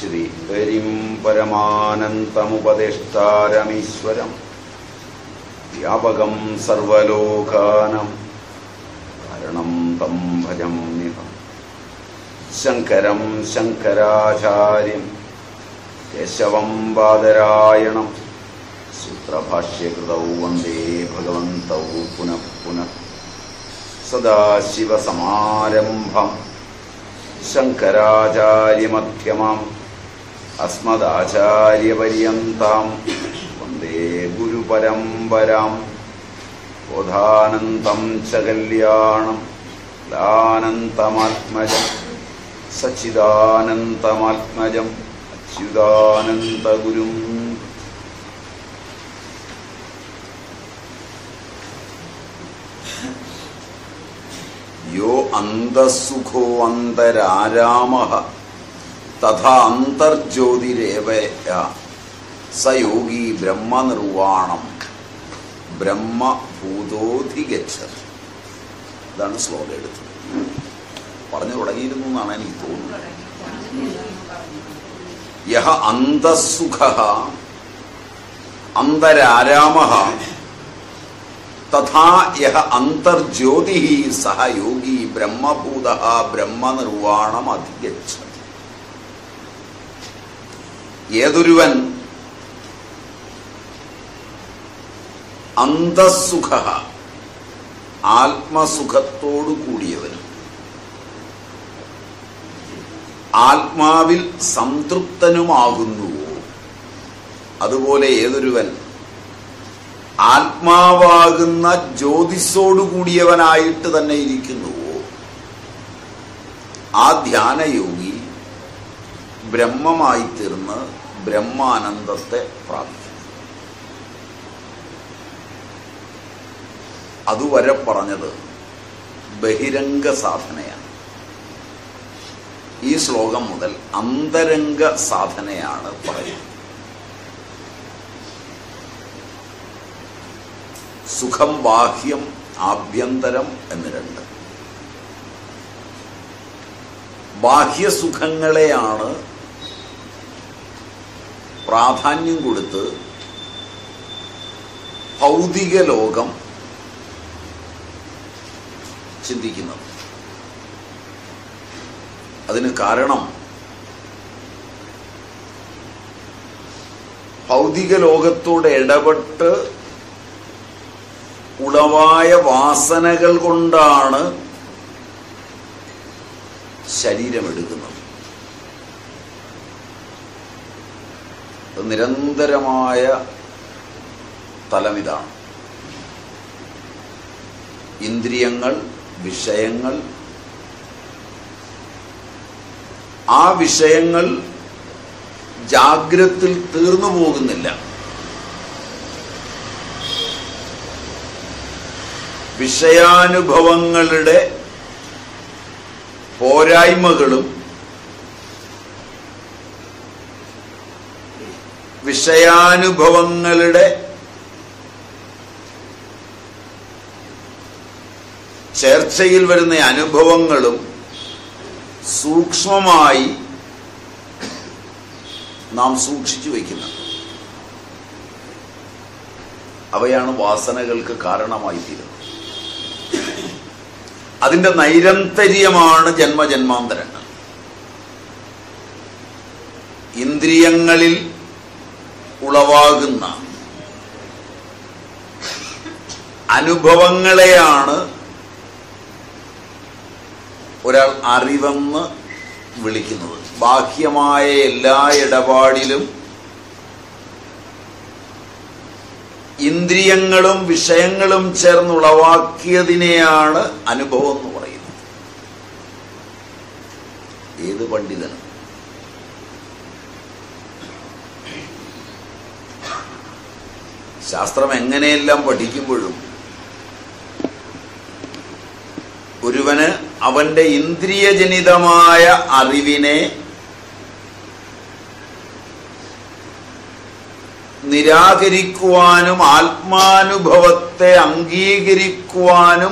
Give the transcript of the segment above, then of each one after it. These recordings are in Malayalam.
ശ്രീഹരിം പരമാനന്തമുപദേഷ്ടാരമീശ്വരം വ്യാപകം സർവലോകാനം കാരണം തം ഭജമ്യഹം ശങ്കരം ശങ്കരാചാര്യം കേശവം ബാദരായണം സൂത്രഭാഷ്യകൃതൗ വന്ദേ ഭഗവന്തൗ പുനഃ പുനഃ സദാശിവസമാരംഭം ശങ്കരാചാര്യമധ്യമാം അസ്മദാചാര്യപര്യന്താം വന്ദേ ഗുരുപരമ്പരാം ബോധാനന്തം ച കല്യാണം ലാനന്തമാത്മജം സച്ചിദാനന്തമാത്മജം അച്യുതാനന്ദഗുരും യോ അന്തസുഖോ അന്തരാരാമ തഥാ അന്തർജ്യോതിരേവ സ യോഗി ബ്രഹ്മനിർവാണം ബ്രഹ്മഭൂതോധിഗച്ഛ ഇതാണ് ശ്ലോകം എടുത്തത് പറഞ്ഞു തുടങ്ങിയിരുന്നു എന്നാണ് എനിക്ക് തോന്നുന്നത് യഹ അന്തസുഖ അന്തരാരാമ തഥാ യഹ അന്തർജ്യോതി സഹ യോഗി ബ്രഹ്മഭൂത ബ്രഹ്മനിർവാണം അധിഗച്ഛതി ഏതൊരുവൻ അന്തസുഖ ആത്മസുഖത്തോടു കൂടിയവനും ആത്മാവിൽ സംതൃപ്തനുമാകുന്നുവോ അതുപോലെ ഏതൊരുവൻ ആത്മാവാകുന്ന ജ്യോതിസോടു കൂടിയവനായിട്ട് തന്നെ ഇരിക്കുന്നുവോ ആ ധ്യാനയോഗി ബ്രഹ്മമായി തീർന്ന് ബ്രഹ്മാനന്ദത്തെ പ്രാപിക്കും അതുവരെ പറഞ്ഞത് ബഹിരംഗ സാധനയാണ് ഈ ശ്ലോകം മുതൽ അന്തരംഗ സാധനയാണ് പറയുന്നത് സുഖം ബാഹ്യം ആഭ്യന്തരം എന്ന് രണ്ട് ബാഹ്യസുഖങ്ങളെയാണ് പ്രാധാന്യം കൊടുത്ത് ഭൗതിക ലോകം ചിന്തിക്കുന്നത് അതിന് കാരണം ഭൗതിക ലോകത്തോട് ഇടപെട്ട് ഉളവായ വാസനകൾ കൊണ്ടാണ് ശരീരമെടുക്കുന്നത് അത് നിരന്തരമായ തലമിതാണ് ഇന്ദ്രിയങ്ങൾ വിഷയങ്ങൾ ആ വിഷയങ്ങൾ ജാഗ്രത്തിൽ തീർന്നു പോകുന്നില്ല വിഷയാനുഭവങ്ങളുടെ പോരായ്മകളും വിഷയാനുഭവങ്ങളുടെ ചേർച്ചയിൽ വരുന്ന അനുഭവങ്ങളും സൂക്ഷ്മമായി നാം സൂക്ഷിച്ചു വയ്ക്കുന്നത് അവയാണ് വാസനകൾക്ക് കാരണമായി തീരുന്നത് അതിന്റെ നൈരന്തര്യമാണ് ജന്മജന്മാന്തരങ്ങൾ ഇന്ദ്രിയങ്ങളിൽ ഉളവാകുന്ന അനുഭവങ്ങളെയാണ് ഒരാൾ അറിവെന്ന് വിളിക്കുന്നത് ബാഹ്യമായ എല്ലാ ഇടപാടിലും ഇന്ദ്രിയങ്ങളും വിഷയങ്ങളും ചേർന്നുളവാക്കിയതിനെയാണ് അനുഭവം എന്ന് പറയുന്നത് ഏത് പണ്ഡിതനും ശാസ്ത്രം എങ്ങനെയെല്ലാം പഠിക്കുമ്പോഴും ഒരുവന് അവന്റെ ഇന്ദ്രിയജനിതമായ അറിവിനെ നിരാകരിക്കുവാനും ആത്മാനുഭവത്തെ അംഗീകരിക്കുവാനും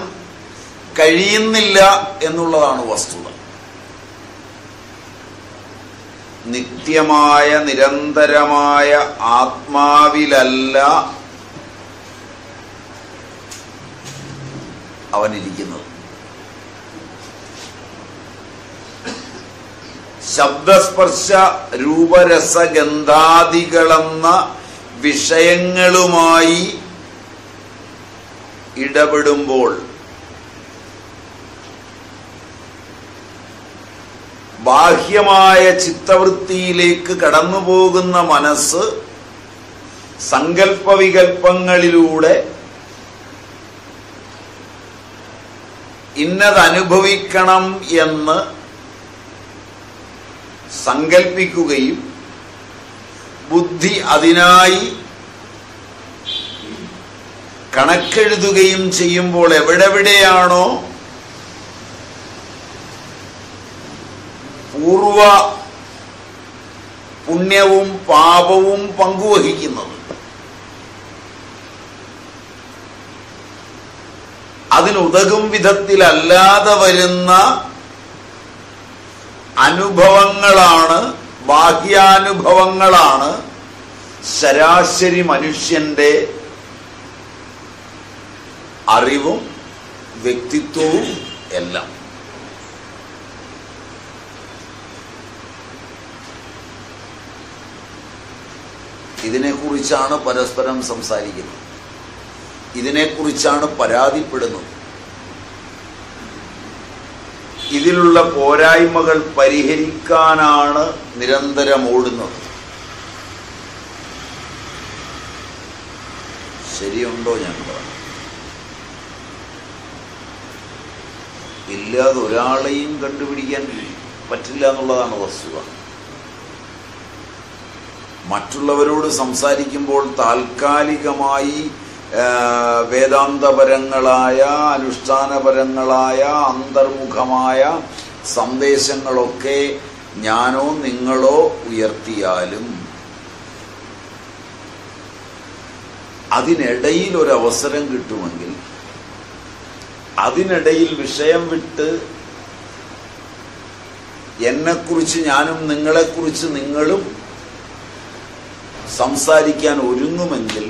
കഴിയുന്നില്ല എന്നുള്ളതാണ് വസ്തുത നിത്യമായ നിരന്തരമായ ആത്മാവിലല്ല അവനിരിക്കുന്നത് ശബ്ദസ്പർശ രൂപരസഗന്ധാദികളെന്ന വിഷയങ്ങളുമായി ഇടപെടുമ്പോൾ ബാഹ്യമായ ചിത്തവൃത്തിയിലേക്ക് കടന്നുപോകുന്ന മനസ്സ് സങ്കല്പവികൽപ്പങ്ങളിലൂടെ ഇന്നത് അനുഭവിക്കണം എന്ന് സങ്കൽപ്പിക്കുകയും ബുദ്ധി അതിനായി കണക്കെഴുതുകയും ചെയ്യുമ്പോൾ എവിടെവിടെയാണോ പൂർവ പുണ്യവും പാപവും പങ്കുവഹിക്കുന്നത് അതിനുതകും വിധത്തിലല്ലാതെ വരുന്ന അനുഭവങ്ങളാണ് ബാഹ്യാനുഭവങ്ങളാണ് ശരാശരി മനുഷ്യന്റെ അറിവും വ്യക്തിത്വവും എല്ലാം ഇതിനെക്കുറിച്ചാണ് പരസ്പരം സംസാരിക്കുന്നത് ഇതിനെക്കുറിച്ചാണ് പരാതിപ്പെടുന്നത് ഇതിലുള്ള പോരായ്മകൾ പരിഹരിക്കാനാണ് നിരന്തരം ഓടുന്നത് ശരിയുണ്ടോ ഞാൻ പറഞ്ഞു ഇല്ലാതെ ഒരാളെയും കണ്ടുപിടിക്കാൻ പറ്റില്ല എന്നുള്ളതാണ് വസ്തുത മറ്റുള്ളവരോട് സംസാരിക്കുമ്പോൾ താൽക്കാലികമായി ആ, വേദാന്തപരങ്ങളായ അനുഷ്ഠാനപരങ്ങളായ അന്തർമുഖമായ സന്ദേശങ്ങളൊക്കെ ഞാനോ നിങ്ങളോ ഉയർത്തിയാലും അതിനിടയിൽ ഒരു അവസരം കിട്ടുമെങ്കിൽ അതിനിടയിൽ വിഷയം വിട്ട് എന്നെക്കുറിച്ച് ഞാനും നിങ്ങളെക്കുറിച്ച് നിങ്ങളും സംസാരിക്കാൻ ഒരുങ്ങുമെങ്കിൽ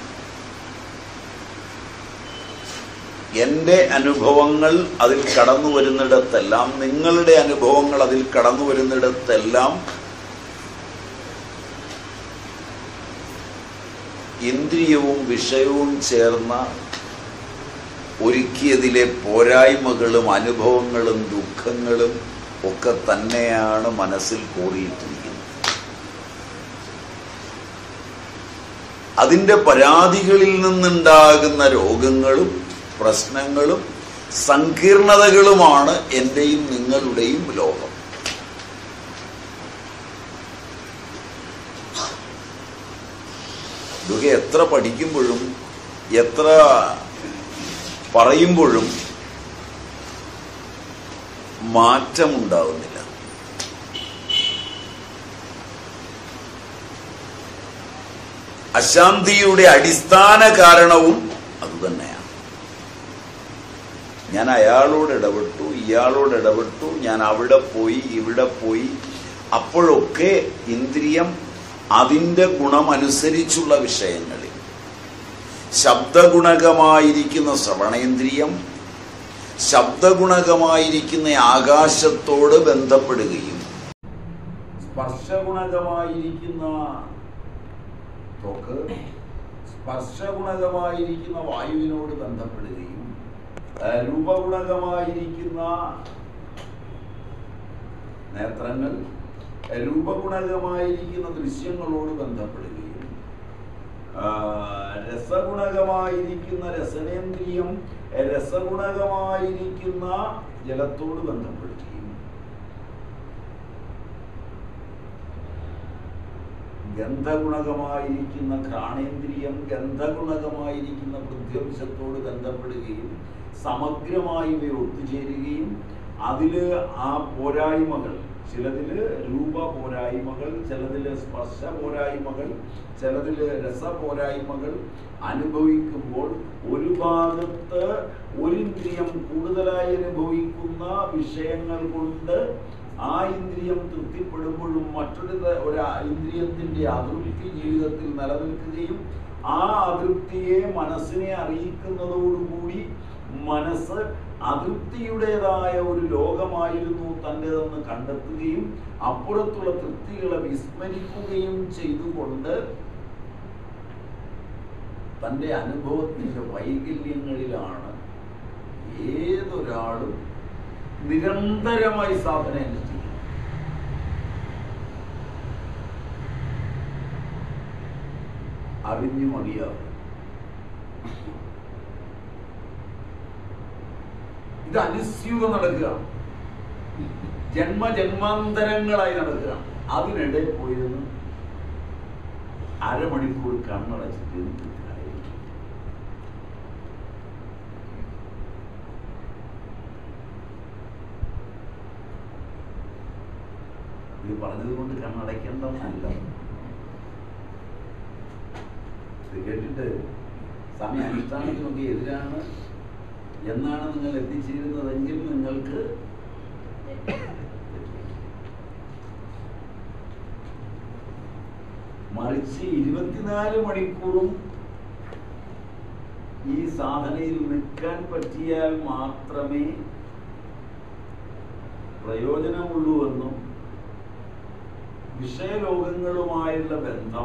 എൻ്റെ അനുഭവങ്ങൾ അതിൽ കടന്നു വരുന്നിടത്തെല്ലാം നിങ്ങളുടെ അനുഭവങ്ങൾ അതിൽ കടന്നു വരുന്നിടത്തെല്ലാം ഇന്ദ്രിയവും വിഷയവും ചേർന്ന ഒരുക്കിയതിലെ പോരായ്മകളും അനുഭവങ്ങളും ദുഃഖങ്ങളും ഒക്കെ തന്നെയാണ് മനസ്സിൽ കോറിയിട്ടിരിക്കുന്നത് അതിൻ്റെ പരാതികളിൽ നിന്നുണ്ടാകുന്ന രോഗങ്ങളും പ്രശ്നങ്ങളും സങ്കീർണതകളുമാണ് എൻ്റെയും നിങ്ങളുടെയും ലോകം ഇതൊക്കെ എത്ര പഠിക്കുമ്പോഴും എത്ര പറയുമ്പോഴും മാറ്റമുണ്ടാവുന്നില്ല അശാന്തിയുടെ അടിസ്ഥാന കാരണവും അതുതന്നെയാണ് ഞാൻ അയാളോട് ഇടപെട്ടു ഇയാളോട് ഇടപെട്ടു ഞാൻ അവിടെ പോയി ഇവിടെ പോയി അപ്പോഴൊക്കെ ഇന്ദ്രിയം അതിൻ്റെ ഗുണമനുസരിച്ചുള്ള വിഷയങ്ങളിൽ ശബ്ദഗുണകമായിരിക്കുന്ന ശ്രവണേന്ദ്രിയം ശബ്ദഗുണകമായിരിക്കുന്ന ആകാശത്തോട് ബന്ധപ്പെടുകയും സ്പർശഗുണകമായിരിക്കുന്ന ത്വക്ക് സ്പർശഗുണകമായിരിക്കുന്ന വായുവിനോട് ബന്ധപ്പെടുകയും ആ, രൂപഗുണകമായിരിക്കുന്ന നേത്രങ്ങൾ രൂപഗുണകമായിരിക്കുന്ന ദൃശ്യങ്ങളോട് ബന്ധപ്പെടുകയും ആ, രസഗുണകമായിരിക്കുന്ന രസനേന്ദ്രിയം രസഗുണകമായിരിക്കുന്ന ജലത്തോട് ബന്ധപ്പെടുകയും ഗന്ധഗുണകമായിരിക്കുന്ന ഘ്രാണേന്ദ്രിയം ഗന്ധഗുണകമായിരിക്കുന്ന വൃദ്ധ്യംശത്തോട് ബന്ധപ്പെടുകയും സമഗ്രമായി ഇവ ഒത്തുചേരുകയും അതില് ആ പോരായ്മകൾ ചിലതില് രൂപ പോരായ്മകൾ ചിലതില് സ്പർശ പോരായ്മകൾ ചിലതില് രസ പോരായ്മകൾ അനുഭവിക്കുമ്പോൾ ഒരു ഭാഗത്ത് ഒരു ഇന്ദ്രിയം കൂടുതലായി അനുഭവിക്കുന്ന വിഷയങ്ങൾ കൊണ്ട് ആ ഇന്ദ്രിയം തൃപ്തിപ്പെടുമ്പോഴും മറ്റൊരു ത- ഒരു ആ ഇന്ദ്രിയത്തിന്റെ അതൃപ്തി ജീവിതത്തിൽ നിലനിൽക്കുകയും ആ അതൃപ്തിയെ മനസ്സിനെ അറിയിക്കുന്നതോടുകൂടി മനസ്സ് അതൃപ്തിയുടേതായ ഒരു ലോകമായിരുന്നു തൻ്റെതെന്ന് കണ്ടെത്തുകയും അപ്പുറത്തുള്ള തൃപ്തികളെ വിസ്മരിക്കുകയും ചെയ്തുകൊണ്ട് തൻ്റെ അനുഭവത്തിൻ്റെ വൈകല്യങ്ങളിലാണ് ഏതൊരാളും നിരന്തരമായി സാധന അനുഷ്ഠിക്കുന്നത് അറിഞ്ഞു മതിയാവും ഇത് അനുസ്യൂതം നടക്കുകയാണ് ജന്മജന്മാന്തരങ്ങളായി നടക്കുകയാണ് അതിനിടെ പോയിരുന്നു അരമണിക്കൂർ കണ്ണടച്ചിട്ട് എനിക്ക് കാര്യമില്ല. ഇത് പറഞ്ഞത് കൊണ്ട് കണ്ണടയ്ക്കേണ്ടതല്ല ഇത് കേട്ടിട്ട് സ്വാമി അനുഷ്ഠാനത്തിനൊക്കെ എതിരാണ് എന്നാണ് നിങ്ങൾ എത്തിച്ചേരുന്നതെങ്കിൽ നിങ്ങൾക്ക് മറിച്ച് ഇരുപത്തിനാല് മണിക്കൂറും ഈ സാധനയിൽ നിൽക്കാൻ പറ്റിയാൽ മാത്രമേ പ്രയോജനമുള്ളൂ എന്നും വിഷയലോകങ്ങളുമായുള്ള ബന്ധം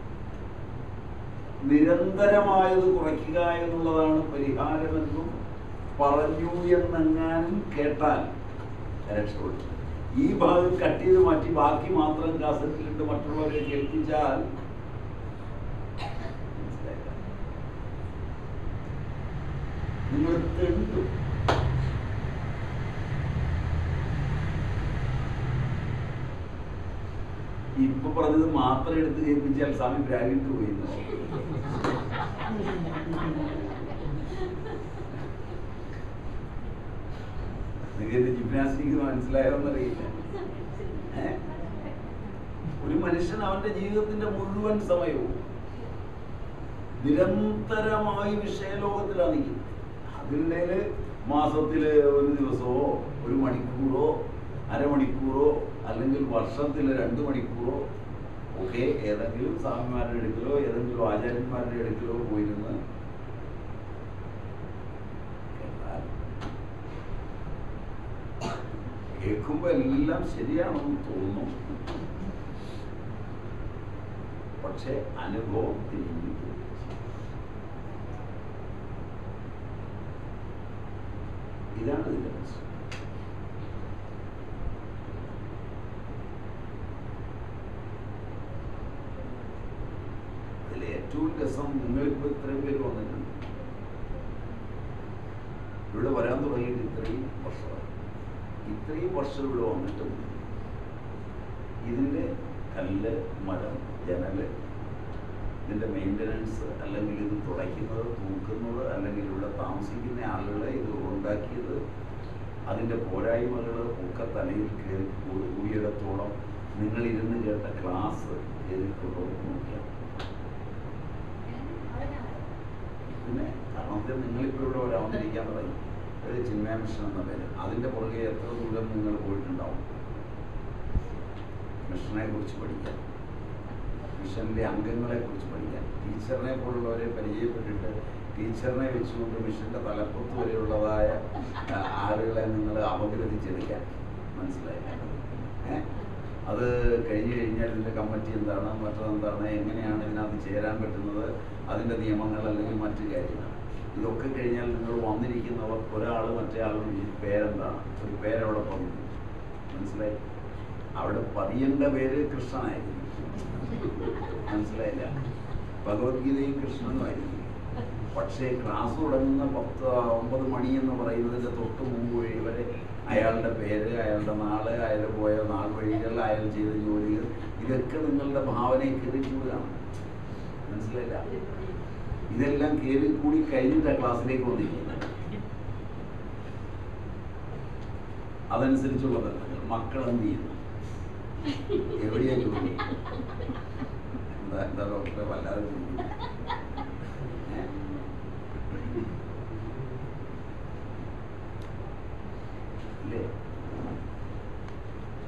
നിരന്തരമായത് കുറയ്ക്കുക എന്നുള്ളതാണ് പരിഹാരമെന്നും പറഞ്ഞു എന്നെങ്ങാനും കേട്ടാൽ രക്ഷപ്പെട്ടു ഈ ഭാഗം കട്ട് ചെയ്ത് മാറ്റി ബാക്കി മാത്രം കാസറ്റിലിട്ട് മറ്റുള്ളവരെ കേൾപ്പിച്ചാൽ മനസ്സിലായില്ല. നിങ്ങൾ തെണ്ടും ഇപ്പൊ പറഞ്ഞത് മാത്രം എടുത്ത് കേൾപ്പിച്ചാൽ സ്വാമി പ്രാഗിട്ട് പോയിരുന്നു നിങ്ങൾക്ക് ജിംനാസ്റ്റിക് മനസ്സിലായോന്നറിയില്ല ഏ? ഒരു മനുഷ്യൻ അവന്റെ ജീവിതത്തിന്റെ മുഴുവൻ സമയവും നിരന്തരമായി വിഷയലോകത്തിലാണ് നിൽക്കുന്നത് അതിനിടയിൽ മാസത്തില് ഒരു ദിവസമോ ഒരു മണിക്കൂറോ അരമണിക്കൂറോ അല്ലെങ്കിൽ വർഷത്തിൽ രണ്ട് മണിക്കൂറോ ഒക്കെ ഏതെങ്കിലും സ്വാമിമാരുടെ അടുക്കലോ ഏതെങ്കിലും ആചാര്യന്മാരുടെ അടുക്കലോ പോയിരുന്ന് കേട്ടാൽ കേൾക്കുമ്പോൾ എല്ലാം ശരിയാണെന്ന് തോന്നും പക്ഷെ അനുഭവം തിരിഞ്ഞു പോകും. ഇതാണ് ഇതിന്റെ പ്രശ്നം ഇതിൽ ഏറ്റവും രസം നിങ്ങളിപ്പോ ഇത്രയും പേര് വന്നിട്ടുണ്ട് ഇവിടെ വരാൻ തുടങ്ങിയിട്ട് ഇത്രയും വർഷമായി ഇത്രയും വർഷം ഇവിടെ വന്നിട്ടും ഇതിൻ്റെ കല്ല് മരം ജനല് ഇതിൻ്റെ മെയിൻ്റനൻസ് അല്ലെങ്കിൽ ഇത് തുടയ്ക്കുന്നത് തൂക്കുന്നത് അല്ലെങ്കിൽ ഇവിടെ താമസിക്കുന്ന ആളുകളെ ഇത് ഉണ്ടാക്കിയത് അതിൻ്റെ പോരായ്മകൾ ഒക്കെ തലയിൽ കയറി കൂടി- കൂടിയിടത്തോളം നിങ്ങൾ ഇരുന്ന് കേട്ട ക്ലാസ് കേറിയിട്ടുണ്ടോ എന്ന് നോക്കിയാൽ പിന്നെ കാരണം ഇത് നിങ്ങളിപ്പോൾ ഇവിടെ വരാമെന്നിരിക്കാൻ തുടങ്ങി ഒരു ചിന്മയ മിഷൻ എന്ന പേര് അതിൻ്റെ പുറകെ എത്ര ദൂരം നിങ്ങൾ പോയിട്ടുണ്ടാവും മിഷനെ കുറിച്ച് പഠിക്കാൻ മിഷനിലെ അംഗങ്ങളെ കുറിച്ച് പഠിക്കാൻ ടീച്ചറിനെ പോലുള്ളവരെ പരിചയപ്പെട്ടിട്ട് ടീച്ചറിനെ വെച്ചുകൊണ്ട് മിഷന്റെ തലപ്പുറത്ത് വരെയുള്ളതായ ആ, ആളുകളെ നിങ്ങൾ അപഗ്രഥിച്ചെടുക്കാൻ മനസ്സിലായില്ല ഏ? അത് കഴിഞ്ഞു കഴിഞ്ഞാൽ ഇതിൻ്റെ കമ്മിറ്റി എന്താണ് മറ്റതെന്താണ് എങ്ങനെയാണ് ഇതിനകത്ത് ചേരാൻ പറ്റുന്നത് അതിൻ്റെ നിയമങ്ങൾ അല്ലെങ്കിൽ മറ്റു കാര്യങ്ങൾ ഇതൊക്കെ കഴിഞ്ഞാൽ നിങ്ങൾ വന്നിരിക്കുന്നവർ ഒരാൾ മറ്റേ ആളും ഈ പേരെന്താണ് ഒരു പേരവിടെ പതിഞ്ഞു മനസ്സിലായി അവിടെ പതിയേണ്ട പേര് കൃഷ്ണനായിരിക്കും മനസ്സിലായില്ല ഭഗവത്ഗീതയും കൃഷ്ണനുമായിരിക്കും പക്ഷേ ക്ലാസ് തുടങ്ങുന്ന പത്ത് ഒമ്പത് മണി എന്ന് പറയുന്നതിൻ്റെ തൊട്ട് മുമ്പ് വഴി വരെ അയാളുടെ പേര് അയാളുടെ നാള് അയാൾ പോയ നാൾ വഴികൾ അയാൾ ചെയ്ത ജോലികൾ ഇതൊക്കെ നിങ്ങളുടെ ഭാവനയെ കയറിക്കൂടുകയാണ് മനസ്സിലായില്ല ഇതെല്ലാം കയറി കൂടി കഴിഞ്ഞിട്ടാണ് ക്ലാസ്സിലേക്ക് വന്നിരിക്കുന്നത് അതനുസരിച്ചുള്ള ബന്ധങ്ങൾ മക്കൾ എന്ത് ചെയ്യുന്നു എവിടെയാ ജോലി എന്താ എന്താ ഡോക്ടറെ വല്ലാതെ ചിന്തിക്കുന്നു. ഏ? ഇല്ലേ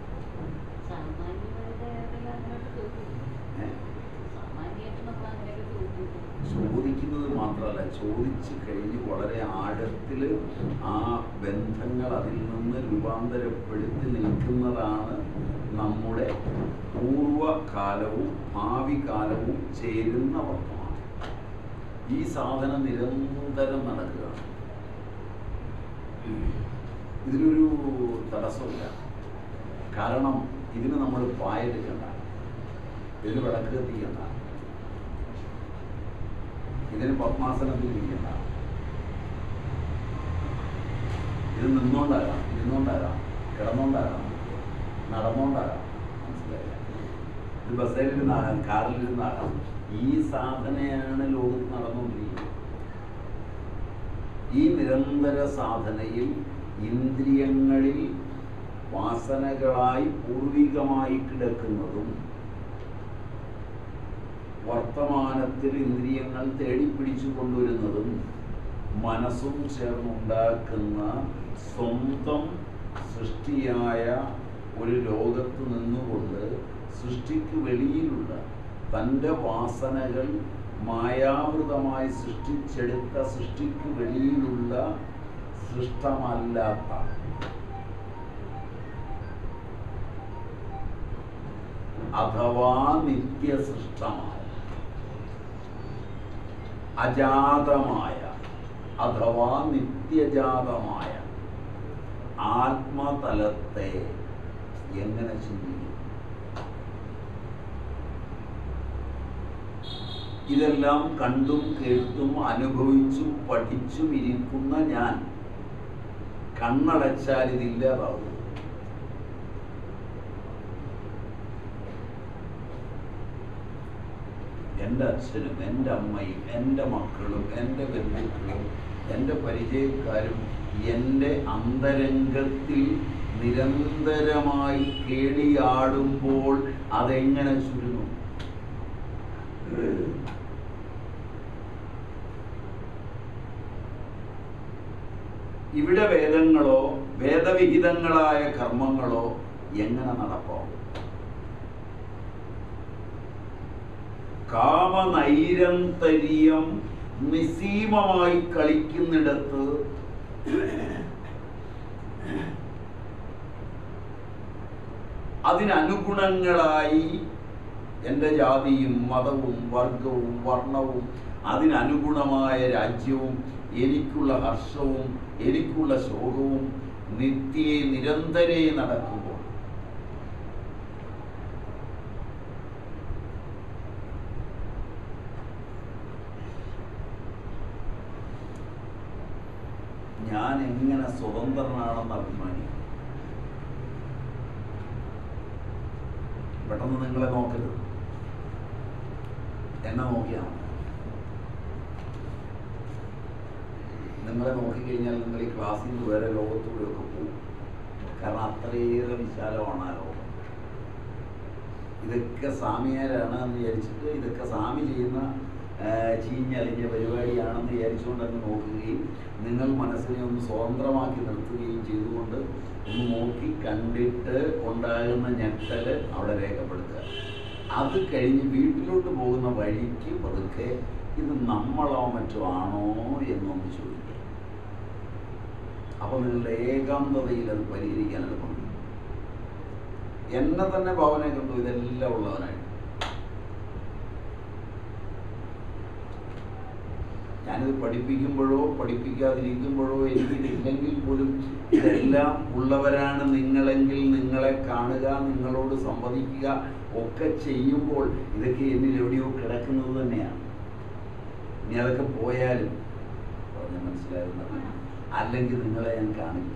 ചോദിച്ച് കഴിഞ്ഞ് വളരെ ആഴത്തിൽ ആ ബന്ധങ്ങൾ അതിൽ നിന്ന് രൂപാന്തരപ്പെടുത്തി നിൽക്കുന്നതാണ് നമ്മുടെ പൂർവകാലവും ഭാവി കാലവും ചേരുന്ന വർത്തമാനം ഈ സാധനം നിരന്തരം നടക്കുകയാണ് ഇതിനൊരു തടസ്സമില്ല കാരണം ഇതിന് നമ്മൾ പായെടുക്കണ്ട ഇതിന് വിളക്ക് കത്തിക്കണ്ട ഇതിന് പത്മാസനത്തിൽ ഇരിക്കണ്ട ഇത് നിന്നോണ്ടാകാം ഇരുന്നോണ്ടാകാം കിടന്നോണ്ടാകാം നടന്നോണ്ടാകാം മനസ്സിലായില്ല ഇത് ബസ്സിലിരുന്നാകാം കാറിലിരുന്നാകാം ഈ സാധനയാണ് ലോകത്ത് നടന്നുകൊണ്ടിരിക്കുന്നത് ഈ നിരന്തര സാധനയിൽ ഇന്ദ്രിയങ്ങളിൽ വാസനകളായി പൂർവികമായി കിടക്കുന്നതും വർത്തമാനത്തിൽ ഇന്ദ്രിയങ്ങൾ തേടിപ്പിടിച്ചു കൊണ്ടുവരുന്നതും മനസ്സും ചേർന്നുണ്ടാക്കുന്ന സ്വന്തം സൃഷ്ടിയായ ഒരു ലോകത്ത് നിന്നുകൊണ്ട് സൃഷ്ടിക്ക് വെളിയിലുള്ള തൻ്റെ വാസനകൾ മായാവൃതമായി സൃഷ്ടിച്ചെടുത്ത സൃഷ്ടിക്ക് വെളിയിലുള്ള സൃഷ്ടമല്ലാത്ത അഥവാ നിത്യസൃഷ്ടമായ അജാതമായ അഥവാ നിത്യജാതമായ ആത്മതലത്തെ എങ്ങനെ ചിന്തിക്കും ഇതെല്ലാം കണ്ടും കേട്ടും അനുഭവിച്ചും പഠിച്ചും ഇരിക്കുന്ന ഞാൻ കണ്ണടച്ചാൽ ഇതില്ലാതാവും എൻ്റെ അച്ഛനും എൻ്റെ അമ്മയും എൻ്റെ മക്കളും എൻ്റെ ബന്ധുക്കളും എൻ്റെ പരിചയക്കാരും എൻ്റെ അന്തരംഗത്തിൽ നിരന്തരമായി കേളിയാടുമ്പോൾ അതെങ്ങനെ ചുരുങ്ങും ഇവിടെ വേദങ്ങളോ വേദവിഹിതങ്ങളായ കർമ്മങ്ങളോ എങ്ങനെ നടപ്പാവും കാമനൈരന്തര്യം നിസീമമായി കളിക്കുന്നിടത്ത് അതിനനുഗുണങ്ങളായി എൻ്റെ ജാതിയും മതവും വർഗവും വർണ്ണവും അതിനനുഗുണമായ രാജ്യവും എനിക്കുള്ള ഹർഷവും എനിക്കുള്ള ശോകവും നിത്യേ നിരന്തരേ നടക്കുമ്പോൾ ഞാൻ എങ്ങനെ സ്വതന്ത്രനാണെന്ന് അഭിമാനിക്കും പെട്ടെന്ന് നിങ്ങളെ നോക്കരുത് എന്നെ നോക്കിയാൽ മതി. നിങ്ങളെ നോക്കിക്കഴിഞ്ഞാൽ നിങ്ങൾ ഈ ക്ലാസ്സിൽ നിന്ന് വേറെ ലോകത്തൂടെയൊക്കെ പോകും കാരണം അത്രയേറെ വിശാലമാണ് ആ ലോകം ഇതൊക്കെ സ്വാമിയാരാണ് എന്ന് വിചാരിച്ചിട്ട് ഇതൊക്കെ സ്വാമി ചെയ്യുന്ന ആ, ചീഞ്ഞളിഞ്ഞ പരിപാടിയാണെന്ന് വിചാരിച്ചുകൊണ്ട് അങ്ങ് നോക്കുകയും നിങ്ങൾ മനസ്സിനെ ഒന്ന് സ്വതന്ത്രമാക്കി നിർത്തുകയും ചെയ്തുകൊണ്ട് ഒന്ന് നോക്കി കണ്ടിട്ട് ഉണ്ടാകുന്ന ഞെട്ടല് അവിടെ രേഖപ്പെടുത്തുക അത് കഴിഞ്ഞ് വീട്ടിലോട്ട് പോകുന്ന വഴിക്ക് പതുക്കെ ഇത് നമ്മളോ മറ്റോ ആണോ എന്നൊന്ന് ചോദിക്കുക അപ്പോൾ നിങ്ങളുടെ ഏകാന്തതയിൽ അത് പരിഹരിക്കാൻ എളുപ്പമുണ്ട് എന്നെ തന്നെ ഭാവനെ കണ്ടു ഇതെല്ലാം ഉള്ളവനായിട്ട് ഞാനിത് പഠിപ്പിക്കുമ്പോഴോ പഠിപ്പിക്കാതിരിക്കുമ്പോഴോ എനിക്കിതില്ലെങ്കിൽ പോലും ഇതെല്ലാം ഉള്ളവരാണ് നിങ്ങളെങ്കിൽ നിങ്ങളെ കാണുക നിങ്ങളോട് സംവദിക്കുക ഒക്കെ ചെയ്യുമ്പോൾ ഇതൊക്കെ എന്നിൽ എവിടെയോ കിടക്കുന്നത് തന്നെയാണ് ഇനി അതൊക്കെ പോയാലും പറഞ്ഞ മനസ്സിലാകുന്നത് അല്ലെങ്കിൽ നിങ്ങളെ ഞാൻ കാണില്ല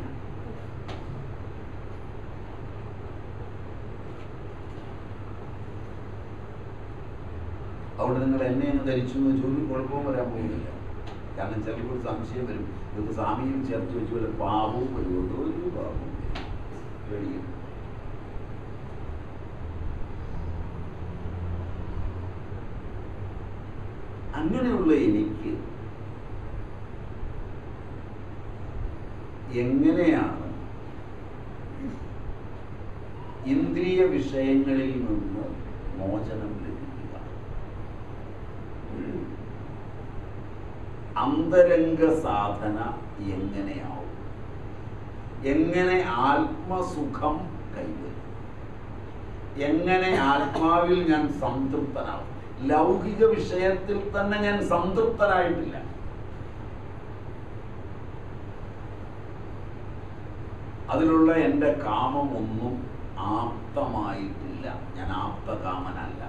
അവിടെ നിങ്ങൾ എന്നെ അങ്ങ് ധരിച്ചു എന്ന് വെച്ചാൽ ഒരു കുഴപ്പവും വരാൻ പോകുന്നില്ല കാരണം ചിലപ്പോൾ ഒരു സംശയം വരും ഇതൊക്കെ സ്വാമിയും ചേർത്ത് വെച്ച് വല്ല പാപവും വരുമോ ഒരു പാപവും പേടിക്കും അങ്ങനെയുള്ള എനിക്ക് എങ്ങനെയാണ് ഇന്ദ്രിയ വിഷയങ്ങളിൽ നിന്ന് മോചനം ലഭിക്കുക അന്തരംഗ സാധന എങ്ങനെയാവും എങ്ങനെ ആത്മസുഖം കൈവരും എങ്ങനെ ആത്മാവിൽ ഞാൻ സംതൃപ്തനാവും ലൗകിക വിഷയത്തിൽ തന്നെ ഞാൻ സംതൃപ്തനായിട്ടില്ല അതിലുള്ള എൻ്റെ കാമം ഒന്നും ആപ്തമായിട്ടില്ല ഞാൻ ആപ്തകാമനല്ല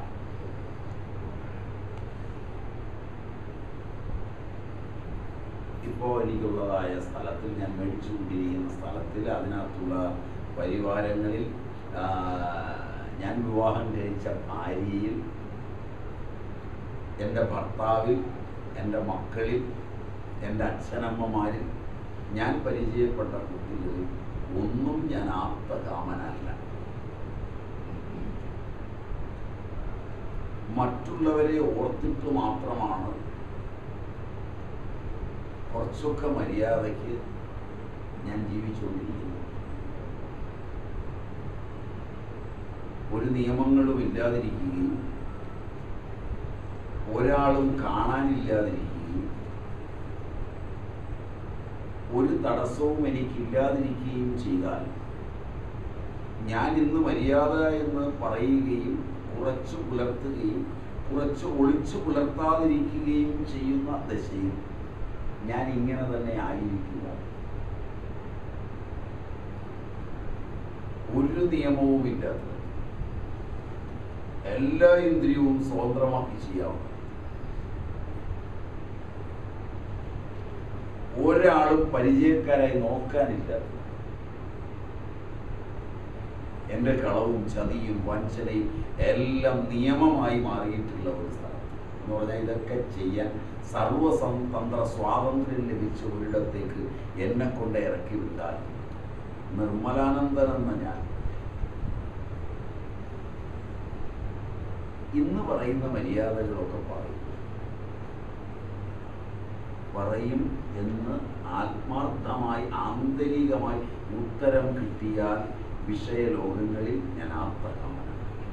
ഇപ്പോൾ എനിക്കുള്ളതായ സ്ഥലത്തിൽ ഞാൻ മേടിച്ചുകൊണ്ടിരിക്കുന്ന സ്ഥലത്തിൽ അതിനകത്തുള്ള പരിവാരങ്ങളിൽ ആ, ഞാൻ വിവാഹം കഴിച്ച ഭാര്യയിൽ എൻ്റെ ഭർത്താവിൽ എൻ്റെ മക്കളിൽ എൻ്റെ അച്ഛനമ്മമാരിൽ ഞാൻ പരിചയപ്പെട്ട കുട്ടികളിൽ ഒന്നും ഞാൻ ആപ്തകാമനല്ല മറ്റുള്ളവരെ ഓർത്തിട്ട് മാത്രമാണ് കുറച്ചൊക്കെ മര്യാദയ്ക്ക് ഞാൻ ജീവിച്ചുകൊണ്ടിരിക്കുന്നത് ഒരു നിയമങ്ങളും ഇല്ലാതിരിക്കുകയും ഒരാളും കാണാനില്ലാതിരിക്കുകയും ഒരു തടസ്സവും എനിക്കില്ലാതിരിക്കുകയും ചെയ്താൽ ഞാൻ ഇന്ന് മര്യാദ എന്ന് പറയുകയും കുറച്ച് പുലർത്തുകയും കുറച്ച് ഒളിച്ചു പുലർത്താതിരിക്കുകയും ചെയ്യുന്ന ദശയിൽ ഞാൻ ഇങ്ങനെ തന്നെ ആയിരിക്കുക ഒരു നിയമവും ഇല്ലാത്തത് എല്ലാ ഇന്ദ്രിയവും സ്വതന്ത്രമാക്കി ചെയ്യാവുന്നത് ഒരാളും പരിചയക്കാരായി നോക്കാനില്ലാത്തത് എൻ്റെ കളവും ചതിയും വഞ്ചനയും എല്ലാം നിയമമായി മാറിയിട്ടുള്ള ഒരു സ്ഥലം എന്ന് പറഞ്ഞാൽ ഇതൊക്കെ ചെയ്യാൻ സർവസംതന്ത്ര സ്വാതന്ത്ര്യം ലഭിച്ച ഒരിടത്തേക്ക് എന്നെ കൊണ്ട് ഇറക്കി വിട്ടാൽ നിർമ്മലാനന്ദൻ എന്ന ഞാൻ ഇന്ന് പറയുന്ന മര്യാദകളൊക്കെ പറയും പറയും എന്ന് ആത്മാർത്ഥമായി ആന്തരികമായി ഉത്തരം കിട്ടിയാൽ വിഷയലോകങ്ങളിൽ ഞാൻ ആത്മകമനം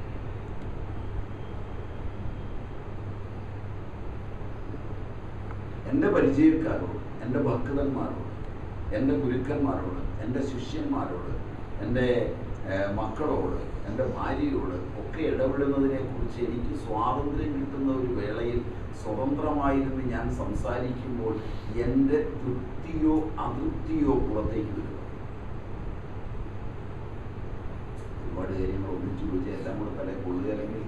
എൻ്റെ പരിചയക്കാരോട് എൻ്റെ ഭക്തന്മാരോട് എൻ്റെ ഗുരുക്കന്മാരോട് എൻ്റെ ശിഷ്യന്മാരോട് എൻ്റെ ഏഹ്, മക്കളോട് എൻ്റെ ഭാര്യയോട് ഒക്കെ ഇടപെടുന്നതിനെ കുറിച്ച് എനിക്ക് സ്വാതന്ത്ര്യം കിട്ടുന്ന ഒരു വേളയിൽ സ്വതന്ത്രമായിരുന്ന് ഞാൻ സംസാരിക്കുമ്പോൾ എൻ്റെ തൃപ്തിയോ അതൃപ്തിയോ പുറത്തേക്ക് വരും ഒരുപാട് കാര്യങ്ങൾ ഒന്നിച്ചു വിളിച്ച് എല്ലാം കൂടെ തലേ കൊള്ളുക അല്ലെങ്കിൽ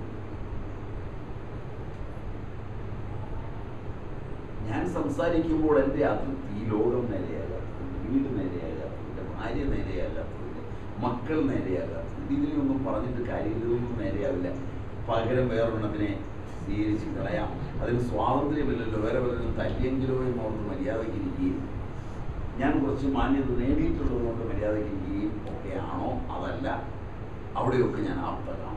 ഞാൻ സംസാരിക്കുമ്പോൾ എൻ്റെ അതൃപ്തി ഈ ലോകം നേരെയാകാത്തത് വീട് നേരെയാകാത്തത് എൻ്റെ ഭാര്യ നേരെയാകാത്തത് മക്കൾ നേരെയാകാത്തത് ഇതിലൊന്നും പറഞ്ഞിട്ട് കാര്യമില്ല ഇതൊന്നും നേരെയാവില്ല പകരം വേറൊരെണ്ണത്തിനെ സ്വീകരിച്ച് കളയാം അതിന് സ്വാതന്ത്ര്യമില്ലല്ലോ വേറെ വല്ലതും തല്ലിയെങ്കിലോ എന്നോർത്ത് മര്യാദയ്ക്ക് ഇരിക്കുകയും ഞാൻ കുറച്ച് മാന്യത നേടിയിട്ടുള്ളത് കൊണ്ട് മര്യാദയ്ക്ക് ഇരിക്കുകയും ഒക്കെ ആണോ അതല്ല അവിടെയൊക്കെ ഞാൻ ആപ്തകാമനാണ്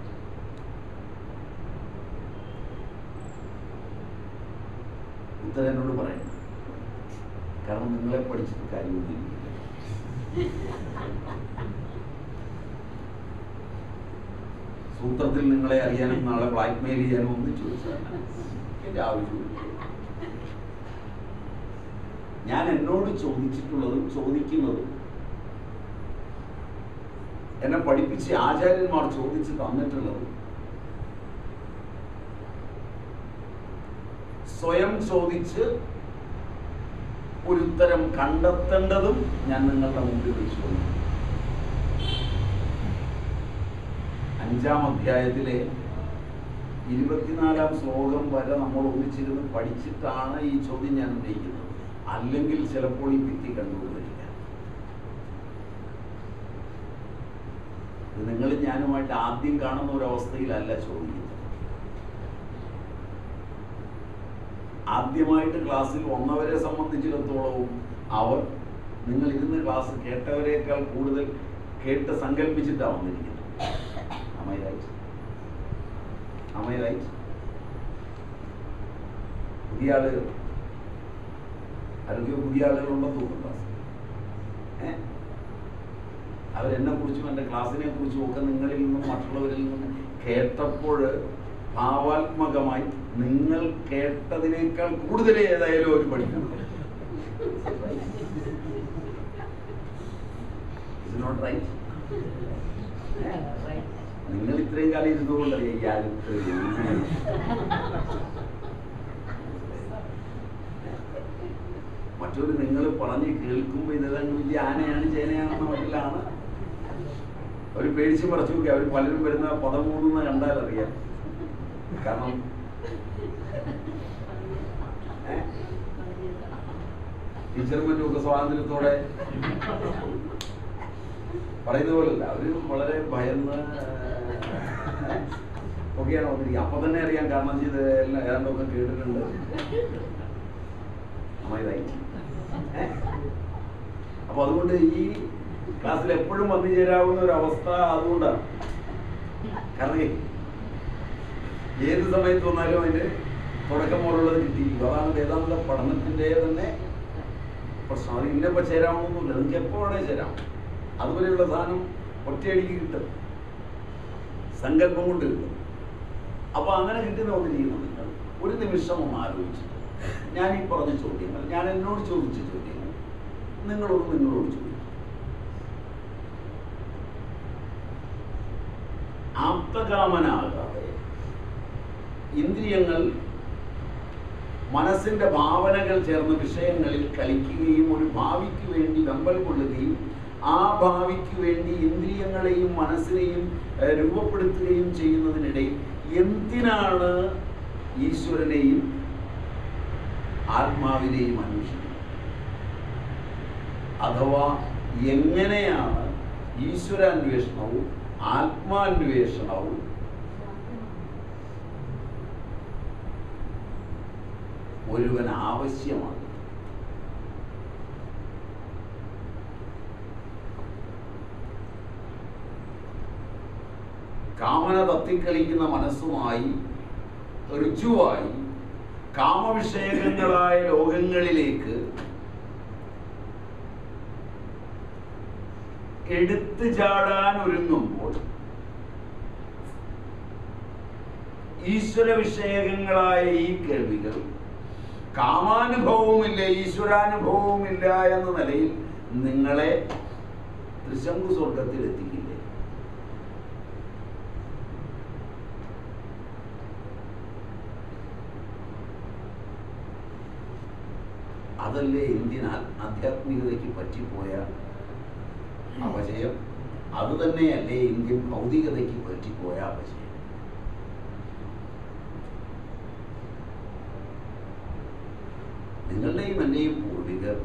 ഉത്തരം എന്നോട് പറയണം കാരണം നിങ്ങളെ പഠിച്ചിട്ട് കാര്യമൊന്നുമില്ല സൂത്രത്തിൽ നിങ്ങളെ അറിയാനും നാളെ ബ്ലാക്ക് മെയിൽ ചെയ്യാനും ഒന്നും ചോദിച്ചതല്ല എന്റെ ആവശ്യമില്ല ഞാൻ എന്നോട് ചോദിച്ചിട്ടുള്ളതും ചോദിക്കുന്നതും എന്നെ പഠിപ്പിച്ച് ആചാര്യന്മാർ ചോദിച്ച് തന്നിട്ടുള്ളതും സ്വയം ചോദിച്ച് ഒരു ഉത്തരം കണ്ടെത്തേണ്ടതും ഞാൻ നിങ്ങളുടെ മുമ്പിൽ വെച്ചു അഞ്ചാം അധ്യായത്തിലെ ഇരുപത്തിനാലാം ശ്ലോകം വരെ നമ്മൾ ഒന്നിച്ചിരുന്ന് പഠിച്ചിട്ടാണ് ഈ ചോദ്യം ഞാൻ ഉന്നയിക്കുന്നത് അല്ലെങ്കിൽ ചിലപ്പോൾ ഈ ഭിത്തി കണ്ടുകൊണ്ടിരിക്കാം ഇത് നിങ്ങൾ ഞാനുമായിട്ട് ആദ്യം കാണുന്ന ഒരു അവസ്ഥയിലല്ല ചോദിക്കുന്നത് ആദ്യമായിട്ട് ക്ലാസ്സിൽ വന്നവരെ സംബന്ധിച്ചിടത്തോളവും അവർ നിങ്ങൾ ഇരുന്ന് ക്ലാസ് കേട്ടവരെക്കാൾ കൂടുതൽ കേട്ട് സങ്കല്പിച്ചിട്ടാണ് വന്നിരിക്കുന്നത് Am I right? Am I right? പുതിയ ആളുകൾ ആരോഗ്യ പുതിയ ആളുകളുണ്ടോ തോന്നുന്നു ക്ലാസ് ഏ അവരെന്നെ കുറിച്ചും എൻ്റെ ക്ലാസ്സിനെ കുറിച്ചും ഒക്കെ നിങ്ങളിൽ നിന്നും മറ്റുള്ളവരിൽ നിന്നും കേട്ടപ്പോൾ ഭാവാത്മകമായി നിങ്ങൾ കേട്ടതിനേക്കാൾ കൂടുതൽ ഏതായാലും അവർ പഠിക്കണം Is it not right? നിങ്ങൾ ഇത്രയും കാലം ഇരുന്നുകൊണ്ടറിയാം ഈ അടുത്ത് മറ്റൊരു നിങ്ങൾ പറഞ്ഞ് കേൾക്കുമ്പോൾ ഇതെല്ലാം വലിയ ആനയാണ് ചേനയാണെന്ന മട്ടിലാണ് അവർ പേടിച്ച് പറിച്ചു നോക്കി അവർ പലരും വരുന്ന പദം മൂന്ന് കണ്ടാൽ അറിയാം കാരണം ഏ? ടീച്ചറും മറ്റും ഒക്കെ സ്വാതന്ത്ര്യത്തോടെ പറയുന്ന പോലല്ല അവര് വളരെ ഭയന്ന് ഏ, ഒക്കെയാണ് വന്നിരിക്കുക അപ്പൊ തന്നെ അറിയാം കാരണം ചെയ്ത് എല്ലാം ഏതാണ്ടൊക്കെ കേട്ടിട്ടുണ്ട് Am I right? ഏ? അപ്പൊ അതുകൊണ്ട് ഈ ക്ലാസ്സിൽ എപ്പോഴും വന്നു ചേരാവുന്ന ഒരു അവസ്ഥ അതുകൊണ്ടാണ് കാരണം ഏത് സമയത്ത് വന്നാലും അതിന്റെ തുടക്കം പോലുള്ളത് കിട്ടിയിരിക്കും അതാണ് വേദാന്ത പഠനത്തിന്റെ തന്നെ പ്രശ്നം അത് ഇന്നപ്പോ ചേരാമെന്നൊന്നുമില്ല നിങ്ങൾക്ക് എപ്പോ വേണേ ചേരാം അതുപോലെയുള്ള സാധനം ഒറ്റയടിക്ക് കിട്ടും സങ്കല്പം കൊണ്ട് കിട്ടും അപ്പൊ അങ്ങനെ കിട്ടുന്ന വന്നിരിക്കുന്നു നിങ്ങൾ ഒരു നിമിഷം ഒന്ന് ആലോചിച്ചിട്ട് ഞാൻ ഈ പറഞ്ഞ ചോദ്യങ്ങൾ ഞാൻ എന്നോട് ചോദിച്ച ചോദ്യങ്ങൾ നിങ്ങളോട് നിങ്ങളോട് ചോദിക്കും ആപ്തകാമനാകാതെ ഇന്ദ്രിയങ്ങൾ മനസ്സിന്റെ ഭാവനകൾ ചേർന്ന വിഷയങ്ങളിൽ കളിക്കുകയും ഒരു ഭാവിക്ക് വേണ്ടി വെമ്പൽ കൊള്ളുകയും ആ ഭാവിക്ക് വേണ്ടി ഇന്ദ്രിയങ്ങളെയും മനസ്സിനെയും ഏഹ്, രൂപപ്പെടുത്തുകയും ചെയ്യുന്നതിനിടയിൽ എന്തിനാണ് ഈശ്വരനെയും ആത്മാവിനെയും അന്വേഷിക്കുന്നത് അഥവാ എങ്ങനെയാണ് ഈശ്വരാന്വേഷണവും ആത്മാന്വേഷണവും ഒരുവൻ ആവശ്യമാണ് കാമന തത്തിക്കളിക്കുന്ന മനസ്സുമായി ഋജുവായി കാമവിഷയകങ്ങളായ ലോകങ്ങളിലേക്ക് എടുത്തു ചാടാൻ ഒരുങ്ങുമ്പോൾ ഈശ്വര വിഷയകങ്ങളായ ഈ കേൾവികൾ കാമാനുഭവവുമില്ല ഈശ്വരാനുഭവവുമില്ല എന്ന നിലയിൽ നിങ്ങളെ ത്രിശങ്കു സ്വർഗത്തിൽ എത്തിക്കില്ലേ അതല്ലേ ഇന്ത്യൻ ആ- ആധ്യാത്മികതയ്ക്ക് പറ്റിപ്പോയ അപജയം അത് തന്നെയല്ലേ ഇന്ത്യൻ ഭൗതികതയ്ക്ക് പറ്റിപ്പോയ അപജയം നിങ്ങളുടെയും എൻ്റെയും പൂർവികർ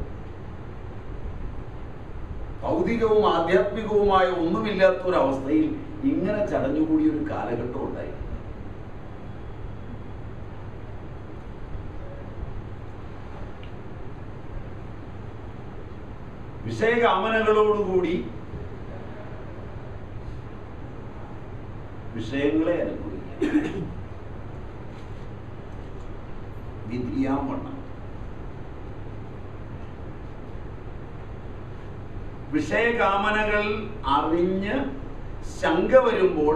ഭൗതികവും ആധ്യാത്മികവുമായ ഒന്നുമില്ലാത്ത ഒരു അവസ്ഥയിൽ ഇങ്ങനെ ചടഞ്ഞുകൂടിയ ഒരു കാലഘട്ടം ഉണ്ടായി വിഷയകാമനകളോടുകൂടി വിഷയങ്ങളെ അനുഭവിക്കാം വിധിയാൻ വണ്ണം വിഷയകാമനകൾ അറിഞ്ഞ് ശങ്ക വരുമ്പോൾ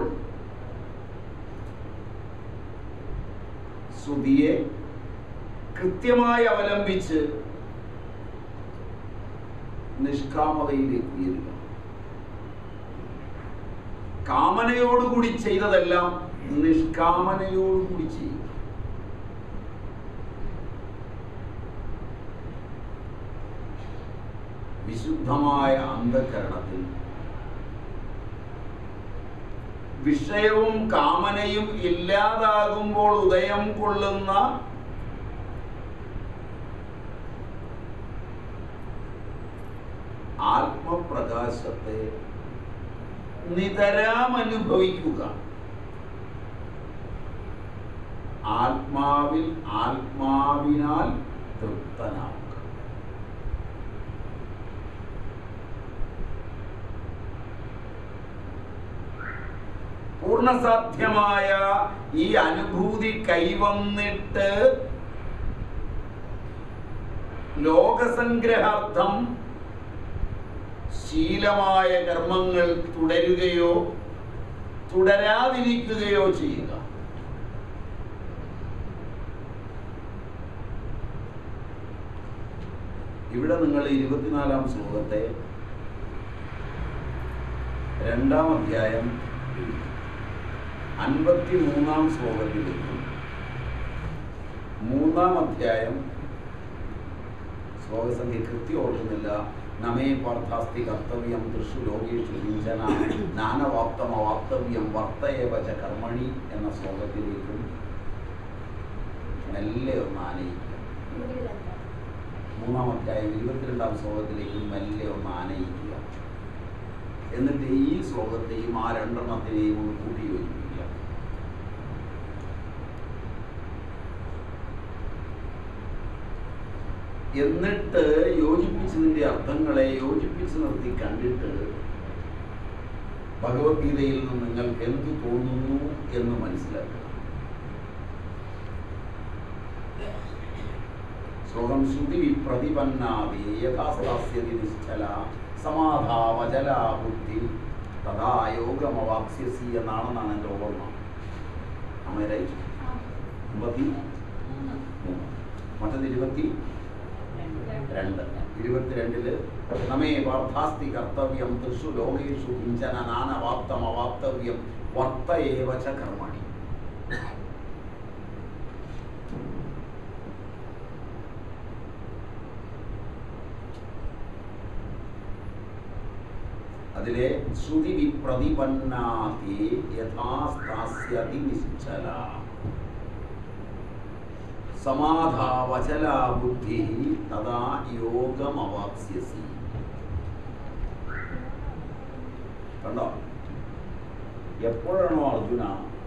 ശ്രുതിയെ കൃത്യമായി അവലംബിച്ച് നിഷ്കാമതയിലേക്ക് ഉയരുക കാമനയോടുകൂടി ചെയ്തതെല്ലാം നിഷ്കാമനയോടുകൂടി ചെയ്യുക വിശുദ്ധമായ അന്ധകരണത്തിൽ വിഷയവും കാമനയും ഇല്ലാതാകുമ്പോൾ ഉദയം കൊള്ളുന്ന ആത്മപ്രകാശത്തെ നിതരാം അനുഭവിക്കുക ആത്മാവിൽ ആത്മാവിനാൽ തൃപ്തനാവുക പൂർണ്ണസാധ്യമായ ഈ അനുഭൂതി കൈവന്നിട്ട് ലോകസംഗ്രഹാർത്ഥം ശീലമായ കർമ്മങ്ങൾ തുടരുകയോ തുടരാതിരിക്കുകയോ ചെയ്യുക ഇവിടെ നിങ്ങൾ ഇരുപത്തിനാലാം ശ്ലോകത്തെ രണ്ടാം അധ്യായം അൻപത്തി മൂന്നാം ശ്ലോകത്തിലേക്കും മൂന്നാം അധ്യായം ശ്ലോകസംഖ്യ കൃത്യം ഓർക്കുന്നില്ല നമേ പാർത്ഥാസ്തി കർത്തവ്യം തൃഷു ലോകേഷു കിഞ്ചന നാനവാപ്തമവാപ്തവ്യം വർത്തയേവച കർമ്മണി എന്ന ശ്ലോകത്തിലേക്കും മെല്ലെ ഒന്ന് ആനയിക്കുക മൂന്നാം അധ്യായം ഇരുപത്തിരണ്ടാം ശ്ലോകത്തിലേക്കും മെല്ലെ ഒന്ന് ആനയിക്കുക എന്നിട്ട് ഈ ശ്ലോകത്തെയും ആ രണ്ടെണ്ണത്തിനെയും ഒന്ന് കൂട്ടി യോജിപ്പിക്കുക എന്നിട്ട് യോജിപ്പിച്ചതിന്റെ അർത്ഥങ്ങളെ യോജിപ്പിച്ച് നിർത്തി കണ്ടിട്ട് ഭഗവത്ഗീതയിൽ നിന്ന് നിങ്ങൾക്ക് എന്ത് തോന്നുന്നു എന്ന് മനസ്സിലാക്കുക ശ്ലോകം ശ്രുതി പ്രതിപന്നാവി യഥാസ്ഥാസ്യതി നിശ്ചല സമാധാവചലാ ബുദ്ധി തഥാ യോഗമവാക്സ്യസി എന്നാണെന്നാണ് എൻ്റെ ഓർമ്മ അമ്മ റൈറ്റ് അമ്പത്തി മൂന്ന് മറ്റത് ഇരുപത്തി രണ്ട് ഇരുപത്തിരണ്ടില് നമേ വാർത്ഥാസ്തി കർത്തവ്യം തൃഷു ലോകേഷു കിഞ്ചന നാനവാപ്തം അവാപ്തവ്യം വർത്തയേവച കർമ്മണി അതിലെ ശ്രുതി വിപ്രതിപന്നാതി യഥാസ്ഥാസ്യതി നിശ്ചല സമാധാവചലാ ബുദ്ധി തഥാ യോഗമവാപ്സ്യസി കണ്ടോ എപ്പോഴാണോ അർജുന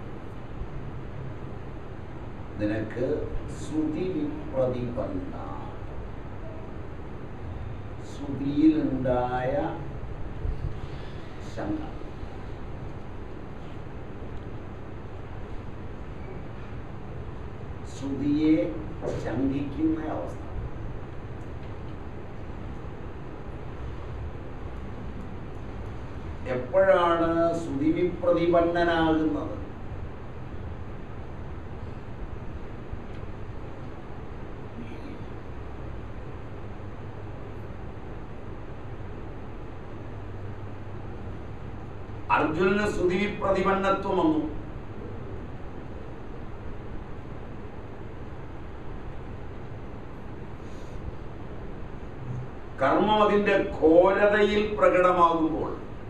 നിനക്ക് ശ്രുതി വിപ്രതിപന്ന ശ്രുതിയിലുണ്ടായ ശങ്ക ശ്രുതിയെ ശങ്കിക്കുന്ന അവസ്ഥ എപ്പോഴാണ് ശ്രുതി വിപ്രതിപന്നനാകുന്നത് അർജുനന് ശ്രുതി വിപ്രതിപന്നത്വം വന്നു കർമ്മം അതിന്റെ ഘോരതയിൽ പ്രകടമാകുമ്പോൾ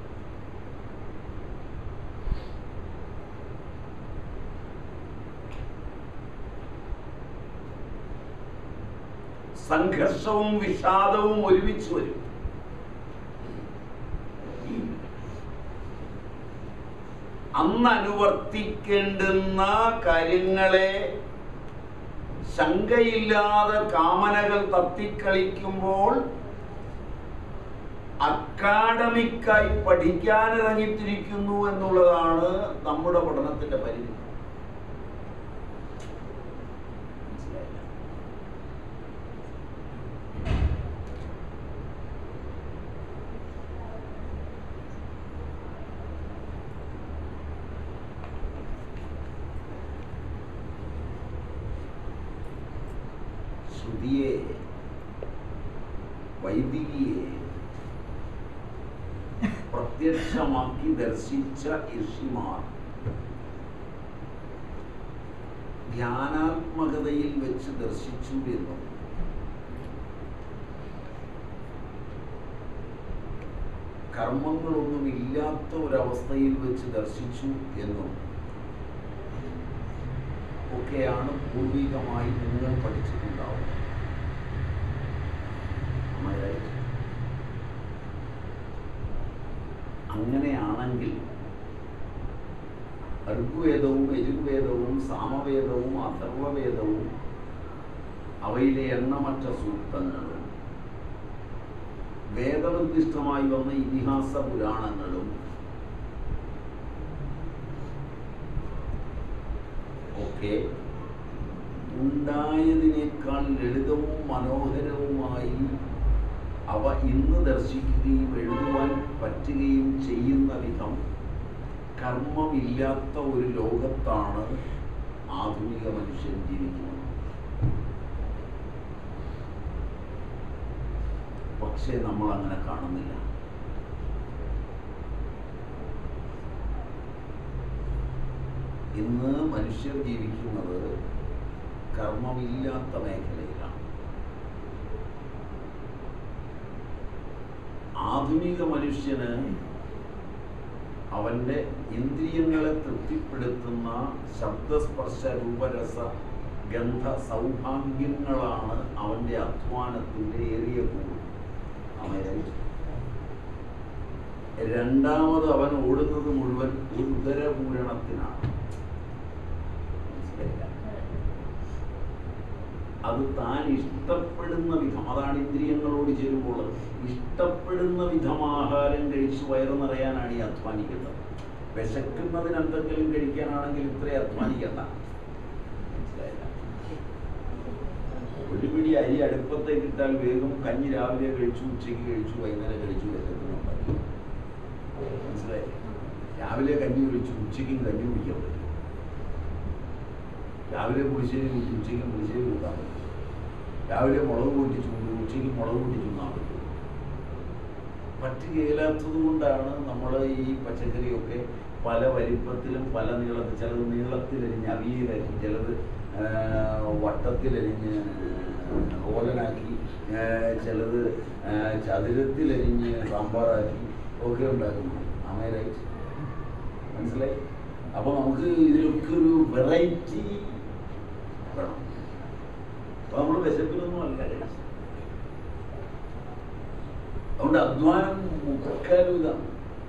സംഘർഷവും വിഷാദവും ഒരുമിച്ച് വരും അന്ന് അനുവർത്തിക്കേണ്ടുന്ന കാര്യങ്ങളെ ശങ്കയില്ലാതെ കാമനകൾ തത്തിക്കളിക്കുമ്പോൾ അക്കാഡമിക്കായി പഠിക്കാൻ ഇറങ്ങിത്തിരിക്കുന്നു എന്നുള്ളതാണ് നമ്മുടെ പഠനത്തിന്റെ പരിധി മനസ്സിലായില്ല? ശ്രുതിയെ വൈദികിയെ പ്രത്യക്ഷമാക്കി ദർശിച്ച ഋഷിമാർ ധ്യാനാത്മകതയിൽ വെച്ച് ദർശിച്ചു എന്നും കർമ്മങ്ങളൊന്നും ഇല്ലാത്ത ഒരവസ്ഥയിൽ വെച്ച് ദർശിച്ചു എന്നും ഒക്കെയാണ് പൂർവികമായി നിങ്ങൾ പഠിച്ചിട്ടുണ്ടാവുക Am I right? അങ്ങനെയാണെങ്കിൽ ഋഗ്വേദവും യജുർവേദവും സാമവേദവും അഥർവവേദവും അവയിലെ എണ്ണമറ്റ സൂക്തങ്ങളും വേദനിർദ്ദിഷ്ടമായി വന്ന ഇതിഹാസ പുരാണങ്ങളും ഒക്കെ ഉണ്ടായതിനേക്കാൾ ലളിതവും മനോഹരവുമായി അവ ഇന്ന് ദർശിക്കുകയും എഴുതുവാൻ പറ്റുകയും ചെയ്യുന്ന വിധം കർമ്മമില്ലാത്ത ഒരു ലോകത്താണ് ആധുനിക മനുഷ്യൻ ജീവിക്കുന്നത് പക്ഷേ നമ്മൾ അങ്ങനെ കാണുന്നില്ല ഇന്ന് മനുഷ്യർ ജീവിക്കുന്നത് കർമ്മമില്ലാത്ത മേഖലയിലാണ് ആധുനിക മനുഷ്യന് അവൻ്റെ ഇന്ദ്രിയങ്ങളെ തൃപ്തിപ്പെടുത്തുന്ന ശബ്ദസ്പർശ രൂപരസ ഗന്ധ സൗഭാഗ്യങ്ങളാണ് അവൻ്റെ അധ്വാനത്തിൻ്റെ ഏറിയ കൂട് അവൻ രണ്ടാമത് അവൻ ഓടുന്നത് മുഴുവൻ ഉദരപൂരണത്തിനാണ് മനസ്സിലായില്ല അത് താൻ ഇഷ്ടപ്പെടുന്ന വിധം അതാണ് ഇന്ദ്രിയങ്ങളോട് ചേരുമ്പോൾ ഇഷ്ടപ്പെടുന്ന വിധം ആഹാരം കഴിച്ച് വയറ് നിറയാനാണ് ഈ അധ്വാനിക്കുന്നത് വിശക്കുന്നതിന് എന്തെങ്കിലും കഴിക്കാനാണെങ്കിൽ ഇത്രയും അധ്വാനിക്കണ്ട മനസ്സിലായില്ല ഒരു പിടി അരി അടുപ്പത്തേക്ക് ഇട്ടാൽ വേഗം കഞ്ഞി രാവിലെ കഴിച്ചു ഉച്ചയ്ക്ക് കഴിച്ചു വൈകുന്നേരം കഴിച്ചു വിശക്കുന്നുണ്ടാക്കി മനസ്സിലായി രാവിലെ കഞ്ഞി കഴിച്ചു ഉച്ചയ്ക്കും കഞ്ഞി കുടിക്കാൻ പറ്റും രാവിലെ പുളിശ്ശേരി കൂട്ടി ഉച്ചയ്ക്കും പുളിശ്ശേരി കൂട്ടാൻ പറ്റും രാവിലെ മുളക് കൂട്ടി ചൂട് ഉച്ചയ്ക്ക് മുളക് കൂട്ടി ചൂടാൻ പറ്റും പറ്റുകയില്ലാത്തത് കൊണ്ടാണ് നമ്മൾ ഈ പച്ചക്കറിയൊക്കെ പല വലിപ്പത്തിലും പല നീളത്തിൽ ചിലത് നീളത്തിലരിഞ്ഞ് അവിയലാക്കി ചിലത് ആ, വട്ടത്തിലരിഞ്ഞ് ഓലനാക്കി ആ, ചിലത് ആ, ചതുരത്തിലരിഞ്ഞ് സാമ്പാറാക്കി ഒക്കെ ഉണ്ടാക്കുന്നു അമേരായിട്ട് മനസ്സിലായി അപ്പോൾ നമുക്ക് ഇതിലൊക്കെ ഒരു വെറൈറ്റി വേണം അപ്പോൾ നമ്മൾ വിശപ്പിനൊന്നും അല്ല കഴിച്ചത് അതുകൊണ്ട് അധ്വാനം മുക്കാലും ഇതാണ്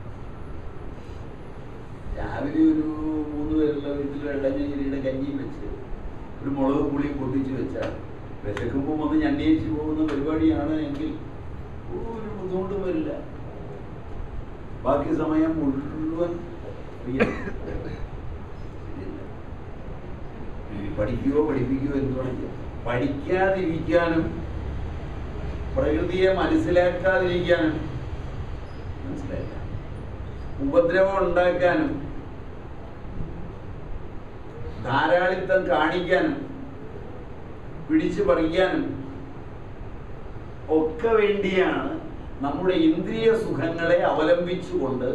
രാവിലെ ഒരു മൂന്ന് പേരുള്ള വീട്ടിൽ വെള്ളഞ്ഞിരിയുടെ കഞ്ഞിയും വെച്ച് ഒരു മുളക് പുളിയും പൊട്ടിച്ച് വെച്ചാൽ വിശക്കുമ്പോൾ വന്ന് ഞണ്ണിയേച്ച് പോകുന്ന പരിപാടിയാണ് എങ്കിൽ ഒരു ബുദ്ധിമുട്ടും വരില്ല ബാക്കി സമയം മുഴുവൻ free ആണ്. ശരിയല്ല? പഠിക്കുകയോ പഠിപ്പിക്കുകയോ എന്തുവാണെങ്കിൽ പഠിക്കാതിരിക്കാനും പ്രകൃതിയെ മനസ്സിലാക്കാതിരിക്കാനും മനസ്സിലായില്ല ഉപദ്രവം ഉണ്ടാക്കാനും ധാരാളിത്തം കാണിക്കാനും പിടിച്ചു പറിക്കാനും ഒക്കെ വേണ്ടിയാണ് നമ്മുടെ ഇന്ദ്രിയ സുഖങ്ങളെ അവലംബിച്ചുകൊണ്ട്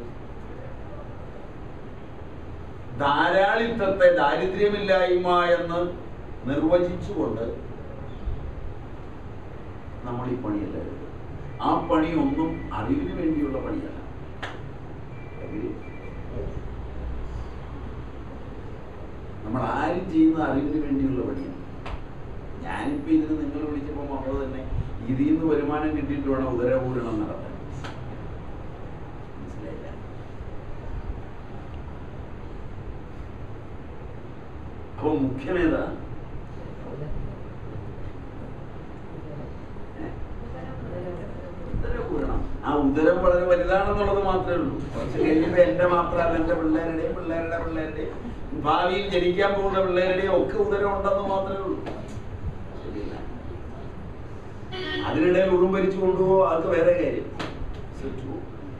ധാരാളിത്തത്തെ ദാരിദ്ര്യമില്ലായ്മ എന്ന് നിർവചിച്ചുകൊണ്ട് നമ്മൾ ഈ പണിയല്ല എടുക്കുന്നത്. ആ പണി ഒന്നും അറിവിന് വേണ്ടിയുള്ള പണിയല്ല Agree? നമ്മൾ ആരും ചെയ്യുന്ന അറിവിന് വേണ്ടിയുള്ള പണിയാണ് ഞാനിപ്പോ ഇതിന് നിങ്ങൾ വിളിച്ചപ്പോൾ വന്നത് തന്നെ ഇതിൽ നിന്ന് വരുമാനം കിട്ടിയിട്ട് വേണം ഉദരപൂരണം നടത്താൻ മനസ്സിലായില്ല അപ്പൊ മുഖ്യമേതാ ഏ? ഉദരപൂരണം ആ ഉദരം വളരെ വലുതാണെന്നുള്ളത് മാത്രമേ ഉള്ളൂ കുറച്ച് കഴിയുമ്പോ എന്റെ മാത്രമല്ല എന്റെ പിള്ളേരുടെയും പിള്ളേരുടെ പിള്ളേരുടെയും ഭാവിയിൽ ജനിക്കാൻ പോകുന്ന പിള്ളേരുടെയും ഒക്കെ ഉദരം ഉണ്ടെന്ന് മാത്രമേ ഉള്ളൂ ശരിയല്ല അതിനിടയിൽ ഉറുമ്പരിച്ചു കൊണ്ടുപോകും അതൊക്കെ വേറെ കാര്യം So true.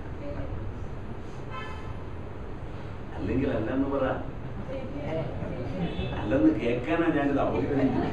അല്ലെങ്കിൽ അല്ലെന്ന് പറ അല്ലെന്ന് കേൾക്കാനാ ഞാനിത് അവഗണിക്കുന്നത്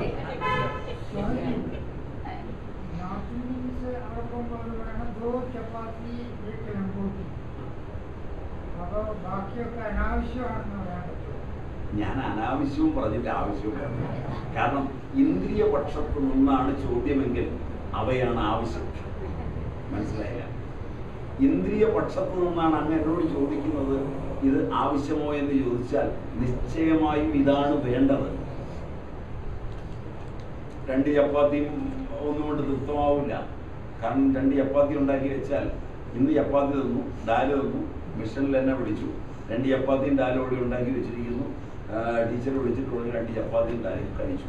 नॉर्थ इंडियन से അവിടെ പോകുമ്പോൾ പറയണം ദോ ചപ്പാത്തി एक रोटी അപ്പോൾ ബാക്കിയൊക്കെ അനാവശ്യമാണെന്ന് പറയാൻ പറ്റുമോ ഞാൻ അനാവശ്യവും പറഞ്ഞില്ല ആവശ്യവും പറഞ്ഞു കാരണം ഇന്ദ്രിയ പക്ഷത്ത് നിന്നാണ് ചോദ്യമെങ്കിൽ അവയാണ് ആവശ്യം മനസ്സിലായില്ല ഇന്ദ്രിയ പക്ഷത്ത് നിന്നാണ് അങ്ങ് എന്നോട് ചോദിക്കുന്നത് ഇത് ആവശ്യമോ എന്ന് ചോദിച്ചാൽ നിശ്ചയമായും ഇതാണ് വേണ്ടത് രണ്ട് ചപ്പാത്തിയും ഒന്നും കൊണ്ട് തൃപ്തമാവില്ല കാരണം രണ്ട് ചപ്പാത്തി ഉണ്ടാക്കി വെച്ചാൽ ഇന്ന് ചപ്പാത്തി തന്നു ഡാല് തന്നു മിഷനിൽ എന്നെ വിളിച്ചു രണ്ട് ചപ്പാത്തിയും ഡാലും കൂടി ഉണ്ടാക്കി വെച്ചിരിക്കുന്നു ആ, ടീച്ചർ വിളിച്ചിട്ട് പറഞ്ഞു രണ്ട് ചപ്പാത്തിയും ഡാലും കഴിച്ചു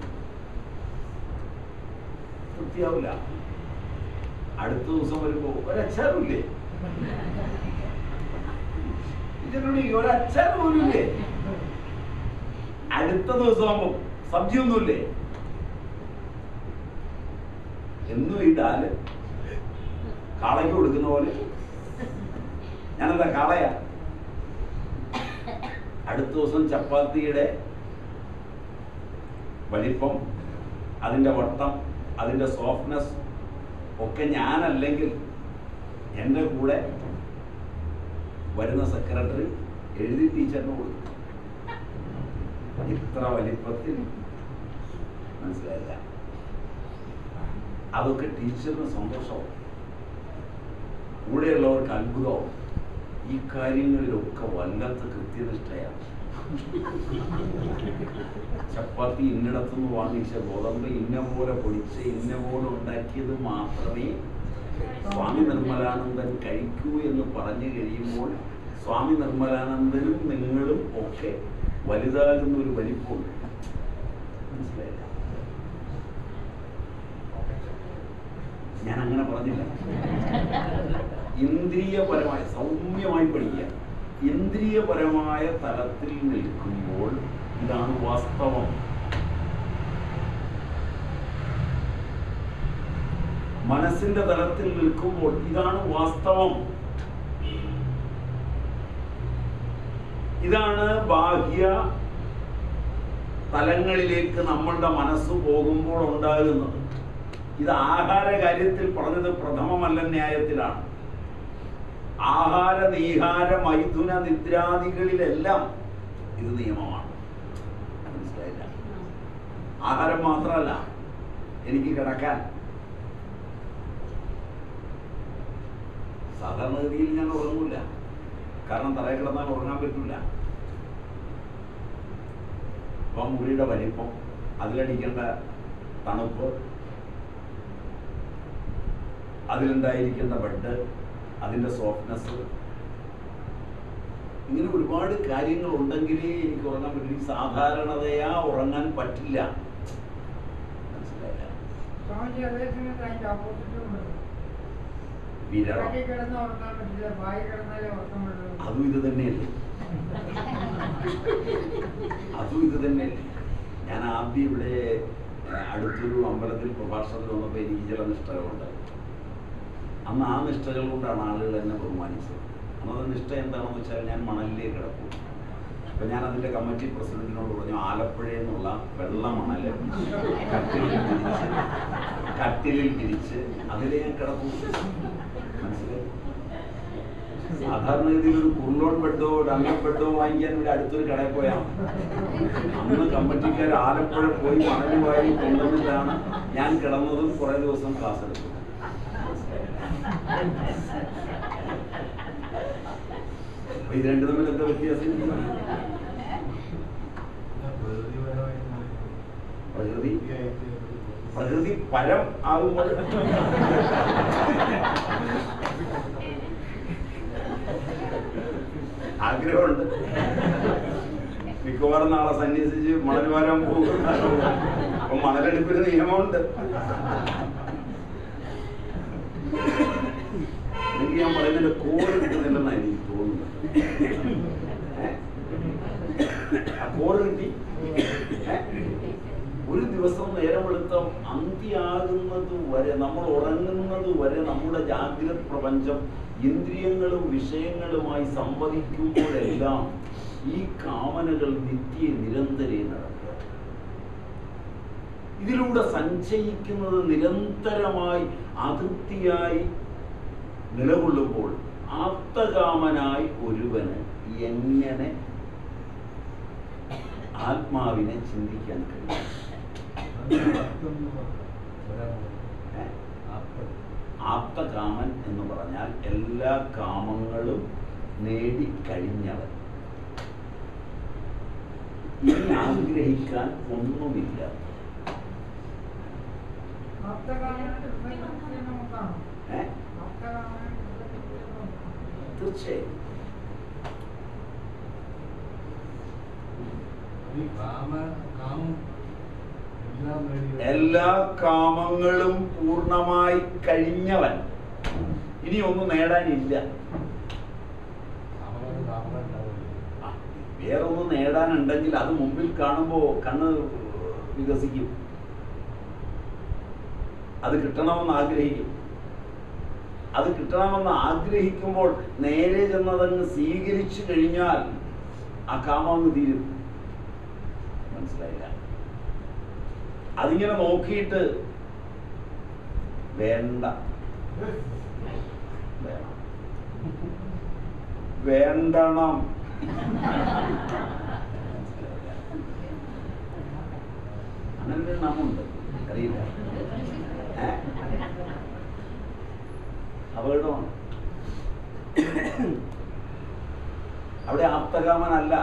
തൃപ്തിയാവില്ല അടുത്ത ദിവസം വരുമ്പോൾ ഒരച്ചാറുമില്ലേ ടീച്ചറിനോട് ചോദിക്കും, ഒരച്ചാർ പോലും ഇല്ലേ അടുത്ത ദിവസം ആകുമ്പോൾ സബ്ജി ഒന്നുമില്ലേ എന്നും ഈ ഡാല് കാളയ്ക്ക് കൊടുക്കുന്ന പോലെ ഞാനെന്താ കാളയാ അടുത്ത ദിവസം ചപ്പാത്തിയുടെ വലിപ്പം അതിൻ്റെ വട്ടം അതിൻ്റെ സോഫ്റ്റ്നെസ് ഒക്കെ ഞാനല്ലെങ്കിൽ എൻ്റെ കൂടെ വരുന്ന സെക്രട്ടറി എഴുതി ടീച്ചറിന് കൊടുക്കും ഇത്ര വലിപ്പത്തിൽ മനസ്സിലായില്ല അതൊക്കെ ടീച്ചറിന് സന്തോഷവും കൂടെയുള്ളവർക്ക് അത്ഭുതവും ഈ കാര്യങ്ങളിലൊക്കെ വല്ലാത്ത കൃത്യനിഷ്ഠയാണ് ചപ്പാത്തി ഇന്നിടത്തുനിന്ന് വാങ്ങിച്ച ഗോതമ്പ് ഇന്ന പോലെ പൊടിച്ച് ഇന്ന പോലെ ഉണ്ടാക്കിയത് മാത്രമേ സ്വാമി നിർമ്മലാനന്ദൻ കഴിക്കൂ എന്ന് പറഞ്ഞു കഴിയുമ്പോൾ സ്വാമി നിർമ്മലാനന്ദനും നിങ്ങളും ഒക്കെ വലുതാകുന്ന ഒരു വലിപ്പമുണ്ട് മനസ്സിലായില്ല ഞാൻ അങ്ങനെ പറഞ്ഞില്ല ഇന്ദ്രിയപരമായ സൗമ്യമായി പഠിക്കുക ഇന്ദ്രിയപരമായ തലത്തിൽ നിൽക്കുമ്പോൾ ഇതാണ് വാസ്തവം മനസ്സിന്റെ തലത്തിൽ നിൽക്കുമ്പോൾ ഇതാണ് വാസ്തവം ഇതാണ് ബാഹ്യ തലങ്ങളിലേക്ക് നമ്മളുടെ മനസ്സ് പോകുമ്പോൾ ഉണ്ടാകുന്നത് ഇത് ആഹാര കാര്യത്തിൽ പറഞ്ഞത് പ്രഥമമല്ല ന്യായത്തിലാണ് ആഹാര നീഹാര മൈഥുന നിദ്രാദികളിലെല്ലാം ഇത് നിയമമാണ് മനസ്സിലായില്ല ആഹാരം മാത്രമല്ല എനിക്ക് കിടക്കാൻ സാധാരണഗതിയിൽ ഞാൻ ഉറങ്ങൂല കാരണം തറയിൽ കിടന്നാൽ ഉറങ്ങാൻ പറ്റില്ല അപ്പം മുറിയുടെ വലിപ്പം അതിലടിക്കേണ്ട തണുപ്പ് അതിലുണ്ടായിരിക്കുന്ന ബെഡ് അതിൻ്റെ സോഫ്റ്റ്നെസ് ഇങ്ങനെ ഒരുപാട് കാര്യങ്ങൾ ഉണ്ടെങ്കിലേ എനിക്ക് ഉറങ്ങാൻ പറ്റില്ല ഈ സാധാരണതയാ ഉറങ്ങാൻ പറ്റില്ല മനസ്സിലായില്ല സ്വാമിജി അതേ സമയത്ത് അതിന്റെ ഓപ്പോസിറ്റും ഉണ്ട് വിരളം കിടക്കി കിടന്ന് ഉറങ്ങാൻ പറ്റില്ല വായി കിടന്നാലേ ഉറക്കം വരുള്ളൂ അതും ഇത് തന്നെയല്ലേ അതും ഇത് തന്നെയല്ലേ ഞാൻ ആദ്യം ഇവിടെ ഏഹ്, അടുത്തൊരു അമ്പലത്തിൽ പ്രഭാഷണത്തിൽ വന്നപ്പോൾ എനിക്ക് ചില നിഷ്ഠകളുണ്ട് അന്ന് ആ നിഷ്ഠകൾ കൊണ്ടാണ് ആളുകൾ എന്നെ ബഹുമാനിച്ചത് അന്നത്തെ നിഷ്ഠ എന്താണെന്ന് വെച്ചാൽ ഞാൻ മണലിലേക്ക് കിടക്കും അപ്പൊ ഞാൻ അതിന്റെ കമ്മിറ്റി പ്രസിഡന്റിനോട് പറഞ്ഞു ആലപ്പുഴയിൽ നിന്നുള്ള വെള്ള മണല് കട്ടിലിൽ പിരിച്ച് കട്ടിലിൽ പിരിച്ച് അതിലെ ഞാൻ കിടക്കും മനസ്സിലായി സാധാരണഗതിയിൽ ഒരു കുർലോൺ ബെഡോ ഡങ്ങ ബെഡോ വാങ്ങിക്കാൻ ഇവിടെ അടുത്തൊരു കടയിൽ പോയാൽ അന്ന് കമ്മിറ്റിക്കാർ ആലപ്പുഴ പോയി മണലുമായി കൊണ്ടുവന്നിട്ടാണ് ഞാൻ കിടന്നതും കുറെ ദിവസം ക്ലാസ് എടുത്തു അപ്പൊ ഇത് രണ്ടു തമ്മിൽ എന്താ വ്യത്യാസം പ്രകൃതി പ്രകൃതി പരം ആകുമ്പോൾ ആഗ്രഹമുണ്ട് മിക്കവാറും നാളെ സന്യസിച്ച് മണൽ വാരാൻ പോകും അപ്പൊ മണലെടുപ്പിന് നിയമമുണ്ട് എനിക്ക് ഞാൻ പറയുന്നതിന്റെ കോഡ് കിട്ടുന്നില്ലെന്നാണ് എനിക്ക് തോന്നുന്നത് ഏ? ആ കോഡ് കിട്ടി ഏ? ഒരു ദിവസം നേരമെടുത്ത അന്ത്യാകുന്നത് വരെ നമ്മൾ ഉറങ്ങുന്നത് വരെ നമ്മുടെ ജാഗ്രത പ്രപഞ്ചം ഇന്ദ്രിയങ്ങളും വിഷയങ്ങളുമായി സംവദിക്കുമ്പോഴെല്ലാം ഈ കാമനകൾ നിത്യ നിരന്തരേ നടക്കുക ഇതിലൂടെ സഞ്ചയിക്കുന്നത് നിരന്തരമായി അതൃപ്തിയായി നിലകൊള്ളുമ്പോൾ ആപ്തകാമനായി ഒരുവന് എങ്ങനെ ആത്മാവിനെ ചിന്തിക്കാൻ കഴിയും ഏ? ആപ്തകാമൻ എന്ന് പറഞ്ഞാൽ എല്ലാ കാമങ്ങളും നേടിക്കഴിഞ്ഞവൻ ഇനി ആഗ്രഹിക്കാൻ ഒന്നുമില്ല ആപ്തകാലത്ത് നമുക്കാണ് ഏ? ആപ്തകാലത്ത് തീർച്ചയായും എല്ലാ കാമങ്ങളും പൂർണ്ണമായി കഴിഞ്ഞവൻ ഇനി ഒന്നും നേടാനില്ല ആ, വേറെ ഒന്നും നേടാനുണ്ടെങ്കിൽ അത് മുമ്പിൽ കാണുമ്പോൾ കണ്ണ് വികസിക്കും അത് കിട്ടണമെന്ന് ആഗ്രഹിക്കും അത് കിട്ടണമെന്ന് ആഗ്രഹിക്കുമ്പോൾ നേരെ ചെന്നതങ്ങ് സ്വീകരിച്ചു കഴിഞ്ഞാൽ ആ കാമം അങ്ങ് തീരും മനസ്സിലായില്ല അതിങ്ങനെ നോക്കിയിട്ട് വേണ്ട വേണം വേണ്ടണം അങ്ങനെ ഒരു നാമുണ്ട് അറിയില്ല ഏ? അപകടമാണ് അവിടെ ആപ്തകാമനല്ല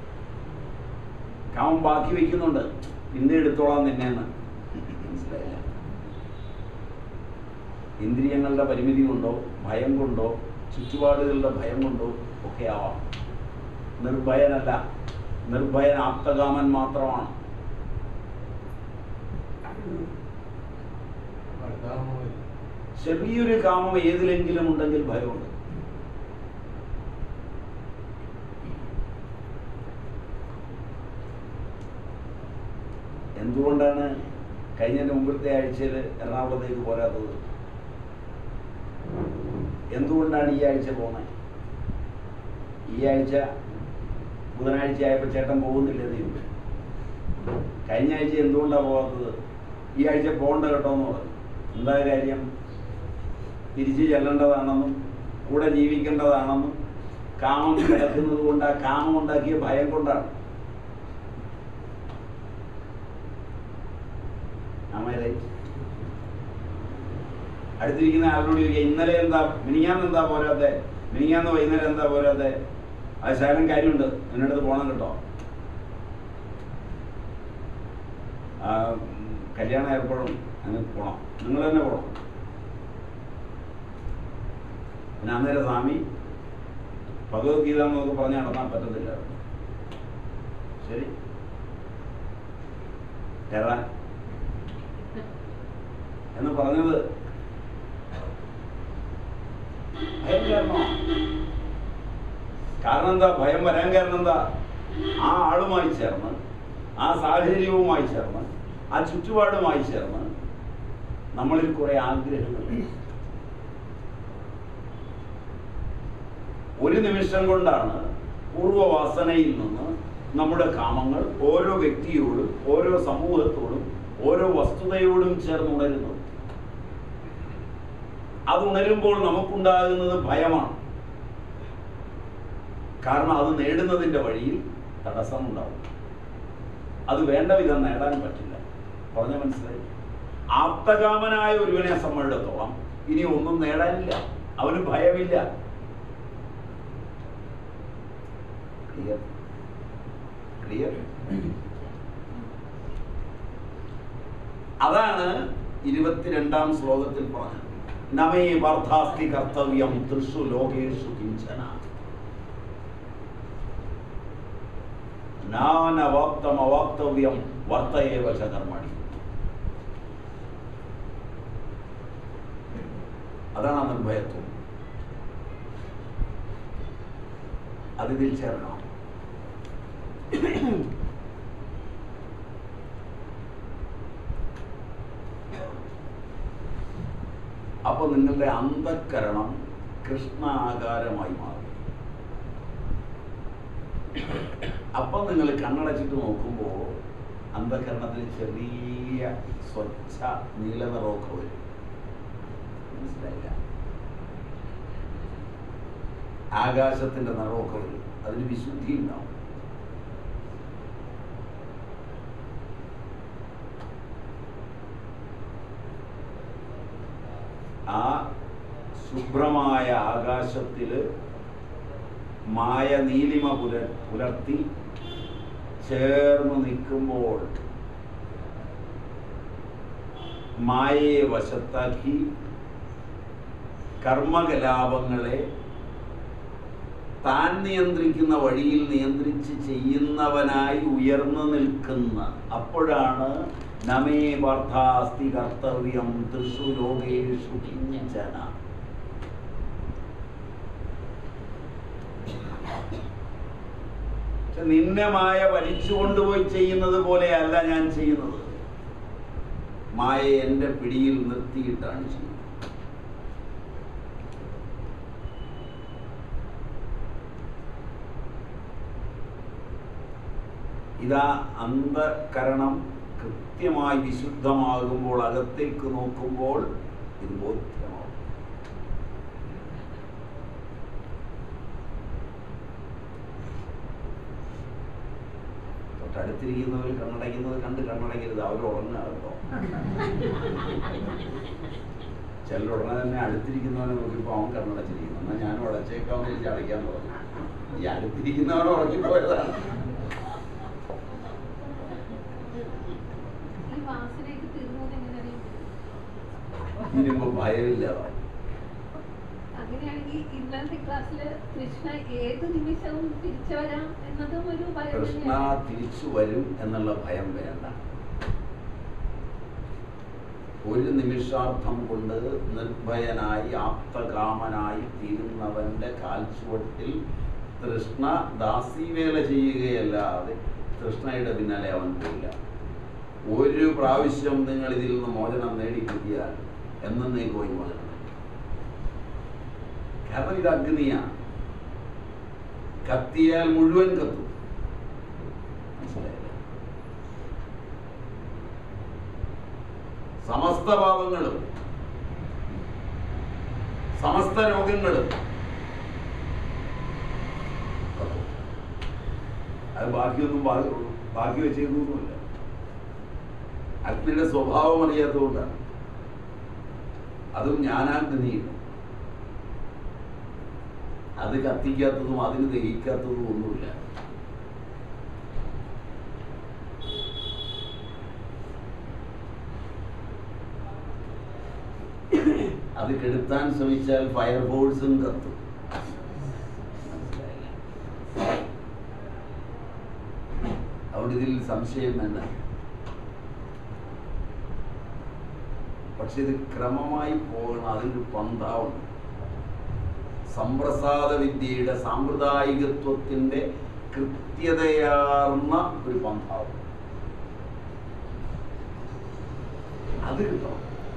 കാമം ബാക്കി വെക്കുന്നുണ്ട് പിന്നെ എടുത്തോളാം നിന്നെന്ന് മനസ്സിലായില്ല ഇന്ദ്രിയങ്ങളുടെ പരിമിതി കൊണ്ടോ ഭയം കൊണ്ടോ ചുറ്റുപാടുകളുടെ ഭയം കൊണ്ടോ ഒക്കെ ആവാം നിർഭയനല്ല നിർഭയൻ ആപ്തകാമൻ മാത്രമാണ് ചെറിയൊരു കാമം ഏതിലെങ്കിലും ഉണ്ടെങ്കിൽ ഭയമുണ്ട് എന്തുകൊണ്ടാണ് കഴിഞ്ഞ മുമ്പത്തെ ആഴ്ചയിൽ എറണാകുളത്തേക്ക് പോരാത്തത് എന്തുകൊണ്ടാണ് ഈ ആഴ്ച പോകുന്നത് ഈ ആഴ്ച ബുധനാഴ്ച ആയപ്പോൾ ചേട്ടൻ പോകുന്നില്ല ദൈവം കഴിഞ്ഞ ആഴ്ച എന്തുകൊണ്ടാണ് പോകാത്തത് ഈ ആഴ്ച പോകണ്ട കേട്ടോ എന്ന് പറഞ്ഞു എന്താ കാര്യം തിരിച്ചു ചെല്ലേണ്ടതാണെന്നും കൂടെ ജീവിക്കേണ്ടതാണെന്നും കാമം കിടക്കുന്നത് കൊണ്ട് ആ കാമം ഉണ്ടാക്കിയ ഭയം കൊണ്ടാണ് ആമേലെ അടുത്തിരിക്കുന്ന ആളോട് ചോദിക്കുക ഇന്നലെ എന്താ മിനിങ്ങാന്ന് എന്താ പോരാത്തെ മിനിങ്ങാന്ന് വൈകുന്നേരം എന്താ പോരാത്തെ അത് ശകലം കാര്യമുണ്ട് എൻ്റെ അടുത്ത് പോകണം കേട്ടോ ആ, ഉം, കല്യാണം ഏർപ്പെടും അങ്ങനെ പോണം നിങ്ങൾ തന്നെ പോണം പിന്നെ അന്നേരം സ്വാമി ഭഗവത്ഗീത എന്നൊക്കെ പറഞ്ഞ് നടത്താൻ പറ്റത്തില്ല ശരി കയറാൻ എന്ന് പറഞ്ഞത് ഭയം കാരണോ കാരണം എന്താ ഭയം വരാൻ കാരണം എന്താ ആ ആളുമായി ചേർന്ന് ആ സാഹചര്യവുമായി ചേർന്ന് ആ ചുറ്റുപാടുമായി ചേർന്ന് നമ്മളിൽ കുറെ ആഗ്രഹങ്ങൾ ഒരു നിമിഷം കൊണ്ടാണ് പൂർവ്വവാസനയിൽ നിന്ന് നമ്മുടെ കാമങ്ങൾ ഓരോ വ്യക്തിയോടും ഓരോ സമൂഹത്തോടും ഓരോ വസ്തുതയോടും ചേർന്ന് ഉണരുന്നത് അത് ഉണരുമ്പോൾ നമുക്കുണ്ടാകുന്നത് ഭയമാണ് കാരണം അത് നേടുന്നതിന്റെ വഴിയിൽ തടസ്സമുണ്ടാവും അത് വേണ്ട വിധം നേടാൻ പറ്റില്ല പറഞ്ഞ മനസ്സിലായി ആപ്തകാമനായ ഒരുവനെ സംബന്ധിച്ചിടത്തോളം ഇനി ഒന്നും നേടാനില്ല അവന് ഭയമില്ല ക്ലിയർ ക്ലിയർ അതാണ് ഇരുപത്തിരണ്ടാം ശ്ലോകത്തിൽ പറഞ്ഞത് നമേ വർദ്ധാസ്തി കർത്തവ്യം തൃഷു ലോകേഷു കിഞ്ചന നാനവാപ്തം അവാപ്തവ്യം വർത്തയേവ ച കർമ്മണി അതാണ് ആ നിർഭയത്വം അതിൽ ചേരണം അപ്പൊ നിങ്ങളുടെ അന്ധക്കരണം കൃഷ്ണാകാരമായി മാറും അപ്പൊ നിങ്ങൾ കണ്ണടച്ചിട്ട് നോക്കുമ്പോൾ അന്ധകരണത്തിൽ ചെറിയ സ്വച്ഛ നീലനിറമൊക്കെ വരും മനസ്സിലായില്ല ആകാശത്തിന്റെ നിറമൊക്കെ വരും അതിന് വിശുദ്ധി ഉണ്ടാവും ആ ശുഭ്രമായ ആകാശത്തില് മായ നീലിമ പുല പുലർത്തി ചേർന്ന് നിൽക്കുമ്പോൾ മായയെ വശത്താക്കി കർമ്മകലാപങ്ങളെ താൻ നിയന്ത്രിക്കുന്ന വഴിയിൽ നിയന്ത്രിച്ച് ചെയ്യുന്നവനായി ഉയർന്നു നിൽക്കുന്ന അപ്പോഴാണ് നമേ വർദ്ധാസ്തി കർത്തവ്യം തൃശു ലോകേഷു കിഞ്ചന പക്ഷെ നിന്നെ മായ വലിച്ചു കൊണ്ടുപോയി ചെയ്യുന്നത് പോലെയല്ല ഞാൻ ചെയ്യുന്നത് മായയെ എൻ്റെ പിടിയിൽ നിർത്തിയിട്ടാണ് ചെയ്യുന്നത് ഇതാ അന്ധകരണം കൃത്യമായി വിശുദ്ധമാകുമ്പോൾ അകത്തേക്ക് നോക്കുമ്പോൾ ഇത് ബോധ്യമാവും തൊട്ടടുത്തിരിക്കുന്നവർ കണ്ണടയ്ക്കുന്നത് കണ്ട് കണ്ണടയ്ക്കരുത് അവർ ഉറങ്ങുക കേട്ടോ ചിലർ ഉടനെ തന്നെ അടുത്തിരിക്കുന്നവനെ നോക്കിയപ്പോൾ അവൻ കണ്ണടച്ചിരിക്കുന്നു എന്നാൽ ഞാനും അടച്ചേക്കാമെന്ന് വിളിച്ച് അടയ്ക്കാൻ പറഞ്ഞു ഈ അടുത്തിരിക്കുന്നവൻ ഉറങ്ങിപ്പോയതാണ് ഈ വാസനയൊക്കെ തീർന്നത് എങ്ങനെ അറിയും ഇരുമ്പ് ഭയമില്ലാതായി അങ്ങനെയാണെങ്കിൽ ഇന്നത്തെ ക്ലാസ്സിൽ കൃഷ്ണ ഏത് നിമിഷവും തിരിച്ചു വരാം എന്നതും ഒരു ഭയം കൃഷ്ണ തന്നെയാണ്. തിരിച്ചു വരും എന്നുള്ള ഭയം വേണ്ട ഒരു നിമിഷാർത്ഥം കൊണ്ട് നിർഭയനായി ആപ്തകാമനായി തീരുന്നവന്റെ കാൽച്ചുവട്ടിൽ തൃഷ്ണ ദാസീവേല ചെയ്യുകയല്ലാതെ തൃഷ്ണയുടെ പിന്നാലെ അവൻ പോയില്ല ഒരു പ്രാവശ്യം നിങ്ങൾ ഇതിൽ നിന്ന് മോചനം നേടിക്കിട്ടിയാൽ എന്നേക്കുമായി മോചനം നേടി. കാരണം ഇത് അഗ്നിയാണ് കത്തിയാൽ മുഴുവൻ കത്തും മനസ്സിലായില്ലേ സമസ്ത പാപങ്ങളും സമസ്ത രോഗങ്ങളും കത്തും. അത് ബാക്കിയൊന്നും ബാക്കി ബാക്കി വെച്ചേക്കൊന്നുമില്ല അഗ്നിയുടെ സ്വഭാവം അറിയാത്തതുകൊണ്ടാണ് അതും ജ്ഞാനാഗ്നിയുണ്ട് അത് കത്തിക്കാത്തതും അതിന് ദഹിക്കാത്തതും ഒന്നുമില്ല അത് കെടുത്താൻ ശ്രമിച്ചാൽ ഫയർഫോഴ്സും കത്തും മനസ്സിലായില്ലേ? അതുകൊണ്ട് ഇതിൽ സംശയം വേണ്ട പക്ഷെ ഇത് ക്രമമായി പോകണം അതിനൊരു പന്താവുണ്ട് സമ്പ്രസാദ വിദ്യയുടെ സാമ്പ്രദായികത്വത്തിന്റെ കൃത്യതയാർന്ന ഒരു പന്ഥാവ് അത് കിട്ടണം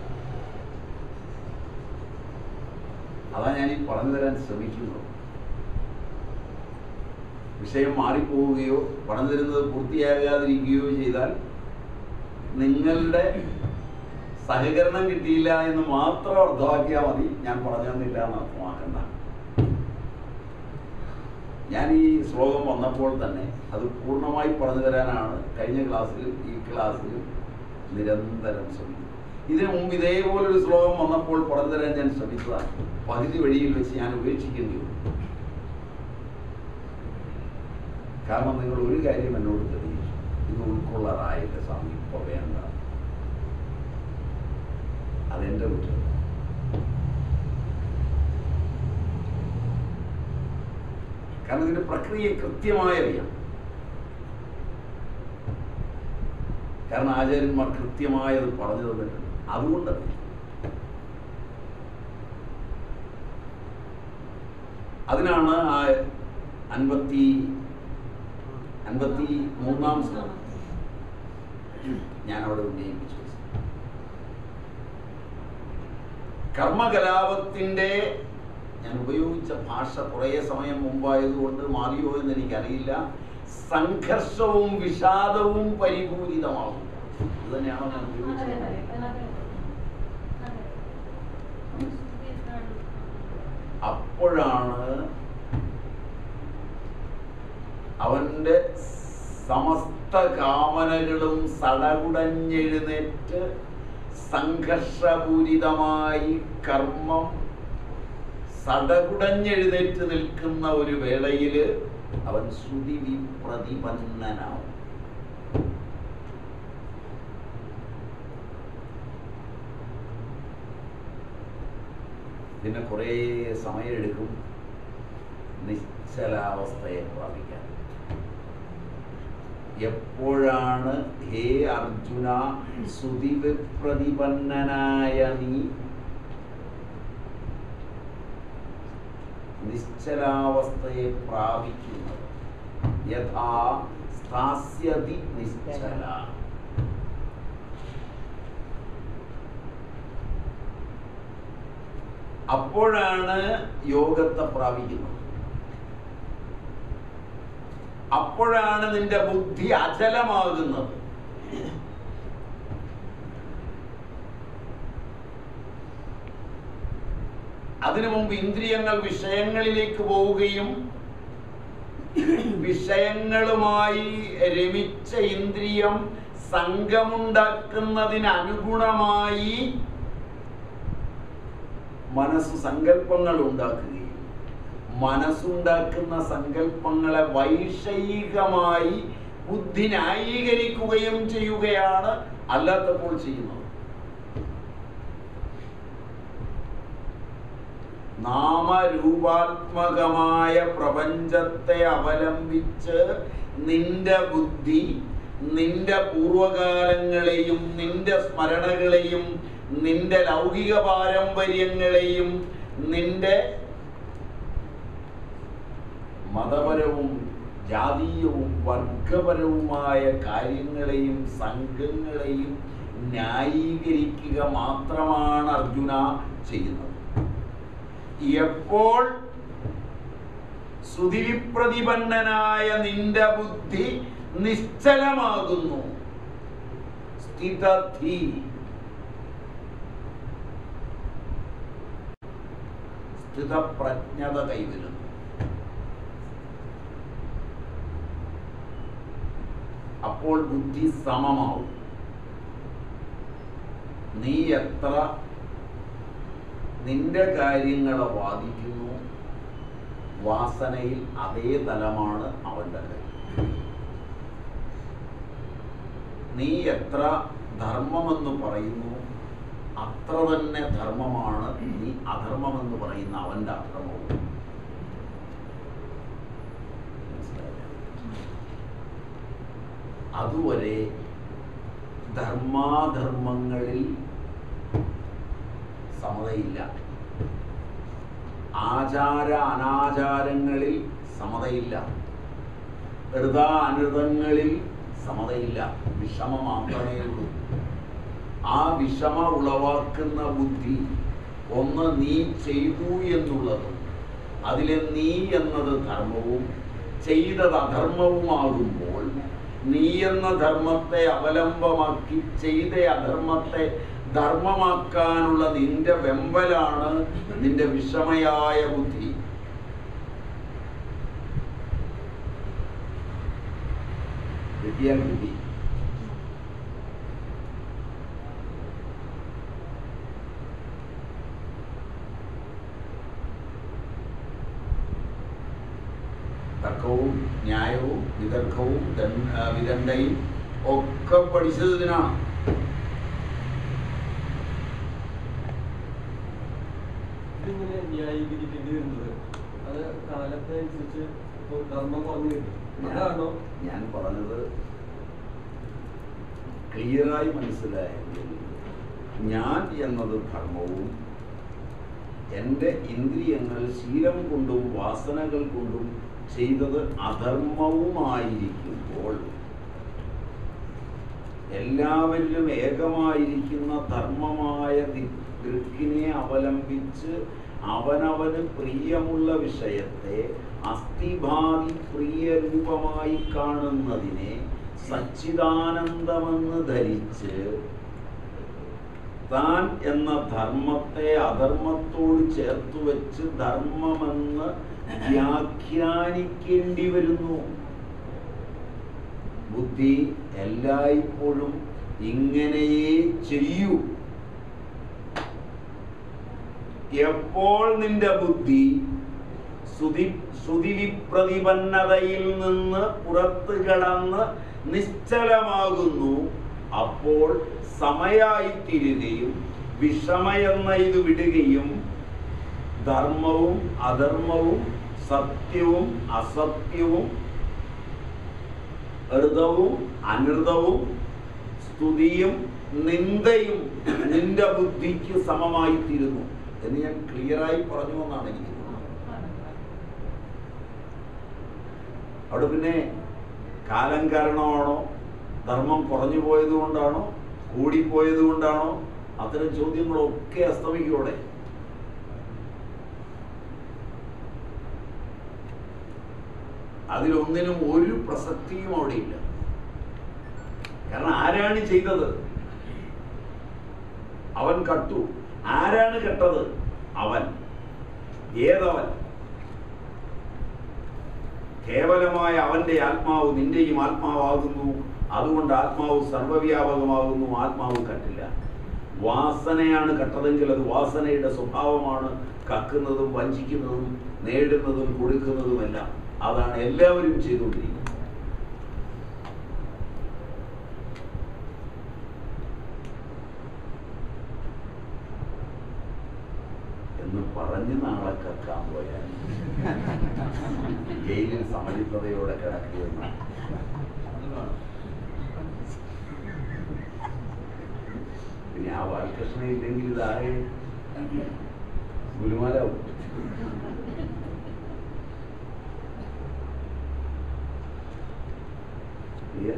അതാ ഞാൻ ഈ പറഞ്ഞു തരാൻ ശ്രമിക്കുന്നത് വിഷയം മാറിപ്പോവുകയോ പറഞ്ഞു തരുന്നത് പൂർത്തിയാകാതിരിക്കുകയോ ചെയ്താൽ നിങ്ങളുടെ സഹകരണം കിട്ടിയില്ല എന്ന് മാത്രം അർത്ഥമാക്കിയാൽ മതി ഞാൻ പറഞ്ഞു തന്നില്ല എന്ന് അർത്ഥമാക്കണ്ട ഞാൻ ഈ ശ്ലോകം വന്നപ്പോൾ തന്നെ അത് പൂർണ്ണമായി പറഞ്ഞു തരാനാണ് കഴിഞ്ഞ ക്ലാസ്സിലും ഈ ക്ലാസ്സിലും നിരന്തരം ശ്രമിക്കുന്നത് ഇതിനു മുമ്പ് ഇതേപോലൊരു ശ്ലോകം വന്നപ്പോൾ പറഞ്ഞു തരാൻ ഞാൻ ശ്രമിച്ചതാണ് പകുതി വഴിയിൽ വെച്ച് ഞാൻ ഉപേക്ഷിക്കേണ്ടി വന്നു കാരണം നിങ്ങൾ ഒരു കാര്യം എന്നോട് തെളിയിച്ചു ഇത് ഉൾക്കൊള്ളാറായില്ല സ്വാമി ഇപ്പൊ വേണ്ട അതെന്റെ കുറ്റം കാരണം ഇതിന്റെ പ്രക്രിയ കൃത്യമായി അറിയാം കാരണം ആചാര്യന്മാർ കൃത്യമായി അത് പറഞ്ഞു തന്നിട്ടുണ്ട് അതുകൊണ്ടറിയാം അതിനാണ് ആ അൻപത്തി അൻപത്തി മൂന്നാം ശ്ലോകം ഞാൻ അവിടെ ഉന്നയിപ്പിച്ചു കർമ്മകലാപത്തിന്റെ ഞാൻ ഉപയോഗിച്ച ഭാഷ കുറേ സമയം മുമ്പായതുകൊണ്ട് മാറിയോ എന്ന് എനിക്കറിയില്ല സംഘർഷവും വിഷാദവും പരിപൂരിതമാകും ഇത് തന്നെയാണോ ഞാൻ അതെ, ഉപയോഗിച്ചത് അതെ, അതെ. അതെ. അപ്പോഴാണ് അവന്റെ സമസ്ത കാമനകളും സടകുടഞ്ഞെഴുന്നേറ്റ് സംഘർഷപൂരിതമായി കർമ്മം സടകുടഞ്ഞെഴുന്നേറ്റ് നിൽക്കുന്ന ഒരു വേളയില് അവൻ ശ്രുതി വിപ്രതിപന്നനാവും ഇതിന് കുറേ സമയമെടുക്കും നിശ്ചലാവസ്ഥയെ പ്രാപിക്കാൻ എപ്പോഴാണ് ഹേ അർജുന സുതിവിപ്രതിപന്നനായ നീ നിശ്ചലാവസ്ഥയെ പ്രാപിക്കുന്നത് യഥാ സ്ഥാസ്യതി നിശ്ചല അപ്പോഴാണ് യോഗത്തെ പ്രാപിക്കുന്നത് അപ്പോഴാണ് നിന്റെ ബുദ്ധി അചലമാകുന്നത് അതിനു മുമ്പ് ഇന്ദ്രിയങ്ങൾ വിഷയങ്ങളിലേക്ക് പോവുകയും വിഷയങ്ങളുമായി രമിച്ച ഇന്ദ്രിയം സംഘമുണ്ടാക്കുന്നതിന് അനുഗുണമായി മനസ്സ് സങ്കല്പങ്ങൾ ഉണ്ടാക്കുകയും മനസ്സുണ്ടാക്കുന്ന സങ്കല്പങ്ങളെ വൈഷയികമായി ബുദ്ധി ന്യായീകരിക്കുകയും ചെയ്യുകയാണ് അല്ലാത്തപ്പോൾ ചെയ്യുന്നത് നാമരൂപാത്മകമായ പ്രപഞ്ചത്തെ അവലംബിച്ച് നിന്റെ ബുദ്ധി നിന്റെ പൂർവകാലങ്ങളെയും നിന്റെ സ്മരണകളെയും നിന്റെ ലൗകിക പാരമ്പര്യങ്ങളെയും നിന്റെ മതപരവും ജാതീയവും വർഗപരവുമായ കാര്യങ്ങളെയും സംഘങ്ങളെയും ന്യായീകരിക്കുക മാത്രമാണ് അർജുന ചെയ്യുന്നത് എപ്പോൾ സുതിരിപ്രതിപന്നനായ നിന്റെ ബുദ്ധി നിശ്ചലമാകുന്നു സ്ഥിതധി സ്ഥിതപ്രജ്ഞത കൈവരുന്നു അപ്പോൾ ബുദ്ധി സമമാവും നീ എത്ര നിന്റെ കാര്യങ്ങളെ വാദിക്കുന്നു വാസനയിൽ അതേ തലമാണ് അവന്റെ കൈ നീ എത്ര ധർമ്മമെന്ന് പറയുന്നു അത്ര തന്നെ ധർമ്മമാണ് നീ അധർമ്മമെന്ന് പറയുന്ന അവന്റെ അധർമ്മവും മനസ്സിലായില്ലേ? അതുവരെ ധർമാധർമ്മങ്ങളിൽ സമതയില്ല ആചാര അനാചാരങ്ങളിൽ സമതയില്ല ഋത അനൃതങ്ങളിൽ സമതയില്ല വിഷമ മാത്രമേ ഉള്ളൂ ആ വിഷമ ഉളവാക്കുന്ന ബുദ്ധി ഒന്ന് നീ ചെയ്തു എന്നുള്ളതും അതിലെ നീ എന്നത് ധർമ്മവും ചെയ്തത് അധർമ്മവുമാകുമ്പോൾ നീ എന്ന ധർമ്മത്തെ അവലംബമാക്കി ചെയ്ത അധർമ്മത്തെ ധർമ്മമാക്കാനുള്ള നിന്റെ വെമ്പലാണ് നിന്റെ വിഷമയായ ബുദ്ധി കിട്ടിയാൽ കിട്ടി തർക്കവും ന്യായവും വിതർക്കവും ദണ്ഡ- ആ, വിദണ്ഡയും ഒക്കെ പഠിച്ചത് ഇതിനാണ് ഇതിങ്ങനെ ന്യായീകരിക്കേണ്ടി വരുന്നത് അത് കാലത്തിനനുസരിച്ച് ഇപ്പോൾ ധർമ്മം കുറഞ്ഞു കിട്ടും അതാണോ ഞാൻ പറഞ്ഞത് ക്ലിയറായി മനസ്സിലായെങ്കിൽ ഞാൻ എന്നത് ധർമ്മവും എൻ്റെ ഇന്ദ്രിയങ്ങൾ ശീലം കൊണ്ടും വാസനകൾ കൊണ്ടും ചെയ്തത് അധർമ്മവുമായിരിക്കുമ്പോൾ എല്ലാവരിലും ഏകമായിരിക്കുന്ന ധർമ്മമായ ദി- ദൃക്കിനെ അവലംബിച്ച് അവനവന് പ്രിയമുള്ള വിഷയത്തെ അസ്ഥിഭാതി പ്രിയ രൂപമായി കാണുന്നതിനെ സച്ചിദാനന്ദമെന്ന് ധരിച്ച് താൻ എന്ന ധർമ്മത്തെ അധർമ്മത്തോട് ചേർത്ത് വെച്ച് ധർമ്മമെന്ന് വ്യാഖ്യാനിക്കേണ്ടി വരുന്നു ബുദ്ധി എല്ലായ്പ്പോഴും ഇങ്ങനെയേ ചെയ്യൂ എപ്പോൾ നിന്റെ ബുദ്ധി സുതി സുതിവിപ്രതിപന്നതയിൽ നിന്ന് പുറത്തു കടന്ന് നിശ്ചലമാകുന്നു അപ്പോൾ സമയായിത്തീരുകയും വിഷമയെന്ന ഇത് വിടുകയും ധർമ്മവും അധർമ്മവും സത്യവും അസത്യവും ഋതവും അനൃതവും സ്തുതിയും നിന്ദയും നിന്റെ ബുദ്ധിക്ക് സമമായി തീരുന്നു എന്ന് ഞാൻ ക്ലിയറായി പറഞ്ഞു എന്നാണ് എനിക്ക് തോന്നുന്നത് അവിടെ പിന്നെ കാലം കാരണമാണോ ധർമ്മം കുറഞ്ഞു പോയത് കൊണ്ടാണോ കൂടിപ്പോയത് കൊണ്ടാണോ അത്തരം ചോദ്യങ്ങളൊക്കെ അസ്തമിക്കോടെ അതിലൊന്നിനും ഒരു പ്രസക്തിയും അവിടെ ഇല്ല കാരണം ആരാണ് ചെയ്തത് അവൻ കട്ടു ആരാണ് കെട്ടത് അവൻ ഏതവൻ കേവലമായ അവന്റെ ആത്മാവ് നിന്റെയും ആത്മാവാകുന്നു അതുകൊണ്ട് ആത്മാവ് സർവവ്യാപകമാകുന്നു ആത്മാവ് കട്ടില്ല വാസനയാണ് കട്ടതെങ്കിൽ അത് വാസനയുടെ സ്വഭാവമാണ് കക്കുന്നതും വഞ്ചിക്കുന്നതും നേടുന്നതും കൊടുക്കുന്നതുമെല്ലാം അതാണ് എല്ലാവരും ചെയ്തുകൊണ്ടിരിക്കുന്നത് എന്ന് പറഞ്ഞ് നാളെ കക്കാൻ പോയാൽ ജയിലിൽ സമചിത്തതയോടെ കിടക്കുകയെന്ന് അത് കാണാം പിന്നെ ആ ബാലകൃഷ്ണൻ ഇല്ലെങ്കിൽ ഇതാകെ ഗുരുമാരാവും Clear?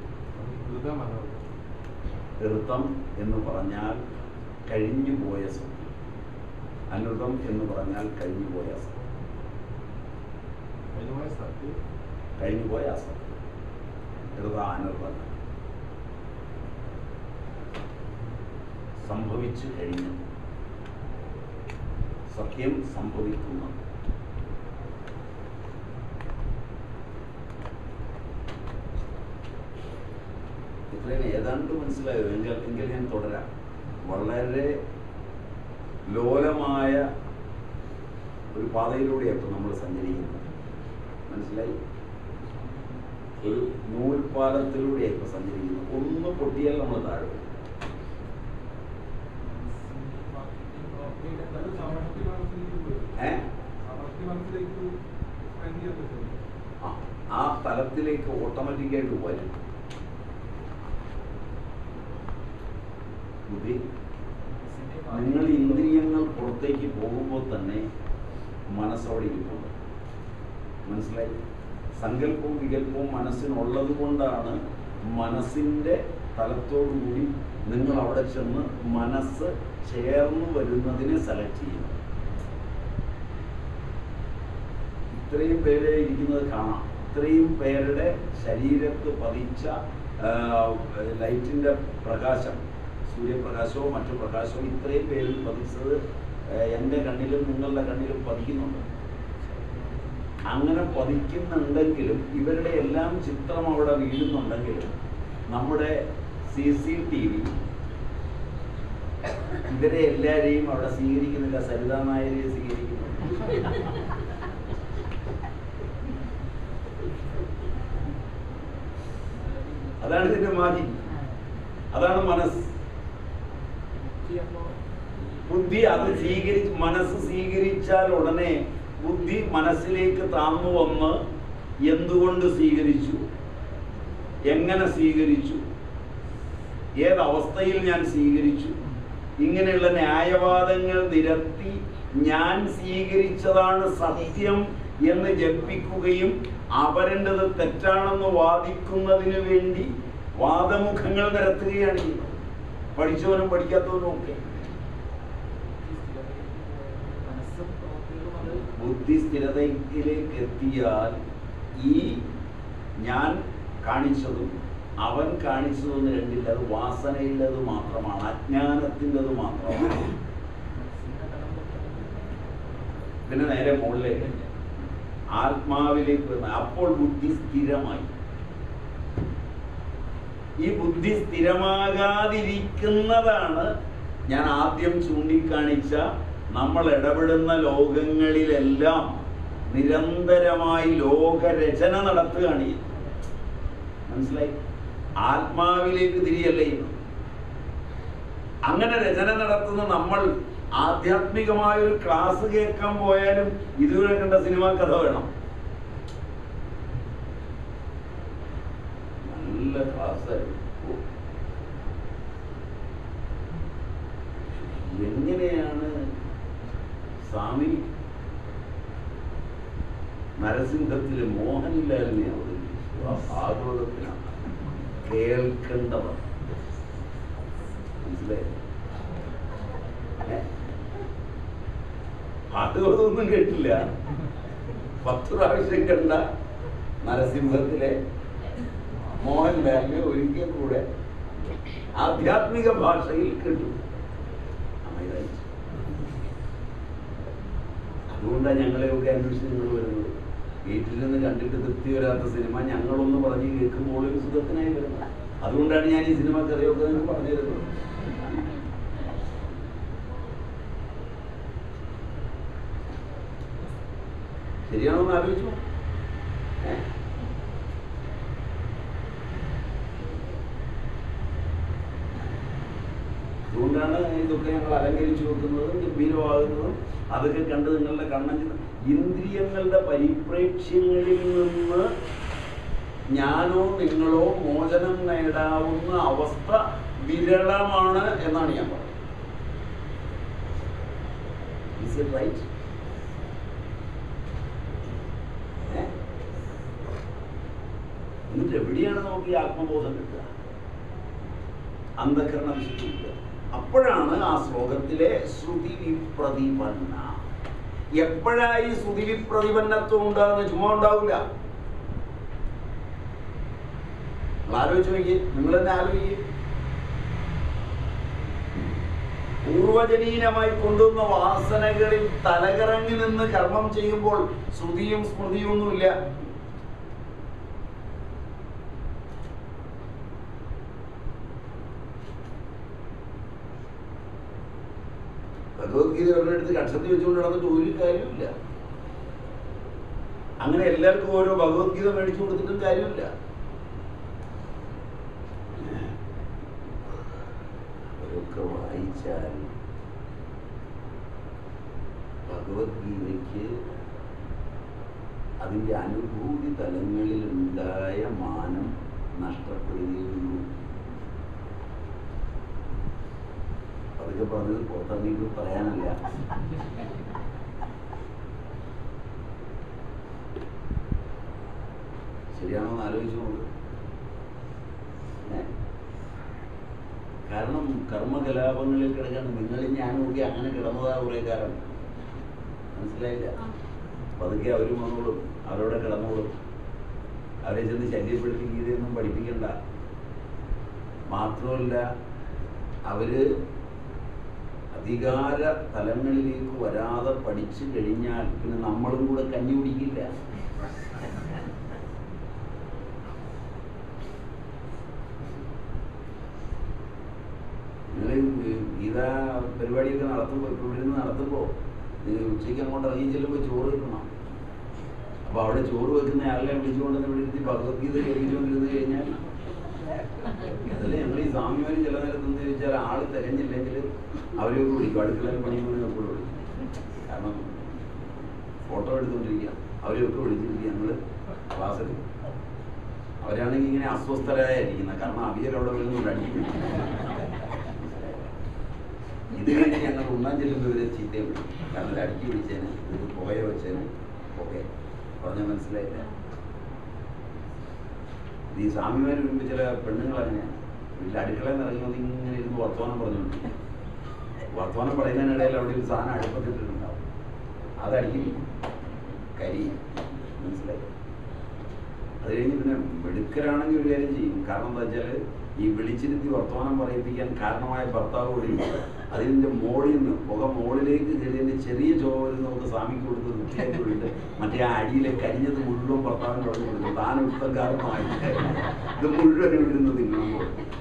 ഋതം എന്ന് പറഞ്ഞാൽ കഴിഞ്ഞു പോയ സത്യം അനൃതം എന്ന് പറഞ്ഞാൽ കഴിഞ്ഞു പോയ അസത്യം കഴിഞ്ഞു പോയ അസത്യം ഋത അനൃതം സംഭവിച്ചു കഴിഞ്ഞു സത്യം സംഭവിക്കുന്നു ഇത്രയും ഏതാണ്ട് മനസ്സിലായോ എങ്കിൽ എങ്കിൽ ഞാൻ തുടരാം വളരെ ലോലമായ ഒരു പാതയിലൂടെയാണ് ഇപ്പം നമ്മൾ സഞ്ചരിക്കുന്നത് മനസ്സിലായി ഒരു നൂൽപാലത്തിലൂടെയാണ് ഇപ്പം സഞ്ചരിക്കുന്നത് ഒന്ന് പൊട്ടിയാൽ നമ്മൾ താഴെ വരും. ഏ? ആ, ആ തലത്തിലേക്ക് ഓട്ടോമാറ്റിക്കായിട്ട് വരും ബുദ്ധി നിങ്ങൾ ഇന്ദ്രിയങ്ങൾ പുറത്തേക്ക് പോകുമ്പോൾ തന്നെ മനസ്സവിടെ ഇരിപ്പുണ്ട് മനസ്സിലായി സങ്കല്പവും വികല്പവും മനസ്സിനുള്ളത് കൊണ്ടാണ് മനസ്സിൻ്റെ തലത്തോടുകൂടി നിങ്ങൾ അവിടെ ചെന്ന് മനസ്സ് ചേർന്ന് വരുന്നതിനെ സെലക്ട് ചെയ്യുന്നത് ഇത്രയും പേര് ഇരിക്കുന്നത് കാണാം ഇത്രയും പേരുടെ ശരീരത്ത് പതിച്ച ആ, ലൈറ്റിന്റെ പ്രകാശം സൂര്യപ്രകാശമോ മറ്റു പ്രകാശമോ ഇത്രയും പേരിൽ പതിച്ചത് ആ, എൻ്റെ കണ്ണിലും നിങ്ങളുടെ കണ്ണിലും പതിക്കുന്നുണ്ട് അങ്ങനെ പതിക്കുന്നുണ്ടെങ്കിലും ഇവരുടെ എല്ലാം ചിത്രം അവിടെ വീഴുന്നുണ്ടെങ്കിലും നമ്മുടെ സി സി ടി വി ഇവരെ എല്ലാവരെയും അവിടെ സ്വീകരിക്കുന്നില്ല സരിതാ നായരെ സ്വീകരിക്കുന്നുണ്ട് അതാണ് ഇതിന്റെ മാജിക് അതാണ് മനസ്സ് ബുദ്ധി അത് സ്വീകരിച്ച് മനസ്സ് സ്വീകരിച്ചാൽ ഉടനെ ബുദ്ധി മനസ്സിലേക്ക് താന്നു വന്ന് എന്തുകൊണ്ട് സ്വീകരിച്ചു എങ്ങനെ സ്വീകരിച്ചു ഏതവസ്ഥയിൽ ഞാൻ സ്വീകരിച്ചു ഇങ്ങനെയുള്ള ന്യായവാദങ്ങൾ നിരത്തി ഞാൻ സ്വീകരിച്ചതാണ് സത്യം എന്ന് ജൽപ്പിക്കുകയും അവരൻ്റെത് തെറ്റാണെന്ന് വാദിക്കുന്നതിന് വേണ്ടി വാദമുഖങ്ങൾ നിരത്തുകയാണ് ചെയ്യുന്നത് പഠിച്ചവനും പഠിക്കാത്തവനും ഒക്കെ ബുദ്ധി സ്ഥിരതയിലേക്ക് എത്തിയാൽ ഈ ഞാൻ കാണിച്ചതും അവൻ കാണിച്ചതും രണ്ടില്ല അത് വാസനയുള്ളത് മാത്രമാണ് അജ്ഞാനത്തിൻ്റെത് മാത്രമാണ് പിന്നെ നേരെ മുകളിലേക്ക് ആത്മാവിലേക്ക് വരുന്ന അപ്പോൾ ബുദ്ധി സ്ഥിരമായി ഈ ബുദ്ധി സ്ഥിരമാകാതിരിക്കുന്നതാണ് ഞാൻ ആദ്യം ചൂണ്ടിക്കാണിച്ച നമ്മൾ ഇടപെടുന്ന ലോകങ്ങളിലെല്ലാം നിരന്തരമായി ലോകരചന നടത്തുകയാണ് ഈ മനസ്സിലായി ആത്മാവിലേക്ക് തിരിയല്ലേ ചെയ്യുന്നത് അങ്ങനെ രചന നടത്തുന്ന നമ്മൾ ആധ്യാത്മികമായ ഒരു ക്ലാസ് കേൾക്കാൻ പോയാലും ഇതുവരെ കണ്ട സിനിമാ കഥ വേണം നല്ല ക്ലാസ് എങ്ങനെയാണ് സ്വാമി നരസിംഹത്തിലെ മോഹൻലാലിനെ അവതരിപ്പിച്ചു ആ ഭാഗവതത്തിനാണ് കേൾക്കേണ്ടവർ മനസ്സിലായോ ഏ? ഭാഗവതമൊന്നും കേട്ടില്ല പത്ത് പ്രാവശ്യം കണ്ട നരസിംഹത്തിലെ മോഹൻലാലിനെ ഒരിക്കൽ കൂടെ ആധ്യാത്മിക ഭാഷയിൽ കേട്ടു അമേരായി. അതുകൊണ്ടാണ് ഞങ്ങളെയൊക്കെ അന്വേഷിച്ച് നിങ്ങൾ വരുന്നത് വീട്ടിൽ നിന്ന് കണ്ടിട്ട് തൃപ്തി വരാത്ത സിനിമ ഞങ്ങളൊന്ന് പറഞ്ഞ് കേൾക്കുമ്പോൾ ഒരു സുഖത്തിനായി വരുന്നത് അതുകൊണ്ടാണ് ഞാൻ ഈ സിനിമ കഥയൊക്കെ നിങ്ങൾക്ക് പറഞ്ഞു തരുന്നത് ശരിയാണോ എന്ന് ആലോചിച്ചു ഏ? അതുകൊണ്ടാണ് ഇതൊക്കെ ഞങ്ങൾ അലങ്കരിച്ചു വെക്കുന്നതും ഗംഭീരമാകുന്നതും അതൊക്കെ കണ്ട് നിങ്ങളുടെ കണ്ണഞ്ച് ഇന്ദ്രിയങ്ങളുടെ പരിപ്രേക്ഷ്യങ്ങളിൽ നിന്ന് ഞാനോ നിങ്ങളോ മോചനം നേടാവുന്ന അവസ്ഥ വിരളമാണ് എന്നാണ് ഞാൻ പറയുന്നത് Is it right? ഏ? എന്നിട്ട് എവിടെയാണ് നമുക്ക് ഈ ആത്മബോധം കിട്ടുക അന്ധകരണ വിശുദ്ധി കിട്ടുക അപ്പോഴാണ് ആ ശ്ലോകത്തിലെ ശ്രുതി വിപ്രതിപന്ന എപ്പോഴായി ശ്രുതി വിപ്രതിപന്നത്വം ഉണ്ടാകുന്ന ചുമ്മാ ഉണ്ടാവില്ല നിങ്ങൾ ആലോചിച്ച് നോക്കി നിങ്ങൾ തന്നെ ആലോചിക്കുക പൂർവജനീനമായി കൊണ്ടുവന്ന വാസനകളിൽ തലകറങ്ങി നിന്ന് കർമ്മം ചെയ്യുമ്പോൾ ശ്രുതിയും സ്മൃതിയും ഒന്നുമില്ല ഭഗവത്ഗീത അവരുടെ അടുത്ത് കക്ഷത്തിൽ വെച്ചുകൊണ്ട് നടന്നിട്ട് ഒരു കാര്യമില്ല അങ്ങനെ എല്ലാവർക്കും ഓരോ ഭഗവത്ഗീത മേടിച്ചു കൊടുത്തിട്ടും കാര്യമില്ല അവരൊക്കെ വായിച്ചാൽ ഭഗവത്ഗീതയ്ക്ക് അതിൻ്റെ അനുഭൂതി തലങ്ങളിൽ ഉണ്ടായ മാനം നഷ്ടപ്പെടുകയുള്ളൂ അതൊക്കെ പറഞ്ഞത് പുറത്തിറങ്ങിയിട്ട് പറയാനല്ല ശരിയാണോ എന്ന് ആലോചിച്ചു നോക്ക് ഏ? കാരണം കർമ്മകലാപങ്ങളിൽ കിടക്കാൻ നിങ്ങളും ഞാനും ഒക്കെ അങ്ങനെ കിടന്നതാ കുറേ കാലം മനസ്സിലായില്ല പതുക്കെ അവരും വന്നോളും അവരോടെ കിടന്നോളും അവരെ ചെന്ന് ശല്യപ്പെടുത്തി ഗീതയൊന്നും പഠിപ്പിക്കണ്ട മാത്രമല്ല അവര് അധികാര തലങ്ങളിലേക്ക് വരാതെ പഠിച്ചു കഴിഞ്ഞാൽ പിന്നെ നമ്മളും കൂടെ കഞ്ഞി കുടിക്കില്ല നിങ്ങൾ ഗീത പരിപാടിയൊക്കെ നടത്തുമ്പോൾ ഇപ്പോൾ ഇവിടെ നിന്ന് നടത്തുമ്പോൾ ഉച്ചയ്ക്ക് അങ്ങോട്ട് ഇറങ്ങി ചെല്ലുമ്പോൾ ചോറ് വെക്കണം അപ്പോൾ അവിടെ ചോറ് വെക്കുന്ന ആളെ വിളിച്ചുകൊണ്ട് ഇവിടെ ഇരുത്തി ഭഗവത്ഗീത കേൾപ്പിച്ചുകൊണ്ടിരുന്ന് കഴിഞ്ഞാൽ അതല്ല ഞങ്ങൾ ഈ സ്വാമിമാർ ചില നേരത്ത് എന്ന് ചോദിച്ചാൽ ആള് തികഞ്ഞില്ലെങ്കിൽ അവരെയൊക്കെ വിളിക്കും അടുക്കളയിൽ പണിയുമ്പോൾ ഒക്കെ വിളിക്കും കാരണം ഫോട്ടോ എടുത്തുകൊണ്ടിരിക്കുക അവരെയൊക്കെ വിളിച്ചിരിക്കുക ഞങ്ങൾ ക്ലാസ് എടുക്കും അവരാണെങ്കിൽ ഇങ്ങനെ അസ്വസ്ഥരായിരിക്കുന്നത് കാരണം അവിയൽ അവിടെ വരുന്നുണ്ട് അടിക്കും ഇത് കഴിഞ്ഞ് ഞങ്ങൾ ഉണ്ണാൻ ചെല്ലുമ്പോൾ ഇവരെ ചീത്തയും വിടും കാരണം ഒരു അടുക്കി പിടിച്ചേന് ഇത് പുകയ വെച്ചേന് പുകയെ പറഞ്ഞ മനസ്സിലായില്ല ഈ സ്വാമിമാർ വരുമ്പോൾ ചില പെണ്ണുങ്ങൾ അങ്ങനെയാണ് വീട്ടിൽ അടുക്കളയിൽ നിന്ന് ഇറങ്ങി വന്ന് ഇങ്ങനെ ഇരുന്ന് വർത്തമാനം പറഞ്ഞുകൊണ്ട് വർത്തമാനം പറയുന്നതിനിടയിൽ അവിടെ ഒരു സാധനം അടുപ്പത്തിട്ടുണ്ടാവും അതടിക്കും കരി മനസ്സിലായി അത് കഴിഞ്ഞ് പിന്നെ വെടുക്കലാണെങ്കിൽ ഒരു കാര്യം ചെയ്യും കാരണം എന്താ വെച്ചാൽ ഈ വിളിച്ചിരുത്തി വർത്തമാനം പറയിപ്പിക്കാൻ കാരണമായ ഭർത്താവ് കൂടി ഉണ്ട്. അതിന്റെ മോളിൽ നിന്ന് പുക മുകളിലേക്ക് കയറിയതിന്റെ ചെറിയ ചോര് നമുക്ക് സ്വാമിക്ക് കൊടുത്ത് വൃത്തിയാക്കി കൊടുത്ത് മറ്റേ ആ അടിയിലെ കരിഞ്ഞത് മുഴുവൻ ഭർത്താവിന് പറഞ്ഞു കൊടുക്കും താൻ ഇഷ്ടം കാരണമായിട്ട് ഇത് മുഴുവൻ ഇവിടുന്ന് തിന്നണം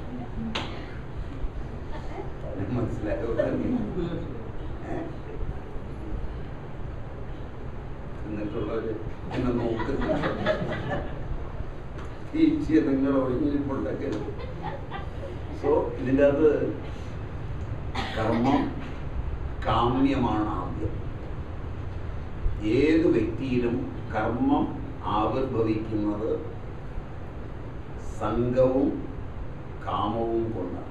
മനസ്സിലായോ ഏ? എന്നിട്ടുള്ളവര് എന്നെ നോക്കുന്നുണ്ട് ഈച്ചിയെ നിങ്ങൾ ഒഴിഞ്ഞിരിപ്പുണ്ടാക്കരുത് സോ ഇതിൻ്റെ അകത്ത് കർമ്മം കാമ്യമാണ് ആദ്യം ഏത് വ്യക്തിയിലും കർമ്മം ആവിർഭവിക്കുന്നത് സംഘവും കാമവും കൊണ്ടാണ്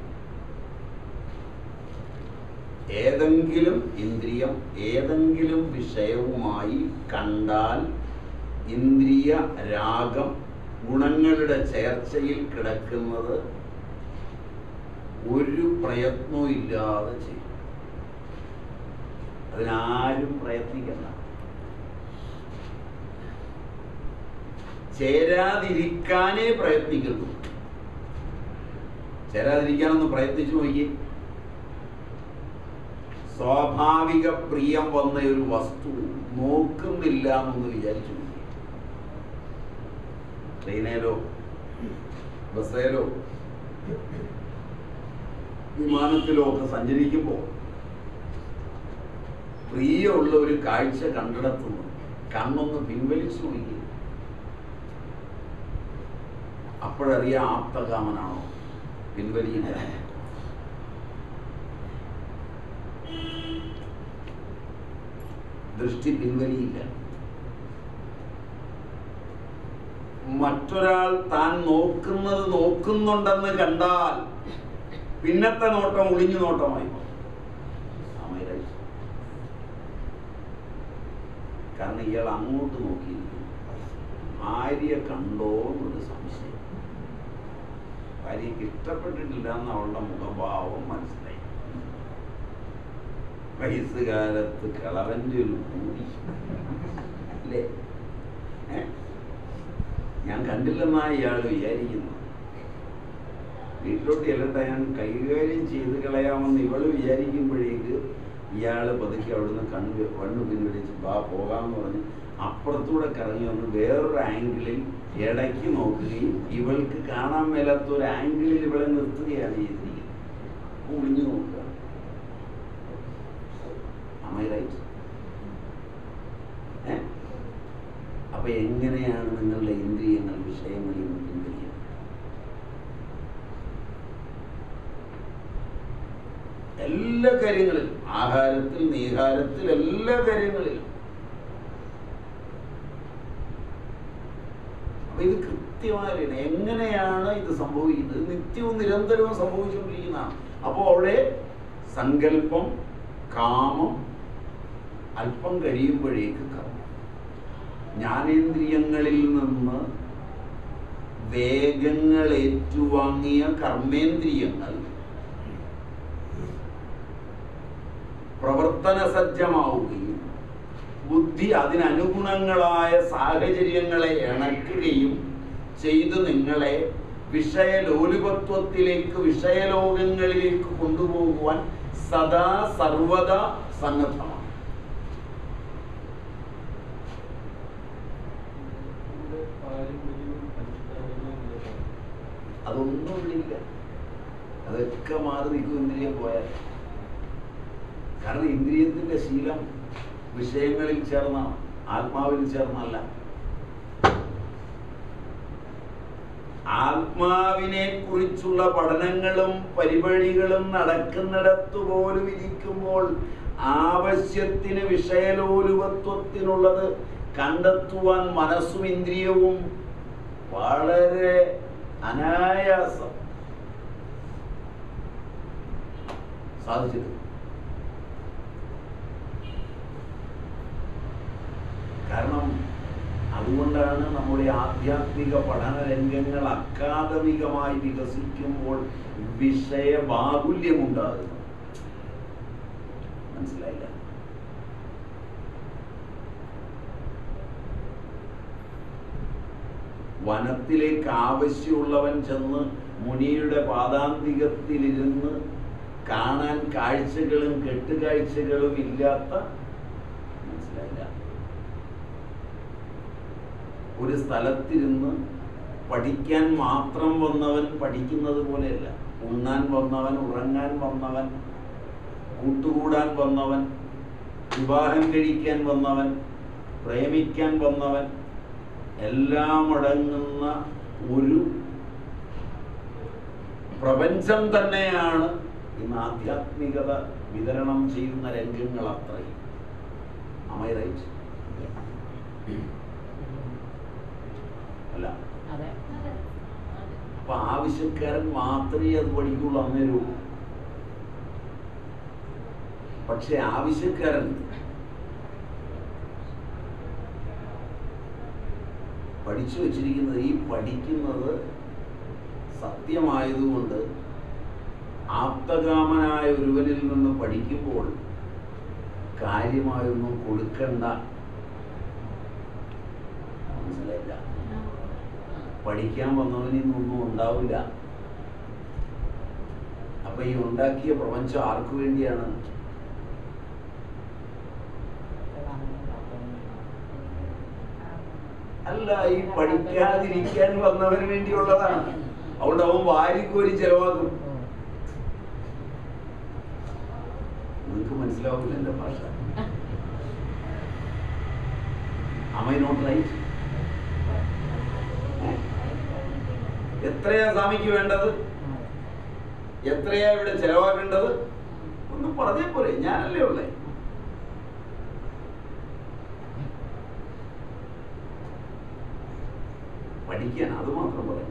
ഏതെങ്കിലും ഇന്ദ്രിയം ഏതെങ്കിലും വിഷയവുമായി കണ്ടാൽ ഇന്ദ്രിയ രാഗം ഗുണങ്ങളുടെ ചേർച്ചയിൽ കിടക്കുന്നത് ഒരു പ്രയത്നവും ഇല്ലാതെ ചെയ്യും അതിനാരും പ്രയത്നിക്കണ്ട ചേരാതിരിക്കാനേ പ്രയത്നിക്കുന്നു ചേരാതിരിക്കാനൊന്ന് പ്രയത്നിച്ചു നോക്കി സ്വാഭാവിക പ്രിയം വന്ന ഒരു വസ്തു നോക്കുന്നില്ല എന്നൊന്ന് വിചാരിച്ചു നോക്കി. ട്രെയിനേലോ ബസ്സേലോ വിമാനത്തിലോ ഒക്കെ സഞ്ചരിക്കുമ്പോൾ പ്രിയമുള്ള ഒരു കാഴ്ച കണ്ടിടത്തുനിന്ന് കണ്ണൊന്ന് പിൻവലിച്ചു നോക്കി അപ്പോഴറിയാം ആപ്തകാമനാണോ പിൻവലിയില്ല ദൃഷ്ടി പിൻവലിയില്ല മറ്റൊരാൾ താൻ നോക്കുന്നത് നോക്കുന്നുണ്ടെന്ന് കണ്ടാൽ പിന്നത്തെ നോട്ടം ഒളിഞ്ഞു നോട്ടമായി മാറും. Am I right? കാരണം ഇയാൾ അങ്ങോട്ട് നോക്കിയിരിക്കുന്നു ഭാര്യയെ കണ്ടോ എന്നൊരു സംശയം ഭാര്യയ്ക്ക് ഇഷ്ടപ്പെട്ടിട്ടില്ല എന്ന് അവളുടെ മുഖഭാവം മനസ്സിലായി വയസ്സുകാലത്ത് കളവന്റെ ഒരു കൂടി അല്ലേ ഏ? ഞാൻ കണ്ടില്ലെന്നാ ഇയാൾ വിചാരിക്കുന്നു വീട്ടിലോട്ട് ചെല്ലട്ടെ ഞാൻ കൈകാര്യം ചെയ്ത് കളയാമെന്ന് ഇവള് വിചാരിക്കുമ്പോഴേക്ക് ഇയാള് പതുക്കെ അവിടുന്ന് കണ്ണ് കണ്ണു പിൻവലിച്ച് ബാ പോകാമെന്ന് പറഞ്ഞ് അപ്പുറത്തൂടെ കറങ്ങി വന്ന് വേറൊരു ആംഗിളിൽ ഇടയ്ക്ക് നോക്കുകയും ഇവൾക്ക് കാണാൻ മേലാത്ത ഒരു ആംഗിളിൽ ഇവളെ നിർത്തുകയാണ് ചെയ്തിരിക്കുന്നത് ഒളിഞ്ഞു നോക്കുക Am I right? ഏ? അപ്പൊ എങ്ങനെയാണ് നിങ്ങളുടെ ഇന്ദ്രിയങ്ങൾ വിഷയങ്ങളിൽ നിന്ന് പിൻവലിയുന്നത് എല്ലാ കാര്യങ്ങളിലും ആഹാരത്തിൽ നീഹാരത്തിൽ എല്ലാ കാര്യങ്ങളിലും അപ്പൊ ഇത് കൃത്യമായി അറിയണം എങ്ങനെയാണ് ഇത് സംഭവിക്കുന്നത് ഇത് നിത്യവും നിരന്തരവും സംഭവിച്ചുകൊണ്ടിരിക്കുന്നതാണ് അപ്പോൾ അവിടെ സങ്കല്പം കാമം അല്പം കഴിയുമ്പോഴേക്ക് കർമ്മം ജ്ഞാനേന്ദ്രിയങ്ങളിൽ നിന്ന് വേഗങ്ങൾ ഏറ്റുവാങ്ങിയ കർമ്മേന്ദ്രിയങ്ങൾ പ്രവർത്തന സജ്ജമാവുകയും ബുദ്ധി അതിനനുഗുണങ്ങളായ സാഹചര്യങ്ങളെ ഇണക്കുകയും ചെയ്ത് നിങ്ങളെ വിഷയലോലുപത്വത്തിലേക്ക് വിഷയലോകങ്ങളിലേക്ക് കൊണ്ടുപോകുവാൻ സദാ സർവദാ സന്നദ്ധമാണ് ഇവിടെ പാരമ്പര്യവും അനുഷ്ഠാനങ്ങളും ഇല്ല. അതൊന്നും ഇവിടില്ല അതൊക്കെ മാറി നിൽക്കും ഇന്ദ്രിയം പോയാൽ കാരണം ഇന്ദ്രിയത്തിന്റെ ശീലം വിഷയങ്ങളിൽ ചേർന്നാണ് ആത്മാവിൽ ചേർന്നല്ല ആത്മാവിനെ കുറിച്ചുള്ള പഠനങ്ങളും പരിപാടികളും നടക്കുന്നിടത്ത് പോലും ഇരിക്കുമ്പോൾ ആവശ്യത്തിന് വിഷയലോലുപത്വത്തിനുള്ളത് കണ്ടെത്തുവാൻ മനസ്സും ഇന്ദ്രിയവും വളരെ അനായാസം സാധിച്ചിട്ടുണ്ട് കാരണം അതുകൊണ്ടാണ് നമ്മുടെ ആധ്യാത്മിക പഠന രംഗങ്ങൾ അക്കാദമികമായി വികസിക്കുമ്പോൾ വിഷയബാഹുല്യമുണ്ടാകുന്നത് മനസ്സിലായില്ല വനത്തിലേക്ക് ആവശ്യമുള്ളവൻ ചെന്ന് മുനിയുടെ പാദാന്തികത്തിലിരുന്ന് കാണാൻ കാഴ്ചകളും കെട്ടുകാഴ്ചകളും ഇല്ലാത്ത മനസ്സിലായില്ല ഒരു സ്ഥലത്തിരുന്ന് പഠിക്കാൻ മാത്രം വന്നവൻ പഠിക്കുന്നത് പോലെയല്ല ഉണ്ണാൻ വന്നവൻ ഉറങ്ങാൻ വന്നവൻ കൂട്ടുകൂടാൻ വന്നവൻ വിവാഹം കഴിക്കാൻ വന്നവൻ പ്രേമിക്കാൻ വന്നവൻ എല്ലാം അടങ്ങുന്ന ഒരു പ്രപഞ്ചം തന്നെയാണ് ഇന്ന് ആധ്യാത്മികത വിതരണം ചെയ്യുന്ന രംഗങ്ങൾ അത്രയും അമൈ റൈറ്റ് അല്ല അതെ അതെ. അപ്പൊ ആവശ്യക്കാരൻ മാത്രമേ അത് പഠിക്കുള്ളൂ അന്നേരൂ പക്ഷെ ആവശ്യക്കാരൻ പഠിച്ചു വച്ചിരിക്കുന്നത് ഈ പഠിക്കുന്നത് സത്യമായതുകൊണ്ട് ആപ്തകാമനായ ഒരുവനിൽ നിന്ന് പഠിക്കുമ്പോൾ കാര്യമായൊന്നും കൊടുക്കണ്ട മനസ്സിലായില്ല പഠിക്കാൻ വന്നവനിൽ നിന്നൊന്നും ഉണ്ടാവില്ല അപ്പൊ ഈ ഉണ്ടാക്കിയ പ്രപഞ്ചം ആർക്കു വേണ്ടിയാണ് അല്ല ഈ പഠിക്കാതിരിക്കാൻ വന്നവന് വേണ്ടിയുള്ളതാണ് അതുകൊണ്ട് അവൻ വാരിക്കോരി ചെലവാക്കും നിങ്ങൾക്ക് മനസ്സിലാവില്ല എന്റെ ഭാഷ Am I not right? ഏ? എത്രയാ സ്വാമിക്ക് വേണ്ടത് എത്രയാ ഇവിടെ ചെലവാക്കേണ്ടത് ഒന്ന് പറഞ്ഞേ പോരെ ഞാനല്ലേ ഉള്ളേ പഠിക്കാൻ അത് മാത്രം പറയാം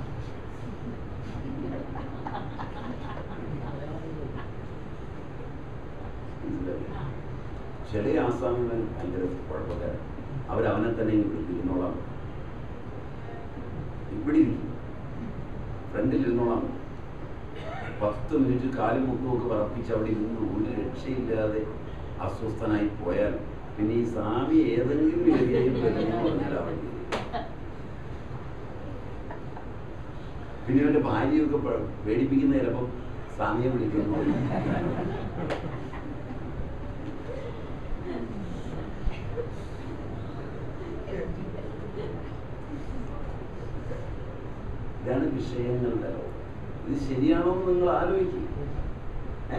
ചില ആസാമികൾ ഭയങ്കര കുഴപ്പക്കാരൻ അവരവനെ തന്നെ ഇങ്ങ് വിളിക്കും ഇരുന്നോളാം ഇവിടെ ഇരിക്കും ഫ്രണ്ടിൽ ഇരുന്നോളാം പത്ത് മിനിറ്റ് കാലും മുട്ടുമൊക്കെ പറപ്പിച്ച് അവിടെ ഇരുന്ന് ഒരു രക്ഷയില്ലാതെ അസ്വസ്ഥനായി പോയാൽ പിന്നെ ഈ സ്വാമി ഏതെങ്കിലും ഏരിയയിൽ വരുമെന്ന് പറഞ്ഞാൽ അവിടെ പിന്നെ അവന്റെ ഭാര്യയൊക്കെ പ- പേടിപ്പിക്കുന്ന ചിലപ്പം സ്വാമിയെ വിളിക്കുന്നു ഇതാണ് വിഷയങ്ങളുടെ ലോകം ഇത് ശരിയാണോ എന്ന് നിങ്ങൾ ആലോചിക്കും ഏ?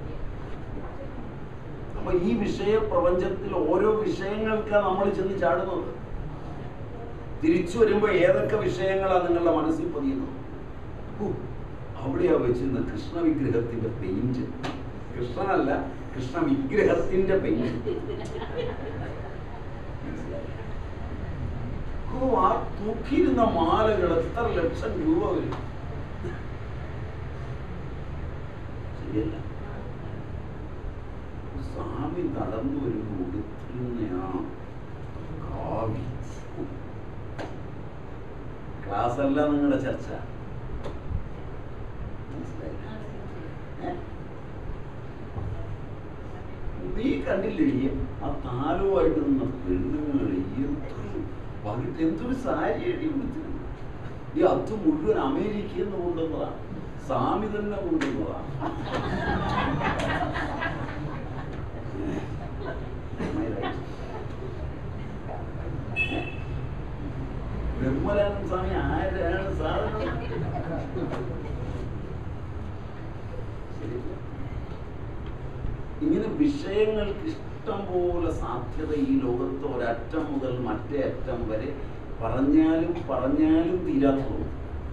അപ്പൊ ഈ വിഷയ പ്രപഞ്ചത്തിൽ ഓരോ വിഷയങ്ങൾക്കാണ് നമ്മൾ ചെന്ന് ചാടുന്നത് തിരിച്ചു വരുമ്പോ ഏതൊക്കെ വിഷയങ്ങളാണ് നിങ്ങളുടെ മനസ്സിൽ പതിയുന്നത് ഹൂ, അവിടെയാ വെച്ചിരുന്ന കൃഷ്ണ വിഗ്രഹത്തിന്റെ പെയിന്റ് കൃഷ്ണനല്ല കൃഷ്ണ വിഗ്രഹത്തിന്റെ പെയിന്റ് ഓ ആ തൂക്കിയിരുന്ന മാലകൾ എത്ര ലക്ഷം രൂപ വരും ശരിയല്ല സ്വാമി നടന്നു വരുമ്പോൾ ഉടുത്തിരുന്ന ആ കാവി ക്ലാസ് അല്ല നിങ്ങളുടെ ചർച്ച മനസ്സിലായില്ല ഏ? നീ കണ്ടില്ലേ ഈ ആ താരവുമായിട്ട് നിന്ന പെണ്ണുങ്ങൾ എന്തൊരു പകിട്ട് എന്തൊരു സാരി അടി കൊടുത്തിരുന്നു ഈ അത് മുഴുവൻ അമേരിക്കയിൽ നിന്ന് കൊണ്ടുവന്നതാണ് സ്വാമി തന്നെ കൊണ്ടുവന്നതാണ് Am I right? ബ്രഹ്മരാനന്ദ സ്വാമി ആരാണ് സാധനം ശരിയല്ലേ? ഇങ്ങനെ വിഷയങ്ങൾക്ക് ഇഷ്ടം പോലെ സാധ്യത ഈ ലോകത്ത് ഒരറ്റം മുതൽ മറ്റേ അറ്റം വരെ പറഞ്ഞാലും പറഞ്ഞാലും തീരാത്തതും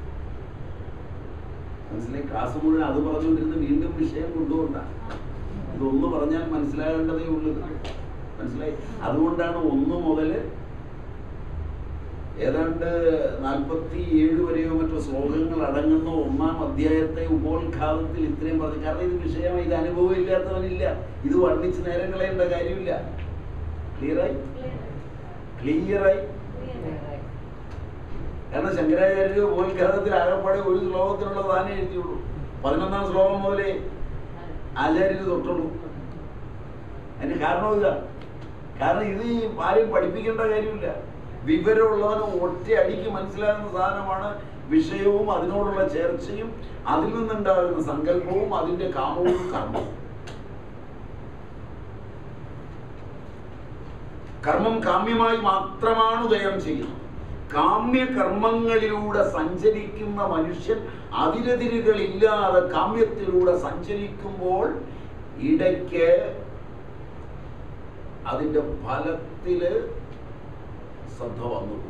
മനസ്സിലായി ക്ലാസ് മുഴുവൻ അത് പറഞ്ഞുകൊണ്ടിരുന്ന് വീണ്ടും വിഷയം കൊണ്ടുകൊണ്ടാണ് ഇതൊന്ന് പറഞ്ഞാൽ മനസ്സിലാകേണ്ടതേ ഉള്ളൂ മനസ്സിലായി അതുകൊണ്ടാണ് ഒന്ന് മുതൽ ഏതാണ്ട് നാൽപ്പത്തി ഏഴ് വരെയോ മറ്റോ ശ്ലോകങ്ങൾ അടങ്ങുന്ന ഒന്നാം അധ്യായത്തെ ഉപോത്ഘാതത്തിൽ ഇത്രയും പറഞ്ഞു കാരണം ഇത് വിഷയമായി ഇത് അനുഭവം ഇല്ലാത്തവനില്ല ഇത് വർണ്ണിച്ച് നേരം കളയേണ്ട കാര്യമില്ല ക്ലിയറായി ക്ലിയറായി കാരണം ശങ്കരാചാര്യ ഉപോത്ഘാതത്തിൽ ആകപ്പാടെ ഒരു ശ്ലോകത്തിനുള്ള താനേ എഴുതിയുള്ളൂ പതിനൊന്നാം ശ്ലോകം മുതലേ ആചാര്യര് തൊട്ടുള്ളൂ അതിന് കാരണം ഇതാ കാരണം ഇത് ഈ ആരും പഠിപ്പിക്കേണ്ട കാര്യമില്ല വിവരമുള്ളവന് ഒറ്റയടിക്ക് മനസ്സിലാകുന്ന സാധനമാണ് വിഷയവും അതിനോടുള്ള ചേർച്ചയും അതിൽ നിന്നുണ്ടാകുന്ന സങ്കല്പവും അതിന്റെ കാമവും കർമ്മവും കർമ്മം കാമ്യമായി മാത്രമാണ് ഉദയം ചെയ്യുന്നത് കാമ്യ കർമ്മങ്ങളിലൂടെ സഞ്ചരിക്കുന്ന മനുഷ്യൻ അതിരതിരുകളില്ലാതെ കാമ്യത്തിലൂടെ സഞ്ചരിക്കുമ്പോൾ ഇടയ്ക്ക് അതിന്റെ ഫലത്തില് ശ്രദ്ധ വന്നു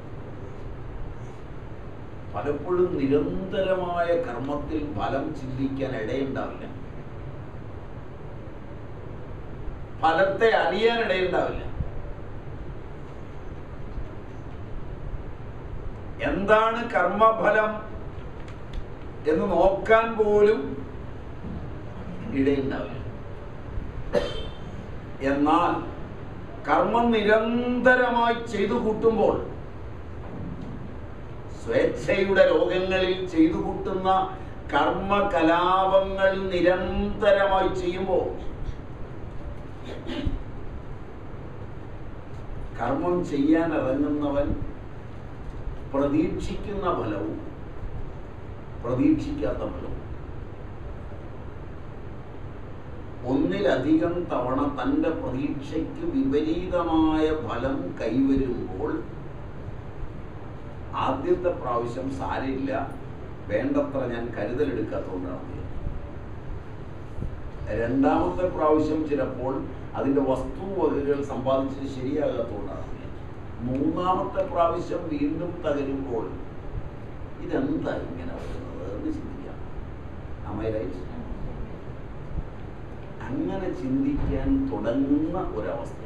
പലപ്പോഴും നിരന്തരമായ കർമ്മത്തിൽ ഫലം ചിന്തിക്കാൻ ഇടയുണ്ടാവില്ല ഫലത്തെ അറിയാൻ ഇടയുണ്ടാവില്ല എന്താണ് കർമ്മഫലം എന്ന് നോക്കാൻ പോലും ഇടയുണ്ടാവില്ല എന്നാൽ കർമ്മം നിരന്തരമായി ചെയ്തു കൂട്ടുമ്പോൾ സ്വേച്ഛയുടെ ലോകങ്ങളിൽ ചെയ്തു കൂട്ടുന്ന കർമ്മകലാപങ്ങൾ നിരന്തരമായി ചെയ്യുമ്പോൾ കർമ്മം ചെയ്യാൻ ഇറങ്ങുന്നവൻ പ്രതീക്ഷിക്കുന്ന ഫലവും പ്രതീക്ഷിക്കാത്ത ഫലവും ഒന്നിലധികം തവണ തൻ്റെ പ്രതീക്ഷയ്ക്ക് വിപരീതമായ ഫലം കൈവരുമ്പോൾ ആദ്യത്തെ പ്രാവശ്യം സാരമില്ല വേണ്ടത്ര ഞാൻ കരുതലെടുക്കാത്തതുകൊണ്ടാണ് എന്ന് വിചാരിച്ചു. രണ്ടാമത്തെ പ്രാവശ്യം ചിലപ്പോൾ അതിൻ്റെ വസ്തുവകകൾ സമ്പാദിച്ചത് ശരിയാകാത്തതുകൊണ്ടാണ് എന്ന് വിചാരിച്ചു. മൂന്നാമത്തെ പ്രാവശ്യം വീണ്ടും തകരുമ്പോൾ ഇതെന്താ ഇങ്ങനെ വരുന്നത് എന്ന് ചിന്തിക്കാം Am I right? അങ്ങനെ ചിന്തിക്കാൻ തുടങ്ങുന്ന ഒരവസ്ഥ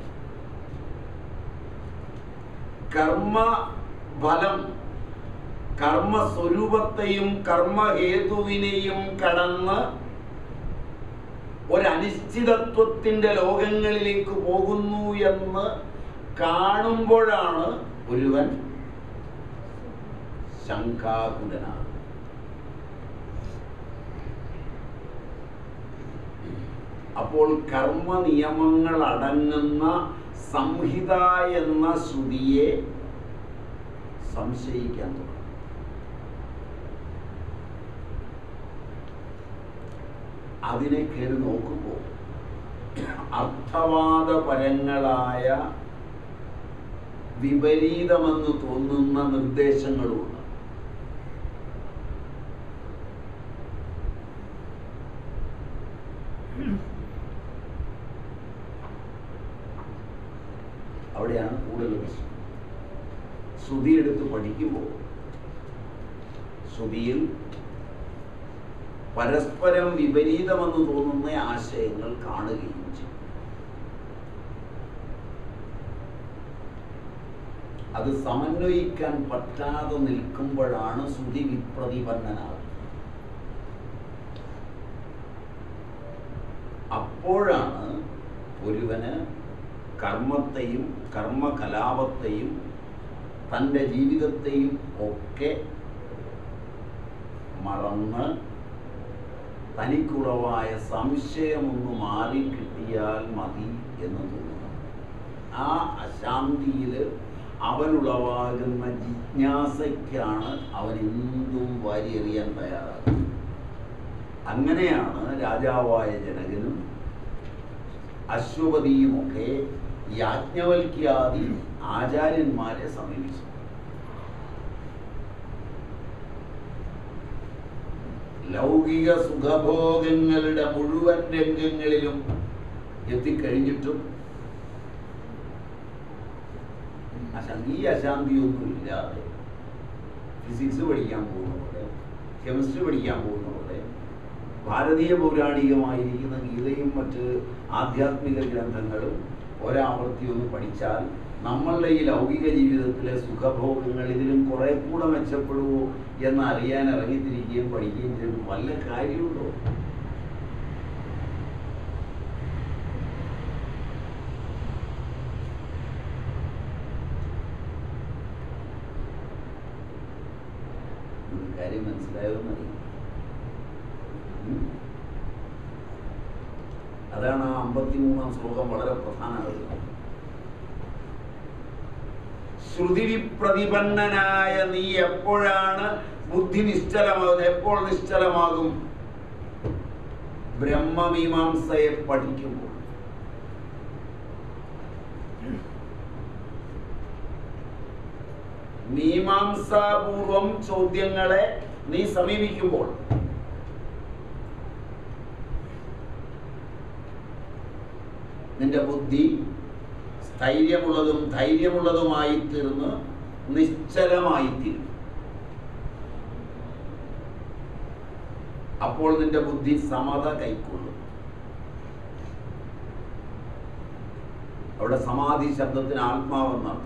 കർമ്മ ഫലം കർമ്മസ്വരൂപത്തെയും കർമ്മഹേതുവിനെയും കടന്ന് ഒരനിശ്ചിതത്വത്തിന്റെ ലോകങ്ങളിലേക്ക് പോകുന്നു എന്ന് കാണുമ്പോഴാണ് ഒരുവൻ ശങ്കാകുലനാകുന്നത് അപ്പോൾ കർമ്മ നിയമങ്ങൾ അടങ്ങുന്ന സംഹിത എന്ന ശ്രുതിയെ സംശയിക്കാൻ തുടങ്ങും അതിനെ കയറി നോക്കുമ്പോൾ അർത്ഥവാദപരങ്ങളായ വിപരീതമെന്ന് തോന്നുന്ന നിർദ്ദേശങ്ങളുണ്ട് അവിടെയാണ് കൂടുതൽ പ്രശ്നം ശ്രുതി എടുത്ത് പഠിക്കുമ്പോൾ ശ്രുതിയിൽ പരസ്പരം വിപരീതമെന്ന് തോന്നുന്ന ആശയങ്ങൾ കാണുകയും ചെയ്യും അത് സമന്വയിക്കാൻ പറ്റാതെ നിൽക്കുമ്പോഴാണ് ശ്രുതി വിപ്രതിപന്നനാകുന്നത് അപ്പോഴാണ് ഒരുവന് കർമ്മത്തെയും കർമ്മകലാപത്തെയും തൻ്റെ ജീവിതത്തെയും ഒക്കെ മറന്ന് തനിക്കുറവായ സംശയമൊന്ന് മാറി കിട്ടിയാൽ മതി എന്ന് തോന്നുന്നു ആ അശാന്തിയിൽ അവനുളവാകുന്ന ജിജ്ഞാസയ്ക്കാണ് അവൻ എന്തും വാരിയെറിയാൻ തയ്യാറാകുന്നത് അങ്ങനെയാണ് രാജാവായ ജനകനും അശ്വപതിയുമൊക്കെ യാജ്ഞവൽക്യാദി ആചാര്യന്മാരെ സമീപിച്ചു ലൗകിക സുഖഭോഗങ്ങളുടെ മുഴുവൻ രംഗങ്ങളിലും എത്തിക്കഴിഞ്ഞിട്ടും അശാന്തി ഈ അശാന്തിയൊന്നും ഇല്ലാതെ ഫിസിക്സ് പഠിക്കാൻ പോകുന്ന പോലെ കെമിസ്ട്രി പഠിക്കാൻ പോകുന്ന പോലെ ഭാരതീയ പൗരാണികമായിരിക്കുന്ന ഗീതയും മറ്റ് ആധ്യാത്മിക ഗ്രന്ഥങ്ങളും ഒരാവർത്തി ഒന്ന് പഠിച്ചാൽ നമ്മളുടെ ഈ ലൗകിക ജീവിതത്തിലെ സുഖഭോഗങ്ങൾ ഇതിലും കുറെ കൂടെ മെച്ചപ്പെടുമോ എന്ന് അറിയാൻ ഇറങ്ങിത്തിരിക്കുകയും പഠിക്കുകയും ചെയ്തിട്ട് വല്ല കാര്യമുണ്ടോ ഒരു കാര്യം മനസ്സിലായോന്നറിയാം ഉം. അതാണ് ആ അമ്പത്തിമൂന്നാം ശ്ലോകം വളരെ പ്രധാനമാകുന്നത് ശ്രുതി വിപ്രതിപന്നനായ നീ എപ്പോഴാണ് ബുദ്ധി നിശ്ചലമാകുന്നത് എപ്പോൾ നിശ്ചലമാകും ബ്രഹ്മമീമാംസയെ പഠിക്കുമ്പോൾ മീമാംസാപൂർവം ചോദ്യങ്ങളെ നീ സമീപിക്കുമ്പോൾ നിന്റെ ബുദ്ധി സ്ഥൈര്യമുള്ളതും ധൈര്യമുള്ളതുമായി തീർന്ന് നിശ്ചലമായി തീരും അപ്പോൾ നിന്റെ ബുദ്ധി സമത കൈക്കൊള്ളും അവിടെ സമാധി ശബ്ദത്തിന് ആത്മാവെന്നാണ്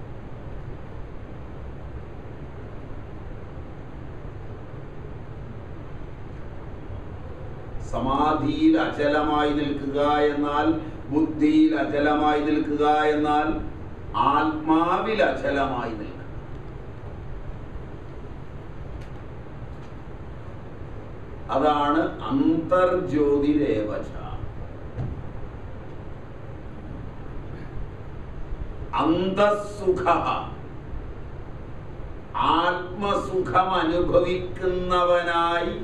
സമാധിയിൽ അചലമായി നിൽക്കുക എന്നാൽ ബുദ്ധിയിൽ അചലമായി നിൽക്കുക എന്നാൽ ആത്മാവിൽ അചലമായി നിൽക്കുക അതാണ് അന്തർജ്യോതിരേവച അന്തസുഖ ആത്മസുഖം അനുഭവിക്കുന്നവനായി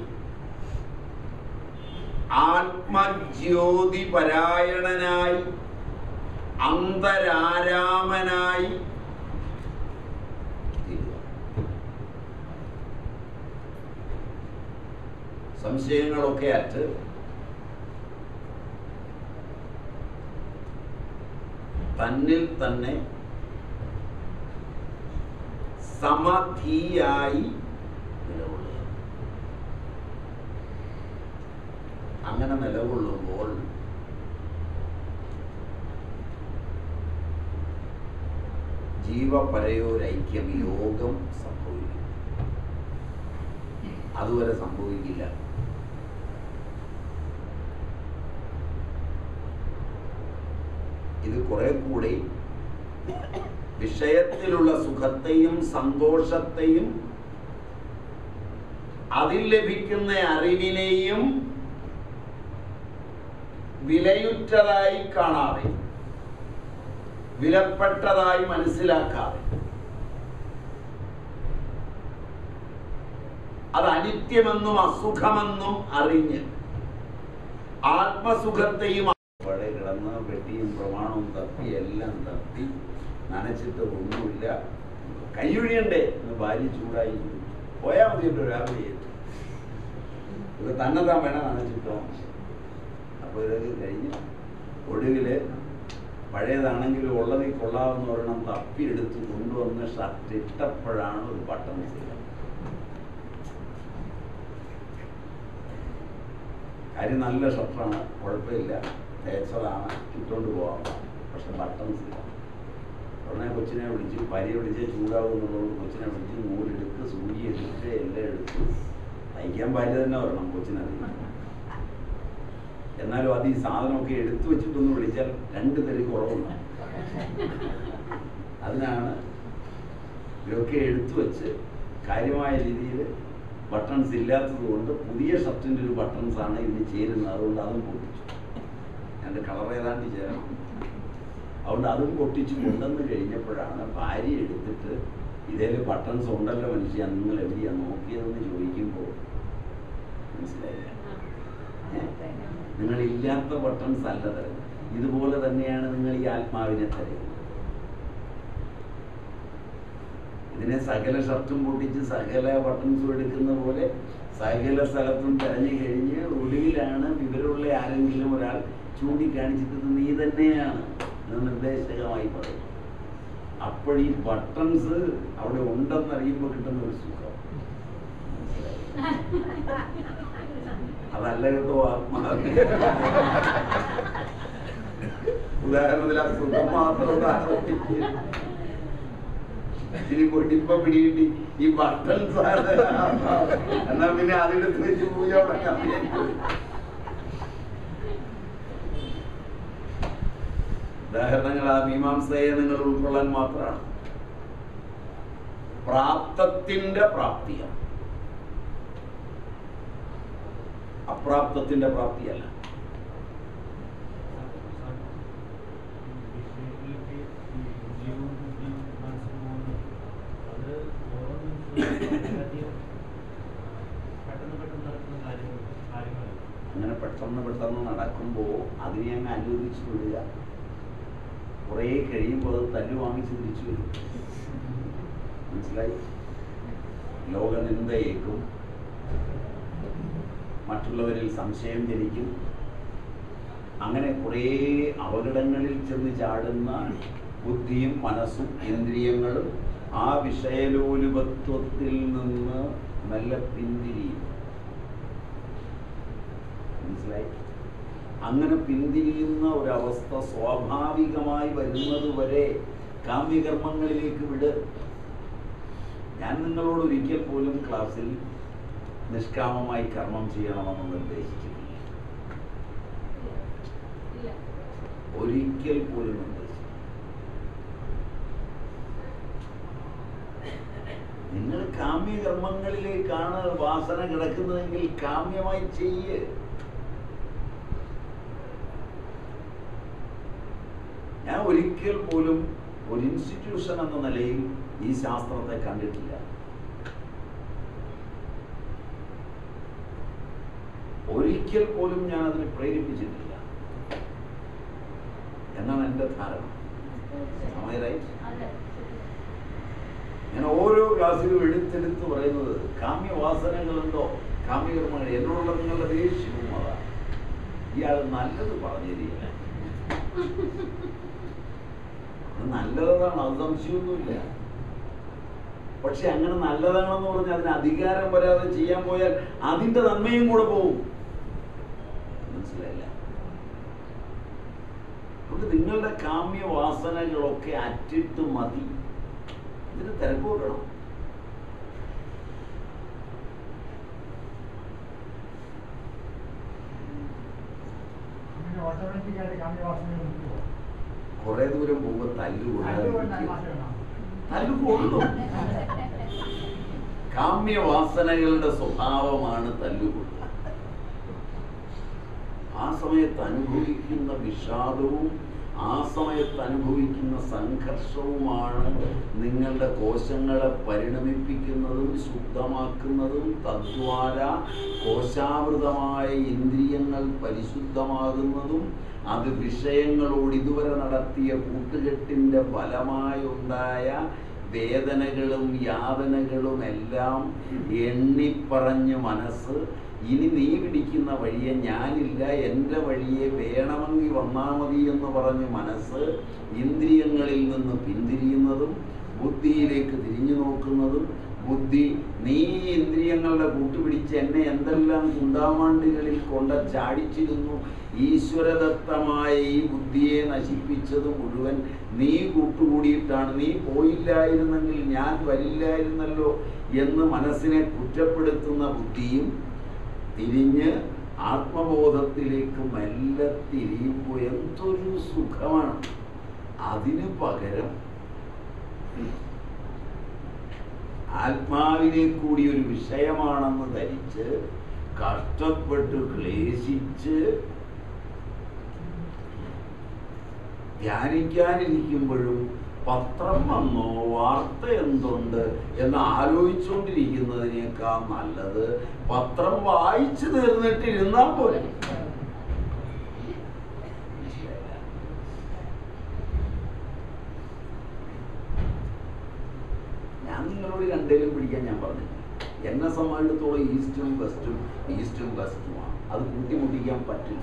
ആത്മജ്യോതി പരായണനായി അന്തരാരാമനായി തീരുക സംശയങ്ങളൊക്കെ അറ്റ് തന്നിൽ തന്നെ സമധിയായി നിലകൊള്ളുക അങ്ങനെ നിലകൊള്ളുമ്പോൾ ജീവപരയോരൈക്യം യോഗം സംഭവിക്കും അതുവരെ സംഭവിക്കില്ല ഇത് കുറെ കൂടി വിഷയത്തിലുള്ള സുഖത്തെയും സന്തോഷത്തെയും അതിൽ ലഭിക്കുന്ന അറിവിനെയും വിലയുറ്റതായി കാണാതെ വിലപ്പെട്ടതായി മനസ്സിലാക്കാതെ അത് അനിത്യമെന്നും അസുഖമെന്നും അറിഞ്ഞ് ആത്മസുഖത്തെയും അവിടെ കിടന്ന് വെട്ടിയും പ്രമാണവും തപ്പി എല്ലാം തപ്പി നനച്ചിട്ട് ഒന്നുമില്ല കൈയൊഴിയണ്ടേ എന്ന് ഭാര്യ ചൂടായി പോയാൽ മതിയല്ലോ രാവിലെ ഇത് തന്നെ താൻ വേണം നനച്ചിട്ടോ അപ്പോൾ ഇതൊക്കെ കഴിഞ്ഞ് ഒടുവില് പഴയതാണെങ്കിലും ഉള്ളതിൽ കൊള്ളാവുന്ന ഒരെണ്ണം തപ്പിയെടുത്ത് കൊണ്ടുവന്ന് ഷർട്ട് ഇട്ടപ്പോഴാണ് ഒരു ബട്ടൺ ചെയ്തത് കാര്യം നല്ല ഷർട്ടാണ് കുഴപ്പമില്ല തേച്ചതാണ് ഇട്ടുകൊണ്ട് പോകാം പക്ഷെ ബട്ടൺസ് ഇല്ല ഉടനെ കൊച്ചിനെ വിളിച്ച് ഭാര്യ വിളിച്ച് ചൂടാവുന്നുള്ളതുകൊണ്ട് കൊച്ചിനെ വിളിച്ച് നൂലെടുത്ത് സൂചി എടുത്ത് എല്ലാം എടുത്ത് തയ്ക്കാൻ ഭാര്യ തന്നെ വരണം കൊച്ചിനറിയാം എന്നാലും അത് ഈ സാധനമൊക്കെ എടുത്തു വെച്ചിട്ടൊന്ന് വിളിച്ചാൽ രണ്ട് തെറി കുറവുണ്ട് അതിനാണ് ഇതൊക്കെ എടുത്തു വെച്ച് കാര്യമായ രീതിയിൽ ബട്ടൺസ് ഇല്ലാത്തത് കൊണ്ട് പുതിയ ഷർട്ടിൻ്റെ ഒരു ബട്ടൺസ് ആണ് ഇതിന് ചേരുന്നത് അതുകൊണ്ട് അതും പൊട്ടിച്ചു എൻ്റെ കളർ ഏതാണ്ട് ചേരണം അതുകൊണ്ട് അതും പൊട്ടിച്ച് കൊണ്ടുവന്ന് കഴിഞ്ഞപ്പോഴാണ് ഭാര്യ എടുത്തിട്ട് ഇതേൽ ബട്ടൺസ് ഉണ്ടല്ലോ മനുഷ്യ നിങ്ങൾ എവിടെയാ നോക്കിയതെന്ന് ചോദിക്കുമ്പോൾ മനസ്സിലായില്ല നിങ്ങൾ ഇല്ലാത്ത ബട്ടൺസ് അല്ല തരുന്നത് ഇതുപോലെ തന്നെയാണ് നിങ്ങൾ ഈ ആത്മാവിനെ തരുന്നത് ഇതിനെ സകല ഷർട്ടും പൊട്ടിച്ച് സകല ബട്ടൺസും എടുക്കുന്ന പോലെ സകല സ്ഥലത്തും തെരഞ്ഞു കഴിഞ്ഞ് ഒടുവിലാണ് വിവരമുള്ള ആരെങ്കിലും ഒരാൾ ചൂണ്ടിക്കാണിച്ചിട്ട് നീ തന്നെയാണ് എന്ന് നിർദ്ദേശകമായി പറയും അപ്പോൾ ഈ ബട്ടൺസ് അവിടെ ഉണ്ടെന്നറിയുമ്പോൾ കിട്ടുന്ന ഒരു സുഖം അതല്ല കേട്ടോ ആത്മാവ് ഉദാഹരണത്തിൽ ആ സുഖം മാത്രം ഉദാഹരണത്തിന് ഇനി പൊട്ടിപ്പ പിടികിട്ടി ഈ ബട്ടൺസ് ആണ് എന്നാ പിന്നെ അതിലെടുത്ത് വെച്ച് പൂജ തുടങ്ങാം ഉദാഹരണങ്ങൾ ആ മീമാംസയെ നിങ്ങൾ ഉൾക്കൊള്ളാൻ മാത്രമാണ് പ്രാപ്തത്തിന്റെ പ്രാപ്തിയാണ് അപ്രാപ്തത്തിന്റെ പ്രാപ്തിയല്ല വിഷയത്തിലേക്ക് ഈ ജീവൻ ബുദ്ധി മനസ്സ് പോകുന്നത് അത് ഓരോ നിമിഷവും വളരെയധികം പെട്ടെന്ന് പെട്ടെന്ന് നടക്കുന്ന കാര്യങ്ങൾ കാര്യങ്ങളല്ല അങ്ങനെ പെട്ടെന്ന് പെട്ടെന്ന് നടക്കുമ്പോൾ അതിനെ അങ്ങ് അനുവദിച്ചു വിടുക കുറേ കഴിയുമ്പോൾ അത് തല്ലു വാങ്ങിച്ച് തിരിച്ചു വരും മനസ്സിലായി ലോകനിന്ദയേക്കും മറ്റുള്ളവരിൽ സംശയം ജനിക്കും അങ്ങനെ കുറേ അപകടങ്ങളിൽ ചെന്ന് ചാടുന്ന ബുദ്ധിയും മനസ്സും ഇന്ദ്രിയങ്ങളും ആ വിഷയലോലുപത്വത്തിൽ നിന്ന് മെല്ലെ പിന്തിരിയും മനസ്സിലായി അങ്ങനെ പിന്തിരിയുന്ന ഒരവസ്ഥ സ്വാഭാവികമായി വരുന്നത് വരെ കാമ്യകർമ്മങ്ങളിലേക്ക് വിട് ഞാൻ നിങ്ങളോട് ഒരിക്കൽ പോലും ക്ലാസ്സിൽ നിഷ്കാമമായി കർമ്മം ചെയ്യണമെന്ന് നിർദ്ദേശിച്ചിട്ടില്ല ഇല്ല ഒരിക്കൽ പോലും നിർദ്ദേശിച്ചു നിങ്ങൾ കാമ്യകർമ്മങ്ങളിലേക്കാണ് വാസന കിടക്കുന്നതെങ്കിൽ കാമ്യമായി ചെയ്യ് ഞാൻ ഒരിക്കൽ പോലും ഒരു ഇൻസ്റ്റിറ്റ്യൂഷൻ എന്ന നിലയിൽ ഈ ശാസ്ത്രത്തെ കണ്ടിട്ടില്ല ഒരിക്കൽ പോലും ഞാൻ അതിനെ പ്രേരിപ്പിച്ചിട്ടില്ല എന്നാണ് എൻ്റെ ധാരണ Am I right? അതെ ഞാൻ ഓരോ ക്ലാസ്സിലും എടുത്തെടുത്ത് പറയുന്നത് കാമ്യവാസനകളുണ്ടോ കാമ്യകർമ്മങ്ങൾ എന്നോടുള്ള നിങ്ങളുടെ ദേഷ്യവും അതാണ് ഇയാൾ നല്ലത് പറഞ്ഞു തരിക അത് നല്ലതാണ് അത് സംശയമൊന്നുമില്ല പക്ഷെ അങ്ങനെ നല്ലതാണെന്ന് പറഞ്ഞ് അതിന് അധികാരം വരാതെ ചെയ്യാൻ പോയാൽ അതിന്റെ നന്മയും കൂടെ പോവും മനസ്സിലായില്ല അതുകൊണ്ട് നിങ്ങളുടെ കാമ്യ വാസനകളൊക്കെ അറ്റിട്ട് മതി ഇതിന് തിരക്ക് വെക്കണം അങ്ങനെ ഓട്ടോമാറ്റിക്കായിട്ട് കാമ്യവാസനകൾ നിൽക്കുമോ കുറെ ദൂരം പോകുമ്പോൾ തല്ല് അതുകൊണ്ടാണ് കൊള്ളാൻ മാറ്റണം തല്ല് കൊള്ളും കാമ്യവാസനകളുടെ സ്വഭാവമാണ് തല്ലുകൊള്ളുക ആ സമയത്ത് അനുഭവിക്കുന്ന വിഷാദവും ആ സമയത്ത് അനുഭവിക്കുന്ന സംഘർഷവുമാണ് നിങ്ങളുടെ കോശങ്ങളെ പരിണമിപ്പിക്കുന്നതും ശുദ്ധമാക്കുന്നതും തദ്വാര കോശാവൃതമായ ഇന്ദ്രിയങ്ങൾ പരിശുദ്ധമാകുന്നതും അത് വിഷയങ്ങളോട് ഇതുവരെ നടത്തിയ കൂട്ടുകെട്ടിൻ്റെ ഫലമായുണ്ടായ വേദനകളും യാതനകളും എല്ലാം എണ്ണിപ്പറഞ്ഞ് മനസ്സ് ഇനി നീ പിടിക്കുന്ന വഴിയെ ഞാനില്ല എൻ്റെ വഴിയെ വേണമെങ്കിൽ വന്നാൽ മതി എന്ന് പറഞ്ഞ് മനസ്സ് ഇന്ദ്രിയങ്ങളിൽ നിന്ന് പിന്തിരിയുന്നതും ബുദ്ധിയിലേക്ക് തിരിഞ്ഞു നോക്കുന്നതും ബുദ്ധി നീ ഈ ഇന്ദ്രിയങ്ങളുടെ കൂട്ടുപിടിച്ച് എന്നെ എന്തെല്ലാം കുണ്ടാമാണ്ടികളിൽ കൊണ്ട ചാടിച്ചിരുന്നു ഈശ്വരദത്തമായ ഈ ബുദ്ധിയെ നശിപ്പിച്ചത് മുഴുവൻ നീ കൂട്ടുകൂടിയിട്ടാണ് നീ പോയില്ലായിരുന്നെങ്കിൽ ഞാൻ വരില്ലായിരുന്നല്ലോ എന്ന് മനസ്സിനെ കുറ്റപ്പെടുത്തുന്ന ബുദ്ധിയും തിരിഞ്ഞ് ആത്മബോധത്തിലേക്ക് മെല്ലെ തിരിയുമ്പോൾ എന്തൊരു സുഖമാണ് അതിന് പകരം ആത്മാവിനെ കൂടി ഒരു വിഷയമാണെന്ന് ധരിച്ച് കഷ്ടപ്പെട്ട് ക്ലേശിച്ച് ധ്യാനിക്കാനിരിക്കുമ്പോഴും പത്രം വന്നോ വാർത്ത എന്തുണ്ട് എന്ന് ആലോചിച്ചുകൊണ്ടിരിക്കുന്നതിനേക്കാൾ നല്ലത് പത്രം വായിച്ചു തീർന്നിട്ടിരുന്നാൽ പോലെ ഞാൻ നിങ്ങളോട് രണ്ടേലും പിടിക്കാൻ ഞാൻ പറഞ്ഞു എന്നെ സംബന്ധിച്ചിടത്തോളം ഈസ്റ്റും വെസ്റ്റും ഈസ്റ്റും വെസ്റ്റുമാണ് അത് കൂട്ടിമുട്ടിക്കാൻ പറ്റില്ല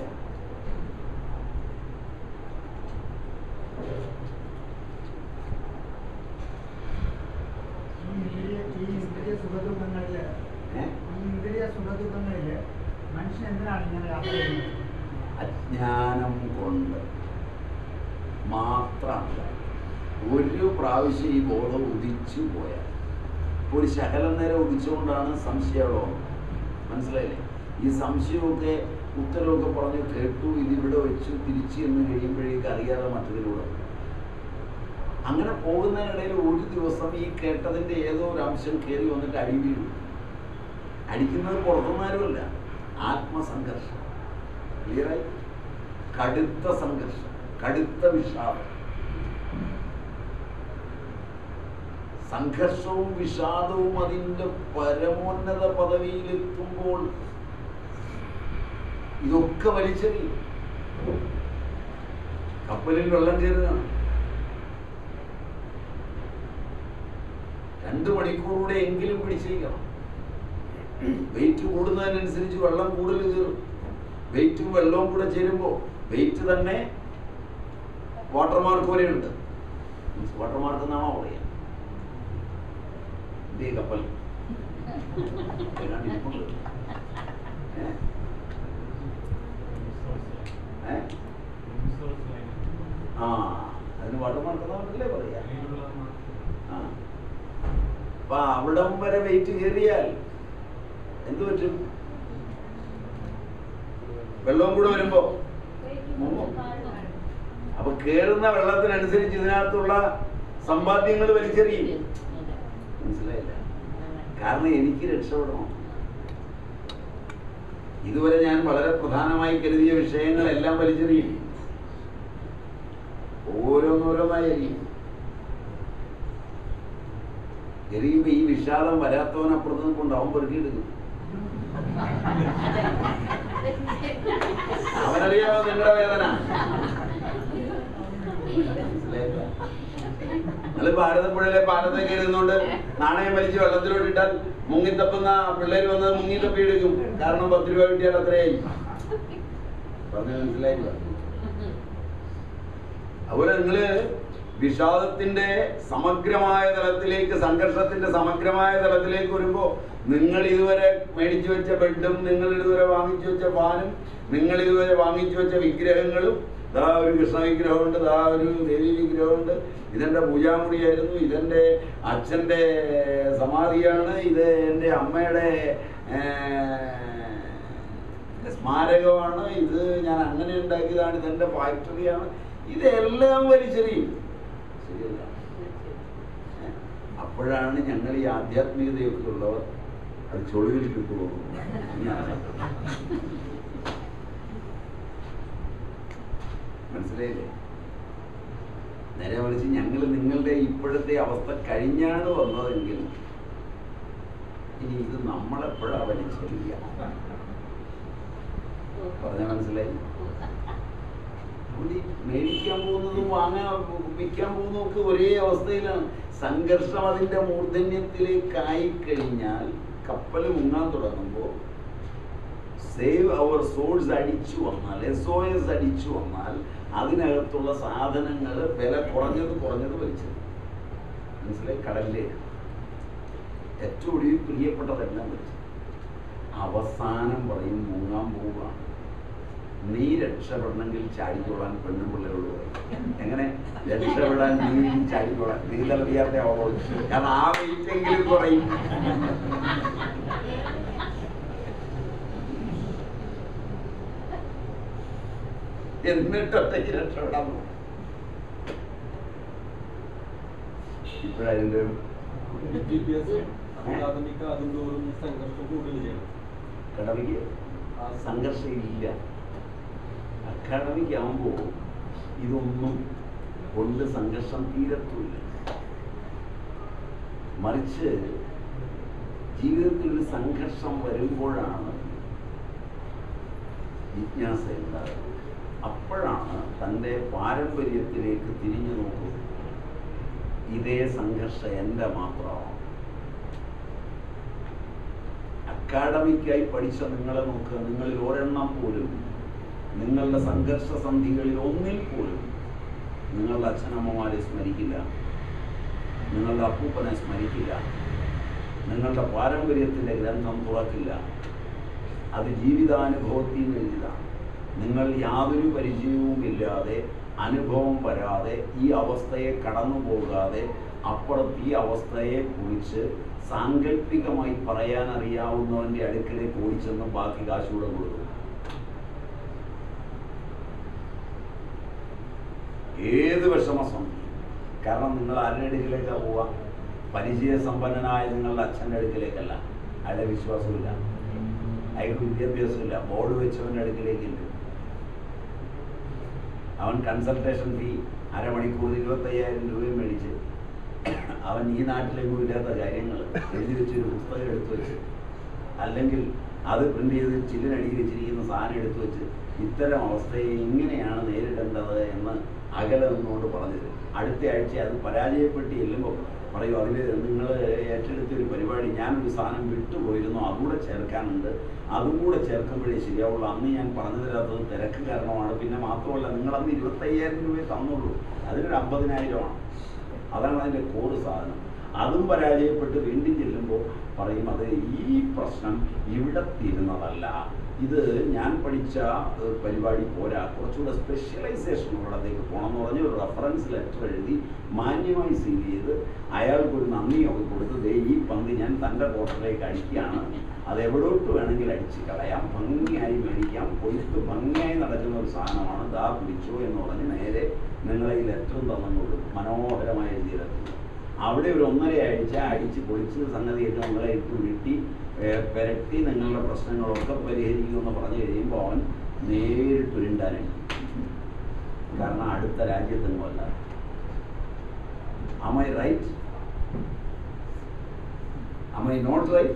ഈ ഇന്ദ്രിയ ഈ ഇന്ദ്രിയ സുഖദുഃഖങ്ങളില് ഏ? ഈ ഇന്ദ്രിയ സുഖദുഃഖങ്ങളില് മനുഷ്യൻ എന്തിനാണ് ഇങ്ങനെ യാത്ര ചെയ്യുന്നത് അജ്ഞാനം കൊണ്ട് മാത്രമാണ് ഒരു പ്രാവശ്യം ഈ ബോധം ഉദിച്ചു പോയാൽ ഇപ്പോൾ ഒരു ശകലം നേരം ഉദിച്ചുകൊണ്ടാണ് സംശയമുള്ളത് മനസ്സിലായില്ലേ ഈ സംശയമൊക്കെ ഉത്തരവൊക്കെ പറഞ്ഞ് കേട്ടു ഇതിവിടെ വെച്ചു തിരിച്ചു എന്ന് കഴിയുമ്പോഴേക്ക് അറിയാതെ മറ്റതിലൂടെ അങ്ങനെ പോകുന്നതിനിടയിൽ ഒരു ദിവസം ഈ കേട്ടതിൻ്റെ ഏതോ ഒരു അംശം കയറി വന്നിട്ട് അടി വീഴും അടിക്കുന്നത് പുറത്തുനിന്നാരുമല്ല ആത്മസംഘർഷം ക്ലിയറായി കടുത്ത സംഘർഷം കടുത്ത വിഷാദം സംഘർഷവും വിഷാദവും അതിൻ്റെ പരമോന്നത പദവിയിലെത്തുമ്പോൾ ഇതൊക്കെ വലിച്ചെറിയും കപ്പലിൽ വെള്ളം കയറുകയാണ് രണ്ട് മണിക്കൂറൂടെ എങ്കിലും പിടിച്ചിരിക്കണം വെയിറ്റ് കൂടുന്നതിനനുസരിച്ച് വെള്ളം കൂടുതൽ കയറും വെയിറ്റും വെള്ളവും കൂടെ ചേരുമ്പോൾ വെയിറ്റ് തന്നെ വാട്ടർമാർക്ക് പോലെയുണ്ട് വാട്ടർമാർക്ക് എന്നാണോ പറയാ ഇതേ കപ്പൽ ഏതാണ്ട് ഇരിപ്പുണ്ട്. ഏ? ഏ? ആ അതിന് വാട്ടർമാർക്ക് എന്നാണല്ലേ പറയാ ആ. അപ്പൊ അവിടം വരെ വെയിറ്റ് കയറിയാൽ എന്ത് പറ്റും വെള്ളവും കൂടെ വരുമ്പോ അപ്പൊ കേറുന്ന വെള്ളത്തിനനുസരിച്ച് ഇതിനകത്തുള്ള സമ്പാദ്യങ്ങൾ വലിച്ചെറിയും മനസ്സിലായില്ല കാരണം എനിക്ക് രക്ഷപ്പെടണം ഇതുവരെ ഞാൻ വളരെ പ്രധാനമായി കരുതിയ വിഷയങ്ങളെല്ലാം വലിച്ചെറിയും ഓരോന്നോരോന്നായി എറിയും എറിയുമ്പോ ഈ വിഷാദം വരാത്തവനപ്പുറത്ത് നിൽക്കൊണ്ട് അവൻ പെറുക്കിയെടുക്കും അവനറിയാമോ നിങ്ങളുടെ വേദന മനസ്സിലായില്ല? നിങ്ങൾ ഭാരതപ്പുഴയിലെ പാലത്തേക്ക് ഇരുന്നുകൊണ്ട് നാണയം വലിച്ച് വെള്ളത്തിലോട്ട് ഇട്ടാൽ മുങ്ങിത്തപ്പുന്ന പിള്ളേർ വന്ന് മുങ്ങിത്തപ്പി എടുക്കും കാരണം പത്ത് രൂപ കിട്ടിയാൽ അത്രയായി പറഞ്ഞ മനസ്സിലായില്ല അതുപോലെ നിങ്ങള് വിഷാദത്തിന്റെ സമഗ്രമായ തലത്തിലേക്ക് സംഘർഷത്തിന്റെ സമഗ്രമായ തലത്തിലേക്ക് വരുമ്പോ നിങ്ങൾ ഇതുവരെ മേടിച്ചു വെച്ച ബെഡും നിങ്ങൾ ഇതുവരെ വാങ്ങിച്ചു വെച്ച ഫാനും നിങ്ങൾ ഇതുവരെ വാങ്ങിച്ചു വെച്ച വിഗ്രഹങ്ങളും ദാ ഒരു കൃഷ്ണ വിഗ്രഹമുണ്ട് ദാ ഒരു ദേവി വിഗ്രഹമുണ്ട് ഇതെന്റെ പൂജാമുറിയായിരുന്നു ഇതെന്റെ അച്ഛന്റെ സമാധിയാണ് ഇത് എൻ്റെ അമ്മയുടെ ഏർ, സ്മാരകമാണ് ഇത് ഞാൻ അങ്ങനെ ഉണ്ടാക്കിയതാണ് ഇതെന്റെ ഫാക്ടറിയാണ് ഇതെല്ലാം വലിച്ചെറിയും ശരിയല്ല ഏ? അപ്പോഴാണ് ഞങ്ങൾ ഈ ആധ്യാത്മികതയൊക്കെ ഉള്ളവർ അത് ചൊളിവിൽ കിട്ടുപോകുന്നത് മനസ്സിലായില്ലേ നേരെ മറിച്ച് ഞങ്ങൾ നിങ്ങളുടെ ഇപ്പോഴത്തെ അവസ്ഥ കഴിഞ്ഞാണ് വന്നതെങ്കിൽ ഇനി ഇത് നമ്മളെപ്പോഴാ വലിച്ചെറിയുക പറഞ്ഞ മനസ്സിലായി അതുകൊണ്ട് ഈ മേടിക്കാൻ പോകുന്നതും വാങ്ങാൻ വിൽക്കാൻ പോകുന്നതും ഒക്കെ ഒരേ അവസ്ഥയിലാണ് സംഘർഷം അതിന്റെ മൂർധന്യത്തിലേക്കായി കഴിഞ്ഞാൽ കപ്പൽ മുങ്ങാൻ തുടങ്ങുമ്പോൾ സേവ് അവർ സോഴ്സ് അടിച്ചു വന്നാൽ എസ് ഒ എസ് അടിച്ചു വന്നാൽ അതിനകത്തുള്ള സാധനങ്ങൾ വില കുറഞ്ഞത് കുറഞ്ഞത് വലിച്ചത് മനസ്സിലായി കടലിലേക്ക് ഏറ്റവും ഒടുവിൽ പ്രിയപ്പെട്ടതെല്ലാം വലിച്ചു അവസാനം പറയും മുങ്ങാൻ പോവുകയാണ് നീ രക്ഷപ്പെടണമെങ്കിൽ ചാടിക്കൊള്ളാൻ പെണ്ണും പിള്ളേരോട് പറയും എങ്ങനെ രക്ഷപ്പെടാൻ നീ ചാടിക്കൊള്ളാൻ നീന്തലറിയാത്ത അവളോട് കാരണം ആ വെയിറ്റെങ്കിലും കുറയും എന്നിട്ട് ഒറ്റയ്ക്ക് രക്ഷപ്പെടാൻ പോകും ഇപ്പോഴതിൻ്റെ വിദ്യാഭ്യാസം അക്കാദമിക അതും തോറും സംഘർഷം കൂടുതൽ ചെയ്യണം അക്കാഡമിക്ക് സംഘർഷം ഇല്ല അക്കാഡമിക് ആകുമ്പോൾ ഇതൊന്നും കൊണ്ട് സംഘർഷം തീരത്തുമില്ല മറിച്ച് ജീവിതത്തിൽ ഒരു സംഘർഷം വരുമ്പോഴാണ് ജിജ്ഞാസ ഉണ്ടാകുന്നത് അപ്പോഴാണ് തൻ്റെ പാരമ്പര്യത്തിലേക്ക് തിരിഞ്ഞു നോക്കുന്നത് ഇതേ സംഘർഷം എൻ്റെ മാത്രമാണ് അക്കാഡമിക്കായി പഠിച്ച നിങ്ങളെ നോക്കുക നിങ്ങളിൽ ഒരെണ്ണം പോലും നിങ്ങളുടെ സംഘർഷ സന്ധികളിൽ ഒന്നിൽ പോലും നിങ്ങളുടെ അച്ഛനമ്മമാരെ സ്മരിക്കില്ല നിങ്ങളുടെ അപ്പൂപ്പനെ സ്മരിക്കില്ല നിങ്ങളുടെ പാരമ്പര്യത്തിൻ്റെ ഗ്രന്ഥം തുറക്കില്ല അത് ജീവിതാനുഭവത്തിൽ നിന്ന് എഴുതിയതാണ് നിങ്ങൾ യാതൊരു പരിചയവും ഇല്ലാതെ അനുഭവം വരാതെ ഈ അവസ്ഥയെ കടന്നു പോകാതെ അപ്പുറത്ത് ഈ അവസ്ഥയെ കുറിച്ച് സാങ്കല്പികമായി പറയാൻ അറിയാവുന്നവന്റെ അടുക്കലേക്ക് ഓടിച്ചെന്ന് ബാക്കി കാശൂടെ കൊടുക്കും ഏത് വിഷമസം കാരണം നിങ്ങൾ ആരുടെ അടുക്കിലേക്കാ പോവുക പരിചയസമ്പന്നനായ നിങ്ങളുടെ അച്ഛൻ്റെ അടുക്കിലേക്കല്ല അയാളുടെ വിശ്വാസമില്ല അയാൾക്ക് വിദ്യാഭ്യാസമില്ല ബോർഡ് വെച്ചവൻ്റെ അടുക്കിലേക്കില്ല അവൻ കൺസൾട്ടേഷൻ ഫീ അരമണിക്കൂർ ഇരുപത്തയ്യായിരം രൂപയും മേടിച്ച് അവൻ ഈ നാട്ടിലെങ്ങും ഇല്ലാത്ത കാര്യങ്ങൾ എഴുതി വെച്ചൊരു പുസ്തകം എടുത്തു വെച്ച് അല്ലെങ്കിൽ അത് പ്രിന്റ് ചെയ്ത് ചില്ലിനടിയിൽ വെച്ചിരിക്കുന്ന സാധനം എടുത്തു വെച്ച് ഇത്തരം അവസ്ഥയെ ഇങ്ങനെയാണ് നേരിടേണ്ടത് എന്ന് അകലെ നിന്നുകൊണ്ട് പറഞ്ഞത് അടുത്ത ആഴ്ച അത് പരാജയപ്പെട്ട് ചെല്ലുമ്പോൾ പറയൂ അതിൽ നിങ്ങൾ ഏറ്റെടുത്ത ഒരു പരിപാടി ഞാനൊരു സാധനം വിട്ടുപോയിരുന്നു അതുകൂടെ ചേർക്കാനുണ്ട് അതും കൂടെ ചേർക്കുമ്പോഴേ ശരിയാവുള്ളൂ അന്ന് ഞാൻ പറഞ്ഞു തരാത്തത് തിരക്ക് കാരണമാണ് പിന്നെ മാത്രമല്ല നിങ്ങൾ അന്ന് ഇരുപത്തയ്യായിരം രൂപയെ തന്നുള്ളൂ അതിനൊരു അമ്പതിനായിരമാണ് അതാണ് അതിൻ്റെ കോഡ് സാധനം അതും പരാജയപ്പെട്ട് വീണ്ടും ചെല്ലുമ്പോൾ പറയും അത് ഈ പ്രശ്നം ഇവിടെ തീരുന്നതല്ല ഇത് ഞാൻ പഠിച്ച ഏഹ്, പരിപാടി പോരാ കുറച്ചുകൂടെ സ്പെഷ്യലൈസേഷൻ ഉള്ളടത്തേക്ക് പോകണം എന്ന് പറഞ്ഞ് ഒരു റെഫറൻസ് ലെറ്റർ എഴുതി മാന്യമായി സീൽ ചെയ്ത് അയാൾക്കൊരു നന്ദിയൊക്കെ കൊടുത്ത് ദേ ഈ പങ്ക് ഞാൻ തൻ്റെ കോട്ടറിലേക്ക് അടിക്കുകയാണ് അത് എവിടോട്ട് വേണമെങ്കിൽ അടിച്ച് കളയാം ഭംഗിയായി മേടിക്കാം കൊയ്ത്ത് ഭംഗിയായി നടക്കുന്ന ഒരു സാധനമാണ് ദാ പിടിച്ചോ എന്ന് പറഞ്ഞ് നേരെ നിങ്ങളെ ഈ ലെറ്ററും തന്നുകൊള്ളു മനോഹരമായി എഴുതിയ ലെറ്റർ അവിടെ ഒരു ഒന്നര ആഴ്ച അടിച്ച് പൊളിച്ച് സംഗതിയൊക്കെ നിങ്ങളെ ഇട്ട് വീട്ടി ഏർ, പെരട്ടി നിങ്ങളുടെ പ്രശ്നങ്ങളൊക്കെ പരിഹരിക്കുമെന്ന് പറഞ്ഞു കഴിയുമ്പോൾ അവൻ നേരിട്ട് ഉരുണ്ടാനാണ് കാരണം അടുത്ത രാജ്യത്തെങ്ങുമല്ല am I right? am I not right?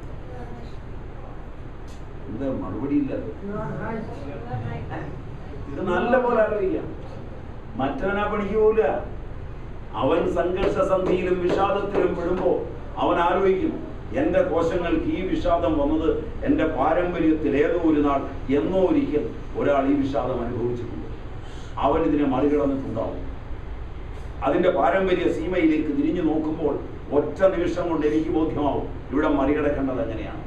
എന്താ മറുപടി ഇല്ലത് You are right. ഇത് നല്ല പോലെ ആലോചിക്കാം മറ്റവനാ പണിക്ക് പോവില്ല അവൻ സംഘർഷ സന്ധിയിലും വിഷാദത്തിലും പെടുമ്പോൾ അവൻ ആലോചിക്കും എൻ്റെ കോശങ്ങൾക്ക് ഈ വിഷാദം വന്നത് എൻ്റെ പാരമ്പര്യത്തിൽ ഏതോ ഒരു നാൾ എന്നോ ഒരിക്കൽ ഒരാൾ ഈ വിഷാദം അനുഭവിച്ചിട്ടുണ്ട് അവൻ ഇതിനെ മറികടന്നിട്ടുണ്ടാവും അതിൻ്റെ പാരമ്പര്യ സീമയിലേക്ക് തിരിഞ്ഞു നോക്കുമ്പോൾ ഒറ്റ നിമിഷം കൊണ്ട് എനിക്ക് ബോധ്യമാവും ഇവിടെ മറികടക്കേണ്ടത് എങ്ങനെയാണ്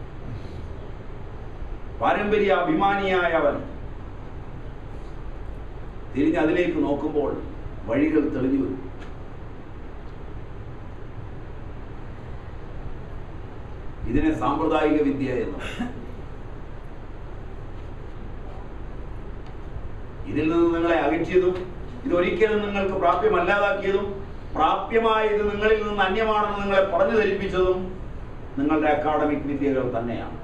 പാരമ്പര്യ അഭിമാനിയായ അവൻ തിരിഞ്ഞ് അതിലേക്ക് നോക്കുമ്പോൾ വഴികൾ തെളിഞ്ഞു വരും ഇതിനെ സാമ്പ്രദായിക വിദ്യ എന്ന് പറയും. ഇതിൽ നിന്ന് നിങ്ങളെ അകറ്റിയതും ഇതൊരിക്കലും നിങ്ങൾക്ക് പ്രാപ്യമല്ലാതാക്കിയതും പ്രാപ്യമായ ഇത് നിങ്ങളിൽ നിന്ന് അന്യമാണെന്ന് നിങ്ങളെ പറഞ്ഞു ധരിപ്പിച്ചതും നിങ്ങളുടെ അക്കാഡമിക് വിദ്യകൾ തന്നെയാണ്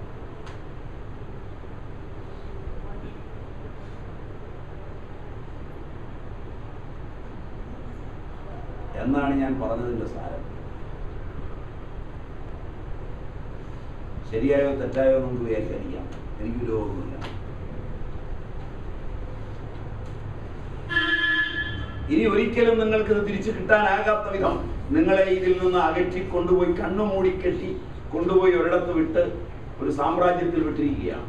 എന്നാണ് ഞാൻ പറഞ്ഞതിന്റെ സാരം ശരിയായോ തെറ്റായോ നമുക്ക് വ്യാഖ്യാനിക്കാം എനിക്ക് വിരോധമൊന്നുമില്ല ഇനി ഒരിക്കലും നിങ്ങൾക്ക് ഇത് തിരിച്ചു കിട്ടാനാകാത്ത വിധം നിങ്ങളെ ഇതിൽ നിന്ന് അകറ്റി കൊണ്ടുപോയി കണ്ണുമൂടി കെട്ടി കൊണ്ടുപോയി ഒരിടത്ത് വിട്ട് ഒരു സാമ്രാജ്യത്തിൽ വിട്ടിരിക്കുകയാണ്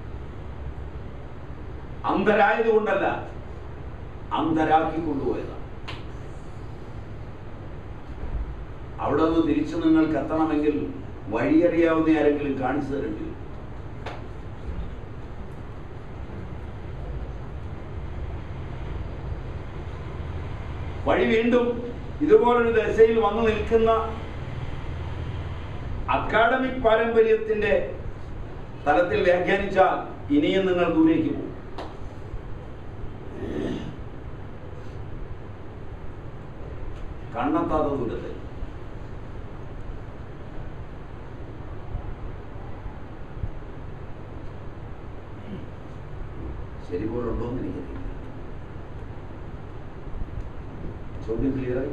അന്ധരായതുകൊണ്ടല്ല അന്ധരാക്കി കൊണ്ടുപോയതാണ് അവിടെ നിന്ന് തിരിച്ചു നിങ്ങൾക്ക് എത്തണമെങ്കിൽ വഴിയറിയാവുന്ന ആരെങ്കിലും കാണിച്ചു തരേണ്ടി വരും വഴി വീണ്ടും ഇതുപോലൊരു ദശയിൽ വന്നു നിൽക്കുന്ന അക്കാഡമിക് പാരമ്പര്യത്തിന്റെ തലത്തിൽ വ്യാഖ്യാനിച്ചാൽ ഇനിയും നിങ്ങൾ ദൂരേക്ക് പോകും കണ്ണെത്താത്ത ദൂരത്തിൽ ശരി പോലെ ഉണ്ടോ എന്ന് എനിക്കറിയില്ല ചോദ്യം ക്ലിയറായി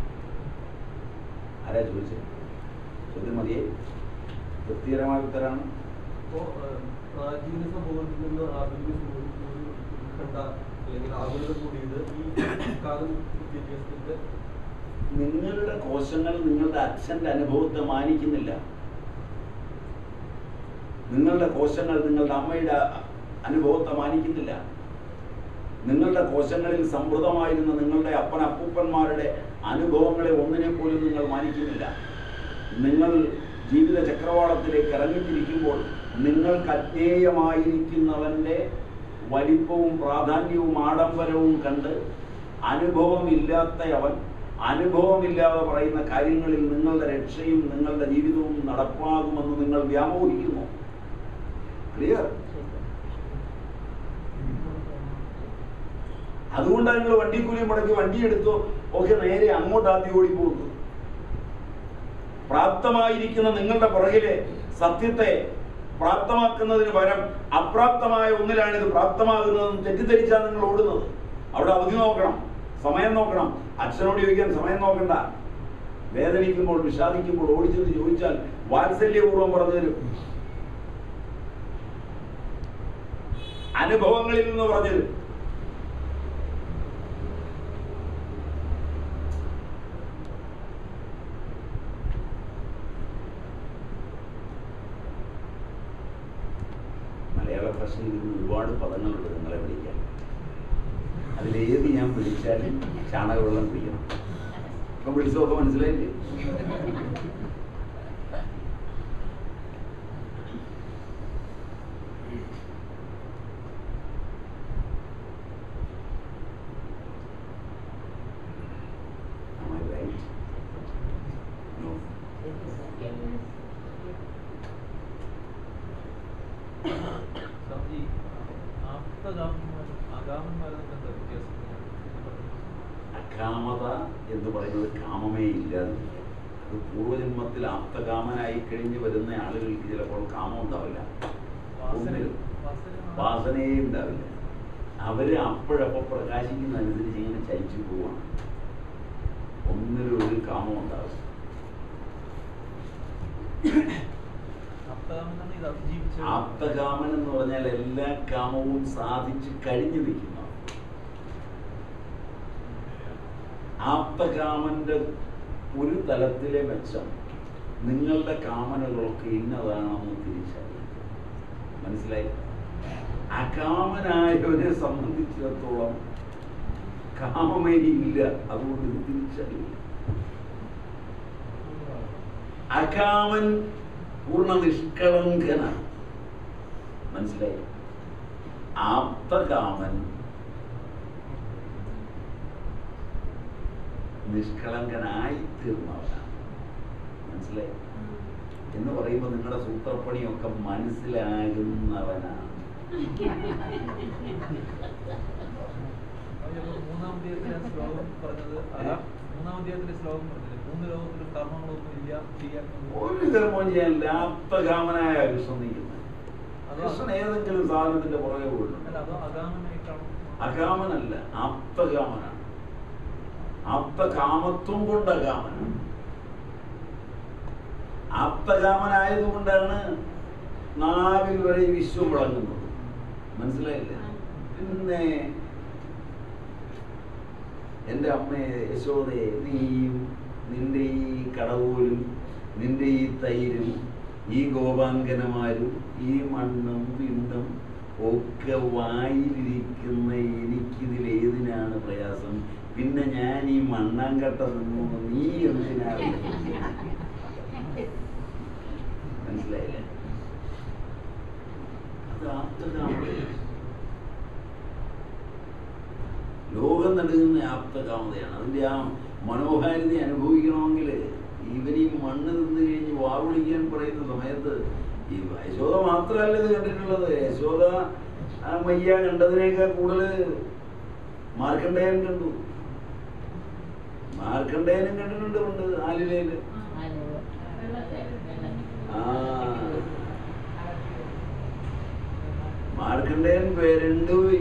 ആരാ ചോദിച്ചത് ചോദ്യം മതിയേ തൃപ്തികരമായ ഉത്തരാണ് അപ്പോ ഏഹ്, പ്രാചീന സമൂഹത്തിൽ നിന്ന് ആധുനിക സമൂഹത്തിൽ കണ്ട അല്ലെങ്കിൽ ആധുനിക കൂടിയത് ഈ കാലം വിദ്യാഭ്യാസത്തിന്റെ നിങ്ങളുടെ കോശങ്ങൾ നിങ്ങളുടെ അച്ഛന്റെ അനുഭവത്തെ മാനിക്കുന്നില്ല നിങ്ങളുടെ കോശങ്ങൾ നിങ്ങളുടെ അമ്മയുടെ അനുഭവത്തെ മാനിക്കുന്നില്ല നിങ്ങളുടെ കോശങ്ങളിൽ സമൃദ്ധമായിരുന്ന നിങ്ങളുടെ അപ്പൻ അപ്പൂപ്പന്മാരുടെ അനുഭവങ്ങളെ ഒന്നിനെ പോലും നിങ്ങൾ മാനിക്കുന്നില്ല നിങ്ങൾ ജീവിത ചക്രവാളത്തിലേക്ക് ഇറങ്ങിത്തിരിക്കുമ്പോൾ നിങ്ങൾക്ക് അജ്ഞേയമായിരിക്കുന്നവന്റെ വലിപ്പവും പ്രാധാന്യവും ആഡംബരവും കണ്ട് അനുഭവമില്ലാത്ത അവൻ അനുഭവമില്ലാതെ പറയുന്ന കാര്യങ്ങളിൽ നിങ്ങളുടെ രക്ഷയും നിങ്ങളുടെ ജീവിതവും നടപ്പാകുമെന്ന് നിങ്ങൾ വ്യാമോഹിക്കുന്നു ക്ലിയർ അതുകൊണ്ടാണ് നിങ്ങൾ വണ്ടിക്കൂലി മുടക്കി വണ്ടി എടുത്തോ ഒക്കെ നേരെ അങ്ങോട്ട് ആദ്യം ഓടിപ്പോകുന്നത് പ്രാപ്തമായിരിക്കുന്ന നിങ്ങളുടെ പുറകിലെ സത്യത്തെ പ്രാപ്തമാക്കുന്നതിന് പകരം അപ്രാപ്തമായ ഒന്നിലാണ് ഇത് പ്രാപ്തമാകുന്നതെന്ന് തെറ്റിദ്ധരിച്ചാണ് നിങ്ങൾ ഓടുന്നത് അവിടെ അവധി നോക്കണം സമയം നോക്കണം അച്ഛനോട് ചോദിക്കാൻ സമയം നോക്കണ്ട വേദനിക്കുമ്പോൾ വിഷാദിക്കുമ്പോൾ ഓടിച്ചെന്ന് ചോദിച്ചാൽ വാത്സല്യപൂർവ്വം പറഞ്ഞു തരും അനുഭവങ്ങളിൽ നിന്ന് പറഞ്ഞു തരും മലയാള ഭാഷയിൽ ഇന്ന് ഒരുപാട് പദങ്ങളുണ്ട് നിങ്ങളെ വിളിക്കാൻ അതിലേത് ഞാൻ വിളിച്ചാലും ചാണകവെള്ളം കുടിക്കണം ഇപ്പൊ വിളിച്ചതൊക്കെ മനസ്സിലായില്ലേ Am I right? No. Swamiji, ആപ്തകാമന്മാരും അകാമന്മാരും തമ്മിൽ എന്താ വ്യത്യാസം? അകാമത എന്ന് പറയുന്നത് കാമമേ ഇല്ലാതിരിക്കുക അത് പൂർവ്വജന്മത്തിൽ ആപ്തകാമനായി കഴിഞ്ഞ് വരുന്ന ആളുകൾക്ക് ചിലപ്പോൾ കാമം ഉണ്ടാവില്ല വാസന- ഒന്നിലും വാസന- വാസനയേ ഉണ്ടാവില്ല അവര് അപ്പോഴപ്പോ പ്രകാശിക്കുന്നതനുസരിച്ച് ഇങ്ങനെ ചലിച്ചു പോവാണ് ഒന്നിലും ഒരു കാമം ഉണ്ടാവില്ല ആപ്തകാമൻ എന്നാണ് ഇത് അതിജീവിച്ച ആപ്തകാമൻ എന്ന് പറഞ്ഞാൽ എല്ലാ കാമവും സാധിച്ചു കഴിഞ്ഞു നിൽക്കുന്ന ആപ്തകാമന്റെ ഒരു തലത്തിലെ മെച്ചം നിങ്ങളുടെ കാമനകളൊക്കെ ഇന്നതാണെന്ന് തിരിച്ചറിയാം മനസ്സിലായി അകാമനായവരെ സംബന്ധിച്ചിടത്തോളം കാമമേ ഇല്ല അതുകൊണ്ട് ഇത് തിരിച്ചറിയില്ല അകാമൻ പൂർണ്ണ നിഷ്കളങ്കനാണ് മനസ്സിലായി ആപ്തകാമൻ നിഷ്കളങ്കനായി തീർന്നവനാണ് മനസ്സിലായി എന്ന് പറയുമ്പോൾ നിങ്ങളുടെ സൂത്രപ്പണിയൊക്കെ മനസ്സിലാകുന്നവനാണ് അതിപ്പോ മൂന്നാം അധ്യായത്തിലെ ശ്ലോകം പറഞ്ഞത് അതാ മൂന്നാം അധ്യായത്തിലെ ശ്ലോകം പറഞ്ഞത് മൂന്ന് ലോകത്തിലും കർമ്മങ്ങളൊന്നും ഇല്ല ചെയ്യാൻ ഒരു കർമ്മം ചെയ്യാനില്ല ആപ്തകാമനായ കൃഷ്ണൻ നിൽക്കുന്നത് കൃഷ്ണൻ ഏതെങ്കിലും സാധനത്തിന്റെ പുറകെ അല്ല പോയിട്ടുണ്ട് അതോ അകാമനായിട്ടാണോ അകാമനല്ല ആപ്തകാമനാണ് ആപ്തകാമത്വം കൊണ്ട് അകാമനാണ് ആപ്തകാമനായതുകൊണ്ടാണ് നാവിൽ വരെ ഈ വിശ്വം വിളങ്ങുന്നത് മനസ്സിലായില്ലേ പിന്നെ എൻ്റെ അമ്മയെ യശോദയെ നീയും നിന്റെ ഈ കടവൂലും നിന്റെ ഈ തൈരും ഈ ഗോപാങ്കനമാരും ഈ മണ്ണും പിണ്ടും ഒക്കെ വായിലിരിക്കുന്ന എനിക്കിതിൽ ഏതിനാണ് പ്രയാസം പിന്നെ ഞാൻ ഈ മണ്ണാങ്കട്ട നിന്നു നീ എന്തിനാണ് മനസ്സിലായില്ലേ അത് ആപ്തകാമതയാണ് ലോകം നൽകുന്ന ആപ്തകാമതയാണ് അതിന്റെ ആ മനോഹാരിത അനുഭവിക്കണമെങ്കിൽ ഇവർ ഈ മണ്ണ് നിന്ന് കഴിഞ്ഞ് വാവിളിക്കാൻ പറയുന്ന സമയത്ത് ഈ യശോദ മാത്രമല്ല ഇത് കണ്ടിട്ടുള്ളത് യശോദ ആ മയ്യ കണ്ടതിനേക്കാൾ കൂടുതൽ മാർക്കണ്ഡേയൻ കണ്ടു മാർക്കണ്ഡേയനും കണ്ടിട്ടുണ്ട് ഉണ്ട് ആലിലയില് ആ മാർക്കണ്ഡേയൻ വരണ്ടുപോയി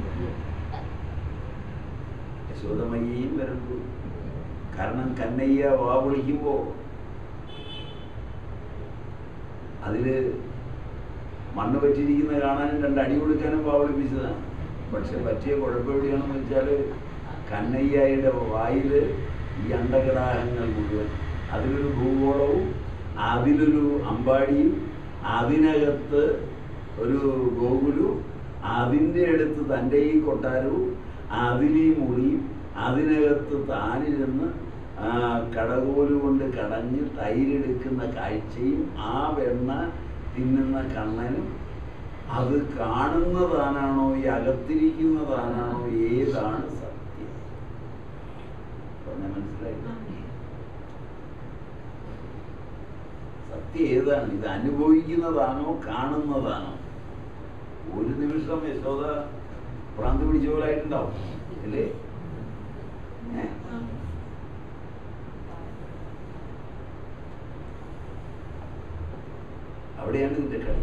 യശോദമയ്യയും വരണ്ടു കാരണം കന്നയ്യ വാ വിളിക്കുമ്പോ അതില് മണ്ണ് പറ്റിയിരിക്കുന്ന കാണാനും രണ്ട് അടി കൊടുക്കാനും വാ വിളിപ്പിച്ചതാണ് പക്ഷെ പറ്റിയ കുഴപ്പം എവിടെയാണെന്ന് വെച്ചാല് കന്നയ്യയുടെ വായില് ഈ അണ്ടകടാഹങ്ങൾ മുഴുവൻ അതിലൊരു ഭൂഗോളവും അതിലൊരു അമ്പാടിയും അതിനകത്ത് ഒരു ഗോകുലും അതിൻ്റെ അടുത്ത് തൻ്റെ ഈ കൊട്ടാരവും അതിലീ മുറിയും അതിനകത്ത് താനിരുന്ന് ആ കടകോല് കൊണ്ട് കടഞ്ഞ് തൈരെടുക്കുന്ന കാഴ്ചയും ആ വെണ്ണ തിന്നുന്ന കണ്ണനും അത് കാണുന്നതാണോ ഈ അകത്തിരിക്കുന്നതാണോ ഏതാണ് സത്യം പറഞ്ഞാ മനസ്സിലായി സത്യം ഏതാണ് ഇത് അനുഭവിക്കുന്നതാണോ കാണുന്നതാണോ ഒരു നിമിഷം യശോദ ഭ്രാന്തി പിടിച്ച പോലെ ആയിട്ടുണ്ടാവും അല്ലേ ഏ? അവിടെയാണ് ഇതിന്റെ കളി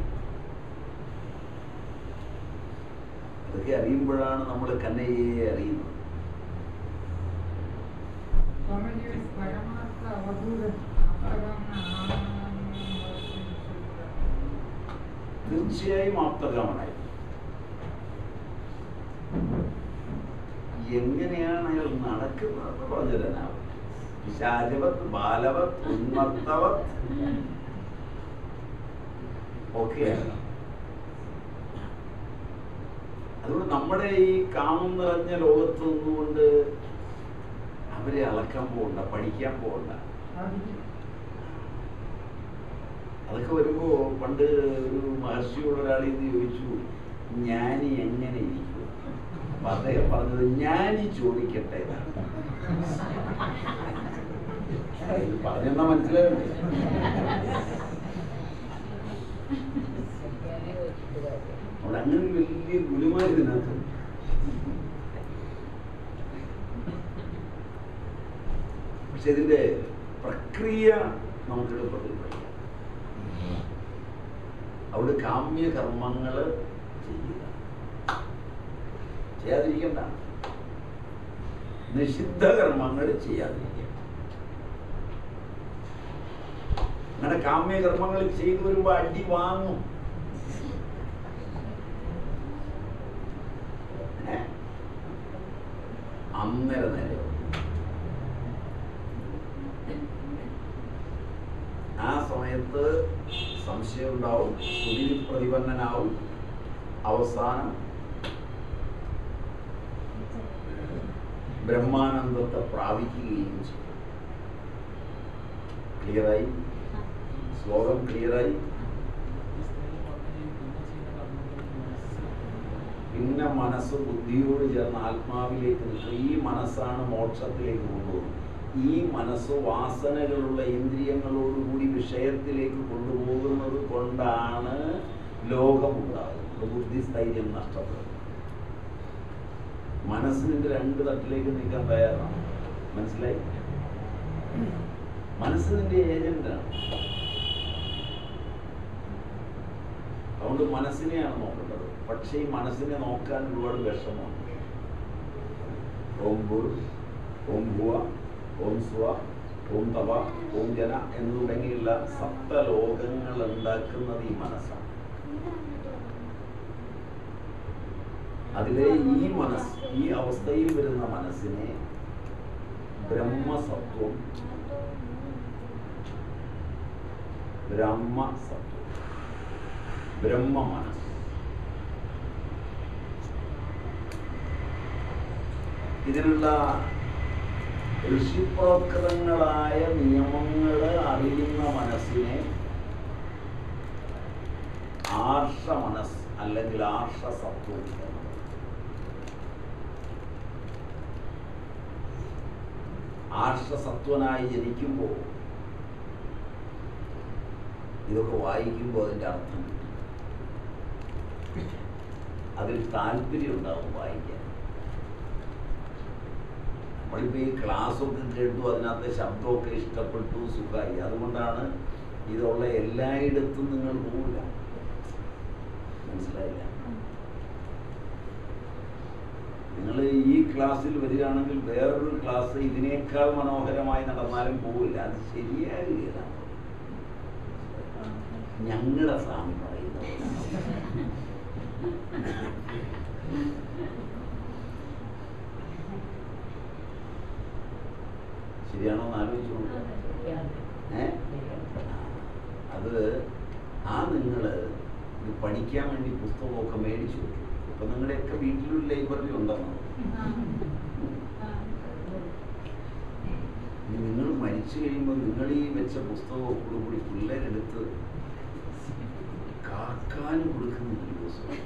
അതൊക്കെ അറിയുമ്പോഴാണ് നമ്മൾ കന്നയ്യയെ അറിയുന്നത് സ്വാമിജി ഒരു പരമാർത്ഥ അവധൂതൻ തീർച്ചയായും ആപ്തകാമനായി എങ്ങനെയാണ് അയാൾ നടക്കുന്നതെന്ന് പറഞ്ഞു തരാനാവും പിശാചവത് ബാലവത് ഉന്മത്തവത് ഒക്കെയാണ് അതുകൊണ്ട് നമ്മുടെ ഈ കാമം നിറഞ്ഞ ലോകത്ത് നിന്നുകൊണ്ട് അവരെ അളക്കാൻ പോകണ്ട പഠിക്കാൻ പോകണ്ട അതൊക്കെ വരുമ്പോ പണ്ട് ഒരു മഹർഷിയോട് ഒരാളിൽ നിന്ന് ചോദിച്ചു ജ്ഞാനി എങ്ങനെ ഇരിക്കും അപ്പൊ അദ്ദേഹം പറഞ്ഞത് ജ്ഞാനി ചോദിക്കട്ടെ എന്നാണ്. ഇത് പറഞ്ഞെന്നാ മനസ്സിലായല്ലേ അവിടെ അങ്ങനെ ഒരു വലിയ ഗുരുമാരി ഇതിനകത്ത് പക്ഷെ ഇതിന്റെ പ്രക്രിയ നമുക്ക് എളുപ്പത്തിൽ പഠിക്കാം അവിടെ കാമ്യ കർമ്മങ്ങൾ ചെയ്യുക ചെയ്യാതിരിക്കണ്ട നിഷിദ്ധ കർമ്മങ്ങൾ ചെയ്യാതിരിക്കുക അങ്ങനെ കാമ്യ കർമ്മങ്ങൾ ചെയ്തു വരുമ്പോ അടി വാങ്ങും ഏ? അന്നേരം നേരെ സംശയം ഉണ്ടാവും സുതിൽ പ്രതിപന്നനാവും അവസാനം ബ്രഹ്മാനന്ദത്തെ പ്രാപിക്കുകയും ചെയ്യും ക്ലിയറായി ശ്ലോകം ക്ലിയറായി പിന്നെ മനസ്സ് ബുദ്ധിയോട് ചേർന്ന് ആത്മാവിലേക്ക് നിൽക്കും ഈ മനസ്സാണ് മോക്ഷത്തിലേക്ക് കൊണ്ടുപോകുന്നത് ഈ മനസ്സ് വാസനകളുള്ള ഇന്ദ്രിയങ്ങളോടുകൂടി വിഷയത്തിലേക്ക് കൊണ്ടുപോകുന്നത് കൊണ്ടാണ് ലോകമുണ്ടാകുന്നത് ബുദ്ധിസ്ഥൈര്യം നഷ്ടപ്പെടുന്നത് മനസ്സിന്റെ രണ്ട് തട്ടിലേക്ക് നിൽക്കാൻ തയ്യാറാണ് മനസ്സിലായി മനസ്സിന്റെ ഏജന്റാണ് അതുകൊണ്ട് മനസ്സിനെയാണ് നോക്കേണ്ടത് പക്ഷേ ഈ മനസ്സിനെ നോക്കാൻ ഒരുപാട് വിഷമമാണ് ഓം ഭൂർ ഓം ഭുവ ഓം സ്വ ഓം തവ ഓം ജന എന്ന് തുടങ്ങിയുള്ള സപ്തലോകങ്ങൾ ഉണ്ടാക്കുന്നത് ഈ മനസ്സാണ് അതിലെ ഈ മനസ്സ് ഈ അവസ്ഥയിൽ വരുന്ന മനസ്സിനെ ബ്രഹ്മസത്വം ബ്രഹ്മസത്വം ബ്രഹ്മ മനസ്സ് ഇതിനുള്ള ഋഷിപ്രോക്തങ്ങളായ നിയമങ്ങൾ അറിയുന്ന മനസ്സിനെ ആർഷ മനസ്സ് അല്ലെങ്കിൽ ആർഷ സത്വം എന്ന് പറയും. ആർഷസത്വനായി ജനിക്കുമ്പോൾ ഇതൊക്കെ വായിക്കുമ്പോൾ അതിൻ്റെ അർത്ഥം കിട്ടും അതിൽ താല്പര്യം ഉണ്ടാവും വായിക്കാൻ നമ്മളിപ്പോൾ ഈ ക്ലാസ്സൊക്കെ കേട്ടു അതിനകത്തെ ശബ്ദമൊക്കെ ഇഷ്ടപ്പെട്ടു സുഖമായി അതുകൊണ്ടാണ് ഇതുള്ള എല്ലായിടത്തും നിങ്ങൾ പോവില്ല മനസ്സിലായില്ല നിങ്ങൾ ഈ ക്ലാസ്സിൽ വരികയാണെങ്കിൽ വേറൊരു ക്ലാസ് ഇതിനേക്കാൾ മനോഹരമായി നടന്നാലും പോവില്ല അത് ശരിയാകുകയില്ല ഞങ്ങളുടെ സ്വാമി പറയുന്നത് ശരിയാണോ എന്ന് ആലോചിച്ചു നോക്കുക ഏ? അത് ആ നിങ്ങൾ ഇത് പഠിക്കാൻ വേണ്ടി പുസ്തകമൊക്കെ മേടിച്ചു വെക്കും ഇപ്പൊ നിങ്ങളുടെയൊക്കെ വീട്ടിലൊരു ലൈബ്രറി ഉണ്ടെന്നോ നിങ്ങൾ മരിച്ചു കഴിയുമ്പോൾ നിങ്ങൾ ഈ വെച്ച പുസ്തകമൊക്കെ കൂടി പിള്ളേരെടുത്ത് കാക്കാനും കൊടുക്കുന്ന ഒരു പുസ്തകം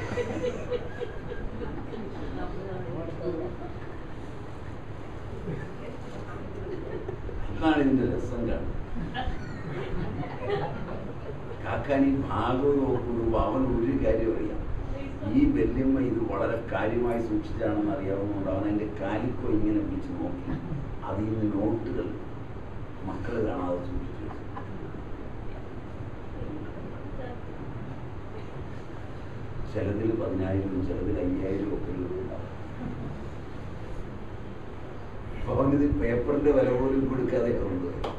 ഇതാണ് ഇതിന്റെ രസം കാണുന്നത് കാക്കാൻ ഈ ഭാഗവതം നോക്കുമ്പോൾ അവൻ ഒരു കാര്യം അറിയാം ഈ വല്യമ്മ ഇത് വളരെ കാര്യമായി സൂക്ഷിച്ചാണെന്ന് അറിയാവുന്നതുകൊണ്ട് അവൻ എൻ്റെ കാലിക്കോ ഇങ്ങനെ പിടിച്ച് നോക്കി അതിൽ നിന്ന് നോട്ടുകൾ മക്കൾ കാണാതെ സൂക്ഷിച്ചു വെച്ചു. ചിലതിൽ പതിനായിരം ചിലതിൽ അയ്യായിരം ഒക്കെ രൂപ ഉണ്ടാവും അപ്പൊ അവനിത് പേപ്പറിന്റെ വില പോലും കൊടുക്കാതെ കൊണ്ടുവരും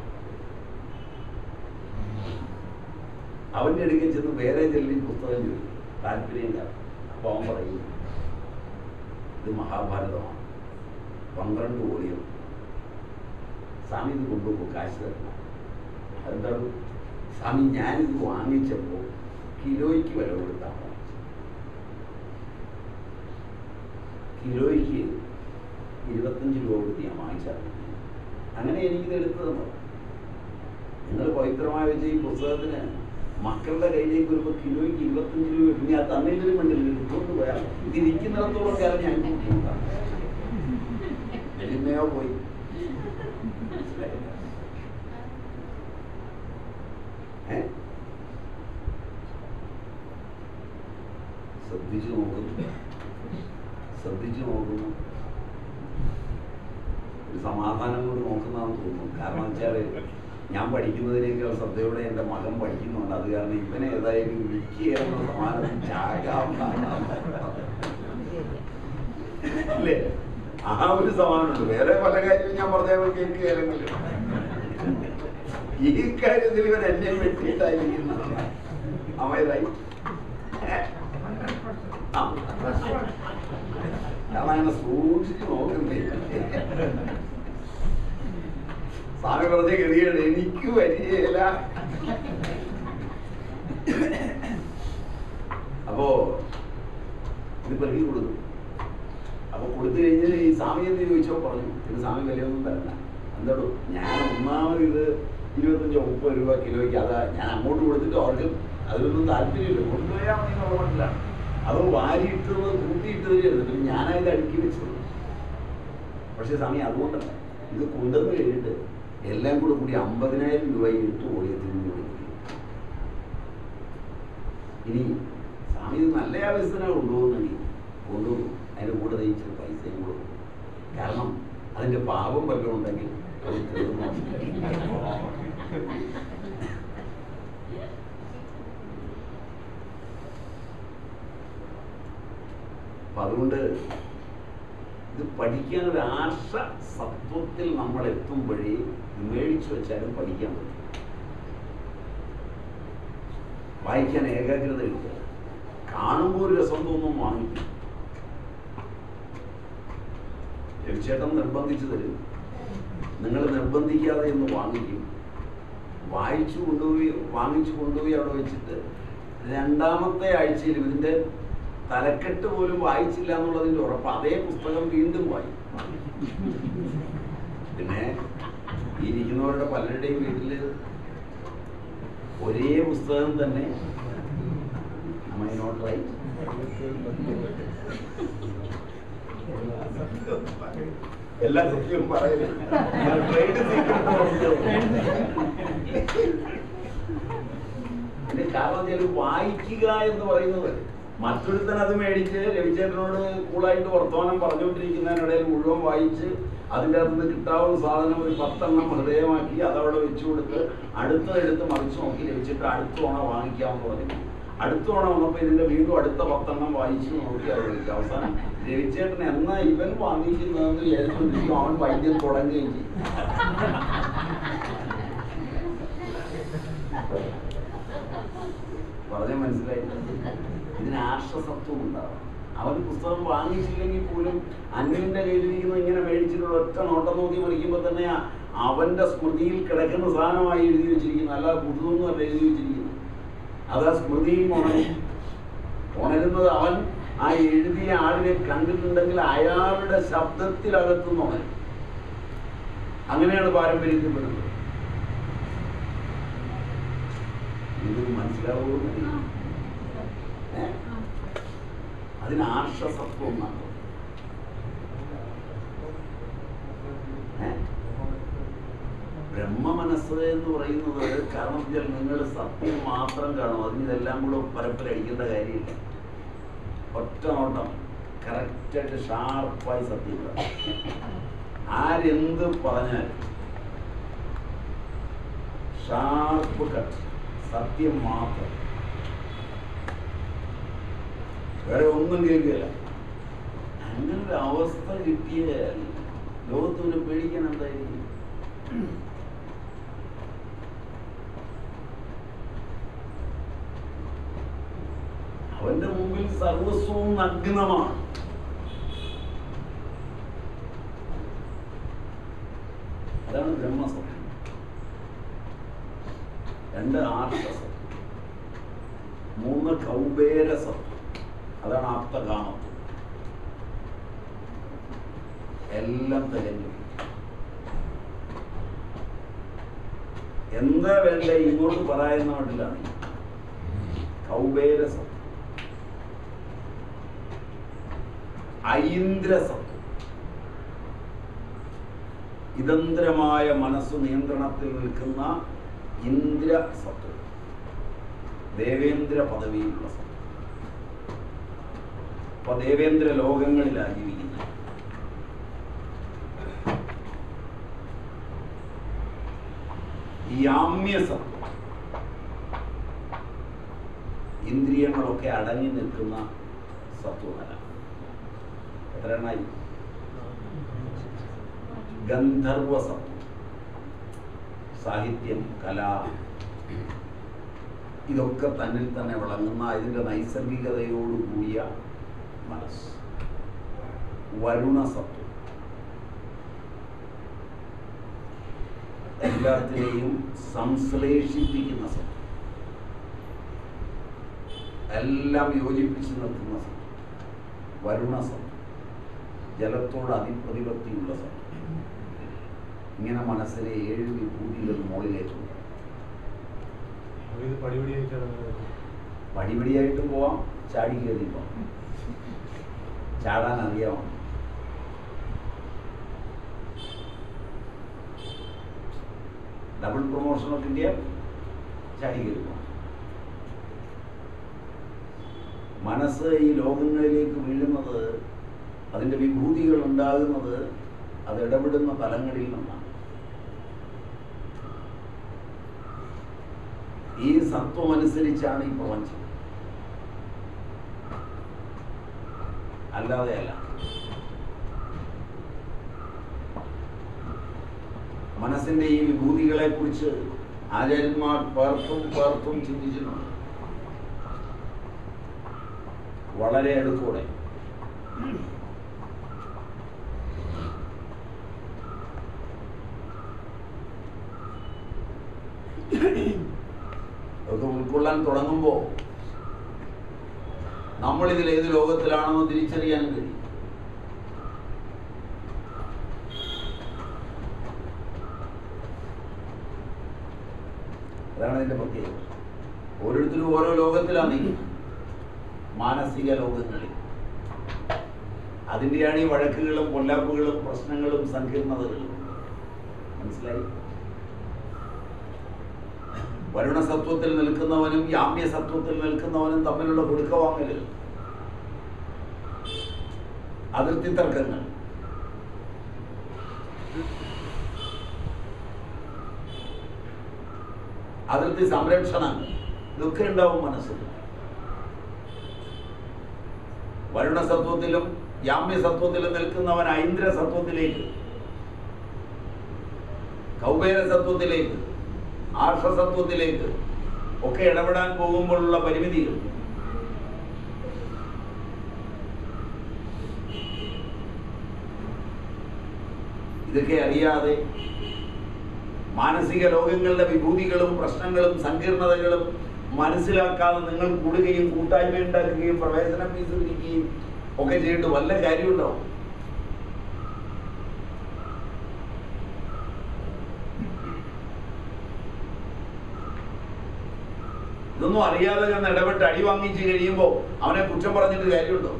അവന്റെ അടുക്കൽ ചെന്ന് വേറെ ചെല്ലി പുസ്തകം ചോദിക്കും താല്പര്യം കാണും അപ്പൊ അവൻ പറയും ഇത് മഹാഭാരതമാണ് പന്ത്രണ്ട് കോടിയും സ്വാമി ഇത് കൊണ്ടുപോകും കാശ് തരണം അതെന്താണ് സ്വാമി ഞാനിത് വാങ്ങിച്ചപ്പോൾ കിലോയ്ക്ക് വില കൊടുത്താൽ വാങ്ങിച്ചത്. കിലോയ്ക്ക് ഇരുപത്തഞ്ച് രൂപ കൊടുത്ത് ഞാൻ വാങ്ങിച്ചാൽ മതി. അങ്ങനെ എനിക്കിത് എടുത്തു തന്നത് നിങ്ങൾ പവിത്രമായി വെച്ച ഈ പുസ്തകത്തിന് മക്കളുടെ കയ്യിലേക്ക് വരുമ്പോൾ കിലോയ്ക്ക് ഇരുപത്തഞ്ച് രൂപ ഇനി ആ തന്നില്ലൊരു മണ്ണിൽ എടുത്തുകൊണ്ട് പോയാൽ ഇത് ഇരിക്കുന്നിടത്തോളം കാലം ഞാൻ ബുദ്ധിമുട്ടാണ് എളിമയോ പോയി മനസ്സിലായില്ല? ഏ? ശ്രദ്ധിച്ചു നോക്കുന്നു ശ്രദ്ധിച്ചു നോക്കുന്നു ഒരു സമാധാനം കൊണ്ട് നോക്കുന്നതാണെന്ന് തോന്നുന്നു കാരണം വെച്ചാല് ഞാൻ പഠിക്കുന്നതിനേക്കാൾ ശ്രദ്ധയോടെ എൻ്റെ മകൻ പഠിക്കുന്നുണ്ട് അത് കാരണം ഇവനെ ഏതായാലും വിളിക്കുകയെന്ന സമാനത്തിൽ ചാകാം അല്ലേ ആ ഒരു സമാനമുണ്ട് വേറെ പല കാര്യവും ഞാൻ പറഞ്ഞ കേൾക്കുകയാണെങ്കിലും ഈ കാര്യത്തിൽ ഇവൻ എന്നെ വെട്ടിയിട്ടായിരിക്കുന്നതാണ് അമേതായി ആ കാരണം അങ്ങനെ സൂക്ഷിച്ച് നോക്കുന്നേ സ്വാമി പറഞ്ഞ ഗതികേട് എനിക്ക് വരികയില്ല അപ്പോ ഇത് പെറുക്കി കൊടുത്തു അപ്പൊ കൊടുത്തു കഴിഞ്ഞ് ഈ സ്വാമി എന്ന് ചോദിച്ചോ പറഞ്ഞു ഇത് സ്വാമി വിലയൊന്നും തരണ്ട എന്താടോ ഞാൻ ഒന്നാമത് ഇത് ഇരുപത്തഞ്ചോ മുപ്പത് രൂപ കിലോയ്ക്ക് അതാ ഞാൻ അങ്ങോട്ട് കൊടുത്തിട്ട് അവർക്ക് അതിലൊന്നും താല്പര്യമില്ല കൊണ്ടുപോയാൽ മതി എന്നുള്ള മട്ടിലാണ് അത് വാരിയിട്ടത് കൂട്ടിയിട്ടത് എടുത്തിട്ട് ഞാനത് അടുക്കി വെച്ചത് പക്ഷെ സ്വാമി അതുകൊണ്ടല്ല ഇത് കൊണ്ടുവന്ന് കഴിഞ്ഞിട്ട് എല്ലാം കൂടെ കൂടി അമ്പതിനായിരം രൂപ ഇട്ട് ഓടിയത്തിന് കൊടുക്കും ഇനി സ്വാമി ഇത് നല്ല ആവശ്യത്തിനാണ് കൊണ്ടുപോകുന്നെങ്കിൽ കൊണ്ടുപോകും അതിൻ്റെ കൂടെ തയ്ച്ച് പൈസയും കൊടുക്കും കാരണം അതിൻ്റെ പാപം വല്ലതും ഉണ്ടെങ്കിൽ അത് തീർന്നു അപ്പൊ അതുകൊണ്ട് ഇത് പഠിക്കാൻ ഒരു ആർഷ സത്വത്തിൽ നമ്മൾ എത്തുമ്പോഴേ ഇത് മേടിച്ചു വെച്ചാലും പഠിക്കാൻ പറ്റും വായിക്കാൻ ഏകാഗ്രത കിട്ടുക കാണുമ്പോൾ ഒരു രസം തോന്നും വാങ്ങിക്കും രവിചേട്ടൻ നിർബന്ധിച്ചു തരും നിങ്ങൾ നിർബന്ധിക്കാതെ ഒന്ന് വാങ്ങിക്കും വായിച്ചു കൊണ്ടുപോയി വാങ്ങിച്ചു കൊണ്ടുപോയി അവിടെ വെച്ചിട്ട് രണ്ടാമത്തെ ആഴ്ചയിലും ഇതിന്റെ തലക്കെട്ട് പോലും വായിച്ചില്ല എന്നുള്ളതിന്റെ ഉറപ്പ് അതേ പുസ്തകം വീണ്ടും വായിക്കും പിന്നെ ഈ ഇരിക്കുന്നവരുടെ പലരുടെയും വീട്ടില് ഒരേ പുസ്തകം തന്നെ Am I not right? എല്ലാ സത്യവും പറയുന്നത് ട്രേഡ് ഇതിന്റെ കാരണം വെച്ചാൽ വായിക്കുക എന്ന് പറയുന്നത് മറ്റൊരുത്തൻ അത് മേടിച്ച് രവിചേട്ടനോട് കൂളായിട്ട് വർത്തമാനം പറഞ്ഞുകൊണ്ടിരിക്കുന്നതിനിടയിൽ മുഴുവൻ വായിച്ച് അതിൻ്റെ അകത്ത് നിന്ന് കിട്ടാവുന്ന സാധനം ഒരു പത്തെണ്ണം ഹൃദയമാക്കി അതവിടെ വെച്ചു കൊടുത്ത് അടുത്തതെടുത്ത് മറിച്ച് നോക്കി രവിചേട്ടൻ അടുത്ത തവണ വാങ്ങിക്കാമെന്ന് പറഞ്ഞു അടുത്ത തവണ വന്നപ്പോൾ ഇതിന്റെ വീണ്ടും അടുത്ത പത്തെണ്ണം വായിച്ച് നോക്കി അത് വിളിക്കും അവസാനം രവിചേട്ടൻ എന്നാ ഇവൻ വാങ്ങിക്കുന്നതെന്ന് വിചാരിച്ചുകൊണ്ടിരിക്കും അവൻ വൈദ്യം തുടങ്ങുകയും ചെയ്യും പറഞ്ഞ മനസ്സിലായി ഇതിന് ആശ്രസത്വം ഉണ്ടാവും അവൻ പുസ്തകം വാങ്ങിച്ചില്ലെങ്കിൽ പോലും അന്യന്റെ കയ്യിലിരിക്കുന്ന ഇങ്ങനെ മേടിച്ചിട്ടുള്ള ഒറ്റ നോട്ടം നോക്കി മറിക്കുമ്പോൾ തന്നെ ആ- അവന്റെ സ്മൃതിയിൽ കിടക്കുന്ന സാധനമായി എഴുതി വെച്ചിരിക്കുന്നു അല്ലാതെ പുതുതൊന്നും അല്ല എഴുതി വെച്ചിരിക്കുന്നു അത് ആ സ്മൃതിയിൽ ഉണരും ഉണരുന്നത് അവൻ ആ എഴുതിയ ആളിനെ കണ്ടിട്ടുണ്ടെങ്കിൽ അയാളുടെ ശബ്ദത്തിലകത്തുനിന്ന് ഉണരും അങ്ങനെയാണ് പാരമ്പര്യത്തിൽപ്പെടുന്നത് ഇത് മനസ്സിലാവുമെന്ന് ഏ? അതിന് ആർഷസത്വം എന്നാണ് ഏ? ബ്രഹ്മമനസ്സ് എന്ന് പറയുന്നത് കാരണം വെച്ചാൽ നിങ്ങൾ സത്യം മാത്രം കാണും അതിന് ഇതെല്ലാം കൂടെ പരപ്പരടിക്കേണ്ട കാര്യമില്ല ഒറ്റ നോട്ടം കറക്റ്റായിട്ട് ഷാർപ്പായി സത്യം കാണും ആരെന്ത് പറഞ്ഞാലും ഷാർപ്പ് കട്ട് സത്യം മാത്രം വേറെ ഒന്നും കേൾക്കില്ല അങ്ങനെ ഒരു അവസ്ഥ കിട്ടിയാൽ ലോകത്തിന് പേടിക്കാൻ എന്തായിരിക്കും അവന്റെ മുമ്പിൽ സർവസ്വവും നഗ്നമാണ് അതാണ് ബ്രഹ്മസത്യം രണ്ട് ആർഷസത്യം മൂന്ന് കൗബേര സത്യം അതാണ് ആപ്തകാമത്വം എല്ലാം തികഞ്ഞു എന്താ വേണ്ട ഇങ്ങോട്ട് പറയുന്ന മട്ടിലാണ് കൗബേര സത്യം ഐന്ദ്ര സത്യം ഇതന്ത്രമായ മനസ്സ് നിയന്ത്രണത്തിൽ നിൽക്കുന്ന ഇന്ദ്ര സത്വം ദേവേന്ദ്ര പദവിയിലുള്ള സത്വം അപ്പൊ ദേവേന്ദ്ര ലോകങ്ങളിലാണ് ജീവിക്കുന്നത് ഈ ആമ്യസം ഇന്ദ്രിയങ്ങളൊക്കെ അടങ്ങി നിൽക്കുന്ന സത്വമല്ല എത്ര എണ്ണായി ഗന്ധർവ സത്വം സാഹിത്യം കല ഇതൊക്കെ തന്നിൽ തന്നെ വിളങ്ങുന്ന ഇതിന്റെ നൈസർഗികതയോടുകൂടിയ മനസ്സ് വരുണ സത്വം എല്ലാത്തിനെയും സംശ്ലേഷിപ്പിക്കുന്ന സത്വം എല്ലാം യോജിപ്പിച്ച് നിർത്തുന്ന സത്വം വരുണ സത്വം ജലത്തോട് അതിപ്രതിപത്തിയുള്ള സത്വം ഇങ്ങനെ മനസ്സിലെ ഏഴ് വിഭൂതികൾ മുകളിലേക്കുണ്ട് ഇത് പടിപടിയായിട്ടാണ് പടിപടിയായിട്ടും പോവാം ചാടി കയറി പോവാം ചാടാൻ അറിയാമോ ഡബിൾ പ്രൊമോഷൻ ഓഫ് ഇന്ത്യ ചാടി കയറി പോവാം മനസ്സ് ഈ ലോകങ്ങളിലേക്ക് വീഴുന്നത് അതിൻ്റെ വിഭൂതികൾ ഉണ്ടാകുന്നത് അത് ഇടപെടുന്ന തലങ്ങളിൽ നിന്നാണ് ഈ സത്വം അനുസരിച്ചാണ് ഈ പ്രപഞ്ചം അല്ലാതെ അല്ല മനസ്സിന്റെ ഈ വിഭൂതികളെ കുറിച്ച് ആചാര്യന്മാർ പേർത്തും പേർത്തും ചിന്തിച്ചിട്ടുണ്ട് വളരെ അടുത്തോടെ അതൊക്കെ ഉൾക്കൊള്ളാൻ തുടങ്ങുമ്പോൾ നമ്മളിതിൽ ഏത് ലോകത്തിലാണെന്ന് തിരിച്ചറിയാൻ കഴിയും അതാണ് അതിന്റെ പ്രത്യേകത ഓരോരുത്തരും ഓരോ ലോകത്തിലാണ് നിൽക്കുന്നത് മാനസിക ലോകങ്ങളിൽ അതിൻ്റെയാണ് ഈ വഴക്കുകളും പൊല്ലാപ്പുകളും പ്രശ്നങ്ങളും സങ്കീർണതകളും മനസ്സിലായി വരുണസത്വത്തിൽ നിൽക്കുന്നവനും യാമ്യസത്വത്തിൽ നിൽക്കുന്നവനും തമ്മിലുള്ള കൊടുക്കവാങ്ങലുകൾ അതിർത്തി തർക്കങ്ങൾ അതിർത്തി സംരക്ഷണങ്ങൾ ഇതൊക്കെ ഉണ്ടാവും മനസ്സിൽ വരുണസത്വത്തിലും യാമ്യസത്വത്തിലും നിൽക്കുന്നവൻ ഐന്ദ്രസത്വത്തിലേക്ക് കൗബേരസത്വത്തിലേക്ക് ആർഷസത്വത്തിലേക്ക് ഒക്കെ ഇടപെടാൻ പോകുമ്പോഴുള്ള പരിമിതികൾ ഇതൊക്കെ അറിയാതെ മാനസിക ലോകങ്ങളുടെ വിഭൂതികളും പ്രശ്നങ്ങളും സങ്കീർണതകളും മനസ്സിലാക്കാതെ നിങ്ങൾ കൂടുകയും കൂട്ടായ്മ ഉണ്ടാക്കുകയും പ്രവേശന ഫീസ് പിരിക്കുകയും ഒക്കെ ചെയ്തിട്ട് വല്ല കാര്യമുണ്ടോ ഇതൊന്നും അറിയാതെ ഞാൻ ഇടപെട്ട് അടി വാങ്ങിച്ച് കഴിയുമ്പോൾ അവനെ കുറ്റം പറഞ്ഞിട്ട് കാര്യമുണ്ടോ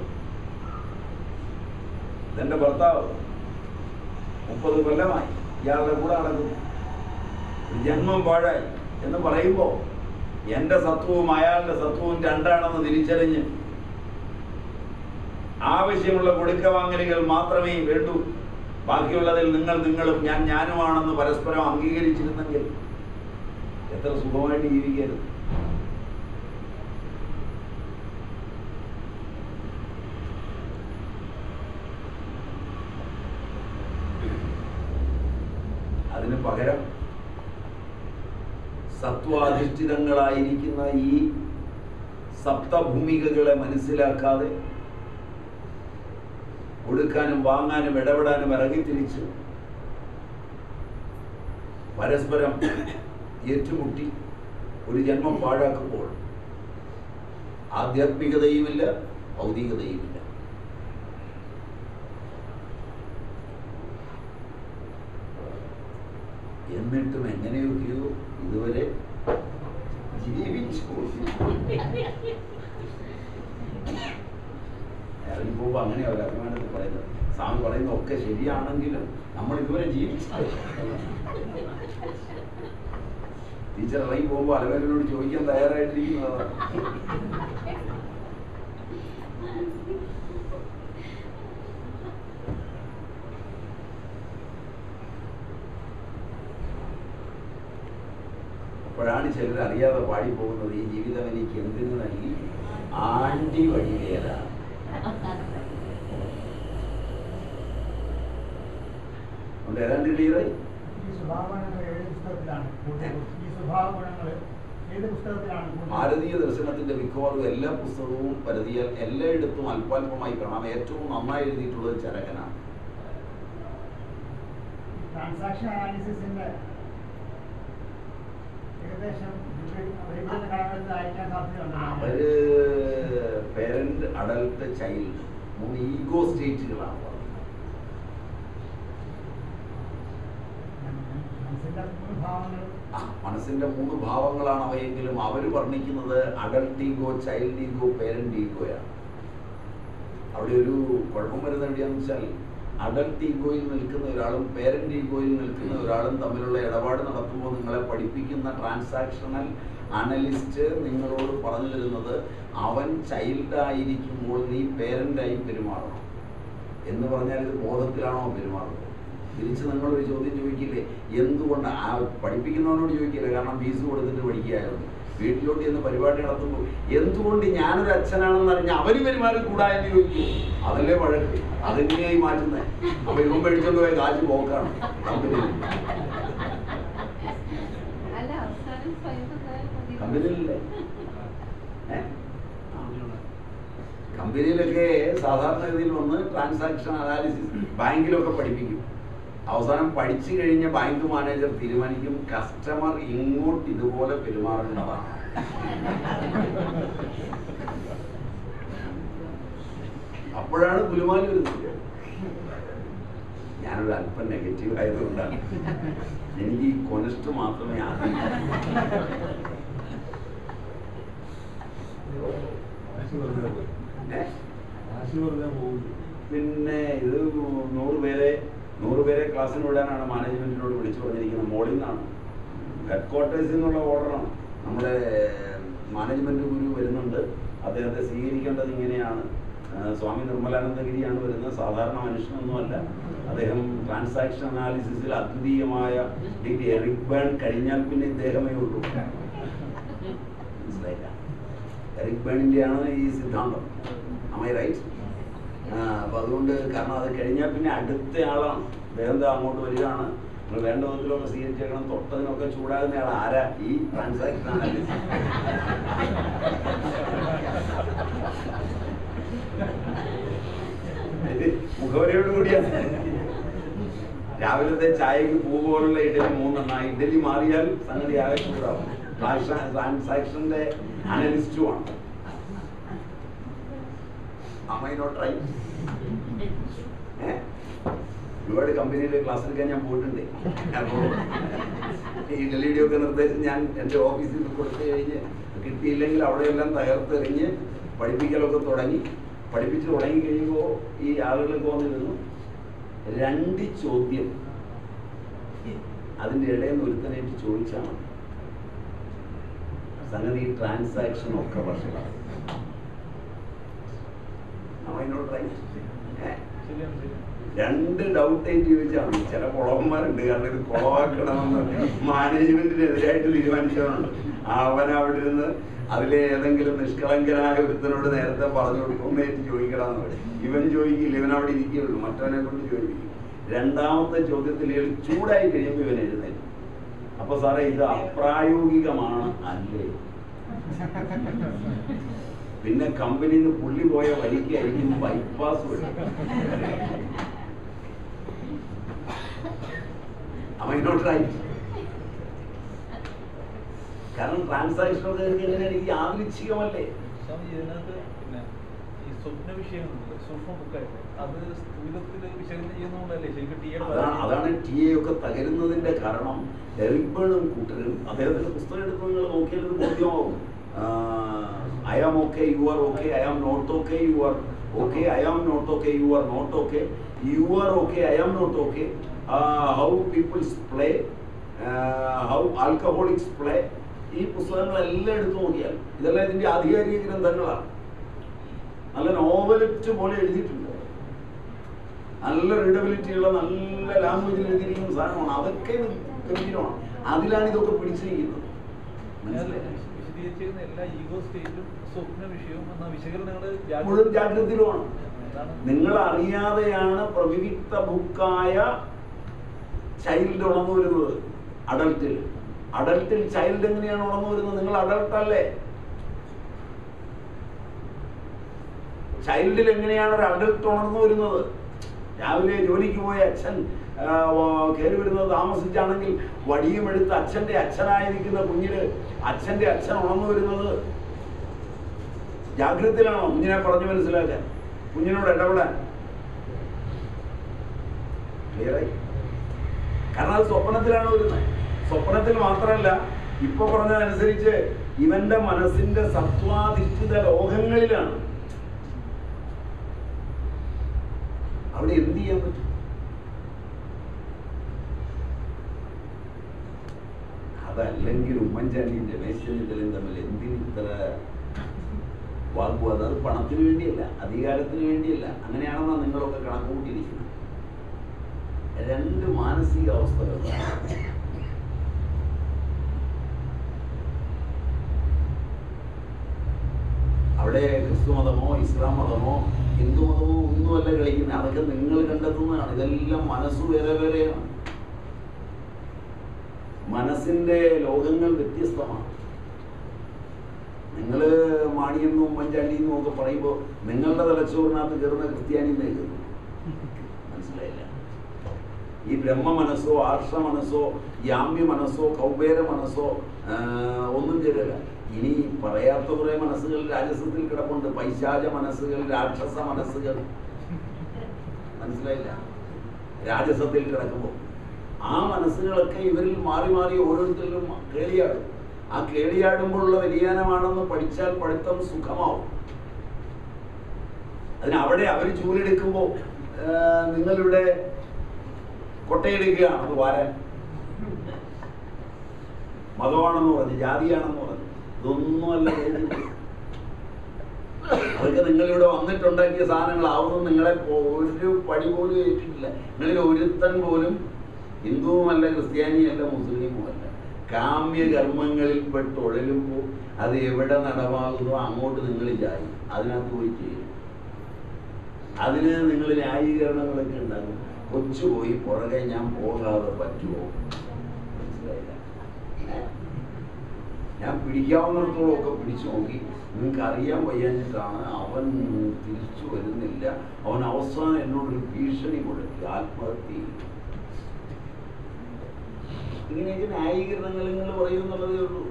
ഇതെന്റെ ഭർത്താവ് മുപ്പത് കൊല്ലമായി ഇയാളുടെ കൂടെ നടക്കുന്നു ഒരു ജന്മം പാഴായി എന്ന് പറയുമ്പോൾ എൻ്റെ സത്വവും അയാളുടെ സത്വവും രണ്ടാണെന്ന് തിരിച്ചറിഞ്ഞ് ആവശ്യമുള്ള കൊടുക്കവാങ്ങലുകൾ മാത്രമേ വേണ്ടൂ ബാക്കിയുള്ളതിൽ നിങ്ങൾ നിങ്ങളും ഞാൻ ഞാനുമാണെന്ന് പരസ്പരം അംഗീകരിച്ചിരുന്നെങ്കിൽ എത്ര സുഖമായിട്ട് ജീവിക്കരുത് അതിന് പകരം സത്വാധിഷ്ഠിതങ്ങളായിരിക്കുന്ന ഈ സപ്തഭൂമികകളെ മനസ്സിലാക്കാതെ കൊടുക്കാനും വാങ്ങാനും ഇടപെടാനും ഇറങ്ങിത്തിരിച്ച് പരസ്പരം ഏറ്റുമുട്ടി ഒരു ജന്മം പാഴാക്കുമ്പോൾ ആധ്യാത്മികതയുമില്ല ഭൗതികതയുമില്ല എന്നിട്ടും എങ്ങനെയൊക്കെയോ ഇതുവരെ ജീവിച്ചു ഇറങ്ങി പോകുമ്പോൾ അങ്ങനെ അവർ അഭിമാനത്തിൽ പറയുന്നത് സ്വാമി പറയുന്ന ഒക്കെ ശരിയാണെങ്കിലും നമ്മൾ ഇതുവരെ ജീവിച്ചു ടീച്ചർ ഇറങ്ങി പോകുമ്പോൾ അലവേലിനോട് ചോദിക്കാൻ തയ്യാറായിട്ടിരിക്കുന്നതാണ് അപ്പോഴാണ് ചിലർ അറിയാതെ പാടിപ്പോകുന്നത് ഈ ജീവിതം എനിക്ക് എന്തിനു നൽകി ആണ്ടി വഴിവേലാണ് അതുകൊണ്ട് ഏതാണ്ട് ക്ലിയറായി ഈ സ്വഭാവഗുണങ്ങൾ ഏത് പുസ്തകത്തിലാണ് കൂടുതൽ ഈ സ്വഭാവഗുണങ്ങൾ ഏത് പുസ്തകത്തിലാണ് കൂടുതൽ? ഭാരതീയ ദർശനത്തിന്റെ മിക്കവാറും എല്ലാ പുസ്തകവും പരതിയാൽ എല്ലായിടത്തും അല്പാൽപമായി കാണാം ഏറ്റവും നന്നായി എഴുതിയിട്ടുള്ളത് ചരകനാണ് ട്രാൻസാക്ഷൻ അനാലിസിസിന്റെ ഏകദേശം അവരിവിടുന്ന് കടമെടുത്ത് അയക്കാൻ സാധ്യതയുണ്ടോ അവര് പേരന്റ് അഡൽട്ട് ചൈൽഡ് മൂന്ന് ഈഗോ സ്റ്റേറ്റുകളാണ് പറഞ്ഞത്. മനസ്സിന്റെ മൂന്ന് ഭാവങ്ങൾ ആ, മനസ്സിന്റെ മൂന്ന് ഭാവങ്ങളാണ് അവയെങ്കിലും അവർ വർണ്ണിക്കുന്നത് adult ego child ego parent ഈഗോയാണ് അവിടെ ഒരു കുഴപ്പം വരുന്നത് എവിടെയാന്ന് വെച്ചാൽ അഡൽട്ട് ഈഗോയിൽ നിൽക്കുന്ന ഒരാളും പേരന്റ് ഈഗോയിൽ നിൽക്കുന്ന ഒരാളും തമ്മിലുള്ള ഇടപാട് നടത്തുമ്പോൾ നിങ്ങളെ പഠിപ്പിക്കുന്ന ട്രാൻസാക്ഷണൽ അനലിസ്റ്റ് നിങ്ങളോട് പറഞ്ഞു തരുന്നത് അവൻ ചൈൽഡ് ആയിരിക്കുമ്പോൾ നീ പേരന്റായി പെരുമാറണം എന്ന് പറഞ്ഞാൽ ഇത് ബോധത്തിലാണോ പെരുമാറുന്നത് തിരിച്ച് നിങ്ങളൊരു ചോദ്യം ചോദിക്കില്ലേ എന്തുകൊണ്ട് ആ പഠിപ്പിക്കുന്നവനോട് ചോദിക്കില്ല കാരണം ഫീസ് കൊടുത്തിട്ട് പഠിക്കുകയായിരുന്നു വീട്ടിലോട്ട് ചെന്ന് പരിപാടി നടത്തുമ്പോൾ എന്തുകൊണ്ട് ഞാനൊരു അച്ഛനാണെന്ന് അറിഞ്ഞ അവര് പെരുമാറി കൂടാ എന്ന് ചോദിക്കൂ അതല്ലേ വഴക്ക് അതെങ്ങനെയായി മാറ്റുന്നത് അപ്പൊ ഇവൻ മേടിച്ചോണ്ട് പോയ കാശ് പോക്കാണ് കമ്പനിയിൽ അല്ല അവസാനം സ്വയം എന്തായാലും മതി. കമ്പനിയിലല്ലേ ഏ? കമ്പനിയിലൊക്കെ സാധാരണഗതിയിൽ വന്ന് ട്രാൻസാക്ഷൻ അനാലിസിസ് ബാങ്കിലൊക്കെ പഠിപ്പിക്കും അവസാനം പഠിച്ചു കഴിഞ്ഞ ബാങ്ക് മാനേജർ തീരുമാനിക്കും കസ്റ്റമർ ഇങ്ങോട്ട് ഇതുപോലെ പെരുമാറേണ്ടതാണ് അപ്പോഴാണ് ഗുലുമാലി വരുന്നത് ഞാനൊരു അല്പം നെഗറ്റീവ് ആയതുകൊണ്ടാണ് എനിക്ക് ഈ കൊനിഷ്ഠ മാത്രമേ ആദ്യം ഏ? പിന്നെ ഇത് നൂറ് പേരെ നൂറ് പേരെ ക്ലാസ്സിന് വിടാനാണ് മാനേജ്മെന്റിനോട് വിളിച്ചു പറഞ്ഞിരിക്കുന്നത് മോളിൽ നിന്നാണ് ഹെഡ് ക്വാർട്ടേഴ്സിൽ നിന്നുള്ള ഓർഡറാണ് നമ്മുടെ മാനേജ്മെന്റ് ഗുരു വരുന്നുണ്ട് അദ്ദേഹത്തെ സ്വീകരിക്കേണ്ടത് ഇങ്ങനെയാണ് ആ, സ്വാമി നിർമ്മലാനന്ദഗിരിയാണ് വരുന്നത് സാധാരണ മനുഷ്യനൊന്നുമല്ല അദ്ദേഹം ട്രാൻസാക്ഷൻ അനാലിസിസിൽ അദ്വിതീയമായ ഡിഗ്രി എറിക് ബേൺ കഴിഞ്ഞാൽ പിന്നെ ഇദ്ദേഹമേ ഉള്ളൂ മനസ്സിലായില്ല എറിക് ബേണിൻ്റെയാണ് ഈ സിദ്ധാന്തം അമൈ റൈറ്റ് അപ്പൊ അതുകൊണ്ട് കാരണം അത് കഴിഞ്ഞാൽ പിന്നെ അടുത്ത ആളാണ് അദ്ദേഹം ദാ അങ്ങോട്ട് വരികയാണ് നിങ്ങൾ വേണ്ട വിധത്തിലൊക്കെ സ്വീകരിച്ചേക്കണം തൊട്ടതിനൊക്കെ ചൂടാകുന്ന ആൾ ആരാ ഈ ട്രാൻസാക്ഷൻ അനാലിസിസ് ഇത് മുഖവരയോട് കൂടിയാണ് രാവിലത്തെ ചായക്ക് പൂ പോലുള്ള ഇഡലി മൂന്നെണ്ണ ഇഡലി മാറിയാൽ സംഗതി ആകെ ചൂടാവും ട്രാൻസാക്ഷന്റെ അനലിസ്റ്റുമാണ് Am I not right? ഏ? ഒരുപാട് കമ്പനിയിൽ ക്ലാസ് എടുക്കാൻ ഞാൻ പോയിട്ടുണ്ട് അപ്പോൾ ഈ ഡൽഹിയുടെ ഒക്കെ നിർദ്ദേശം ഞാൻ എൻ്റെ ഓഫീസിൽ കൊടുത്തു കഴിഞ്ഞ് കിട്ടിയില്ലെങ്കിൽ അവിടെയെല്ലാം തകർത്തെറിഞ്ഞ് പഠിപ്പിക്കലൊക്കെ തുടങ്ങി പഠിപ്പിച്ച് തുടങ്ങി കഴിയുമ്പോൾ ഈ ആളുകളൊക്കെ വന്നിരുന്നു രണ്ട് ചോദ്യം അതിൻ്റെ ഇടയിൽ നിന്ന് ഒരുത്തനായിട്ട് ചോദിച്ചാൽ മതി സംഗതി ട്രാൻസാക്ഷൻ ഒക്കെ വഷളാണ് അവനോട് റൈറ്റ് ഏ ശരിയാണ് ശരിയാണ് രണ്ട് ഡൗട്ട് ആയിട്ട് ചോദിച്ചാണ് ചില കുളവന്മാരുണ്ട് കാരണം ഇത് കുളവാക്കണമെന്ന് മാനേജ്മെന്റിനെതിരായിട്ട് തീരുമാനിച്ചവനുണ്ട് അവൻ അവിടെ ഇരുന്ന് അതിലെ ഏതെങ്കിലും നിഷ്കളങ്കനായ ഒരുത്തനോട് നേരത്തെ പറഞ്ഞു കൊടുക്കുന്നതായിട്ട് ചോദിക്കണമെന്ന് പറയും ഇവൻ ചോദിക്കില്ല ഇവൻ അവിടെ ഇരിക്കുകയുള്ളൂ മറ്റവനെ കൊണ്ട് ചോദിക്കും രണ്ടാമത്തെ ചോദ്യത്തിൽ ഇയാൾ ചൂടായി കഴിയുമ്പോൾ ഇവൻ എഴുന്നേറ്റ് അപ്പൊ സാറേ ഇത് അപ്രായോഗികമാണ് അല്ലേ പിന്നെ കമ്പനിയിൽ നിന്ന് പുള്ളി പോയ വഴിക്കായിരിക്കും ബൈപ്പാസ് വഴി അവനോട്ട് റൈറ്റ് കാരണം ട്രാൻസാക്ഷൻ ഒക്കെ എങ്ങനെയാണെങ്കിൽ യാദൃച്ഛികമല്ലേ സ്വാമി ഇതിനകത്ത് പിന്നെ ഈ സ്വപ്ന വിഷയങ്ങളുണ്ട് സൂക്ഷ്മ ബുക്കായിട്ട് അത് സ്ഥൂലത്തിൽ വിശകലനം ചെയ്യുന്നതുകൊണ്ടല്ലേ ശരിക്കും ടി അതാണ് അതാണ് ടി എ ഒക്കെ തകരുന്നതിന്റെ കാരണം എറിബേണും കൂട്ടരും അദ്ദേഹത്തിന്റെ പുസ്തകം എടുത്ത് നിങ്ങൾ നോക്കിയാൽ ഇത് ബോധ്യമാവും I am okay you are okay I am not okay you are okay I am not okay you are not okay you are okay I am not okay how peoples play how alcoholics play ഈ പുസ്തകങ്ങളെല്ലാം എടുത്തു നോക്കിയാൽ ഇതെല്ലാം ഇതിന്റെ ആധികാരിക ഗ്രന്ഥങ്ങളാണ് നല്ല നോവലിറ്റ് പോലെ എഴുതിയിട്ടുണ്ട് നല്ല റീഡബിലിറ്റി ഉള്ള നല്ല ലാംഗ്വേജിൽ എഴുതിയിരിക്കുന്ന സാധനമാണ് അതൊക്കെ ഇത് ഗംഭീരമാണ് അതിലാണ് ഇതൊക്കെ പിടിച്ചിരിക്കുന്നത് മനസ്സിലായില്ലേ? വിശദീകരിച്ചിരുന്ന എല്ലാ ഈഗോ സ്റ്റേറ്റും സ്വപ്ന വിഷയവും എന്ന വിശകലനങ്ങൾ മുഴുവൻ ജാഗ്രതയിലുമാണ് നിങ്ങൾ അറിയാതെയാണ് പ്രവിവിക്ത ബുക്കായ ചൈൽഡ് ഉണർന്നു വരുന്നത് അഡൽട്ടിൽ അഡൽട്ടിൽ ചൈൽഡ് എങ്ങനെയാണ് ഉണർന്നു വരുന്നത് നിങ്ങൾ അഡൽട്ട് അല്ലേ ചൈൽഡിൽ എങ്ങനെയാണ് ഒരു അഡൽട്ട് ഉണർന്നു വരുന്നത് രാവിലെ ജോലിക്ക് പോയ അച്ഛൻ കയറി വരുന്നത് താമസിച്ചാണെങ്കിൽ വടിയും എടുത്ത് അച്ഛന്റെ അച്ഛനായിരിക്കുന്ന കുഞ്ഞിന് അച്ഛന്റെ അച്ഛൻ ഉണർന്നു വരുന്നത് ജാഗ്രതയിലാണോ കുഞ്ഞിനെ പറഞ്ഞു മനസ്സിലാക്കാൻ കുഞ്ഞിനോട് ഇടപെടാൻ ക്ലിയറായി കാരണം അത് സ്വപ്നത്തിലാണ് വരുന്നത് സ്വപ്നത്തിൽ മാത്രമല്ല ഇപ്പൊ പറഞ്ഞതനുസരിച്ച് ഇവന്റെ മനസ്സിന്റെ സത്വാധിഷ്ഠിത ലോകങ്ങളിലാണ് അവിടെ എന്ത് ചെയ്യാൻ പറ്റും അതല്ലെങ്കിൽ ഉമ്മൻചാണ്ടിയും രമേശ് ചെന്നിത്തലയും തമ്മിൽ എന്തിന് ഇത്ര വാഗ്വാദം അത് പണത്തിന് വേണ്ടിയല്ല അധികാരത്തിന് വേണ്ടിയല്ല അങ്ങനെയാണെന്നാണ് നിങ്ങളൊക്കെ കണക്ക് കൂട്ടിയിരിക്കുന്നത് രണ്ട് മാനസിക അവസ്ഥകളാണ് അവിടെ ക്രിസ്തു മതമോ ഇസ്ലാം മതമോ ഹിന്ദു മതമോ ഒന്നുമല്ല കളിക്കുന്നത് അതൊക്കെ നിങ്ങൾ കണ്ടെത്തുന്നതാണ് ഇതെല്ലാം മനസ്സ് വേറെ വേറെയാണ് മനസ്സിന്റെ ലോകങ്ങൾ വ്യത്യസ്തമാണ് നിങ്ങൾ മാണിയെന്നും ഉമ്മൻചാണ്ടിയെന്നും ഒക്കെ പറയുമ്പോൾ നിങ്ങളുടെ തലച്ചോറിനകത്ത് കയറുന്ന ക്രിസ്ത്യാനി കേൾക്കുന്നു മനസ്സിലായില്ല ഈ ബ്രഹ്മ മനസ്സോ ആർഷ മനസ്സോ യാമ്യ മനസ്സോ കൗബേര മനസ്സോ ആ, ഒന്നും ചേരില്ല ഇനി പറയാത്ത കുറെ മനസ്സുകൾ രാജസത്തിൽ കിടപ്പുണ്ട് പൈശാച മനസ്സുകൾ രാക്ഷസ മനസ്സുകൾ മനസ്സിലായില്ല രാജസത്തിൽ കിടക്കുമ്പോൾ ആ മനസ്സുകളൊക്കെ ഇവരിൽ മാറി മാറി ഓരോരുത്തരിലും കേളിയാടും ആ കേളിയാടുമ്പോഴുള്ള വ്യതിയാനമാണെന്ന് പഠിച്ചാൽ പഠിത്തം സുഖമാവും അതിന് അവിടെ അവർ ചൂലെടുക്കുമ്പോൾ നിങ്ങളിവിടെ കൊട്ടയെടുക്കുകയാണ് അത് വാരാൻ മതമാണെന്ന് പറഞ്ഞു ജാതിയാണെന്ന് പറഞ്ഞു ഇതൊന്നുമല്ല ചെയ്യുന്നത്. അതൊക്കെ നിങ്ങളിവിടെ വന്നിട്ടുണ്ടാക്കിയ സാധനങ്ങളാവുന്നു നിങ്ങളെ പോ- ഒരു പടി പോലും ഏറ്റിട്ടില്ല നിങ്ങളിൽ ഒരുത്തൻ പോലും ഹിന്ദുവുമല്ല ക്രിസ്ത്യാനിയല്ല മുസ്ലിമുമല്ല കാമ്യ കർമ്മങ്ങളിൽ പെട്ട് ഉഴലുമ്പോൾ അത് എവിടെ നടമാകുന്നോ അങ്ങോട്ട് നിങ്ങൾ ചായി അതിനകത്ത് പോയി ചെയ്യും അതിന് നിങ്ങൾ ന്യായീകരണങ്ങളൊക്കെ ഉണ്ടാകും കൊച്ചു പോയി പുറകെ ഞാൻ പോകാതെ പറ്റുമോ മനസ്സിലായില്ല ഞാൻ പിടിക്കാവുന്നിടത്തോളം ഒക്കെ പിടിച്ചു നോക്കി നിങ്ങൾക്ക് അറിയാൻ വയ്യാഞ്ഞിട്ടാണ് അവൻ തിരിച്ചു വരുന്നില്ല അവൻ അവസാനം എന്നോടൊരു ഭീഷണി മുഴക്കി ആത്മഹത്യ ചെയ്യും ഇങ്ങനെയൊക്കെ ന്യായീകരണങ്ങൾ നിങ്ങൾ പറയുമെന്നുള്ളതേ ഉള്ളൂ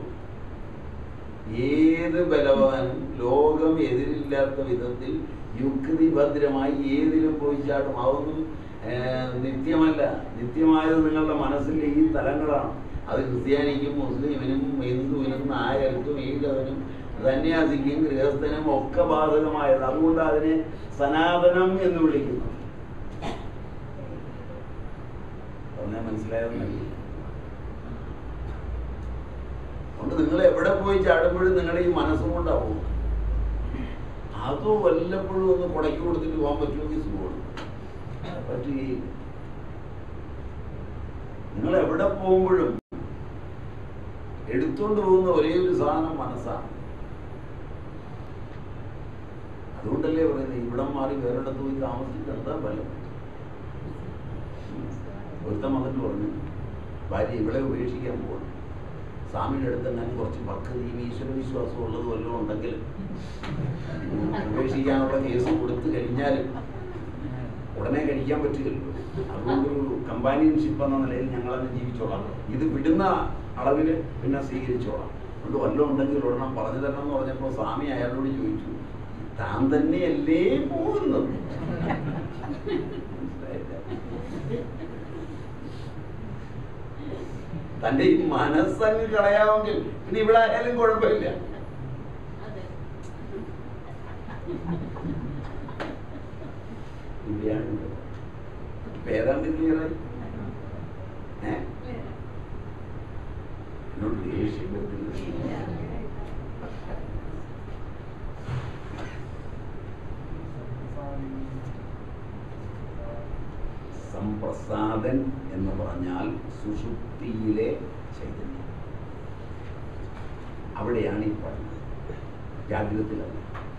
ഏത് ബലവാനും ലോകം എതിരില്ലാത്ത വിധത്തിൽ യുക്തിഭദ്രമായി ഏതിലും പോയി ചാടും അതൊന്നും ഏർ, നിത്യമല്ല നിത്യമായത് നിങ്ങളുടെ മനസ്സിലെ ഈ തലങ്ങളാണ് അത് ക്രിസ്ത്യാനിക്കും മുസ്ലിമിനും ഹിന്ദുവിനും നായർക്കും ഈഴവനും സന്യാസിക്കും ഗൃഹസ്ഥനും ഒക്കെ ബാധകമായത് അതുകൊണ്ട് അതിനെ സനാതനം എന്ന് വിളിക്കുന്നു പറഞ്ഞാൽ മനസ്സിലായെന്നല്ല അതുകൊണ്ട് നിങ്ങൾ എവിടെ പോയി ചാടുമ്പോഴും നിങ്ങളുടെ ഈ മനസ്സും കൊണ്ടാവും അതോ വല്ലപ്പോഴും ഒന്ന് കുടയ്ക്ക് കൊടുത്തിട്ട് പോകാൻ പറ്റുമെങ്കിൽ സുഖമാണ് പറ്റുകയില്ല നിങ്ങൾ എവിടെ പോകുമ്പോഴും എടുത്തുകൊണ്ട് പോകുന്ന ഒരേ ഒരു സാധനം മനസ്സാണ് അതുകൊണ്ടല്ലേ പറയുന്നത് ഇവിടം മാറി വേറൊരിടത്ത് പോയി താമസിച്ചിട്ട് എന്താ ഫലം ഒരുത്തം വന്നിട്ട് പറഞ്ഞു ഭാര്യ ഇവിടെ ഉപേക്ഷിക്കാൻ പോകണം സ്വാമിയുടെ അടുത്ത് ഞാൻ കുറച്ച് ഭക്തിയും ഈശ്വര വിശ്വാസവും ഉള്ളത് വല്ലതും ഉണ്ടെങ്കിൽ ഉപേക്ഷിക്കാനുള്ള കേസ് കൊടുത്തു കഴിഞ്ഞാലും ഉടനെ കഴിക്കാൻ പറ്റില്ലല്ലോ അതുകൊണ്ടൊരു കമ്പാനിയൻഷിപ്പ് എന്ന നിലയിൽ ഞങ്ങളന്ന് ജീവിച്ചോളാം ഇത് വിടുന്ന അളവിൽ പിന്നെ സ്വീകരിച്ചോളാം അതുകൊണ്ട് വല്ലതും ഉണ്ടെങ്കിൽ ഉടനെ പറഞ്ഞു തരണം എന്ന് പറഞ്ഞപ്പോൾ സ്വാമി അയാളോട് ചോദിച്ചു താൻ തന്നെയല്ലേ പോകുന്നത് മനസ്സിലായില്ല തന്റെ ഈ മനസ്സങ്ങ് കളയാമെങ്കിൽ പിന്നെ ഇവിടെ ആയാലും കുഴപ്പമില്ല ഇവിടെയാണ് ഇവിടെ. ഇപ്പൊ ഏതാണ്ട് ക്ലിയറായി ഏ എന്നോട് ദേഷ്യം വരുന്നില്ല. സംപ്രസാദൻ എന്ന് പറഞ്ഞാൽ സുഷുപ്തിയിലെ ചൈതന്യം അവിടെയാണ് ഈ പറഞ്ഞത് ജാഗ്രതയിലല്ല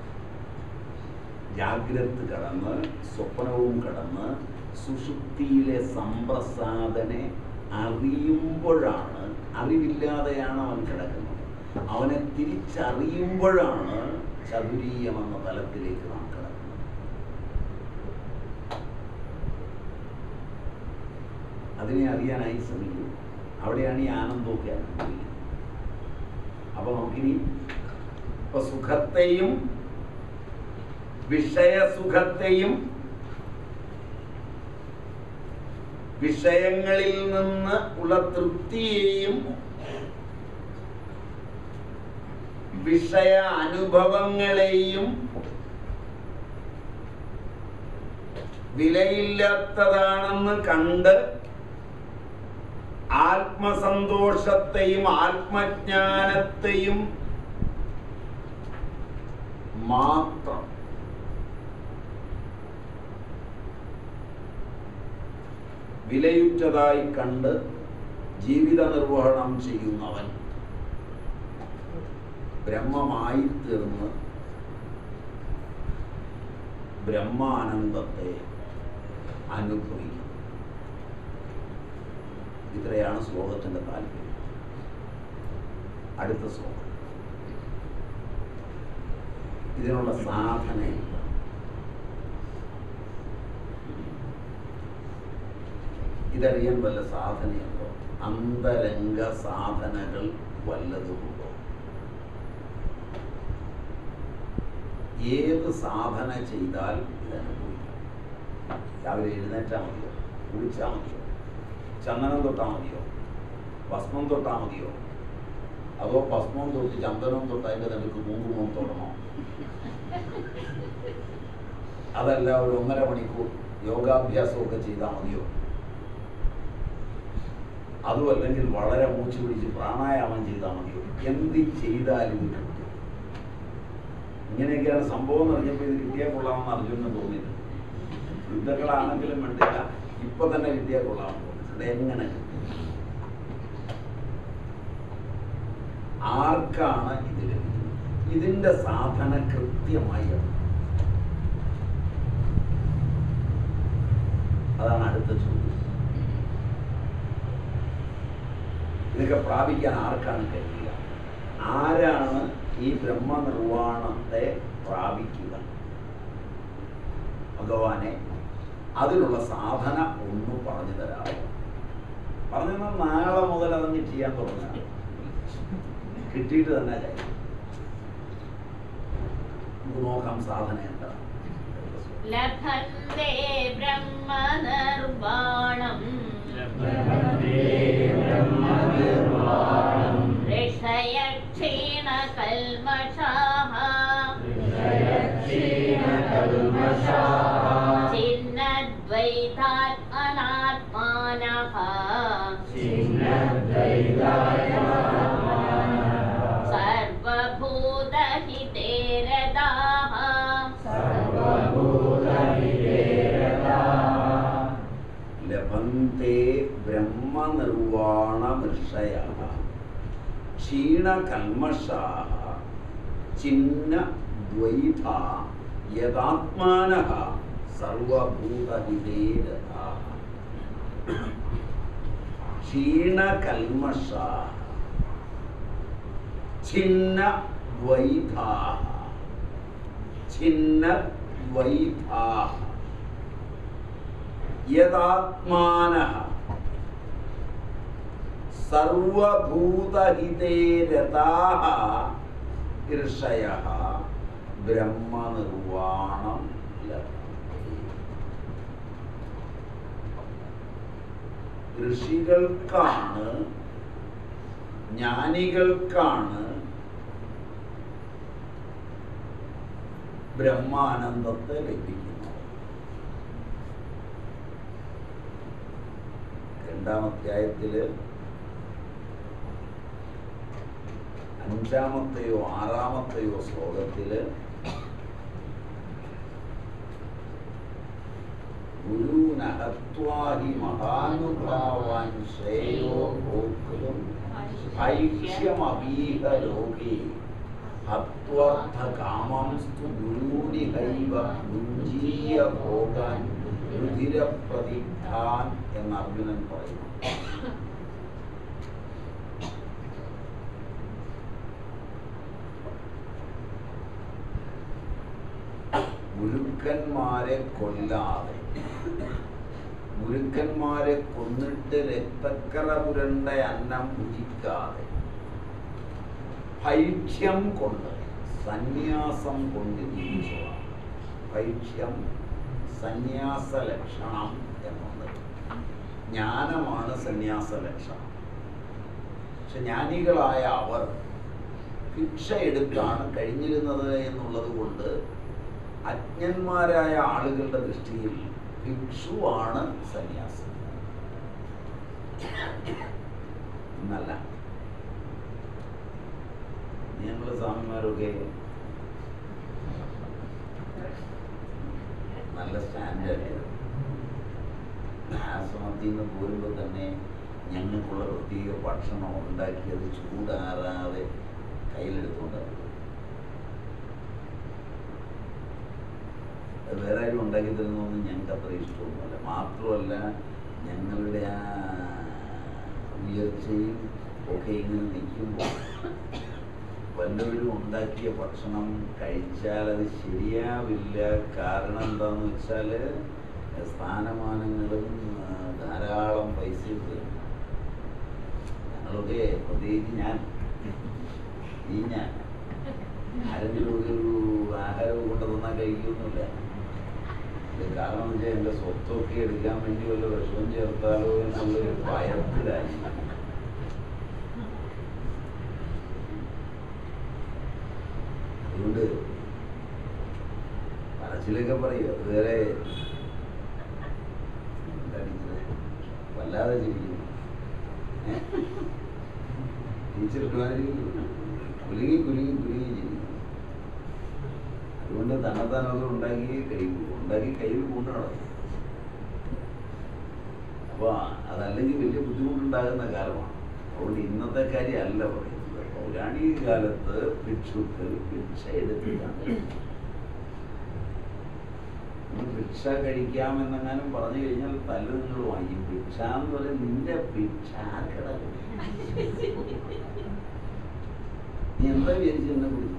ജാഗ്രത കടന്ന് സ്വപ്നവും കടന്ന് സുഷുപ്തിയിലെ സംപ്രസാദനെ അറിയുമ്പോഴാണ് അറിവില്ലാതെയാണ് അവൻ കിടക്കുന്നത് അവനെ തിരിച്ചറിയുമ്പോഴാണ് ചതുരീയം എന്ന തലത്തിലേക്ക് നാം കിടക്കുന്നത് അതിനെ അറിയാനായി ശ്രമിക്കും അവിടെയാണ് ഈ ആനന്ദമൊക്കെ അനുഭവിക്കുന്നത് അപ്പൊ നമുക്കിനി ഇപ്പൊ സുഖത്തെയും വിഷയസുഖത്തെയും വിഷയങ്ങളിൽ നിന്ന് ഉള്ള തൃപ്തിയെയും വിഷയ അനുഭവങ്ങളെയും വിലയില്ലാത്തതാണെന്ന് കണ്ട് ആത്മസന്തോഷത്തെയും ആത്മജ്ഞാനത്തെയും മാത്രം വിലയുറ്റതായി കണ്ട് ജീവിത നിർവഹണം ചെയ്യുന്നവൻ ബ്രഹ്മമായി തീർന്ന് ബ്രഹ്മാനന്ദത്തെ അനുഭവിക്കും ഇത്രയാണ് ശ്ലോകത്തിന്റെ താല്പര്യം അടുത്ത ശ്ലോകം ഇതിനുള്ള സാധനയില്ല ഇതറിയാൻ വല്ല സാധനയുണ്ടോ അന്തരംഗ സാധനകൾ വല്ലതുമുണ്ടോ ഏത് സാധന ചെയ്താൽ ഇതനുഭവിക്കാം രാവിലെ എഴുന്നേറ്റാൽ മതിയോ കുളിച്ചാൽ മതിയോ ചന്ദനം തൊട്ടാൽ മതിയോ ഭസ്മം തൊട്ടാൽ മതിയോ അതോ ഭസ്മം തൊട്ട് ചന്ദനം തൊട്ട് അതിൻ്റെ നിനക്ക് കുങ്കുമം തൊടണോ അതല്ല ഒരു ഒന്നര മണിക്കൂർ യോഗാഭ്യാസമൊക്കെ ചെയ്താൽ മതിയോ അതും അല്ലെങ്കിൽ വളരെ മൂച്ച് പിടിച്ച് പ്രാണായാമം ചെയ്താൽ മതിയോ എന്ത് ചെയ്താലും ഇത് കിട്ടും ഇങ്ങനെയൊക്കെയാണ് സംഭവം എന്ന് പറഞ്ഞപ്പോൾ ഇത് കിട്ടിയാൽ കൊള്ളാമെന്ന് അർജുനന് തോന്നിയത് യുദ്ധങ്ങളാണെങ്കിലും വേണ്ടില്ല ഇപ്പൊ തന്നെ കിട്ടിയാൽ കൊള്ളാമെന്ന് തോന്നിയിട്ടുണ്ട് എങ്ങനെ കിട്ടും? ആർക്കാണ് ഇത് ലഭിക്കുന്നത് ഇതിന്റെ സാധന കൃത്യമായി അറിയണം. അതാണ് അടുത്ത ചോദ്യം ഇതൊക്കെ പ്രാപിക്കാൻ ആർക്കാണ് കഴിയുക ആരാണ് ഈ ബ്രഹ്മനിർവാണത്തെ പ്രാപിക്കുക ഭഗവാനെ അതിനുള്ള സാധന ഒന്ന് പറഞ്ഞു തരാമോ പറഞ്ഞു തന്നാൽ നാളെ മുതൽ അതങ്ങ് ചെയ്യാൻ തുടങ്ങാം കിട്ടിയിട്ട് തന്നെ കാര്യം നമുക്ക് നോക്കാം സാധന എന്താണ് ലഭന്തെ ബ്രഹ്മനിർവാണം ഋഷയക്ഷീണകൽമഷാः ചിന്നദ്വൈതാत् അനാത്മാനः സർവഭൂതഹിതേ രതാः ലഭന്തെ ബ്രഹ്മനിർവാണമൃഷയ ക്ഷീണകൽമഷാ ചിന്ന ദ്വൈത യഥാത്മാന സർവഭൂതഹിതേ രഥാഃ. ക്ഷീണകൽമഷാ ഛിന്ന ദ്വൈതാ ഛിന്ന ദ്വൈതാ യഥാത്മാനഃ സർവഭൂതഹിതേ രതാഃ ഋഷയഃ ബ്രഹ്മനിർവാണം ലഭന്തി ഋഷികൾക്കാണ് ജ്ഞാനികൾക്കാണ് ബ്രഹ്മാനന്ദത്തെ ലഭിക്കുന്നത് രണ്ടാം അധ്യായത്തില് അഞ്ചാമത്തെയോ ആറാമത്തെയോ ശ്ലോകത്തില് ഗുരുനഹത്വാഹി മഹാനുഭാവാൻ ശ്രേയോ ഭോക്തും ഐക്ഷ്യമീഹ ലോകേ ഹത്വർത്ഥകാമംസ്തു ഗുരൂനിഹൈവ ഭുഞ്ജീയ ഭോഗാൻ രുധിരപ്രതിഷ്ഠാൻ എന്ന് അർജുനൻ പറയുന്നു ഗുരുക്കന്മാരെ കൊല്ലാതെ ഗുരുക്കന്മാരെ കൊന്നിട്ട് രക്തക്കറ പുരണ്ട അന്നം ഭുജിക്കാതെ ഭൈക്ഷ്യം കൊണ്ട് സന്യാസം കൊണ്ട് ജീവിച്ചതാണ് ഭൈക്ഷ്യം സന്യാസ ലക്ഷണം എന്നുണ്ട് ജ്ഞാനമാണ് സന്യാസ ലക്ഷണം പക്ഷെ ജ്ഞാനികളായ അവർ ഭിക്ഷ എടുത്താണ് കഴിഞ്ഞിരുന്നത് എന്നുള്ളത് കൊണ്ട് അജ്ഞന്മാരായ ആളുകളുടെ ദൃഷ്ടിയിൽ ഭിക്ഷുവാണ് സന്യാസം എന്നല്ല ഞങ്ങൾ സ്വാമിമാരൊക്കെ നല്ല സ്റ്റാൻഡേർഡ് ആശ്രമത്തിൽ നിന്ന് പോരുമ്പോൾ തന്നെ ഞങ്ങൾക്കുള്ള പ്രത്യേക ഭക്ഷണം ഉണ്ടാക്കിയത് ചൂടാറാതെ കയ്യിലെടുത്തുകൊണ്ട് അത് വേറെ ആരും ഉണ്ടാക്കി തരുന്നതൊന്നും ഞങ്ങൾക്ക് അത്ര ഇഷ്ടമൊന്നുമല്ല മാത്രമല്ല ഞങ്ങളുടെ ആ ഉയർച്ചയും ഒക്കെ ഇങ്ങനെ നിൽക്കുമ്പോൾ വല്ലവരും ഉണ്ടാക്കിയ ഭക്ഷണം കഴിച്ചാൽ അത് ശരിയാവില്ല കാരണം എന്താന്ന് വെച്ചാൽ സ്ഥാനമാനങ്ങളും ആ, ധാരാളം പൈസ വരും ഞങ്ങളൊക്കെ പ്രത്യേകിച്ച് ഞാൻ ഈ ഞാൻ ആരെങ്കിലും ഒരു ആഹാരം കൊണ്ട് തന്നാൽ കഴിക്കുന്നില്ല ഇത് കാരണം എന്ന് വെച്ചാൽ എൻ്റെ സ്വത്തൊക്കെ എടുക്കാൻ വേണ്ടി വല്ല വിഷമം ചേർത്താലോ എന്നുള്ളൊരു ഭയത്തിലായി അതുകൊണ്ട് പറച്ചിലൊക്കെ പറയും അത് വേറെ എന്താ ടീച്ചറെ വല്ലാതെ ചിരിക്കുന്നു ടീച്ചർ ഒരുമാതിരി കുലുങ്ങി കുലുങ്ങി കുലുങ്ങി ചിരിക്കുന്നു അതുകൊണ്ട് തന്നെത്താനൊക്കെ ഉണ്ടാക്കി കഴിക്കൂ ഉണ്ടാക്കി കയ്യിൽ കൊണ്ടു നടക്കും അപ്പോൾ അതല്ലെങ്കിൽ വലിയ ബുദ്ധിമുട്ടുണ്ടാകുന്ന കാലമാണ് അതുകൊണ്ട് ഇന്നത്തെ കാര്യമല്ല പറയുന്നത് പൗരാണിക കാലത്ത് ഭിക്ഷുക്കൾ ഭിക്ഷ എടുത്തിട്ടാണ് നമ്മൾ ഭിക്ഷ കഴിക്കാമെന്നെങ്ങാനും പറഞ്ഞു കഴിഞ്ഞാൽ തല്ല് നിങ്ങൾ വാങ്ങിക്കും ഭിക്ഷ എന്ന് പറയുന്നത് നിന്റെ ഭിക്ഷ ആർക്കടാ നീ എന്താ വിചാരിച്ചു എന്നെ കുറിച്ച്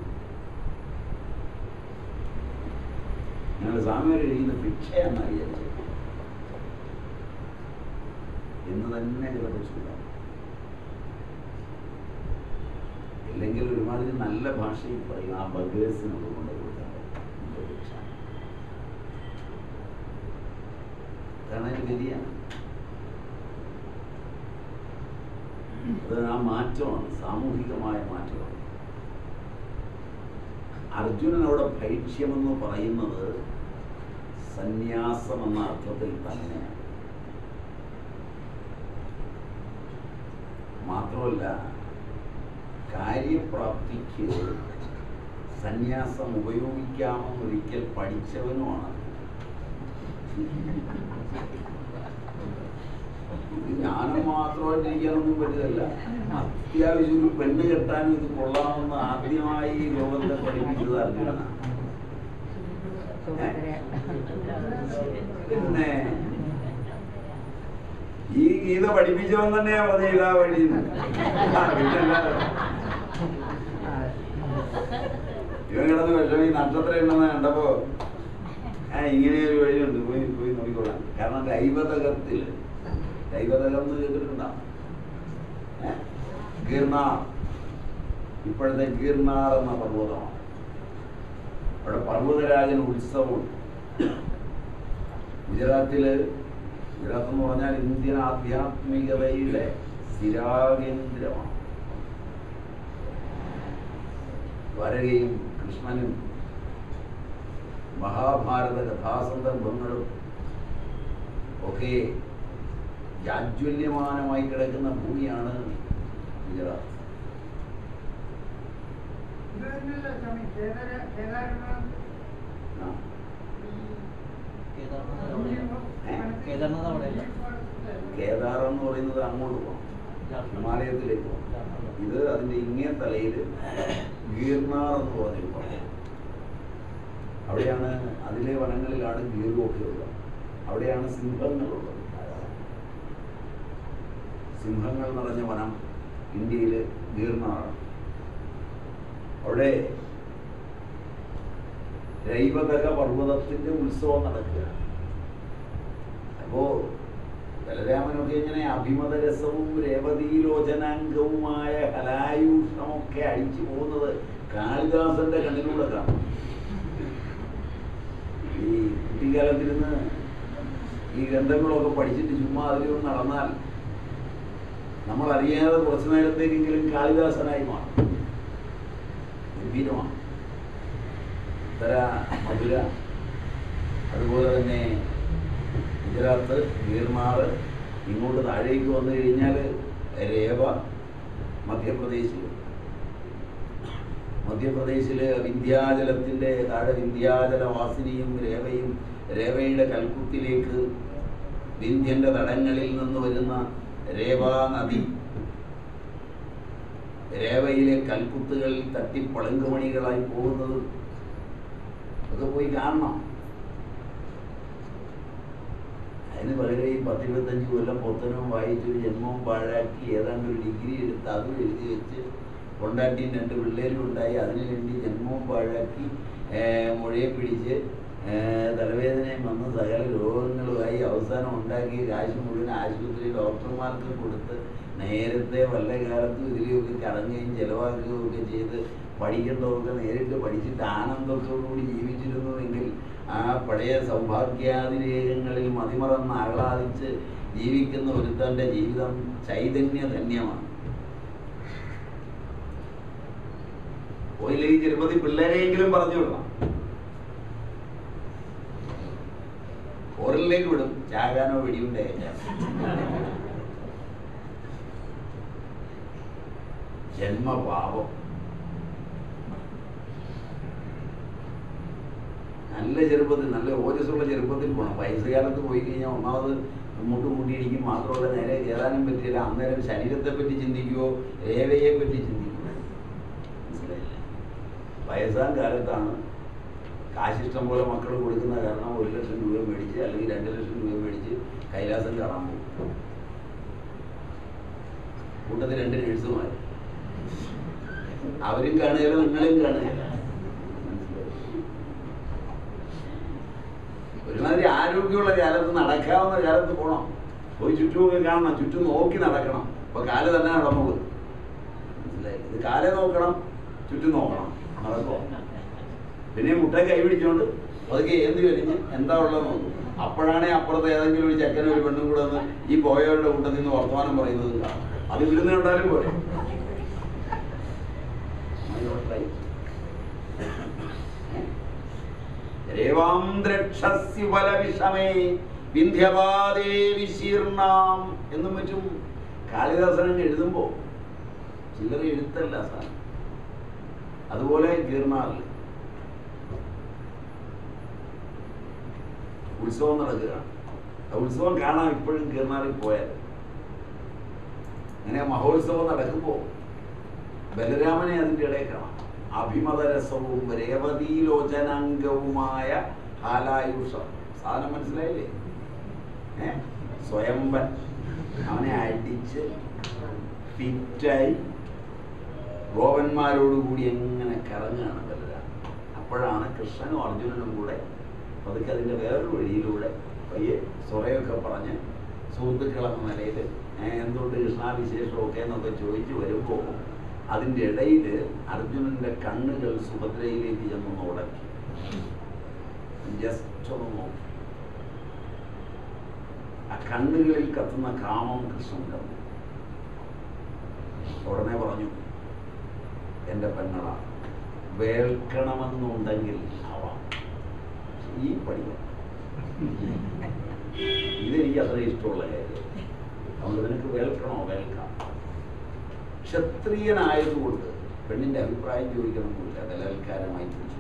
ഞങ്ങൾ സ്വാമിമാർ കഴിക്കുന്ന ഭിക്ഷയെന്നാണ് വിചാരിച്ചത് എന്ന് തന്നെ ചിലപ്പോൾ ചൂടാം ഇല്ലെങ്കിൽ ഒരുമാതിരി നല്ല ഭാഷയിൽ പറയും ആ ബഗേഴ്സിനോട് കൊണ്ട് കൊടുക്കാൻ നിന്റെ ഭിക്ഷ അതാണ് അതിന്റെ വ്യതിയാനം അത് ആ മാറ്റമാണ് സാമൂഹികമായ മാറ്റമാണ് അർജുനൻ അവിടെ ഭൈക്ഷ്യമെന്ന് പറയുന്നത് സന്യാസം എന്ന അർത്ഥത്തിൽ തന്നെയാണ് മാത്രമല്ല കാര്യപ്രാപ്തിക്ക് സന്യാസം ഉപയോഗിക്കാമെന്ന് ഒരിക്കൽ പഠിച്ചവനുമാണ് ഇത് ജ്ഞാനം മാത്രമായിട്ട് ഇരിക്കാനൊന്നും പറ്റില്ല അത്യാവശ്യം ഒരു പെണ്ണ് കെട്ടാനും ഇത് കൊള്ളാമെന്ന് ആദ്യമായി ഈ ലോകത്തെ പഠിപ്പിച്ചത് അർജുനനാണ് പിന്നെ ഈ ഗീത പഠിപ്പിച്ചവൻ തന്നെയാ പറഞ്ഞ ഇതാ വഴി ഇവൻ കിടന്ന് വിഷമം ഈ നക്ഷത്രം ഉണ്ടെന്ന് കണ്ടപ്പോ ആ ഇങ്ങനെ ഒരു വഴിയുണ്ട് പോയി പോയി നോക്കിക്കൊള്ളാം കാരണം ദൈവതകത്തിൽ ദൈവതകം എന്ന് കേട്ടിട്ടുണ്ടാവും ഏ? ഗിർനാർ ഇപ്പോഴത്തെ ഗിർനാർ എന്ന പർവ്വതമാണ് അവിടെ പർവ്വതരാജൻ ഉത്സവമുണ്ട് ഗുജറാത്തില് ഗുജറാത്ത് എന്ന് പറഞ്ഞാൽ ഇന്ത്യൻ ആധ്യാത്മികതയുടെ സ്ഥിരാകേന്ദ്രമാണ് വരകയും കൃഷ്ണനും മഹാഭാരത കഥാസന്ദർഭങ്ങളും ഒക്കെ ജാജ്വല്യമാനമായി കിടക്കുന്ന ഭൂമിയാണ് ഗുജറാത്ത് ഇത് തന്നെയല്ലേ സ്വാമി കേദാര കേദാരനാഥ് ആ. ഏ? കേദാർനാഥ് അവിടെയല്ല. കേദാർ എന്ന് പറയുന്നത് അങ്ങോട്ട് പോകണം ഹിമാലയത്തിലേക്ക് പോകണം ഇത് അതിന്റെ ഇങ്ങേ തലയിൽ ഗീർനാർ എന്ന് പറഞ്ഞൊരു പർവ്വതം അവിടെയാണ് അതിലെ വനങ്ങളിലാണ് ഗീർവൊക്കെ ഉള്ളത് അവിടെയാണ് സിംഹങ്ങളുള്ളത് സിംഹങ്ങൾ നിറഞ്ഞ വനം ഇന്ത്യയിൽ ഗീർനാറാണ് അവിടെ രൈവതക പർവ്വതത്തിന്റെ ഉത്സവം നടക്കുക അപ്പോ ബലരാമനൊക്കെ ഇങ്ങനെ അഭിമതരസവും രേവതീലോചനാംഗവുമായ ഹലായൂഷമൊക്കെ അഴിച്ചു പോകുന്നത് കാളിദാസന്റെ കണ്ണിലൂടെ കാണും ഈ കുട്ടിക്കാലത്തിരുന്ന് ഈ ഗ്രന്ഥങ്ങളൊക്കെ പഠിച്ചിട്ട് ചുമ്മാ അതിലൊന്ന് നടന്നാൽ നമ്മൾ അറിയാതെ കുറച്ചു നേരത്തേക്കെങ്കിലും കാളിദാസനായി മാറും ഗംഭീരമാണ് ഉത്തര മധുര അതുപോലെ തന്നെ ഗുജറാത്ത് ഗീർമാർ ഇങ്ങോട്ട് താഴേക്ക് വന്നു കഴിഞ്ഞാൽ രേവ മധ്യപ്രദേശിൽ മധ്യപ്രദേശില് വിന്ധ്യാചലത്തിന്റെ താഴെ വിന്ധ്യാചലവാസിനിയും രേവയും രേവയുടെ കൽക്കുത്തിലേക്ക് വിന്ധ്യന്റെ തടങ്ങളിൽ നിന്ന് വരുന്ന രേവാ നദി രേവയിലെ കൽക്കുത്തുകൾ തട്ടി പളുങ്കുമണികളായി പോകുന്നത് അത് പോയി കാണണം അതിന് പകരം ഈ പത്തിരുപത്തഞ്ച് കൊല്ലം പൊത്തനും വായിച്ചൊരു ജന്മവും പാഴാക്കി ഏതാണ്ട് ഒരു ഡിഗ്രി എടുത്ത് അതും എഴുതി വെച്ച് കൊണ്ടാട്ടിയും രണ്ട് പിള്ളേരും ഉണ്ടായി അതിനു വേണ്ടി ജന്മവും പാഴാക്കി ഏർ മുഴയെ പിടിച്ച് ഏർ തലവേദനയും വന്ന് സകല രോഗങ്ങളുമായി അവസാനം ഉണ്ടാക്കിയ കാശ് മുഴുവൻ ആശുപത്രി ഡോക്ടർമാർക്ക് കൊടുത്ത് നേരത്തെ വല്ല കാലത്തും ഇതിലെയൊക്കെ കടങ്ങുകയും ചെലവാക്കുകയും ഒക്കെ ചെയ്ത് പഠിക്കേണ്ടതൊക്കെ നേരിട്ട് പഠിച്ചിട്ട് ആനന്ദത്തോടുകൂടി ജീവിച്ചിരുന്നുവെങ്കിൽ ആ പഴയ സൗഭാഗ്യാതിരേഖങ്ങളിൽ മതിമറന്ന് ആഹ്ലാദിച്ച് ജീവിക്കുന്ന ഒരുത്തന്റെ ജീവിതം ചൈതന്യധന്യമാണ് പോയില്ലെങ്കിൽ ചെറുപ്പത്തിൽ പിള്ളേരെയെങ്കിലും പറഞ്ഞു വിടണം ഫോറിലേക്ക് വിടും ചാകാനോ വെടിയുണ്ടേ ജന്മപാപം നല്ല ചെറുപ്പത്തിൽ നല്ല ഓജസ്സുള്ള ചെറുപ്പത്തിൽ പോകണം വയസ്സുകാലത്ത് പോയി കഴിഞ്ഞാൽ ഒന്നാമത് മുട്ട് കൂട്ടിയിടിക്കും മാത്രമല്ല നേരെ കയറാനും പറ്റില്ല അന്നേരം ശരീരത്തെ പറ്റി ചിന്തിക്കുവോ രേവയെ പറ്റി ചിന്തിക്കുവോ മനസ്സിലായില്ലേ വയസ്സാം കാലത്താണ് കാശിഷ്ടം പോലെ മക്കൾ കൊടുക്കുന്ന കാരണം ഒരു ലക്ഷം രൂപ മേടിച്ച് അല്ലെങ്കിൽ രണ്ട് ലക്ഷം രൂപ മേടിച്ച് കൈലാസം കാണാൻ പോകും കൂട്ടത്തിൽ രണ്ട് നഴ്സുമാർ അവരും കാണുകയില്ല നിങ്ങളും കാണുകയില്ല ഒരുമാതിരി ആരോഗ്യമുള്ള കാലത്ത് നടക്കാവുന്ന കാലത്ത് പോകണം പോയി ചുറ്റുമൊക്കെ കാണണം ചുറ്റും നോക്കി നടക്കണം അപ്പൊ കാല് തന്നെ നടന്നോളൂ മനസ്സിലായി ഇത് കാലെ നോക്കണം ചുറ്റും നോക്കണം നടക്കോ പിന്നെ മുട്ട കൈ പിടിച്ചോണ്ട് അതൊക്കെ ഏന്തി കഴിഞ്ഞ് എന്താ ഉള്ളത് നോക്കും അപ്പോഴാണേ അപ്പുറത്ത് ഏതെങ്കിലും ഒരു ചെക്കനും ഒരു പെണ്ണും കൂടെ വന്ന് ഈ പോയവരുടെ കൂട്ടത്തിൽ നിന്ന് വർത്തമാനം പറയുന്നത് കാണാം അത് ഇവിടുന്ന് കണ്ടാലും പോരെ Am I not right? രേവാം ദ്രക്ഷസ്യുബലവിഷമേ വിന്ധ്യപാദേ വിശീർണാം എന്നും മറ്റും കാളിദാസനങ്ങ് എഴുതുമ്പോ ചില്ലറ എഴുത്തല്ല സാർ അതുപോലെ ഗീർണാറിൽ ഉത്സവം നടക്കുകയാണ് ആ ഉത്സവം കാണാൻ ഇപ്പോഴും ഗീർണാറിൽ പോയാൽ അങ്ങനെ മഹോത്സവം നടക്കുമ്പോൾ ബലരാമനെ അതിൻ്റെ ഇടയിൽ കാണാം അഭിമതരസവും രേവതീലോചനാംഗവുമായ ഹാലായുഷം സാധനം മനസ്സിലായില്ലേ ഏ സ്വയംവൻ അവനെ അടിച്ച് ഫിറ്റായി ഗോപന്മാരോടുകൂടി എങ്ങനെ കറങ്ങുകയാണ് ബലരാമൻ അപ്പോഴാണ് കൃഷ്ണനും അർജുനനും കൂടെ പതുക്കെ അതിൻ്റെ വേറൊരു വഴിയിലൂടെ പയ്യെ സ്വറയൊക്കെ പറഞ്ഞ് സുഹൃത്തുക്കളെന്ന നിലയിൽ എന്തുകൊണ്ട് കൃഷ്ണാവിശേഷമൊക്കെ എന്നൊക്കെ ചോദിച്ച് വരുമ്പോൾ അതിൻ്റെ ഇടയിൽ അർജുനന്റെ കണ്ണുകൾ സുഭദ്രയിലേക്ക് ചെന്ന് ഉടക്കി ജസ്റ്റ് ഒന്ന് നോക്കി ആ കണ്ണുകളിൽ കത്തുന്ന കാമം കൃഷ്ണൻ കണ്ടു ഉടനെ പറഞ്ഞു എൻ്റെ പെങ്ങള വേൾക്കണമെന്നുണ്ടെങ്കിൽ ആവാം ഈ പഠിക്കണം ഇതെനിക്ക് അത്ര ഇഷ്ടമുള്ള കാര്യം അതുകൊണ്ട് നിനക്ക് വേൽക്കണോ വേൽക്കാം ക്ഷത്രിയനായതുകൊണ്ട് പെണ്ണിന്റെ അഭിപ്രായം ചോദിക്കണമെന്നില്ല ബലാത്കാരമായി തിരിച്ചു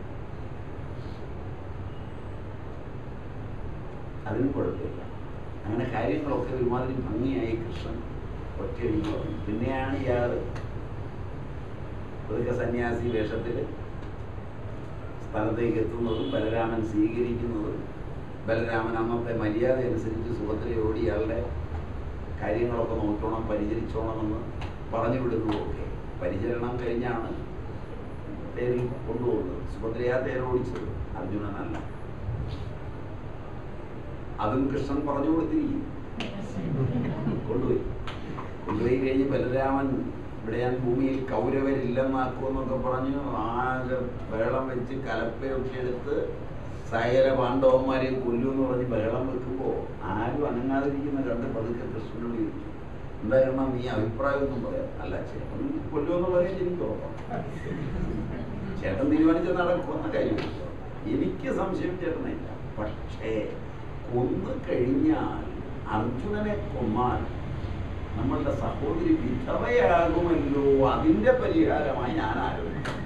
അതിനും കുഴപ്പമില്ല അങ്ങനെ കാര്യങ്ങളൊക്കെ ഒരുമാതിരി ഭംഗിയായി കൃഷ്ണൻ ഒറ്റയടിക്ക് പറഞ്ഞു പിന്നെയാണ് ഇയാൾ പതുക്കെ സന്യാസി വേഷത്തിൽ സ്ഥലത്തേക്ക് എത്തുന്നതും ബലരാമൻ സ്വീകരിക്കുന്നതും ബലരാമൻ അന്നത്തെ മര്യാദ അനുസരിച്ച് സുഭദ്രയോട് ഇയാളുടെ കാര്യങ്ങളൊക്കെ നോക്കണം പരിചരിച്ചോണമെന്ന് പറഞ്ഞു വിടുന്നതൊക്കെ പരിചരണം കഴിഞ്ഞാണ് തേരിൽ കൊണ്ടുപോകുന്നത് സുഭദ്രയാ തേരോടിച്ചത് അർജുനനല്ല അതും കൃഷ്ണൻ പറഞ്ഞു കൊടുത്തിരിക്കും കൊണ്ടുപോയി കൊണ്ടുപോയി കഴിഞ്ഞ് ബലരാമൻ ഇവിടെ ഞാൻ ഭൂമിയിൽ കൗരവരില്ലെന്നാക്കുമെന്നൊക്കെ പറഞ്ഞു ആകെ ബഹളം വെച്ച് കലപ്പയൊക്കെ എടുത്ത് സകല പാണ്ഡവന്മാരെ കൊല്ലുമെന്ന് പറഞ്ഞ് ബഹളം വെക്കുമ്പോൾ ആരും അനങ്ങാതിരിക്കുന്ന കണ്ട് പതുക്കെ കൃഷ്ണനോട് ചോദിച്ചു എന്താ കാരണം നീ അഭിപ്രായമൊന്നും പറയാം അല്ല ചേട്ടൻ കൊല്ലുമെന്ന് പറയാൻ എനിക്ക് ഉറപ്പാണ് ചേട്ടൻ തീരുമാനിച്ച നടക്കുമെന്ന കാര്യമില്ല എനിക്ക് സംശയം ചേട്ടനില്ല പക്ഷേ കൊന്നു കഴിഞ്ഞാൽ അർജുനനെ കൊന്നാൽ നമ്മളുടെ സഹോദരി വിധവയാകുമല്ലോ അതിന്റെ പരിഹാരമായി ഞാൻ ആലോചിക്കും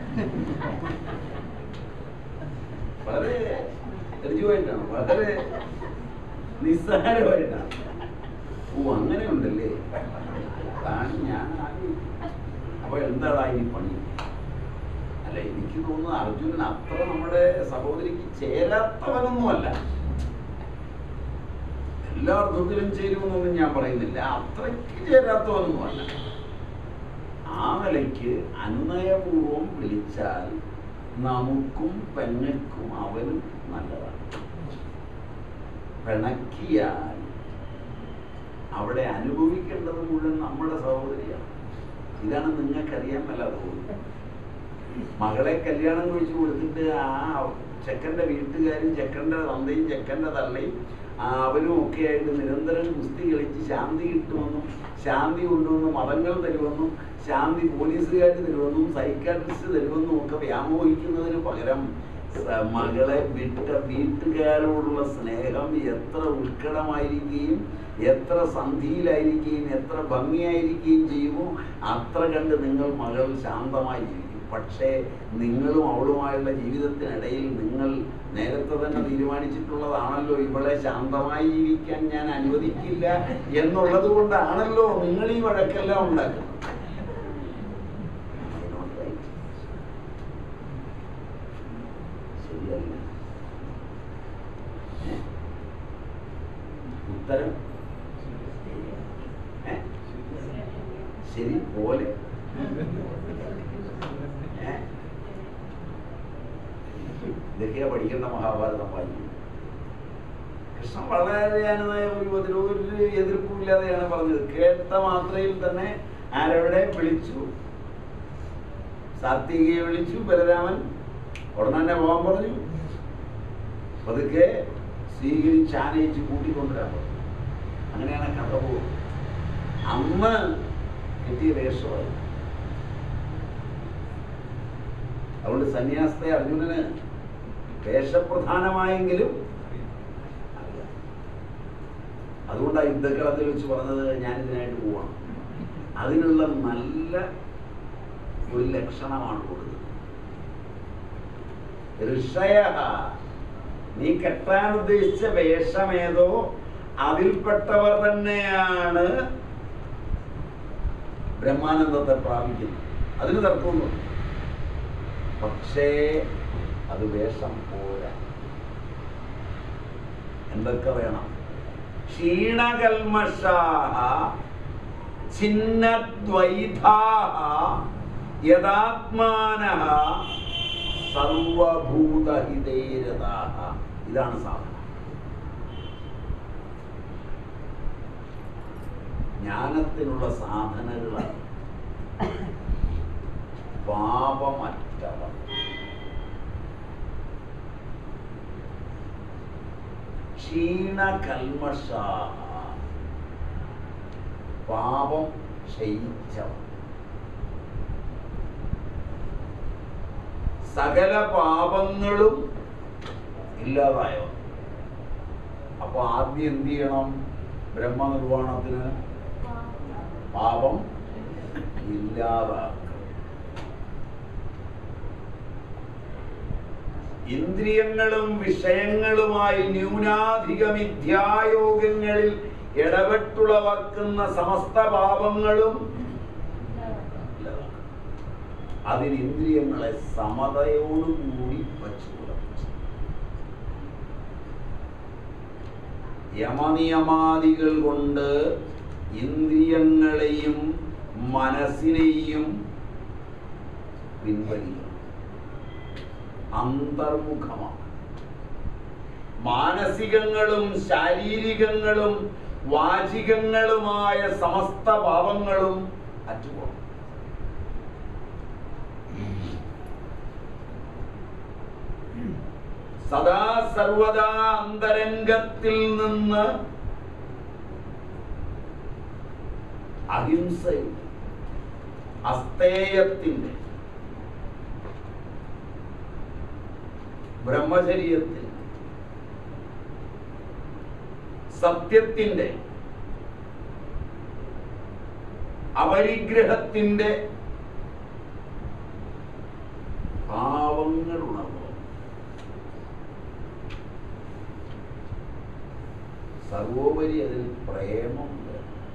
വളരെ ഋജുവായിട്ടാണ് വളരെ നിസ്സാരമായിട്ടാണ് ഓ അങ്ങനെ ഉണ്ടല്ലേ അതാണ് ഞാൻ ആലോചിക്കുന്നത് അപ്പൊ എന്താടാ ഈ പണി അല്ല എനിക്ക് തോന്നുന്നു അർജുനൻ അത്ര നമ്മുടെ സഹോദരിക്ക് ചേരാത്തവനൊന്നുമല്ല എല്ലാ അർത്ഥത്തിലും ചേരുമെന്നൊന്നും ഞാൻ പറയുന്നില്ല അത്രയ്ക്ക് ചേരാത്തവനൊന്നുമല്ല ആ നിലയ്ക്ക് അന്വയപൂർവം വിളിച്ചാൽ നമുക്കും പെങ്ങൾക്കും അവനും നല്ലതാണ് പിണക്കിയാൽ അവിടെ അനുഭവിക്കേണ്ടത് മുഴുവൻ നമ്മുടെ സഹോദരിയാണ് ഇതാണ് നിങ്ങൾക്കറിയാൻ മേലാതെ പോകുന്നത് മകളെ കല്യാണം കഴിച്ചു കൊടുത്തിട്ട് ആ ചെക്കൻ്റെ വീട്ടുകാരും ചെക്കൻ്റെ തന്തയും ചെക്കൻ്റെ തള്ളയും ആ അവരും ഒക്കെ ആയിട്ട് നിരന്തരം കുസ്തി കളിച്ച് ശാന്തി കിട്ടുമെന്നും ശാന്തി കൊണ്ടുവന്ന് മതങ്ങൾ തരുമെന്നും ശാന്തി പോലീസുകാർ തരുമെന്നും സൈക്കാട്രിസ്റ്റ് തരുമെന്നും ഒക്കെ വ്യാമോഹിക്കുന്നതിന് പകരം സ- മകളെ വിട്ട വീട്ടുകാരോടുള്ള സ്നേഹം എത്ര ഉത്കടമായിരിക്കുകയും എത്ര സന്ധിയിലായിരിക്കുകയും എത്ര ഭംഗിയായിരിക്കുകയും ചെയ്യുമോ അത്ര കണ്ട് നിങ്ങൾ മകൾ ശാന്തമായി ജീവിക്കും പക്ഷേ നിങ്ങളും അവളുമായുള്ള ജീവിതത്തിനിടയിൽ നിങ്ങൾ നേരത്തെ തന്നെ തീരുമാനിച്ചിട്ടുള്ളതാണല്ലോ ഇവളെ ശാന്തമായി ജീവിക്കാൻ ഞാൻ അനുവദിക്കില്ല എന്നുള്ളത് കൊണ്ടാണല്ലോ നിങ്ങൾ ഈ വഴക്കെല്ലാം ഉണ്ടാക്കുന്നത് Am I not right? ശരിയല്ല ഏ? ഉത്തരം ഏ? ശരി പോലെ ഏ? ഇതൊക്കെയാ പഠിക്കേണ്ട മഹാഭാരതം വായിക്കും കൃഷ്ണൻ വളരെ അനുനയ രൂപത്തിൽ ഒരു എതിർപ്പുമില്ലാതെയാണ് പറഞ്ഞത് കേട്ട മാത്രയിൽ തന്നെ ആരവിടെ വിളിച്ചു സാത്വികയെ വിളിച്ചു ബലരാമൻ ഉടനെ തന്നെ പോകാൻ പറഞ്ഞു പതുക്കെ സ്വീകരിച്ച് ആനയിച്ച് കൂട്ടിക്കൊണ്ടുവരാൻ പറഞ്ഞു അങ്ങനെയാണ് കഥ പോകും അന്ന് കിട്ടിയ വേഷമായി അതുകൊണ്ട് സന്യാസത്തെ അർജുനന് വേഷപ്രധാനമായെങ്കിലും അറിയാം അതുകൊണ്ടാണ് യുദ്ധക്കളത്തിൽ വെച്ച് പറഞ്ഞത് ഞാൻ ഇതിനായിട്ട് പോവാണ് അതിനുള്ള നല്ല ഒരു ലക്ഷണമാണ് കൊടുക്കുന്നത് ഋഷയ നീ കെട്ടാൻ ഉദ്ദേശിച്ച വേഷമേതോ അതിൽപ്പെട്ടവർ തന്നെയാണ് ബ്രഹ്മാനന്ദത്തെ പ്രാപിക്കുന്നത് അതിന് തർക്കമൊന്നും പക്ഷേ അത് വേഷം പോരാ എന്തൊക്കെ വേണം ക്ഷീണകൽമഷാഹ ഛിന്നദ്വൈതാഹ യഥാത്മാനഃ സർവഭൂതഹിതേരതാഹ ഇതാണ് സാധനം ജ്ഞാനത്തിനുള്ള സാധനങ്ങളാണ് പാപമറ്റവർ ക്ഷീണകൽമഷാഹ പാപം ക്ഷയിച്ചവർ സകല പാപങ്ങളും ഇല്ലാതായവർ അപ്പൊ ആദ്യം എന്ത് ചെയ്യണം ബ്രഹ്മനിർവ്വാണത്തിന് പാപം ഇല്ലാതാക്കണം ഇന്ദ്രിയങ്ങളും വിഷയങ്ങളുമായി ന്യൂനാധിക മിഥ്യായോഗങ്ങളിൽ ഇടപെട്ടുളവാക്കുന്ന സമസ്ത പാപങ്ങളും ഇല്ലാതാക്കണം. അതിന് ഇന്ദ്രിയങ്ങളെ സമതയോടുകൂടി വച്ചു പുലർത്തും. യമനിയമാദികൾ കൊണ്ട് ഇന്ദ്രിയങ്ങളെയും മനസ്സിനെയും പിൻവലിക്കണം അന്തർമുഖമാണ് മാനസികങ്ങളും ശാരീരികങ്ങളും വാചികങ്ങളുമായ സമസ്ത പാപങ്ങളും അറ്റുപോകും സദാ സർവദാ അന്തരംഗത്തിൽ നിന്ന് അഹിംസയുടെ അസ്തേയത്തിന്റെ ബ്രഹ്മചര്യത്തിൽ സത്യത്തിന്റെ അപരിഗ്രഹത്തിന്റെ ഭാവങ്ങൾ ഉണർന്നു സർവോപരി അതിൽ പ്രേമമുണ്ട്